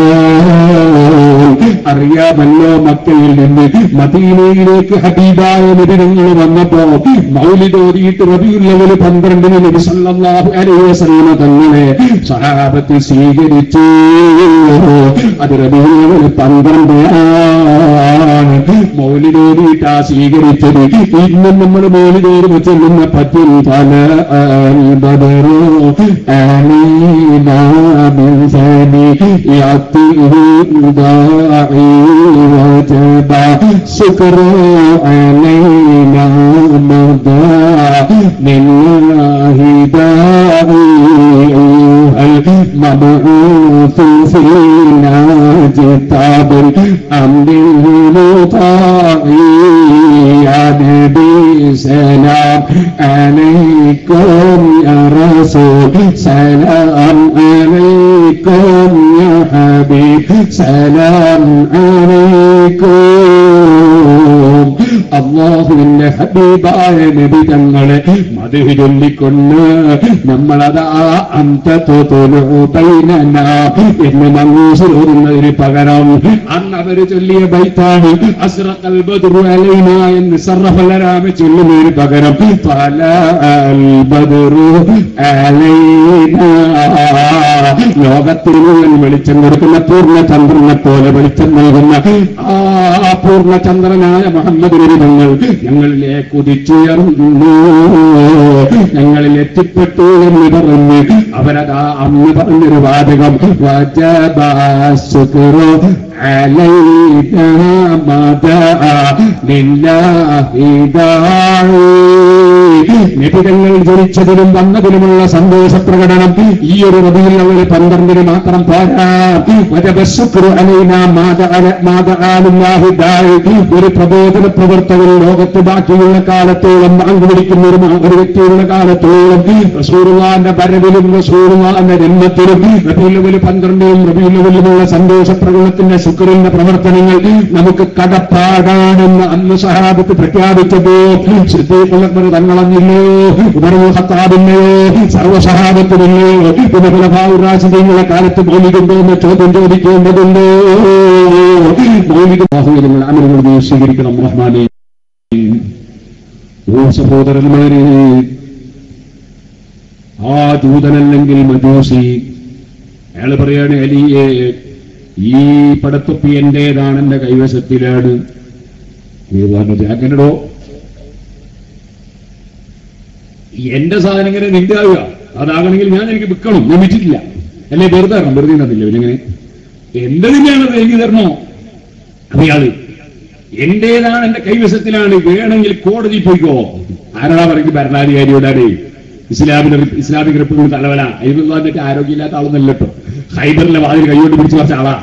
അറിയാമല്ലോ മക്കയിൽ നിന്ന് മദീനയിലേക്ക് ഹബീബായ നിബിധങ്ങൾ വന്നപ്പോ മൗലിദോതിയിട്ട് റബിയുള്ളവര് പന്ത്രണ്ടിന് നബി സല്ലല്ലാഹു അലൈഹി വസല്ലമ തങ്ങളെ സഹാബത്ത് സ്വീകരിച്ചു അത് റബിയുള്ളവര് പന്ത്രണ്ട് ആണ് മൗലിദോതിയിട്ടാ സ്വീകരിച്ചത് ഇന്നും നമ്മൾ മൗലിദോതി ചെല്ലുന്ന പറ്റും പല ബദറോ ആലീനാ من ثنياته داعي وجبا شكر علينا مدى لله داعي المبعوث فينا جتاب الأمر المطاعي يا نبي سلام عليكم يا رسول سلام عليكم يا حبيب سلام عليكم അള്ളാഹുവിന്റെ ഹബീബായ നബി തങ്ങളെ മധു ചൊല്ലിക്കൊണ്ട് നമ്മളതാ അന്തത്തോലൂപൈന എന്ന് മങ്ങൂസ് ഓതുന്നതിന് പകരം അന്ന് അവര് ചൊല്ലിയ ബൈത്താണ് അസ്രഖൽ ബദ്റു അലൈന എന്ന് സർറഫലരാമ ചൊല്ലുന്നതിന് പകരം പല അൽ ബദ്റു അലൈന ലോകത്തിന് മുഴുവൻ വെളിച്ചം കൊടുക്കുന്ന പൂർണ്ണചന്ദ്രനെ പോലെ വെളിച്ചം നൽകുന്ന ആ പൂർണ്ണചന്ദ്രനായ മുഹമ്മദ് നിങ്ങൾ ഞങ്ങളിലേക്ക് ഉദിച്ചുയർന്നു ഞങ്ങളിൽ എത്തിപ്പെട്ടു എന്ന് പറഞ്ഞ് അവരതാ അന്ന് പറഞ്ഞൊരു വാചകം വജബാസുഖറോ علينا مدى لله داعي നിബിതങ്ങൾ ജനിച്ചതിനും വന്നതിനുമുള്ള സന്തോഷ പ്രകടനം ഈ ഒരു റബിയിൽ അവര് പന്ത്രണ്ടിന് മാത്രം പോരാ വജബശുക്രു അലൈന മാതാലുല്ലാഹിദായി ഒരു പ്രബോധന പ്രവർത്തകർ ലോകത്ത് ബാക്കിയുള്ള കാലത്തോളം പങ്കുപിടിക്കുന്ന ഒരു മാ- ഒരു വ്യക്തിയുള്ള കാലത്തോളം റസൂറുവാന്റെ വരവിലും റസൂറുവാന്റെ ജന്മത്തിലും റബിയുലവല് പന്ത്രണ്ടിലും റബിയുലവലിലുമുള്ള സന്തോഷ പ്രകടനത്തിന്റെ ശുക്രന്റെ പ്രവർത്തനങ്ങൾ നമുക്ക് കടപ്പാടാണെന്ന് അന്ന് സഹാബത്ത് പ്രഖ്യാപിച്ചത് ശ്രദ്ധീകുള്ളവർ തങ്ങളഞ്ഞില്ലോ ഉമറു ഹത്താബില്ലയോ സർവസഹാബത്തിനില്ലയോ പിന്നെ പല ഭാവുരാശിന്റെ കാലത്ത് മൗലികുണ്ടോ എന്ന് ചോദ്യം ചോദിക്കേണ്ടതുണ്ടോ മൗലിക ബാഹുവിൽ നിങ്ങൾ അമലുകൾ സ്വീകരിക്കണം റഹ്മാനെ ഓ സഹോദരന്മാരെ ആ ജൂതനല്ലെങ്കിൽ മജൂസി അയാൾ പറയാണ് അലിയെ ഈ പടത്തൊപ്പി എന്റേതാണ് എന്റെ കൈവശത്തിലാണ് നീ പറഞ്ഞത് അങ്ങനെടോ എന്റെ സാധനം ഇങ്ങനെ നിന്റെ ആവുക അതാകണമെങ്കിൽ ഞാൻ എനിക്ക് വിൽക്കണം ഞാൻ വിറ്റിട്ടില്ല അല്ലേ വെറുതെ തരണം വെറുതെ തന്നില്ല ഇവരിങ്ങനെ എന്റെ തന്നെയാണത് എനിക്ക് തരണോ അയാള് എന്റേതാണ് എന്റെ കൈവശത്തിലാണ് വേണമെങ്കിൽ കോടതി പോയിക്കോ ആരാടാ പറയുന്നത് ഭരണാധികാരിയോടാണ് ഇസ്ലാമിന് ഇസ്ലാമിക് റിപ്പബ്ലിക് തലവല അതിനൊന്നും ആരോഗ്യമില്ലാത്ത ആളൊന്നല്ല കേട്ടോ ഹൈബറിലെ വാതിൽ കൈകൊണ്ട് പിടിച്ചു പറഞ്ഞ ആളാ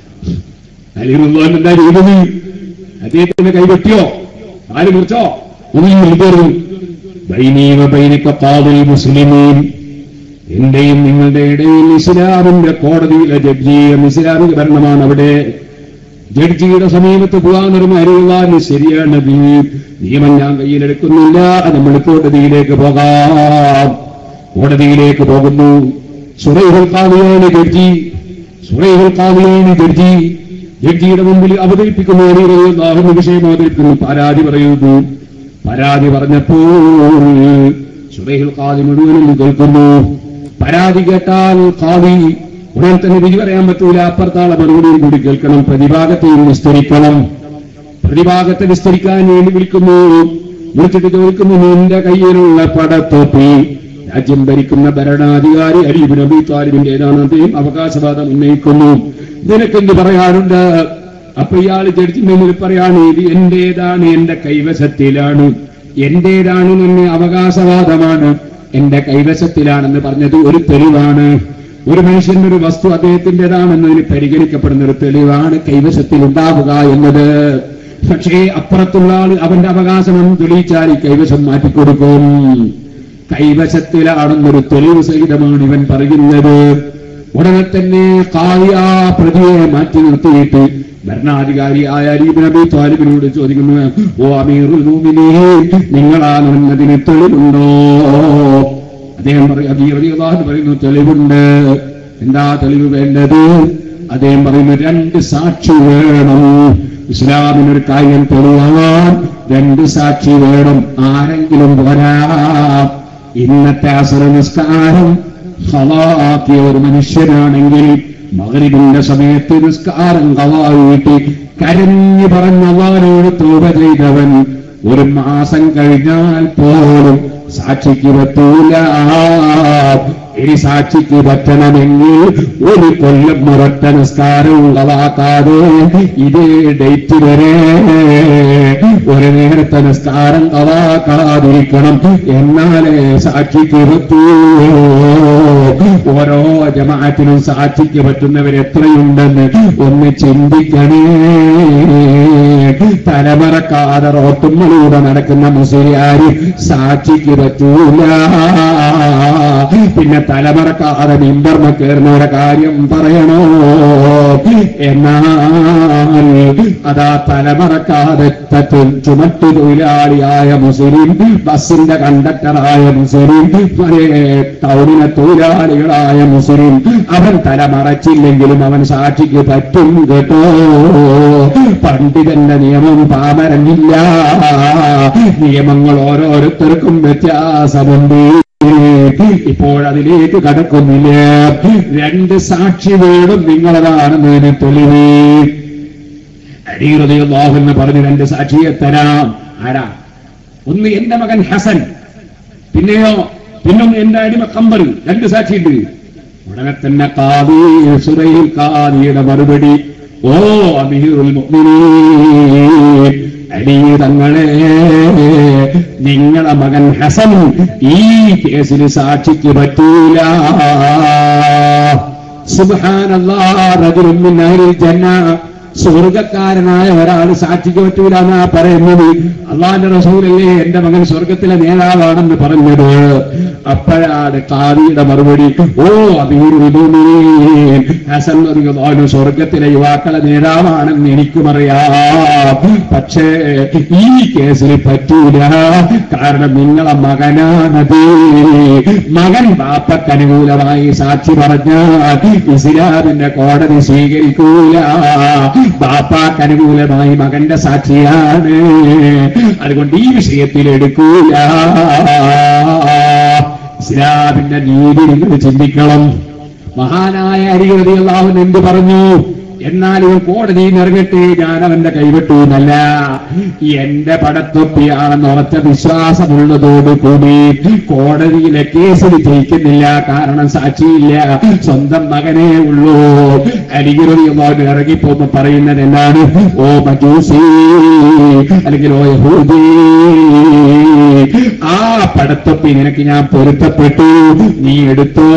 അല്ലെങ്കിൽ എന്താ ചെയ്തത് അദ്ദേഹത്തിന്റെ കൈ വെട്ടിയോ ആര് മുറിച്ചോ ഒന്നും മുറിക്കരുത് ബൈനീവ ബൈനിക്ക കാതിൽ മുസ്ലിമീൻ എന്റെയും നിങ്ങളുടെ ഇടയിൽ ഇസ്ലാമിന്റെ കോടതിയിലെ ജഡ്ജിയും ഇസ്ലാമിക ഭരണമാണ് അവിടെ ജഡ്ജിയുടെ സമീപത്ത് പോകാനൊരു അറിയുവാന് ശരിയാണ് നിയമം ഞാൻ കയ്യിലെടുക്കുന്നില്ല നമ്മൾ കോടതിയിലേക്ക് പോകാം കോടതിയിലേക്ക് പോകുന്നു സുറൈഹുൽ കാവിയാണ് ജഡ്ജി സുറൈഹുൽ കാവിയാണ് ജഡ്ജി ജഡ്ജിയുടെ മുമ്പിൽ അവതരിപ്പിക്കുന്നു അറിയുന്ന വിഷയം അവതരിപ്പിക്കുന്നു പരാതി പറയുന്നു പരാതി പറഞ്ഞപ്പോൾ സുറൈഹുൽ കാതി മുഴുവനും കേൾക്കുന്നു പരാതി കേട്ടാൽ കാവി ഉടൻ തന്നെ വിധി പറയാൻ പറ്റൂല അപ്പുറത്താളെ മറുപടിയും കൂടി കേൾക്കണം പ്രതിഭാഗത്തെയും വിസ്തരിക്കണം പ്രതിഭാഗത്തെ വിസ്തരിക്കാൻ വേണ്ടി വിളിക്കുന്നു വിളിച്ചിട്ട് ചോദിക്കുന്നു നിന്റെ കയ്യിലുള്ള പടത്തോപ്പി രാജ്യം ഭരിക്കുന്ന ഭരണാധികാരി അലീബ് നബി താലിബിന്റേതാണ് അദ്ദേഹം അവകാശവാദം ഉന്നയിക്കുന്നു നിനക്കെന്ത് പറയാനുണ്ട് അപ്പൊ ഇയാൾ ജഡ്ജിന്റെ മുന്നിൽ പറയാണ് ഇത് എന്റേതാണ് എന്റെ കൈവശത്തിലാണ് എന്റേതാണ് എന്നെ അവകാശവാദമാണ് എന്റെ കൈവശത്തിലാണെന്ന് പറഞ്ഞത് ഒരു തെളിവാണ് ഒരു മനുഷ്യന്റെ ഒരു വസ്തു അദ്ദേഹത്തിൻ്റെതാണെന്നതിന് പരിഗണിക്കപ്പെടുന്ന ഒരു തെളിവാണ് കൈവശത്തിൽ ഉണ്ടാവുക എന്നത് പക്ഷേ അപ്പുറത്തുള്ള ആൾ അവന്റെ അവകാശം തെളിയിച്ചാൽ ഈ കൈവശം മാറ്റിക്കൊടുക്കും കൈവശത്തിലാണെന്നൊരു തെളിവ് സഹിതമാണ് ഇവൻ പറയുന്നത് ഉടനെ തന്നെ കാവ്യ പ്രതിയെ മാറ്റി നിർത്തിയിട്ട് ഭരണാധികാരിയായ അലീബ് നബി താലിബിനോട് ചോദിക്കുന്നു ഓ അമീറുൽ മൂമിനീൻ നിങ്ങളാണെന്നതിന് തെളിവുണ്ടോ അദ്ദേഹം പറയും അബീറിയാന്ന് പറയുന്നു തെളിവുണ്ട് എന്താ തെളിവ് വേണ്ടത് അദ്ദേഹം പറയുന്നു രണ്ട് സാക്ഷി വേണം ഇസ്ലാമിനൊരു കാര്യം തെളിവാൻ രണ്ട് സാക്ഷി വേണം ആരെങ്കിലും പോരാ ഇന്നത്തെ അസറ നിസ്കാരം ഹലാക്കിയ ഒരു മനുഷ്യനാണെങ്കിൽ മകരിബിന്റെ സമയത്ത് നിസ്കാരം കളായിട്ട് കരഞ്ഞു പറഞ്ഞ അള്ളാനോട് തോപ ചെയ്തവൻ ഒരു മാസം കഴിഞ്ഞാൽ പോലും സാക്ഷിക്ക് പറ്റൂല ഇനി സാക്ഷിക്ക് പറ്റണമെങ്കിൽ ഒരു കൊല്ലം മുറട്ട നിസ്കാരം ഉള്ളതാക്കാതെ ഇതേ ഡേറ്റ് വരെ ഒരു നേരത്തെ നിസ്കാരം കളാക്കാതിരിക്കണം എന്നാലേ സാക്ഷിക്ക് പറ്റൂ ഓരോ ജമാഅത്തിനും സാക്ഷിക്ക് പറ്റുന്നവർ എത്രയുണ്ടെന്ന് ഒന്ന് ചിന്തിക്കണേ തലമറക്കാതെ റോട്ടുമ്മലൂടെ നടക്കുന്ന മുസ്ലിയാര് സാക്ഷിക്ക് പറ്റൂല പിന്നെ തലമറക്കാതെ മിമ്പർമ കയറുന്നവരുടെ കാര്യം പറയണോ എന്നാൽ അതാ തലമറക്കാതെ തത്വ ചുമട്ടു തൊഴിലാളിയായ മുസ്ലിം ബസിന്റെ കണ്ടക്ടറായ മുസ്ലിം ഒരേ ടൗണിലെ തൊഴിലാളികളായ മുസ്ലിം അവൻ തലമറച്ചില്ലെങ്കിലും അവൻ സാക്ഷിക്ക് പറ്റും കേട്ടോ പണ്ഡിതന്റെ നിയമം പാമരഞ്ഞില്ല നിയമങ്ങൾ ഓരോരുത്തർക്കും വ്യത്യാസമുണ്ട് ഇപ്പോൾ അതിലേക്ക് കടക്കുന്നില്ല രണ്ട് സാക്ഷി വേണം നിങ്ങളതാണെന്നതിന് തെളിവ് അരീറതയൊന്ന് പറഞ്ഞ് രണ്ട് സാക്ഷിയെ തരാം ആരാ ഒന്ന് എന്റെ മകൻ ഹസൻ പിന്നെയോ പിന്നൊന്ന് എന്റെ അടിമ കമ്പർ രണ്ട് സാക്ഷിയുണ്ട് ഉടനെ തന്നെ കാതി സുറയിൽ കാതിയുടെ മറുപടി ഓ അമീറുൽ മുഅ്മിനീൻ അലി തങ്ങളെ നിങ്ങളെ മകൻ ഹസൻ ഈ കേസിൽ സാക്ഷിക്ക് പറ്റൂല സുബാനല്ലാ ജന്ന സ്വർഗക്കാരനായ ഒരാൾ സാക്ഷിക്ക് പറ്റൂല എന്നാ പറയുന്നത് അള്ളാന്റെ റസൂലല്ലേ എന്റെ മകൻ സ്വർഗത്തിലെ നേതാവാണെന്ന് പറഞ്ഞത് അപ്പോഴാണ് കാദിയുടെ മറുപടി ഓ അബീറുദുമീൻ ഹസൻ റളിയല്ലാഹു സ്വർഗത്തിലെ യുവാക്കളെ നേതാവാണെന്ന് എനിക്കുമറിയാം പക്ഷേ ഈ കേസിൽ പറ്റൂല കാരണം നിങ്ങളെ മകനാണത് മകൻ ബാപ്പക്ക് അനുകൂലമായി സാക്ഷി പറഞ്ഞാൽ ഇസ്ലാമിന്റെ കോടതി സ്വീകരിക്കൂല ബാപ്പാക്ക് അനുകൂലമായി മകന്റെ സാക്ഷിയാണ് അതുകൊണ്ട് ഈ വിഷയത്തിൽ എടുക്കൂല ഇസ്ലാമിന്റെ നീതി നിങ്ങൾ ചിന്തിക്കണം മഹാനായ അരികൃതിയുള്ളവൻ എന്ത് പറഞ്ഞു എന്നാൽ ഇവൻ കോടതിയിൽ ഇറങ്ങട്ടെ ഞാൻ അവന്റെ കൈവിട്ടു എന്നല്ല എന്റെ പടത്തൊപ്പിയാണെന്ന് ഉറച്ച വിശ്വാസമുള്ളതോട് കൂടി കോടതിയിലെ കേസിൽ ജയിക്കുന്നില്ല കാരണം സാക്ഷിയില്ല സ്വന്തം മകനേ ഉള്ളൂ അരികൃതിയുള്ളവൻ ഇറങ്ങിപ്പോകുമ്പോ പറയുന്നത് എന്താണ് ഓ മജൂസി അല്ലെങ്കിൽ ഓ യഹൂദി ആ പടത്തൊപ്പി നിനക്ക് ഞാൻ പൊരുത്തപ്പെട്ടു നീ എടുത്തോ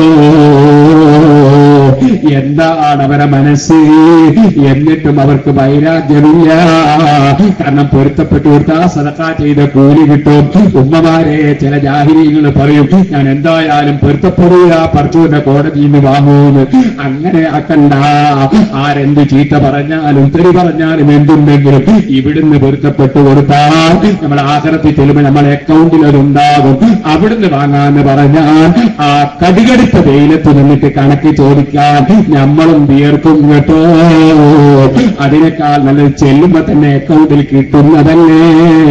എന്താണ് അവരെ മനസ്സ് എന്നിട്ടും അവർക്ക് വൈരാഗ്യമില്ല കാരണം പൊരുത്തപ്പെട്ടു കൊടുത്താൽ സദക്ക ചെയ്ത കൂലി കിട്ടും ഉമ്മമാരെ ചില ജാഹിരികൾ പറയും ഞാൻ എന്തായാലും പൊരുത്തപ്പെടുക പറച്ചുവിന്റെ കോടതിയിൽ നിന്ന് വാങ്ങൂന്ന് അങ്ങനെ ആക്കണ്ട ആരെന്ത് ചീത്ത പറഞ്ഞാലും തെറി പറഞ്ഞാലും എന്തുണ്ടെങ്കിലും ഇവിടുന്ന് പൊരുത്തപ്പെട്ടു കൊടുത്താൽ നമ്മൾ ആഹാരത്തിൽ ചെല്ലുമ്പോൾ നമ്മളെ അക്കൗണ്ടിൽ അതുണ്ടാകും അവിടുന്ന് വാങ്ങാന്ന് പറഞ്ഞാൽ ആ കടികടുത്ത വെയിലത്ത് നിന്നിട്ട് കണക്ക് ചോദിക്കാൻ നമ്മളും വിയർക്കും കേട്ടോ അതിനേക്കാൾ നല്ലത് ചെല്ലുമ്പോ തന്നെ അക്കൗണ്ടിൽ കിട്ടുന്നതല്ലേ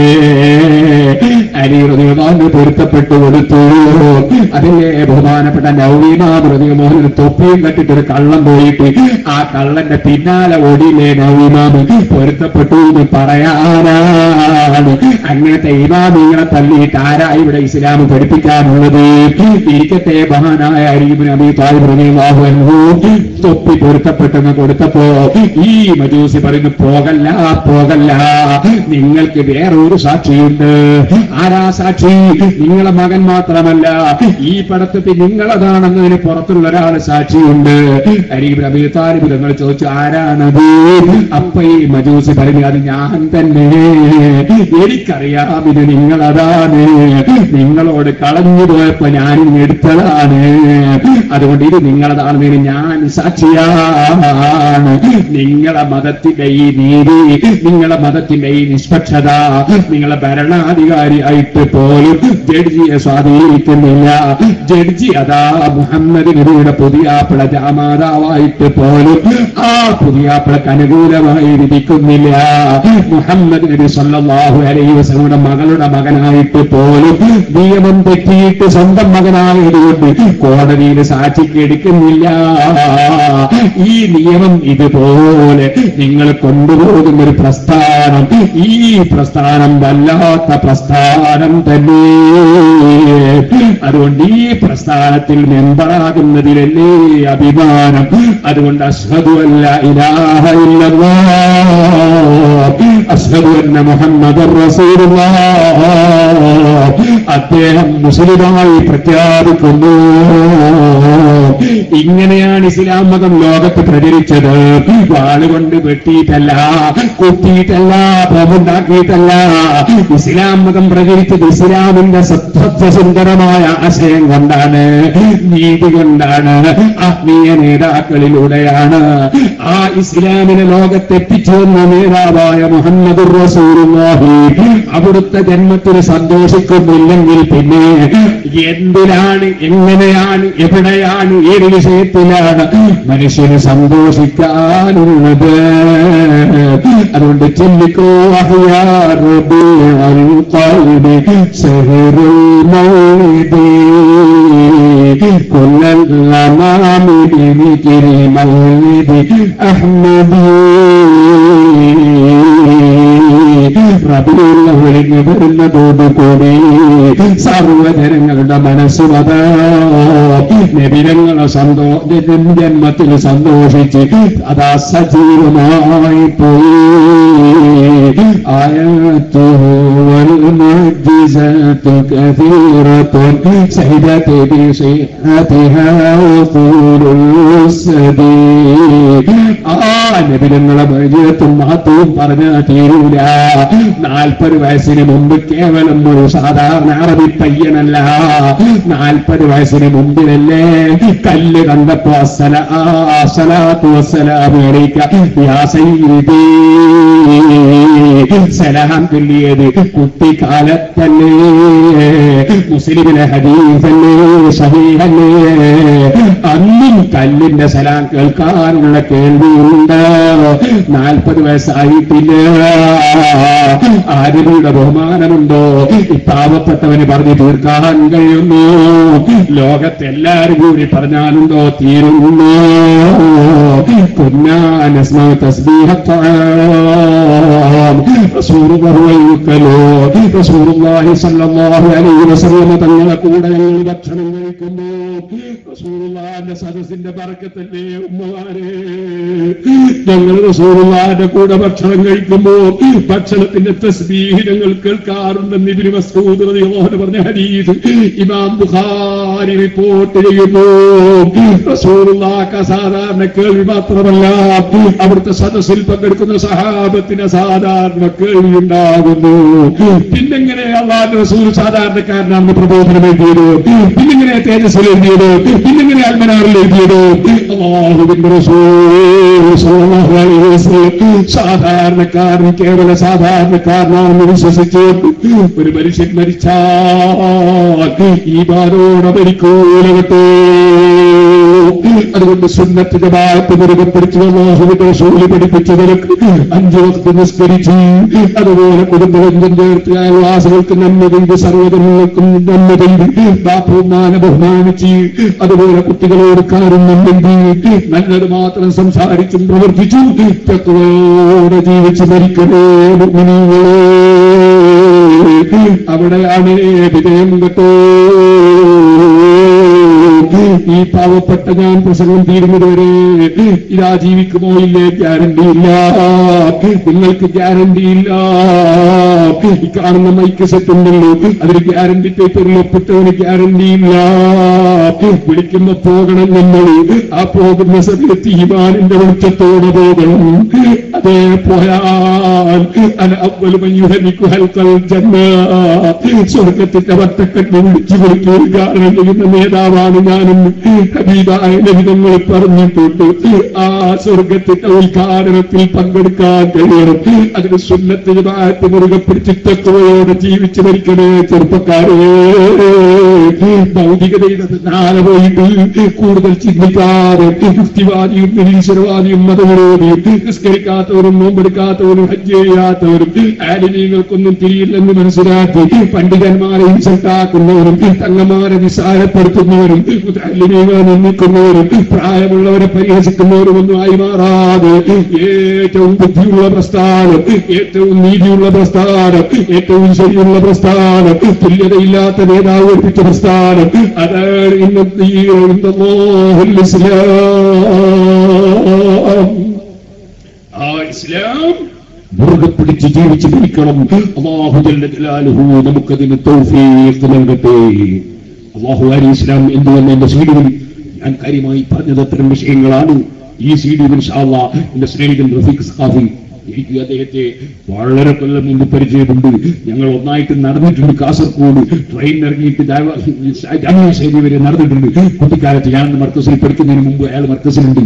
അരിഹൃദയമാന് പൊരുത്തപ്പെട്ടു കൊടുത്തു അതിലെ ബഹുമാനപ്പെട്ട നവീമാമൃതയമോഹൻ തൊപ്പിയും കെട്ടിട്ടൊരു കള്ളം പോയിട്ട് ആ കള്ളന്റെ പിന്നാലെ ഓടിയില്ലേ നവീമാമ് പൊരുത്തപ്പെട്ടു എന്ന് പറയാനാണ് അങ്ങനത്തെ ഇമാമിങ്ങളെ തള്ളിയിട്ട് ആരാ ഇവിടെ ഇസ്ലാം പഠിപ്പിക്കാനുള്ളത് ഇരിക്കട്ടെ മഹാനായ അരീബിന് അബി താലിബ് തൊപ്പി പൊരുത്തപ്പെട്ടെന്ന് കൊടുത്തപ്പോ ഈ മജൂസി പറയുന്നു പോകല്ല പോകല്ല നിങ്ങൾക്ക് വേറൊരു സാക്ഷിയുണ്ട് ആരാ സാക്ഷി നിങ്ങളെ മകൻ മാത്രമല്ല ഈ പടത്തൊപ്പി നിങ്ങളതാണെന്നതിന് പുറത്തുള്ള ഒരാൾ സാക്ഷിയുണ്ട് അരീബ് അബി താലിബ് തങ്ങൾ ചോദിച്ചു ആരാണത് അപ്പൊ ഈ മജൂസി പറഞ്ഞു അത് ഞാൻ തന്നെ എനിക്കറിയാം ഇത് നിങ്ങളതാണ് നിങ്ങളോട് കളഞ്ഞു പോയപ്പോ ഞാൻ എടുത്തതാണ് അതുകൊണ്ട് ഇത് നിങ്ങളതാണെന്നതിന് ഞാൻ സാക്ഷിയാണ് നിങ്ങളെ മതത്തിന്റെ ഈ നീതി നിങ്ങളെ മതത്തിന്റെ ഈ നിഷ്പക്ഷത നിങ്ങളെ ഭരണാധികാരി ആയിട്ട് പോലും ജഡ്ജിയെ സ്വാധീനിക്കുന്നില്ല ജഡ്ജി അതാ മുഹമ്മദ് നബിയുടെ പുതിയാപ്പിള ജാമാതാവായിട്ട് പോലും ആ പുതിയാപ്പിളക്ക് അനുകൂലമായി വിധിക്കുന്നില്ല മുഹമ്മദ് നബി സല്ലല്ലാഹു അലൈഹി വസല്ലമയുടെ മകളുടെ മകനായിട്ട് പോലും നിയമം തെറ്റിയിട്ട് സ്വന്തം മകനായതുകൊണ്ട് കോടതിയിൽ സാക്ഷിക്ക് എടുക്കുന്നില്ല ഈ നിയമം ഇതുപോലെ നിങ്ങൾ കൊണ്ടുപോകുന്ന ഒരു പ്രസ്ഥാനം ഈ പ്രസ്ഥാനം വല്ലാത്ത പ്രസ്ഥാനം തന്നെ അതുകൊണ്ട് ഈ പ്രസ്ഥാനത്തിൽ മെമ്പറാകുന്നതിലല്ലേ അഭിമാനം അതുകൊണ്ട് അഷ്ഹദു അല്ല ഇലാഹ ഇല്ലല്ലാഹ് അഷ്ഹദു അന്ന മുഹമ്മദ് അദ്ദേഹം മുസ്ലിമായി പ്രഖ്യാപിക്കുന്നു ഇങ്ങനെയാണ് ഇസ്ലാം മതം ലോകത്ത് പ്രചരിച്ചത് വാളുകൊണ്ട് വെട്ടിയിട്ടല്ല കുത്തിയിട്ടല്ല ബോംബുണ്ടാക്കിയിട്ടല്ല ഇസ്ലാം മതം പ്രചരിച്ചത് ഇസ്ലാമിന്റെ സത്യസുന്ദരമായ ആശയം കൊണ്ടാണ് നീതി കൊണ്ടാണ് ആത്മീയ നേതാക്കളിലൂടെയാണ് ആ ഇസ്ലാമിനെ ലോകത്തെത്തിച്ചു വന്ന നേതാവായ മുഹമ്മദ് റസൂലുള്ളാഹി അവിടുത്തെ ജന്മത്തിന് സന്തോഷിക്കുന്നില്ലെങ്കിൽ പിന്നെ എന്തിനാണ് എങ്ങനെയാണ് എവിടെയാണ് ഏത് വിഷയത്തിലാണ് മനുഷ്യന് സന്തോഷിക്കാനുള്ളത് അതുകൊണ്ട് ചിന്തിക്കോ അഹിയാ റബീഉൽ ഖൽബി ശഹറുൽ മൗലിദി കുല്ലൽ അമാമി ബിദിക്രി മൗലിദി അഹ്മദി റബിയുള്ള ഒഴിഞ്ഞു വരുന്നതോടുകൂടി സർവജനങ്ങളുടെ മനസ്സുമത് നബിരങ്ങളെ സന്തോ ജന്മത്തിൽ സന്തോഷിച്ച് അതാ സജീവമായി പോയി آياته والمعجزات كثيرة سيدت بصحتها وطول السبيل ആ നബിനങ്ങളെ പരിചയത്തും മഹത്വവും പറഞ്ഞാൽ തീരൂല നാൽപ്പത് വയസ്സിന് മുമ്പ് കേവലം ഒരു സാധാരണ അറബി പയ്യനല്ല നാൽപ്പത് വയസ്സിന് മുമ്പിലല്ലേ കല്ല് കണ്ടപ്പോ അസ്സലാ അസ്സലാത്തു വസ്സലാമു അലൈക യാ സയ്യിദി സലാം ചൊല്ലിയത് കുട്ടിക്കാലത്തല്ലേ മുസ്ലിമിലെ ഹദീസല്ലേ സഹീഹല്ലേ അന്നും കല്ലിന്റെ സലാം കേൾക്കാനുള്ള കേൾവിയുണ്ട് നാൽപ്പത് വയസ്സായിട്ടില്ല ആരുമിയുടെ ബഹുമാനമുണ്ടോ ഈ പാവപ്പെട്ടവന് പറഞ്ഞു തീർക്കാൻ കഴിയുന്നു ലോകത്തെല്ലാരും കൂടി പറഞ്ഞാലുണ്ടോ തീരുന്നു കുഞ്ഞാനസ്മ തങ്ങളെ കൂടെ ഞങ്ങൾ ഭക്ഷണം കഴിക്കുമ്പോ റസൂലുള്ളാഹിന്റെ സദസ്സിന്റെ പറക്കത്തല്ലേ ഉമ്മമാരെ ഞങ്ങൾ റസൂലുള്ളാഹിന്റെ കൂടെ ഭക്ഷണം കഴിക്കുമ്പോ ഭക്ഷണത്തിന്റെ തസ്ബീഹ് ഞങ്ങൾ കേൾക്കാറുണ്ടെന്ന് ഇബ്നു മസ്ഊദ് റളിയല്ലാഹു പറഞ്ഞ ഹദീസ് ഇമാം ബുഖാരി റിപ്പോർട്ട് ചെയ്യുന്നു റസൂലുള്ളാഹിക്ക് സാധാരണ കേൾവി മാത്രമല്ല അവിടുത്തെ സദസ്സിൽ പങ്കെടുക്കുന്ന സഹാബത്തിന് സാധാരണ കേൾവി ഉണ്ടാകുന്നു പിന്നെങ്ങനെ അള്ളാഹ് റസൂൽ സാധാരണക്കാരനാണെന്ന് പ്രബോധനം എഴുതിയത് പിന്നെങ്ങനെ തേജസ്സിൽ എഴുതിയത് പിന്നെങ്ങനെ അൽമനാറിൽ എഴുതിയത് അള്ളാഹുവിന്റെ റസൂൽ സ്വല്ലല്ലാഹു അലൈഹി വസല്ലം സാധാരണക്കാരൻ കേവല സാധാരണക്കാരനാണെന്ന് വിശ്വസിച്ചുകൊണ്ട് ഒരു മനുഷ്യൻ മരിച്ചാൽ ഈ ബാരോടെ മരിക്കൂല കേട്ടോ അതുകൊണ്ട് സുന്നത്ത് ജമാഅത്ത് മുറുകെ പിടിച്ചു അള്ളാഹുവിന്റെ റസൂല് പഠിപ്പിച്ചു നിനക്ക് അഞ്ചു വക്ത് നിസ്കരിച്ച് അതുപോലെ കുടുംബബന്ധം ചേർത്ത് അയൽവാസികൾക്ക് നന്മ ചെയ്ത് സർവ്വജനങ്ങൾക്കും നന്മ ചെയ്ത് ബാപ്പുമാനെ ബഹുമാനിച്ച് അതുപോലെ കുട്ടികളോട് കാരുന്നുണ്ടെങ്കിൽ നല്ലത് മാത്രം സംസാരിച്ചും പ്രവർത്തിച്ചു തെക്കുവയോടെ ജീവിച്ച് മരിക്കണേ മുഗ്മിനീങ്ങളെ അവിടെയാണ് വിജയം കേട്ടോ ഈ പാവപ്പെട്ട ഞാൻ പ്രസംഗം തീരുന്നതുവരെ ഇതാ ജീവിക്കുമോ ഇല്ലേ ഗ്യാരണ്ടി ഇല്ല നിങ്ങൾക്ക് ഗ്യാരണ്ടി ഇല്ല ഈ കാണുന്ന മൈക്ക് സെറ്റ് ഉണ്ടല്ലോ അതിന് ഗ്യാരണ്ടി പേപ്പറിൽ ഒപ്പിട്ടവന് ഗ്യാരണ്ടി ഇല്ല വിളിക്കുമ്പോ പോകണം നമ്മൾ ആ പോകുന്ന സമയത്ത് ഈമാനിന്റെ വെളിച്ചത്തോടെ പോകണം അതേ പോയാൽ അന അവലുമയുഹനിക്കു ഹൽക്കൽ ജന്ന സ്വർഗത്തിന്റെ വട്ടക്കെട്ട് വിളിച്ചു കൊടുത്തു ഉദ്ഘാടനം ചെയ്യുന്ന നേതാവാണ് ഞാനെന്ന് ഹബീബായ ലഭിതങ്ങൾ പറഞ്ഞിട്ടുണ്ട് ആ സ്വർഗത്തിന്റെ ഉദ്ഘാടനത്തിൽ പങ്കെടുക്കാൻ കഴിയണം അതിന് സുന്നത്ത് ജമാഅത്ത് മുറുകെ പിടിച്ച് തത്വയോടെ ജീവിച്ചു മരിക്കണേ ചെറുപ്പക്കാരെ ഭൗതികതയുടെ നാളെ പോയിട്ട് കൂടുതൽ ചിന്തിക്കാതെ യുക്തിവാദിയും നിരീശ്വരവാദിയും മതവിരോധിയും നിസ്കരിക്കാത്തവരും നോമ്പെടുക്കാത്തവരും ഹജ്ജ് ചെയ്യാത്തവരും ആലിനീകൾക്കൊന്നും തിരിയില്ലെന്ന് മനസ്സിലാക്കി പണ്ഡിതന്മാരെ ഇൻസൾട്ടാക്കുന്നവരും തങ്ങന്മാരെ നിസ്സാരപ്പെടുത്തുന്നവരും മുതല്ലിമീകളെ നിന്ദിക്കുന്നവരും പ്രായമുള്ളവരെ പരിഹസിക്കുന്നവരും ഒന്നും ആയി മാറാതെ ഏറ്റവും ബുദ്ധിയുള്ള പ്രസ്ഥാനം ഏറ്റവും നീതിയുള്ള പ്രസ്ഥാനം ഏറ്റവും ശരിയുള്ള പ്രസ്ഥാനം തുല്യതയില്ലാത്ത നേതാവ് പഠിപ്പിച്ച പ്രസ്ഥാനം അതാണ് ഇന്നത്തെ ഈ ഇന്നല്ലാഹുൽ ഇസ്ലാം ആ ഇസ്ലാം മുറുകെ പിടിച്ച് ജീവിച്ച് മരിക്കണം അള്ളാഹു ജല്ല ജലാലുഹു നമുക്കതിന് തൗഫീഖ് നൽകട്ടെ അള്ളാഹു അലി ഇസ്ലാം എന്തുവെന്ന് എന്റെ സീഡിയിൽ ഞാൻ കാര്യമായി പറഞ്ഞത് അത്തരം വിഷയങ്ങളാണ് ഈ സീഡിയിൽ ഇൻഷാല്ല എന്റെ സ്നേഹിതൻ റഫീഖ് സഖാഫി എനിക്ക് അദ്ദേഹത്തെ വളരെ കൊല്ലം മുമ്പ് പരിചയമുണ്ട് ഞങ്ങൾ ഒന്നായിട്ട് നടന്നിട്ടുണ്ട് കാസർഗോഡ് ട്രെയിൻ ഇറങ്ങിയിട്ട് ജാമ്യശൈലി വരെ നടന്നിട്ടുണ്ട് കുട്ടിക്കാലത്ത് ഞാൻ മർക്കസിൽ പഠിക്കുന്നതിന് മുമ്പ് അയാൾ മർക്കസിലുണ്ട്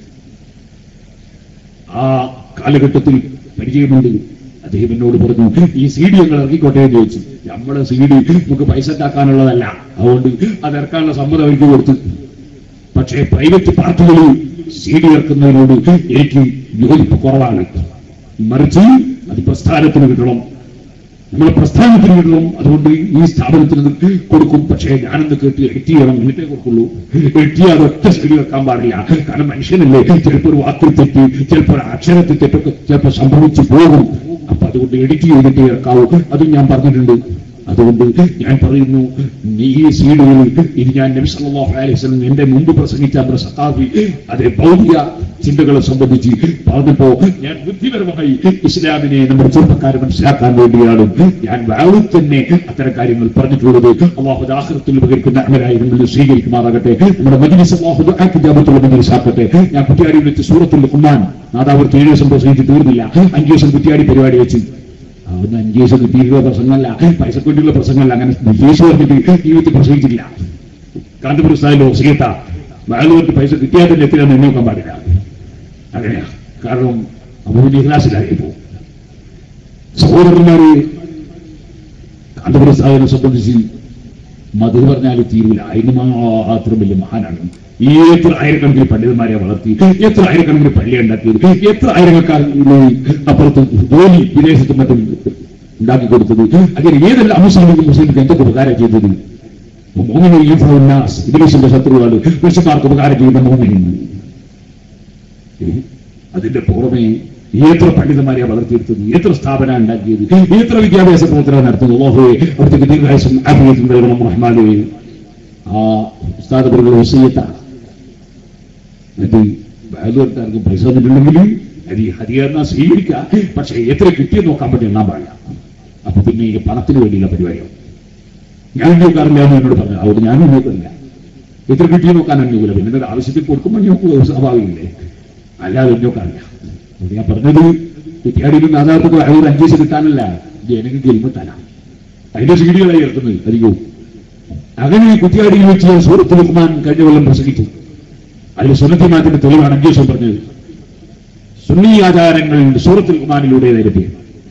ആ കാലഘട്ടത്തിൽ പരിചയമുണ്ട് അദ്ദേഹം എന്നോട് പറഞ്ഞു ഈ സി ഡി ഞങ്ങൾ ഇറക്കിക്കോട്ടെ എന്ന് ചോദിച്ചു നമ്മുടെ സി ഡി നമുക്ക് പൈസ ഉണ്ടാക്കാനുള്ളതല്ല അതുകൊണ്ട് അത് ഇറക്കാനുള്ള സമ്മതം അവർക്ക് കൊടുത്തു പക്ഷേ പ്രൈവറ്റ് പാർട്ടികളിൽ സി ഡി ഇറക്കുന്നതിനോട് എനിക്ക് യോജിപ്പ് കുറവാണ് മറിച്ച് അത് പ്രസ്ഥാനത്തിന് കിട്ടണം നമ്മളെ പ്രസ്ഥാനത്തിന് കിട്ടണം അതുകൊണ്ട് ഈ സ്ഥാപനത്തിന് ഇത് കൊടുക്കും പക്ഷേ ഞാനെന്ന് കേട്ട് എഡിറ്റ് ചെയ്യണം എന്നിട്ടേ കൊടുക്കുള്ളൂ എഡിറ്റ് ചെയ്യാതെ ഒറ്റ ശരി വെക്കാൻ പാടില്ല കാരണം മനുഷ്യനല്ലേ ചിലപ്പോൾ ഒരു വാക്കിൽ തെറ്റ് ചിലപ്പോൾ ഒരു അക്ഷരത്തിൽ തെറ്റൊക്കെ ചിലപ്പോൾ സംഭവിച്ചു പോകും അപ്പൊ അതുകൊണ്ട് എഡിറ്റ് ചെയ്തിട്ട് ഇറക്കാവൂ അതും ഞാൻ പറഞ്ഞിട്ടുണ്ട് അതുകൊണ്ട് ഞാൻ പറയുന്നു നീ ഈ സീഡുകളിൽ ഇത് ഞാൻ നബി സല്ലല്ലാഹു അലൈഹി വസല്ലം എന്റെ മുമ്പ് പ്രസംഗിച്ച നമ്മുടെ സത്താഫി അതേ ഭൗതിക ചിന്തകളെ സംബന്ധിച്ച് പറഞ്ഞപ്പോ ഞാൻ ബുദ്ധിപരമായി ഇസ്ലാമിനെ നമ്മുടെ ചെറുപ്പക്കാരെ മനസ്സിലാക്കാൻ വേണ്ടിയാണ് ഞാൻ വാവിൽ തന്നെ അത്തരം കാര്യങ്ങൾ പറഞ്ഞിട്ടുള്ളത് അള്ളാഹു ആഹൃത്തിൽ ഉപകരിക്കുന്ന അമരായി നമ്മൾ സ്വീകരിക്കുമാറാകട്ടെ നമ്മുടെ മജ്ലിസ് അള്ളാഹു ആക്കിജാബത്തുള്ള മജ്ലിസ് ആക്കട്ടെ ഞാൻ കുറ്റിയാടിയിൽ വെച്ച് സൂറത്തുൽ ഖുർആൻ നാദാവൃത്തി ഏഴ് ദിവസം പ്രസംഗിച്ച് തീർന്നില്ല അഞ്ചു ദിവസം കുറ്റിയാടി പരിപാടി വെച്ച് അതൊന്നും അഞ്ചു ദിവസം കിട്ടിയിട്ടുള്ള പ്രസംഗമല്ല പൈസ കൊണ്ടുള്ള പ്രസംഗമല്ല അങ്ങനെ വിദേശ പറഞ്ഞിട്ട് ജീവിതത്തിൽ പ്രസംഗിച്ചിട്ടില്ല കാന്തപുര സ്ഥാനിലോ സീത ബാലുവർക്ക് പൈസ കിട്ടിയാൽ തന്നെ എത്തില്ലെന്ന് എണ്ണോക്കാൻ പാടില്ല അങ്ങനെയാ കാരണം അബുവിന്റെ ഇഹ്ലാസിലായി പോകും സഹോദരന്മാരെ കാന്തപുര സ്ഥാപനം സംബന്ധിച്ച് മധു പറഞ്ഞാൽ തീരൂല അതിന് മാത്രം വലിയ മഹാനാണ് ഈ എത്ര ആയിരക്കണക്കിന് പണ്ഡിതന്മാരെ വളർത്തി എത്ര ആയിരക്കണക്കിന് പള്ളി ഉണ്ടാക്കിയത് എത്ര ആയിരക്കാർക്ക് അപ്പുറത്ത് ജോലി വിദേശത്തും മറ്റും ഉണ്ടാക്കി കൊടുത്തത് അങ്ങനെ ഏതെല്ലാം മുസ്ലിമിനും മുസ്ലിമിനും എന്തൊക്കെ ഉപകാരം ചെയ്തത് മോമിനെ ഈ ഫൗനാസ് ഇംഗ്ലീഷിന്റെ ശത്രുവാണ് പുരുഷന്മാർക്ക് ഉപകാരം ചെയ്യുന്ന മോമിനുണ്ട് അതിന്റെ പുറമെ എത്ര പണ്ഡിതന്മാരെ വളർത്തിയെടുത്തത് എത്ര സ്ഥാപനം ഉണ്ടാക്കിയത് എത്ര വിദ്യാഭ്യാസ പ്രവർത്തനം നടത്തുന്നത് ഓഹോയെ അവിടുത്തെ ദീർഘായുസം ആത്മീയത്തിൽ നൽകണം റഹ്മാനെ ആ ഉസ്താദപുരങ്ങൾ വസീയത്താണ് അത് ബാലുവർക്കാർക്കും പൈസ തന്നിട്ടുണ്ടെങ്കിൽ അത് ഈ ഹരിയാന സ്വീകരിക്കാം പക്ഷെ എത്ര കിട്ടിയെന്ന് നോക്കാൻ പറ്റി എണ്ണാൻ പാടില്ല അപ്പൊ പിന്നെ ഈ പണത്തിന് വേണ്ടിയുള്ള പരിപാടിയാണ് ഞാൻ നോക്കാറില്ല എന്ന് എന്നോട് പറഞ്ഞു അതുകൊണ്ട് ഞാനും നോക്കുന്നില്ല എത്ര കിട്ടിയെന്ന് നോക്കാൻ അനുകൂല പിന്നെ ഒരു ആവശ്യത്തിൽ കൊടുക്കുമ്പോൾ നോക്കുക സ്വാഭാവികമില്ലേ അല്ലാതെ നോക്കാറില്ല അത് ഞാൻ പറഞ്ഞത് കുറ്റിയാടിയിൽ നാദാർത്ഥത്തിൽ അതൊരു അഞ്ചേസ് കിട്ടാനല്ല ജനങ്ങൾക്ക് ജന്മത്താനാണ് അതിന്റെ സീഡികളായി ഇറക്കുന്നത് അധികവും അങ്ങനെ ഈ കുറ്റിയാടിയിൽ വെച്ച് ഞാൻ സൂറത്ത് ബഹുമാൻ കഴിഞ്ഞ കൊല്ലം പ്രസംഗിച്ചു അതിൽ സുന്നത്തിമാത്തിന്റെ തെളിവാണ് അഞ്ചേസം പറഞ്ഞത് സുന്നി ആചാരങ്ങൾ സൂറത്തുൽ ഖുമാനിലൂടെ നേരത്തെ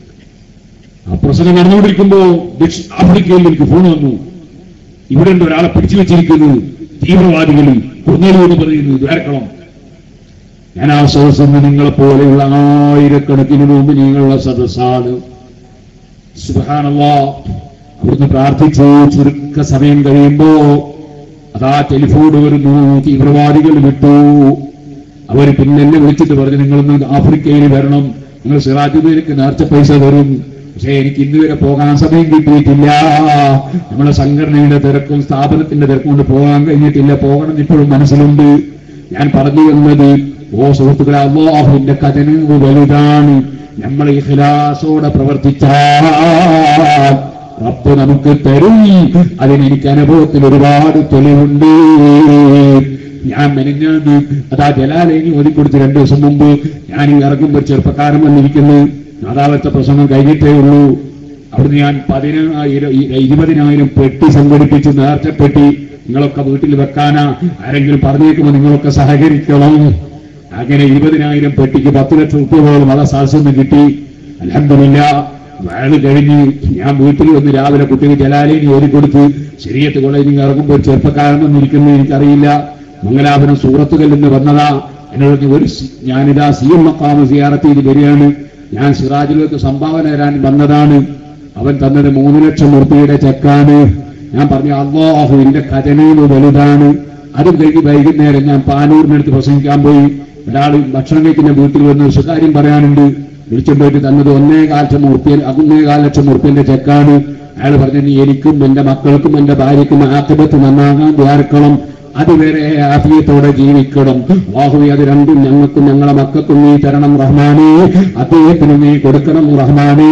ആ പ്രസംഗം നടന്നുകൊണ്ടിരിക്കുമ്പോ ദക്ഷിണാഫ്രിക്കയിൽ എനിക്ക് ഫോൺ വന്നു ഇവിടെ ഉണ്ട് ഒരാളെ പിടിച്ചു വെച്ചിരിക്കുന്നു തീവ്രവാദികൾ കുന്നലു എന്ന് പറയുന്നു ദ്വാരക്കളം ഞാൻ ആ സദസ്സെന്ന് നിങ്ങളെ പോലെയുള്ള ആയിരക്കണക്കിന് മുമ്പ് നിങ്ങളുടെ സദസ്സാണ് സുബാനല്ലോ അവിടുന്ന് പ്രാർത്ഥിച്ചു ചുരുക്ക സമയം കഴിയുമ്പോ അതാ ടെലിഫോൺ വരുന്നു തീവ്രവാദികൾ വിട്ടു അവർ പിന്നെ എന്നെ വിളിച്ചിട്ട് പറഞ്ഞു നിങ്ങളൊന്ന് ആഫ്രിക്കയിൽ വരണം നിങ്ങൾ സിറാജുദ്ദീനക്ക് നേർച്ച പൈസ തരും പക്ഷേ എനിക്ക് ഇന്ന് വരെ പോകാൻ സമയം കിട്ടിയിട്ടില്ല നമ്മളെ സംഘടനയുടെ തിരക്കും സ്ഥാപനത്തിന്റെ തിരക്കും കൊണ്ട് പോകാൻ കഴിഞ്ഞിട്ടില്ല പോകണം എന്ന് ഇപ്പോഴും മനസ്സിലുണ്ട് ഞാൻ പറഞ്ഞു വന്നത് ഓ സുഹൃത്തുക്കളെ അള്ളാഹുവിന്റെ കഥനങ്ങൾ വലുതാണ് നമ്മൾ ഇഖ്ലാസോടെ പ്രവർത്തിച്ചാൽ റബ്ബ് നമുക്ക് തരും അതിന് എനിക്ക് അനുഭവത്തിൽ ഒരുപാട് തെളിവുണ്ട് ഞാൻ മെനഞ്ഞാന്ന് അതാ ജലാലേനി ഓതിക്കൊടുത്ത് രണ്ടു ദിവസം മുമ്പ് ഞാൻ ഈ ഇറങ്ങുമ്പോൾ ചെറുപ്പക്കാരൻ വന്നിരിക്കുന്നു നാദാവത്തെ പ്രസംഗം കഴിഞ്ഞിട്ടേ ഉള്ളൂ അവിടുന്ന് ഞാൻ പതിനായിരം ഇരുപതിനായിരം പെട്ടി സംഘടിപ്പിച്ച് നേർച്ച പെട്ടി നിങ്ങളൊക്കെ വീട്ടിൽ വെക്കാനാ ആരെങ്കിലും പറഞ്ഞേക്കുമ്പോൾ നിങ്ങളൊക്കെ സഹകരിക്കണം അങ്ങനെ ഇരുപതിനായിരം പെട്ടിക്ക് പത്ത് ലക്ഷം രൂപയോളം അത സാഹസം കിട്ടി അലഹമില്ല വയല് കഴിഞ്ഞ് ഞാൻ വീട്ടിൽ വന്ന് രാവിലെ കുട്ടിക്ക് ജലാലേനി ഓടിക്കൊടുത്ത് ശരീരത്ത് കോളേജിൽ ഇറങ്ങുമ്പോൾ ചെറുപ്പക്കാരൻ വന്നിരിക്കുന്നത് എനിക്കറിയില്ല മംഗലാപുരം സൂറത്തുകളിൽ നിന്ന് വന്നതാ എന്നോട് ഒരു സി- ഞാനിതാ സി എം മക്കാമ സിയാറത്ത് ചെയ്ത് വരികയാണ് ഞാൻ സിറാജിലേക്ക് സംഭാവന തരാൻ വന്നതാണ് അവൻ തന്നത് മൂന്ന് ലക്ഷം ഉറുപ്പിയുടെ ചെക്കാണ് ഞാൻ പറഞ്ഞു അള്ളാഹുവിന്റെ ഖജനയിൽ വലുതാണ് അതും കഴിഞ്ഞ് വൈകുന്നേരം ഞാൻ പാനൂരിനടുത്ത് പ്രസംഗിക്കാൻ പോയി ഒരാൾ ഭക്ഷണം കഴിക്കുന്ന വീട്ടിൽ വന്ന് ഒരു സ്വകാര്യം പറയാനുണ്ട് വിളിച്ചുകൊണ്ട് പോയിട്ട് തന്നത് ഒന്നേ കാൽ ലക്ഷം ഉറുപ്പ്യ ഒന്നേ കാൽ ലക്ഷം ഉറുപ്പ്യന്റെ ചെക്കാണ് അയാൾ പറഞ്ഞു നീ എനിക്കും എന്റെ മക്കൾക്കും എന്റെ ഭാര്യയ്ക്കും ആക്കിബത്ത് നന്നാകാൻ ദ്വാരക്കണം അതുവരെ ആഫിയത്തോടെ ജീവിക്കണം ബാഹുവി അത് രണ്ടും ഞങ്ങൾക്കും ഞങ്ങളെ മക്കൾക്കും നീ തരണം റഹ്മാനേ അദ്ദേഹത്തിന് നീ കൊടുക്കണം റഹ്മാനേ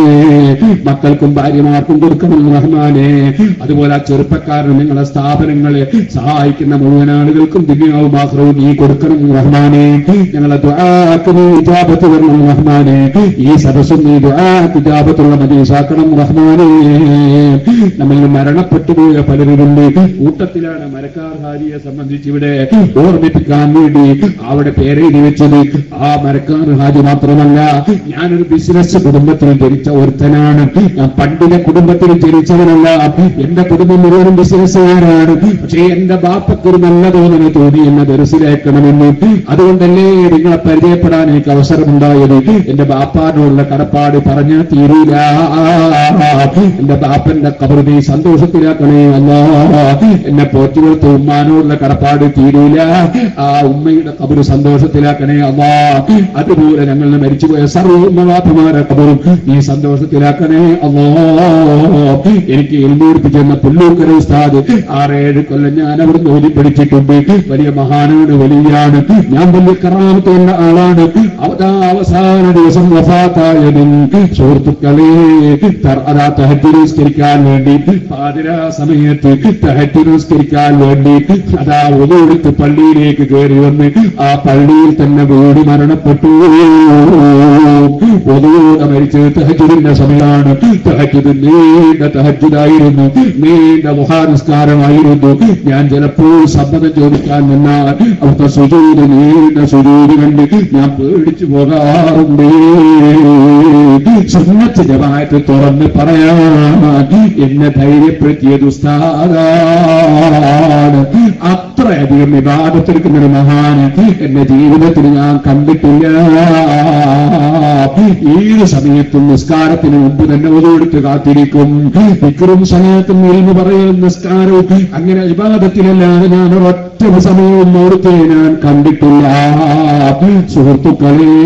മക്കൾക്കും ഭാര്യമാർക്കും കൊടുക്കണം റഹ്മാനേ അതുപോലെ ആ ചെറുപ്പക്കാരനും നിങ്ങളെ സ്ഥാപനങ്ങളെ സഹായിക്കുന്ന മുഴുവൻ ആളുകൾക്കും ദിവ്യവും ആഹ്റവും നീ കൊടുക്കണം റഹ്മാനേ ഞങ്ങളെ ദുആക്ക് നീ ഇജാബത്ത് വരണം റഹ്മാനേ ഈ സദസ്സും നീ ദുആക്ക് ഇജാബത്തുള്ള മജീസാക്കണം റഹ്മാനേ നമ്മിൽ മരണപ്പെട്ടു പോയ പലരുമുണ്ട് കൂട്ടത്തിലാണ് മരക്കാർ ഹാരിയെ സംബന്ധിച്ച് ഇവിടെ ഓർമ്മിപ്പിക്കാൻ വേണ്ടി അവിടെ പേരെഴുതി വെച്ചത് ആ മരക്കാർ ഹാജി മാത്രമല്ല ഞാനൊരു ബിസിനസ് കുടുംബത്തിൽ ജനിച്ച ഒരുത്തനാണ് ഞാൻ പണ്ടിലെ കുടുംബത്തിൽ ജനിച്ചവനല്ല എന്റെ കുടുംബം മുഴുവനും ബിസിനസ്സുകാരാണ് പക്ഷേ എന്റെ ബാപ്പക്ക് ഒരു നല്ല തോന്നൽ തോന്നി എന്നെ ദർശിലേക്കണമെന്ന് അതുകൊണ്ടല്ലേ നിങ്ങളെ പരിചയപ്പെടാൻ എനിക്ക് അവസരമുണ്ടായത് എന്റെ ബാപ്പാനോടുള്ള കടപ്പാട് പറഞ്ഞാൽ തീരൂല എന്റെ ബാപ്പന്റെ കബറിനെ സന്തോഷത്തിലാക്കണേ അല്ലാ എന്നെ പോറ്റി കൊടുത്ത ഉമ്മ ഉമ്മാനോടുള്ള കടപ്പാട് തീരൂല ആ ഉമ്മയുടെ കബറ് സന്തോഷത്തിലാക്കണേ അള്ളാ അതുപോലെ ഞങ്ങളുടെ മരിച്ചുപോയ സർവ്വമാഥമാരെ കബറും നീ സന്തോഷത്തിലാക്കണേ അള്ളാ എനിക്ക് എൽമൂർപ്പിച്ചെന്ന പുല്ലൂക്കര ഉസ്താദ് ആറേഴ് കൊല്ലം ഞാൻ അവിടെ ഓതി പഠിച്ചിട്ടുണ്ട് വലിയ മഹാനാണ് വലിയാണ് ഞാൻ വലിയ കറാമത്തുള്ള ആളാണ് അവതാ അവസാന ദിവസം വഫാത്തായതും സുഹൃത്തുക്കളെ തർ- അതാ തഹജ്ജുദ് നിസ്കരിക്കാൻ വേണ്ടി പാതിരാ സമയത്ത് തഹജ്ജുദ് നിസ്കരിക്കാൻ വേണ്ടി അതാ ഒതുകൊടുത്ത് പള്ളിയിലേക്ക് കയറി വന്ന് ആ പള്ളിയിൽ തന്നെ വീട് മരണപ്പെട്ടു ഒതുകൂടെ മരിച്ചത് തഹജുദിന്റെ സമയമാണ് തഹജുദ് നീണ്ട തഹജുദായിരുന്നു നീണ്ട മഹാനിസ്കാരമായിരുന്നു ഞാൻ ചിലപ്പോൾ സമ്മതം ചോദിക്കാൻ നിന്നാൽ അവിടുത്തെ സുജൂര് നീണ്ട സുജൂര് കണ്ട് ഞാൻ പേടിച്ചു പോകാറുണ്ട് സുന്നത്ത് ജമാഅത്ത് തുറന്ന് പറയാൻ എന്നെ ധൈര്യപ്പെടുത്തിയത് ഉസ്താദാണ് അത്രയധികം വിവാദത്തെടുക്കുന്ന ഒരു മഹാന് എന്റെ ജീവിതത്തിൽ ഞാൻ കണ്ടിട്ടില്ല ഏത് സമയത്തും നിസ്കാരത്തിന് മുമ്പ് തന്നെ ഒതുകൊടുത്ത് കാത്തിരിക്കും വിക്രും സമയത്തും എന്ന് പറയുന്ന നിസ്കാരവും അങ്ങനെ വിവാദത്തിലല്ലാതെ ഞാൻ ഒറ്റ സമയവും ഓർത്ത് ഞാൻ കണ്ടിട്ടില്ല സുഹൃത്തുക്കളെ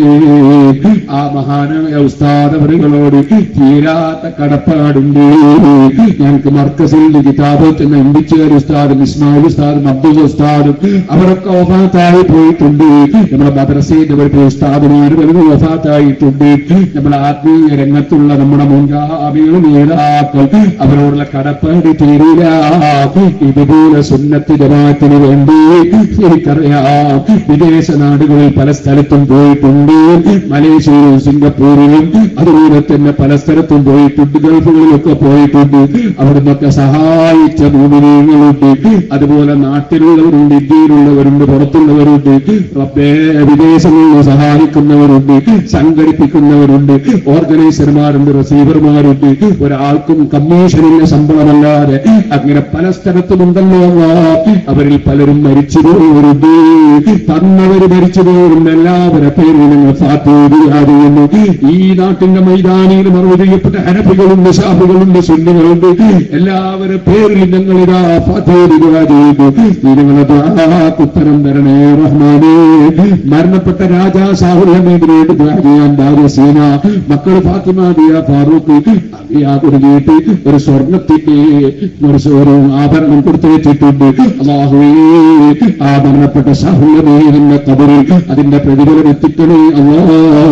ആ മഹാനായ ഉസ്താദവരുകളോട് തീരാത്ത കടപ്പാടുണ്ട് ഞങ്ങൾക്ക് മർക്കസിൽ കിതാബത്ത് എംബിച്ചുകാർ ഉസ്താദും ഇസ്മായിൽ ഉസ്താദും അബ്ദുൽ ഉസ്താദും അവരൊക്കെ വഫാത്തായി പോയിട്ടുണ്ട് നമ്മുടെ മദ്രസയിൽ അവരുടെ ഉസ്താദുമാർ വലുത് വഫാത്തായിട്ടുണ്ട് നമ്മുടെ ആത്മീയ രംഗത്തുള്ള നമ്മുടെ മുൻഗാമികൾ നേതാക്കൾ അവരോടുള്ള കടപ്പാട് തീരില്ല ഇതുപോലെ സുന്നത്ത് ജമാത്തിന് വേണ്ടി എനിക്കറിയാം വിദേശ നാടുകളിൽ പല സ്ഥലത്തും പോയിട്ടുണ്ട് മലേഷ്യയിലും സിംഗപ്പൂരിലും അതുപോലെ തന്നെ പല സ്ഥലത്തും പോയിട്ടുണ്ട് ഗൾഫുകളിലൊക്കെ പോയിട്ടുണ്ട് അവിടുന്നൊക്കെ സഹായിച്ച ഭൂമിനീങ്ങളുണ്ട് അതുപോലെ നാട്ടിലുള്ളവരുണ്ട് ഇന്ത്യയിലുള്ളവരുണ്ട് പുറത്തുള്ളവരുണ്ട് റബ്ബേ വിദേശങ്ങളിൽ സഹായിക്കുന്നവരുണ്ട് സംഘടിപ്പിക്കുന്നവരുണ്ട് ഓർഗനൈസർമാരുണ്ട് റിസീവർമാരുണ്ട് ഒരാൾക്കും കമ്മീഷനില്ല ശമ്പളമല്ലാതെ അങ്ങനെ പല സ്ഥലത്തുമുണ്ടല്ലോ അവരിൽ പലരും മരിച്ചുപോയവരുണ്ട് തന്നവര് മരിച്ചുപോയവരുണ്ട് എല്ലാവരുടെ പേരിൽ നിങ്ങൾ ഫാത്തിയാകുന്നു ഈ നാട്ടിന്റെ മൈതാനിയിൽ മറുപടി ചെയ്യപ്പെട്ട ഹനഫികളുണ്ട് ഷാഫികളുണ്ട് സുന്നികളുണ്ട് എല്ലാവരുടെ പേരിൽ ഞങ്ങൾ ഇതാ ഫാത്തിയാകുക ചെയ്യുന്നു നീ നിങ്ങളുടെ ഉത്തരം തരണേ റഹ്മാനേ മരണപ്പെട്ട രാജാ സാഹുൽ ഹമീദിന് വേണ്ടി ദുആ ചെയ്യാൻ ദാവസീന മക്കൾ ഫാത്തിമ ദിയ ഫാറൂഖ് ആ കൊടുത്തിട്ട് ഒരു സ്വർണത്തിന്റെ ഒരു സ- ഒരു ആഭരണം കൊടുത്തു വെച്ചിട്ടുണ്ട് അള്ളാഹുവേ ആ മരണപ്പെട്ട സാഹുൽ ഹമീദിന്റെ കബറിൽ അതിന്റെ പ്രതിഫലം എത്തിക്കണേ അല്ലാ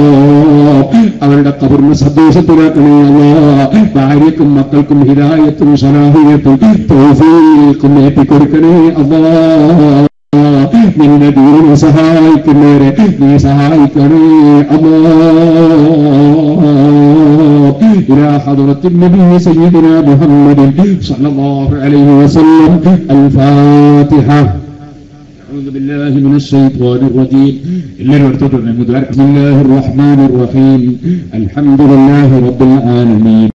അവരുടെ കബറിന് സന്തോഷത്തിലാക്കണേ അല്ലാ ഭാര്യക്കും മക്കൾക്കും ഹിദായത്തും സലാഹിയത്തും തോഫീക്കും ഏറ്റിക്കൊടുക്കണേ അല്ലാ നിന്റെ ദീനിനെ സഹായിക്കുന്നവരെ നീ സഹായിക്കണേ അല്ലാ إلى حضرة النبي سيدنا محمد صلى الله عليه وسلم الفاتحة أعوذ بالله من الشيطان الرجيم إلا بسم الله الرحمن الرحيم الحمد لله رب العالمين